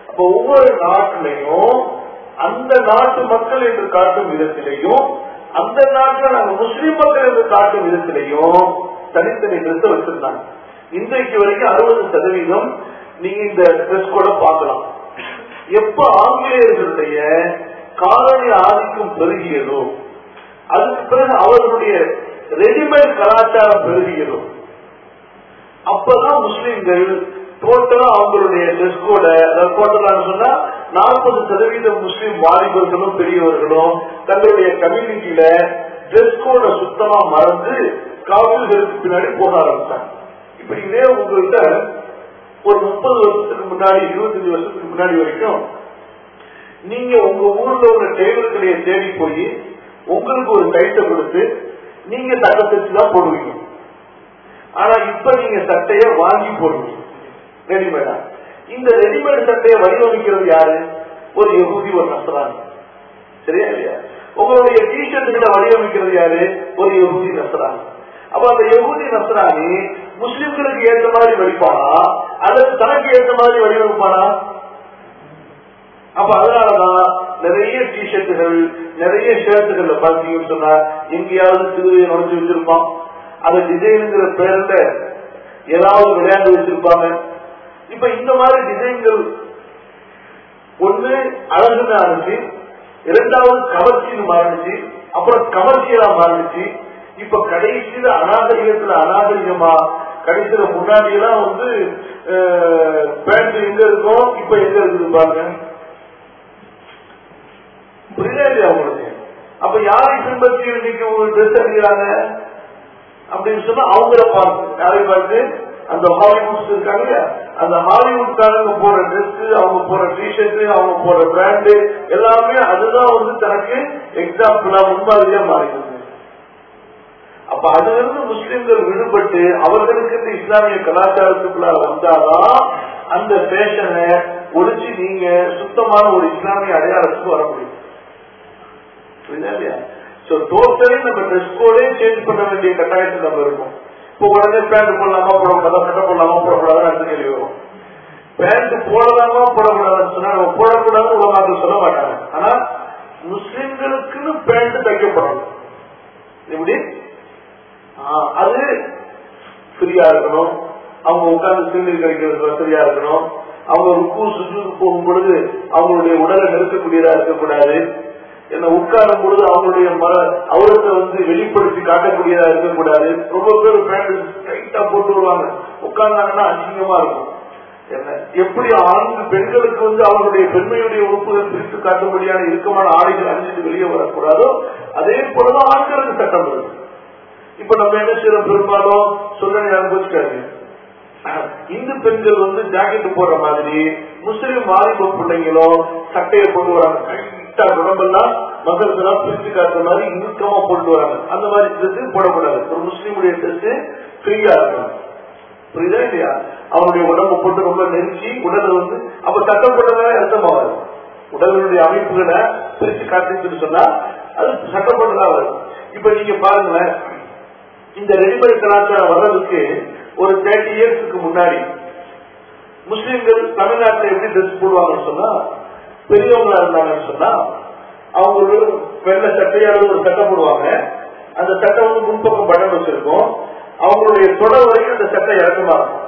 அப்ப ஒவ்வொரு நாட்டிலையும் அந்த நாட்டு மக்கள் என்று காட்டும் விதத்திலையும் அந்த நாட்டில் நாங்க முஸ்லிம் மக்கள் என்று காட்டும் விதத்திலையும் தனித்தனி ட்ரெஸ் வச்சிருந்தாங்க இன்றைக்கு வரைக்கும் அறுபது சதவீதம் நீங்க இந்த ட்ரெஸ் கூட பார்க்கலாம் எப்ப ஆங்கிலேயர்களுடைய காலனி ஆதிக்கம் பெருகியதோ அதுக்கு பிறகு அவர்களுடைய ரெடிமேட் கலாச்சாரம் பெருகியதோ அப்பதான் முஸ்லிம்கள் டோட்டலா அவங்களுடைய ட்ரெஸ் கோட டோட்டலா சொன்னா நாற்பது சதவீதம் முஸ்லிம் வாலிபர்களும் பெரியவர்களும் தங்களுடைய கம்யூனிட்டியில ட்ரெஸ் கோட சுத்தமா மறந்து காவல்களுக்கு பின்னாடி போக ஆரம்பிச்சாங்க இப்ப இதே உங்கள்கிட்ட ஒரு முப்பது வருஷத்துக்கு முன்னாடி இருபத்தஞ்சு வருஷத்துக்கு முன்னாடி வரைக்கும் நீங்க உங்க ஊர்ல உள்ள டெய்லர் கடையை தேடி போய் உங்களுக்கு ஒரு கைட்டை கொடுத்து நீங்க சட்டை தைச்சு தான் போடுவீங்க ஆனா இப்ப நீங்க சட்டைய வாங்கி போடுவீங்க ரெடிமேடா இந்த ரெடிமேட் சட்டையை வடிவமைக்கிறது யாரு ஒரு யகுதி ஒரு நசராணி சரியா இல்லையா உங்களுடைய டிஷர்ட்டுகளை வடிவமைக்கிறது யாரு ஒரு யகுதி நசராணி அப்ப அந்த யகுதி நசராணி முஸ்லிம்களுக்கு ஏற்ற மாதிரி வடிப்பானா அல்லது தனக்கு ஏற்ற மாதிரி வடிவமைப்பானா அப்ப அதனாலதான் நிறைய டிஷர்ட்டுகள் நிறைய ஷர்ட்டுகள்ல பாத்தீங்கன்னு சொன்னா எங்கேயாவது சிறுவையை நுழைச்சு வச்சிருப்பான் அது டிசைனுங்கிற பேர்ல ஏதாவது விளையாண்டு வச்சிருப்பாங்க இப்ப இந்த மாதிரி டிசைன்கள் ஒண்ணு அழகுன்னு ஆரம்பிச்சு இரண்டாவது கவர்ச்சின்னு மாறிடுச்சு அப்புறம் கமர்ஷியலா மாறிடுச்சு இப்ப கடைசியில அநாகரிகத்துல அநாகரிகமா கடைசியில முன்னாடி எல்லாம் வந்து பேண்ட் எங்க இருக்கும் இப்ப எங்க இருக்குது பாருங்க புரியல இல்லையா உங்களுக்கு அப்ப யாரை பின்பற்றி இன்னைக்கு ஒரு ட்ரெஸ் அடிக்கிறாங்க அப்படின்னு சொன்னா அவங்கள பார்த்து யாரை பார்த்து அந்த ஹாலிவுட்ஸ் இருக்காங்க இல்லையா அந்த ஹாலிவுட்காரங்க போற ட்ரெஸ் அவங்க போற டிஷர்ட் அவங்க போற பிராண்டு எல்லாமே அதுதான் வந்து தனக்கு எக்ஸாம்பிளா முன்மாதிரியா மாறிடுது அப்ப அதுல இருந்து முஸ்லிம்கள் விடுபட்டு அவர்களுக்கு இந்த இஸ்லாமிய கலாச்சாரத்துக்குள்ள வந்தாதான் அந்த ஃபேஷனை ஒழிச்சு நீங்க சுத்தமான ஒரு இஸ்லாமிய அடையாளத்துக்கு வர முடியும் புரியுதா இல்லையா சோ டோட்டலி நம்ம ட்ரெஸ் கோடே சேஞ்ச் பண்ண வேண்டிய கட்டாயத்தில் நம்ம இருக்கோம் இப்போ உடனே பேண்ட் போடலாமா போடக்கூடாதா சட்டை போடலாமா போடக்கூடாதுன்னு அடுத்த கேள்வி வரும் பேண்ட் போடலாமா போடக்கூடாதுன்னு சொன்னா நம்ம போடக்கூடாதுன்னு உலகத்தில் சொல்ல மாட்டாங்க ஆனா முஸ்லிம்களுக்குன்னு பேண்ட் தைக்கப்படணும் எப்படி அது ஃப்ரீயா இருக்கணும் அவங்க உட்கார்ந்து சிறுநீர் கழிக்கிறது வசதியா இருக்கணும் அவங்க ருக்கு சுற்றுக்கு போகும் பொழுது அவங்களுடைய உடலை நிறுத்தக்கூடியதா இருக்கக்கூடாது என்ன உட்காரும் பொழுது அவங்களுடைய மர அவரத்தை வந்து வெளிப்படுத்தி காட்டக்கூடியதா இருக்கக்கூடாது ரொம்ப பேர் பேண்ட் டைட்டா போட்டு வருவாங்க உட்கார்ந்தாங்கன்னா அசிங்கமா இருக்கும் என்ன எப்படி ஆண்கு பெண்களுக்கு வந்து அவர்களுடைய பெண்மையுடைய உறுப்புகள் பிரித்து காட்டும்படியான இறுக்கமான ஆடைகள் அணிஞ்சிட்டு வெளியே வரக்கூடாதோ அதே போலதான் ஆண்களுக்கு சட்டம் இருக்கு இப்ப நம்ம என்ன செய்யறோம் பெரும்பாலும் சொல்ல அனுபவிச்சுக்காரு இந்து பெண்கள் வந்து ஜாக்கெட் போடுற மாதிரி முஸ்லிம் வாலிப பிள்ளைங்களும் சட்டையை கொண்டு வராங்க கைட்டா உடம்பெல்லாம் மகள்களாம் பிரிச்சு காட்டுற மாதிரி இறுக்கமா கொண்டு வராங்க அந்த மாதிரி ட்ரெஸ் போடக்கூடாது ஒரு முஸ்லீமுடைய ட்ரெஸ் ஃப்ரீயா இருக்கணும் புரியுதா இல்லையா அவனுடைய உடம்பு போட்டு ரொம்ப நெருக்கி உடலை வந்து அப்ப சட்டம் போட்டதால அர்த்தமாகாது உடலுடைய அமைப்புகளை பிரிச்சு காட்டுச்சுன்னு சொன்னா அது சட்டம் போட்டதா வரும் இப்ப நீங்க பாருங்களேன் இந்த ரெடிமேட் கலாச்சாரம் வர்றதுக்கு ஒரு தேர்ட்டி இயர்ஸ்க்கு முன்னாடி முஸ்லிம்கள் தமிழ்நாட்டில் எப்படி ட்ரெஸ் போடுவாங்கன்னு சொன்னா பெரியவங்களா இருந்தாங்கன்னு சொன்னா அவங்க ஒரு வெள்ள சட்டையாவது ஒரு சட்டை போடுவாங்க அந்த சட்டை வந்து முன்பக்கம் பட்டன் வச்சிருக்கும் அவங்களுடைய தொடர் வரைக்கும் அந்த சட்டை இறக்கமா இருக்கும்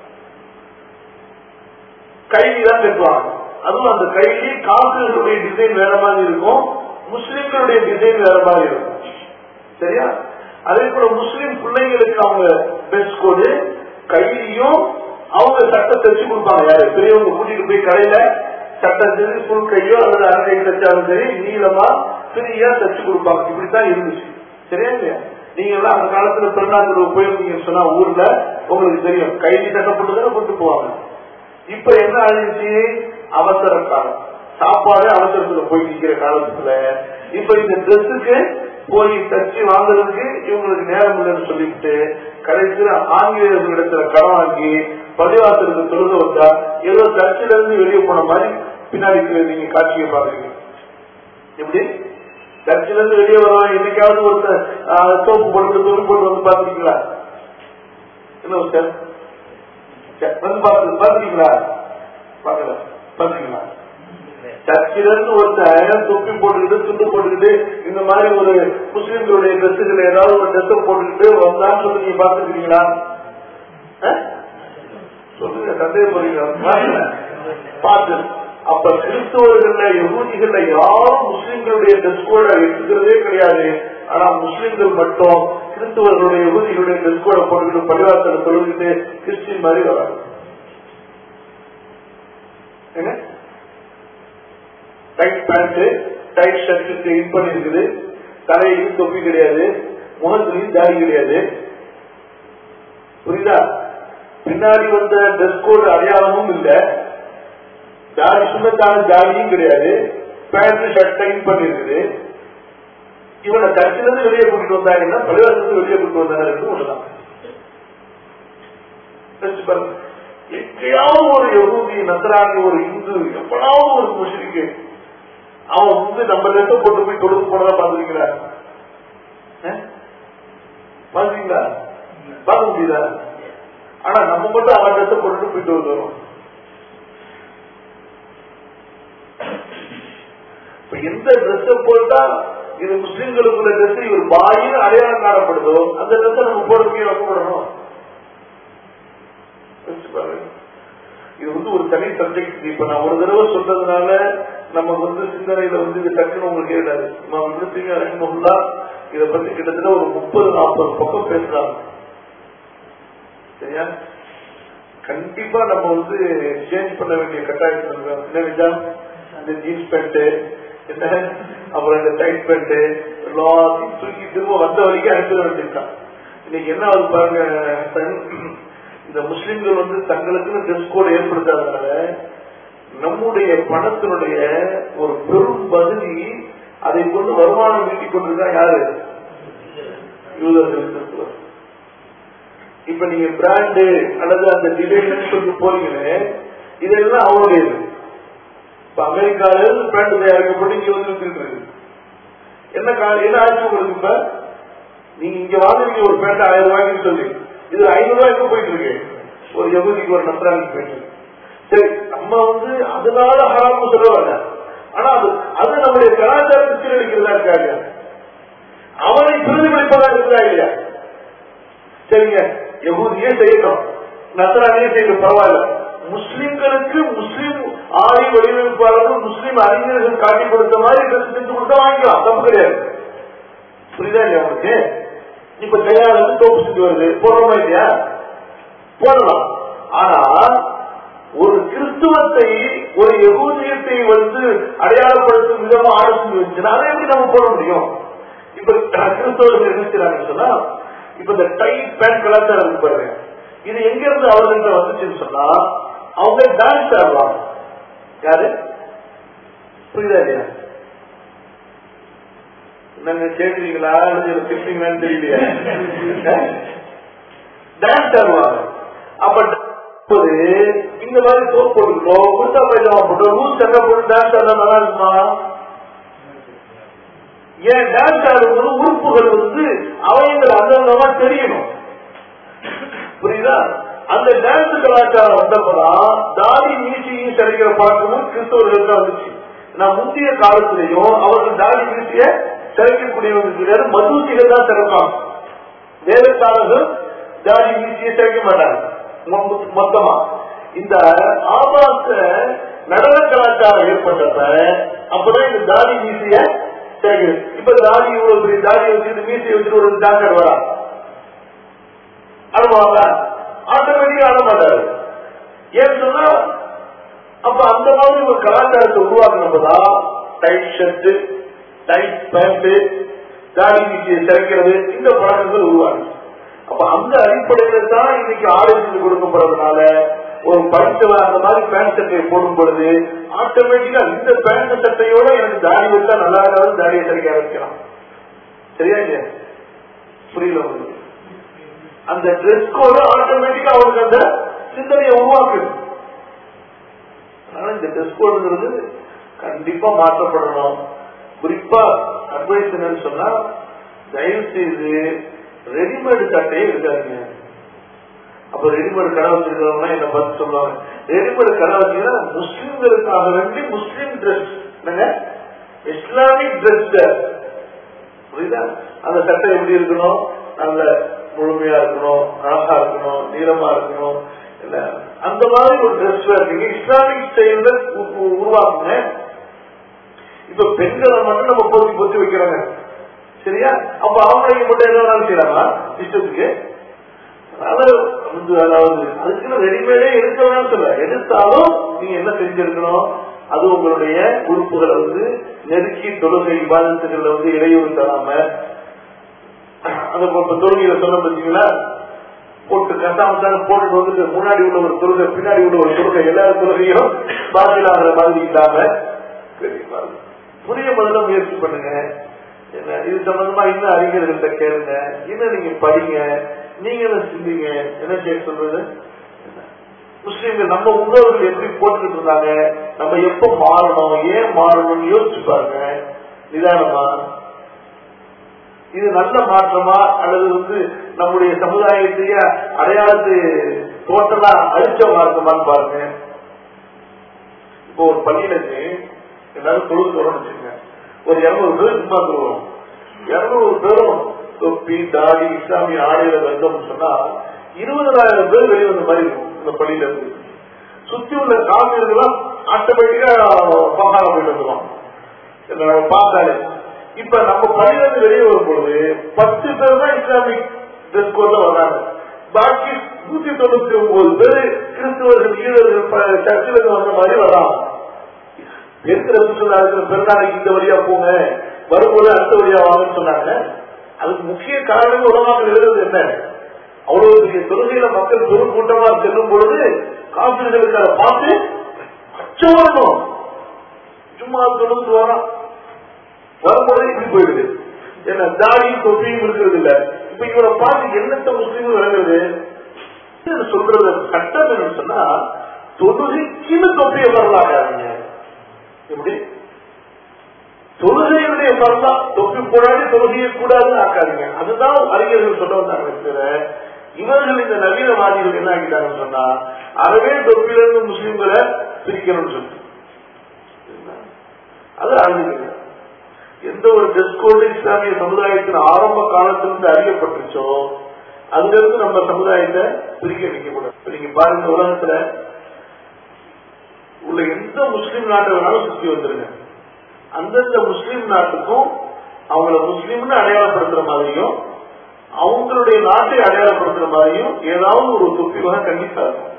கைலி தான் கட்டுவாங்க அதுவும் அந்த கைலி காசுகளுடைய டிசைன் வேற மாதிரி இருக்கும் முஸ்லிம்களுடைய டிசைன் வேற மாதிரி இருக்கும் சரியா அதே போல முஸ்லிம் பிள்ளைங்களுக்கு அவங்க பெஸ்ட் கோடு கையிலையும் அவங்க சட்டை தச்சு கொடுப்பாங்க யாரு பெரியவங்க கூட்டிட்டு போய் கடையில சட்டை சரி ஃபுல் கையோ அல்லது அரை கை தச்சாலும் சரி நீளமா ஃப்ரீயா தச்சு கொடுப்பாங்க இப்படித்தான் இருந்துச்சு சரியா இல்லையா நீங்க எல்லாம் அந்த காலத்துல திருநாங்கூர் போயிருந்தீங்கன்னு சொன்னா ஊர்ல உங்களுக்கு தெரியும் கைதி சட்டை போட்டு தானே கொண்டு போவாங்க இப்ப என்ன ஆயிடுச்சு அவசர காலம் சாப்பாடு அவசரத்துல போய் நிக்கிற காலத்துல இப்ப இந்த ட்ரெஸ்ஸுக்கு போய் தச்சு வாங்குறதுக்கு இவங்களுக்கு நேரம் இல்லைன்னு சொல்லிவிட்டு கடைசியில ஆங்கிலேயர்களிடத்துல கடன் வாங்கி பள்ளிவாசலுக்கு தொழுக வந்தா ஏதோ சர்ச்சில இருந்து வெளியே போன மாதிரி பின்னாடி நீங்க காட்சியை பாக்குறீங்க எப்படி சர்ச்சில இருந்து வெளியே வரலாம் என்னைக்காவது ஒரு சோப்பு போட்டு துணி போட்டு வந்து பாத்துருக்கீங்களா என்ன சார் வந்து பார்த்து பாத்துருக்கீங்களா பாக்கல பாத்தீங்களா சச்சிரன் ஒருத்தன் தொப்பி போட்டுக்கிட்டு துண்டு போட்டுக்கிட்டு இந்த மாதிரி ஒரு முஸ்லிம்களுடைய ட்ரெஸ்ஸுகள் ஏதாவது ஒரு ட்ரெஸ் போட்டுக்கிட்டு வந்தான்னு சொல்லி நீங்க பாத்துருக்கீங்களா சொல்லுங்க சந்தேகப்படுறீங்களா பார்த்து அப்ப கிறிஸ்தவர்கள்ல யகூதிகள்ல யாரும் முஸ்லிம்களுடைய ட்ரெஸ் கோட எடுத்துக்கிறதே கிடையாது ஆனா முஸ்லிம்கள் மட்டும் கிறிஸ்தவர்களுடைய யகூதிகளுடைய ட்ரெஸ் கோட போட்டுக்கிட்டு பரிவாரத்தில் தொழுகிட்டு கிறிஸ்டின் மாதிரி வராங்க என்ன tight pant tight shirt in பண்ணிருக்குது தலையிலும் தொப்பி கிடையாது முகத்திலையும் தாடி கிடையாது புரியுதா பின்னாடி வந்த ட்ரெஸ் கோட் அடையாளமும் இல்ல தாடி சுண்ணத்தான தாடியும் கிடையாது பேண்ட் ஷர்ட் டைன் பண்ணிருக்குது இவனை சர்ச்சிலிருந்து வெளியே கூட்டிட்டு வந்தாங்கன்னா பள்ளிவாசலிருந்து வெளியே கூட்டிட்டு வந்தாங்க ஒண்ணுதான் யோசிச்சு பாருங்க. எங்கேயாவது ஒரு யகூதி நசராணி ஒரு இந்து எப்படாவது ஒரு முஸ்லிக்கு அவன் வந்து நம்ம ரெட்ட போட்டு போய் தொழுது போனதா பாத்துருக்கீங்களா பாத்தீங்களா பார்க்க முடியுதா ஆனா நம்ம மட்டும் அவன் ட்ரெஸ் போட்டுட்டு போயிட்டு வருவோம் இப்ப எந்த ட்ரெஸ் போட்டா இது முஸ்லிம்களுக்குள்ள ட்ரெஸ் இவர் பாயின்னு அடையாளம் காணப்படுதோ அந்த ட்ரெஸ் நம்ம போட முடியும் வைக்கப்படணும் யோசிச்சு பாருங்க. இது வந்து ஒரு தனி சப்ஜெக்ட் இப்ப நான் ஒரு தடவை சொல்றதுனால நம்ம வந்து சிந்தனையில வந்து இது டக்குன்னு உங்களுக்கு ஏறாது நான் விடுத்தீங்க ரஹ்மஹுல்லா இத பத்தி கிட்டத்தட்ட ஒரு முப்பது நாற்பது பக்கம் பேசுறாங்க சரியா கண்டிப்பா நம்ம வந்து சேஞ்ச் பண்ண வேண்டிய கட்டாயத்தில் இருக்கோம் என்ன விஜா இந்த ஜீன்ஸ் பேண்ட் என்ன அப்புறம் இந்த டைட் பேண்ட் எல்லாத்தையும் தூக்கி திரும்ப வந்த வரைக்கும் அனுப்பிட வேண்டியிருக்கான் இன்னைக்கு என்ன ஆகுது பாருங்க சன், இந்த முஸ்லிம்கள் வந்து தங்களுக்குன்னு ட்ரெஸ் கோட் ஏற்படுத்தாதனால நம்முடைய பணத்தினுடைய ஒரு பெரும் பகுதி அதை கொண்டு வருமானம் ஈட்டிக் கொண்டிருக்கா யாரு யூதர்கள் கிறிஸ்துவர் இப்ப நீங்க பிராண்டு அல்லது அந்த டிசைன் சொல்லி போறீங்களே இதெல்லாம் அவருடையது இப்ப அமெரிக்கால இருந்து பிராண்ட் தயாரிக்கப்பட்டு இங்க வந்து வித்துட்டு இருக்கு என்ன கா- என்ன ஆச்சு உங்களுக்கு இப்ப நீங்க இங்க வாங்குறீங்க ஒரு பேண்ட் ஆயிரம் ரூபாய்க்கு சொல்லி இது ஐநூறு ரூபாய் எங்க போயிட்டு இருக்கு ஒரு எகுதிக்கு ஒரு நத்திராనికి போயிட்டு சரி நம்ம வந்து அதனால ஹராம் சொல்லுவாங்க ஆனா அது அது நம்முடைய கலாச்சாரத்தை சீரழிக்கிறதா இருக்காங்க அவனை பிரதிபலிப்பதா இருக்கிறா இல்லையா சரிங்க யகூதியே செய்யட்டும் நசரானியே செய்யட்டும் பரவாயில்ல முஸ்லிம்களுக்கு முஸ்லிம் ஆதி வடிவமைப்பாளர்கள் முஸ்லிம் அறிஞர்கள் காட்டி கொடுத்த மாதிரி ட்ரெஸ் செஞ்சு கொடுத்தா வாங்கிக்கலாம் தப்பு கிடையாது புரியுதா இல்லையா உங்களுக்கு இப்ப கையால இருந்து தோப்பு செஞ்சு வருது போடுறோமா இல்லையா போடலாம் ஆனா ஒரு கிறிஸ்துவத்தை ஒரு யகூதியத்தை வந்து அடையாளப்படுத்தும் விதமா ஆட செஞ்சு வச்சுன்னா அதை எப்படி நம்ம போட முடியும் இப்ப கிறிஸ்தவர்கள் என்ன செய்றாங்கன்னு சொன்னா இப்ப இந்த டைட் பேண்ட் கலாச்சாரம் இருக்கு பாருங்க இது எங்க இருந்து அவர்கள்ட்ட வந்துச்சுன்னு சொன்னா அவங்க டான்ஸ் ஆடுவாங்க யாரு புரியுதா இல்லையா என்னங்க கேட்குறீங்களா அல்லது திட்டீங்களான்னு தெரியலையா டான்ஸ் ஆடுவாங்க அப்ப போது இந்த மாதிரி சோப் போட்டுக்கிட்டோம் குர்தா பைஜாமா போட்டோம் லூஸ் சட்டை போட்டு டான்ஸ் ஆடுறா நல்லா இருக்குமா ஏன் டான்ஸ் ஆடும்போது உறுப்புகள் வந்து அவயங்கள் அந்தந்தமா தெரியணும் புரியுதா அந்த டான்ஸ் கலாச்சாரம் வந்தப்பதான் தாடி மீசியும் சரிக்கிற பழக்கமும் கிறிஸ்தவர்களுக்கு வந்துச்சு நான் முந்தைய காலத்திலையும் அவர்கள் தாடி மீசிய சிறைக்கக்கூடியவங்க கிடையாது மதுசிகள் தான் சிறப்பாங்க வேலைக்காரர்கள் தாடி மீசிய சிறைக்க மாட்டாங்க மொ- மொத்தமா இந்த ஆபாச நடன கலாச்சாரம் ஏற்பட்டப்ப அப்பதான் இந்த தாடி மீசிய சிறைக்குது இப்ப தாடி இவ்வளவு பெரிய தாடி வச்சுட்டு மீசியை வச்சுட்டு ஒரு டாக்டர் வரா அனுபவாங்க ஆட்டோமேட்டிக்கா ஆட மாட்டாரு ஏன்னு சொன்னா அப்ப அந்த மாதிரி ஒரு கலாச்சாரத்தை உருவாக்குனப்பதான் டைட் ஷர்ட் டைட் பேண்ட் தாடி மீசியை சிறைக்கிறது இந்த பழக்கங்கள் உருவாகுது அப்ப அந்த அடிப்படையில தான் இன்னைக்கு ஆலோசனை கொடுக்கப்படுறதுனால ஒரு படித்தவன் அந்த மாதிரி பேண்ட் சட்டையை போடும் பொழுது ஆட்டோமேட்டிக்கா இந்த பேண்ட் சட்டையோட எனக்கு தாடி வச்சா நல்லா இருக்காது தாடியை சரிக்க ஆரம்பிக்கலாம் சரியா இல்லையா புரியல உங்களுக்கு அந்த ட்ரெஸ் கோடு ஆட்டோமேட்டிக்கா அவருக்கு அந்த சிந்தனையை உருவாக்குது அதனால இந்த ட்ரெஸ் கோடுங்கிறது கண்டிப்பா மாற்றப்படணும் குறிப்பா அட்வைஸ் என்னன்னு சொன்னா தயவு செய்து ரெடிமேடு சட்டையே இருக்காதுங்க அப்ப ரெடிமேட் கடை வச்சிருக்கிறவங்க என்ன பார்த்து சொல்லுவாங்க ரெடிமேட் கடை வச்சீங்கன்னா முஸ்லிம்களுக்காக வேண்டி முஸ்லிம் ட்ரெஸ் என்னங்க இஸ்லாமிக் ட்ரெஸ் புரியுதா அந்த சட்டை எப்படி இருக்கணும் நல்ல முழுமையா இருக்கணும் அழகா இருக்கணும் நீளமா இருக்கணும் இல்ல அந்த மாதிரி ஒரு ட்ரெஸ் நீங்க இஸ்லாமிக் ஸ்டைல்ல உருவாக்குங்க இப்ப பெண்களை மட்டும் நம்ம போத்தி போத்தி வைக்கிறாங்க சரியா அப்ப அவங்களை மட்டும் என்ன வேணாலும் செய்யலாமா இஷ்டத்துக்கு அதனால வந்து அதாவது அதுக்குன்னு ரெடிமேடே எடுக்க வேணாம் சொல்ல எடுத்தாலும் நீங்க என்ன செஞ்சிருக்கணும் அது உங்களுடைய உறுப்புகளை வந்து நெருக்கி தொழுகை விவாதத்துகள்ல வந்து இடையூறு தராம அந்த இப்ப தொழுகையில சொன்ன பார்த்தீங்களா போட்டு கட்டாமத்தான போட்டுட்டு வந்து முன்னாடி உள்ள ஒரு தொழுகை பின்னாடி உள்ள ஒரு தொழுகை எல்லா தொழுகையும் பாதிலாகிற மாதிரி இல்லாம புரிய முதல்ல முயற்சி பண்ணுங்க என்ன இது சம்பந்தமா இன்னும் அறிஞர்கள்ட்ட கேளுங்க இன்னும் நீங்க படிங்க நீங்களும் சிந்திங்க என்ன செய்ய சொல்றது முஸ்லீம்கள் நம்ம முன்னோர்கள் எப்படி போட்டுட்டு இருந்தாங்க நம்ம எப்ப மாறணும் ஏன் மாறணும்னு யோசிச்சு பாருங்க நிதானமா இது நல்ல மாற்றமா அல்லது வந்து நம்முடைய சமுதாயத்தைய அடையாளத்தை டோட்டலா அழிச்ச மாற்றமான்னு பாருங்க இப்போ ஒரு பள்ளியில இருந்து எல்லாரும் தொழுது தொடர்ந்து வச்சுங்க ஒரு இருநூறு பேர் சும்மா சொல்லுவோம் இருநூறு பேரும் தொப்பி தாடி இஸ்லாமிய ஆடையில வந்தோம்னு சொன்னா இருபதாயிரம் பேர் வெளியே வந்த மாதிரி இருக்கும் இந்த பள்ளியில இருந்து சுத்தி உள்ள காவிரிகள்லாம் ஆட்டோமேட்டிக்கா பகாரம் போயிட்டு வந்துடும் பார்த்தாலே இப்ப நம்ம பள்ளியில இருந்து வெளியே வரும் பொழுது பத்து பேர் தான் இஸ்லாமிக் ட்ரெஸ் கோட்ல வர்றாங்க பாக்கி நூத்தி தொண்ணூத்தி ஒன்பது பேர் கிறிஸ்துவர்கள் ஈழர்கள் சர்ச்சில் இருந்து வந்த மாதிரி வர்றாங்க இருக்கிற சுற்றுலா இருக்கிற பெருநாளைக்கு இந்த வழியா போங்க வரும்போது அடுத்த வழியா வாங்கன்னு சொன்னாங்க அதுக்கு முக்கிய காரணம் உலகமாக எழுதுறது என்ன அவ்வளவு பெரிய தொழுகையில மக்கள் பெரும் கூட்டமா செல்லும் பொழுது காப்பீடுகளுக்கு அதை பார்த்து அச்சம் வரணும் சும்மா தொழுந்து வரான் வரும்போது இப்படி போயிடுது என்ன தாடியும் தொப்பியும் இருக்கிறது இல்ல இப்ப இவரை பார்த்து என்னத்த முஸ்லீமும் விளங்குறது சொல்றது சட்டம் என்னன்னு சொன்னா தொழுகைக்குன்னு தொப்பியை வரலாங்க எப்படி தொழுகையுடைய பரந்தா தொப்பி போடாது தொழுகையை கூடாதுன்னு ஆக்காதீங்க அதுதான் அறிஞர்கள் சொல்ல வந்தாங்க தவிர இவர்கள் இந்த நவீனவாதிகள் என்ன ஆகிட்டாங்கன்னு சொன்னா அறவே தொப்பில இருந்து முஸ்லிம்களை பிரிக்கணும்னு சொல்லிட்டு அது அறிஞர்கள் எந்த ஒரு ட்ரெஸ் கோடு இஸ்லாமிய சமுதாயத்தின் ஆரம்ப காலத்திலிருந்து அறியப்பட்டுச்சோ அதுல இருந்து நம்ம சமுதாயத்தை பிரிக்க வைக்க கூடாது நீங்க பாருங்க உலகத்துல உள்ள எந்த முஸ்லீம் நாட்டை வேணாலும் சுத்தி வந்துருங்க அந்தந்த முஸ்லீம் நாட்டுக்கும் அவங்கள முஸ்லீம்னு அடையாளப்படுத்துற மாதிரியும் அவங்களுடைய நாட்டை அடையாளப்படுத்துற மாதிரியும் ஏதாவது ஒரு தொப்பி வகை கண்டிப்பா இருக்கும்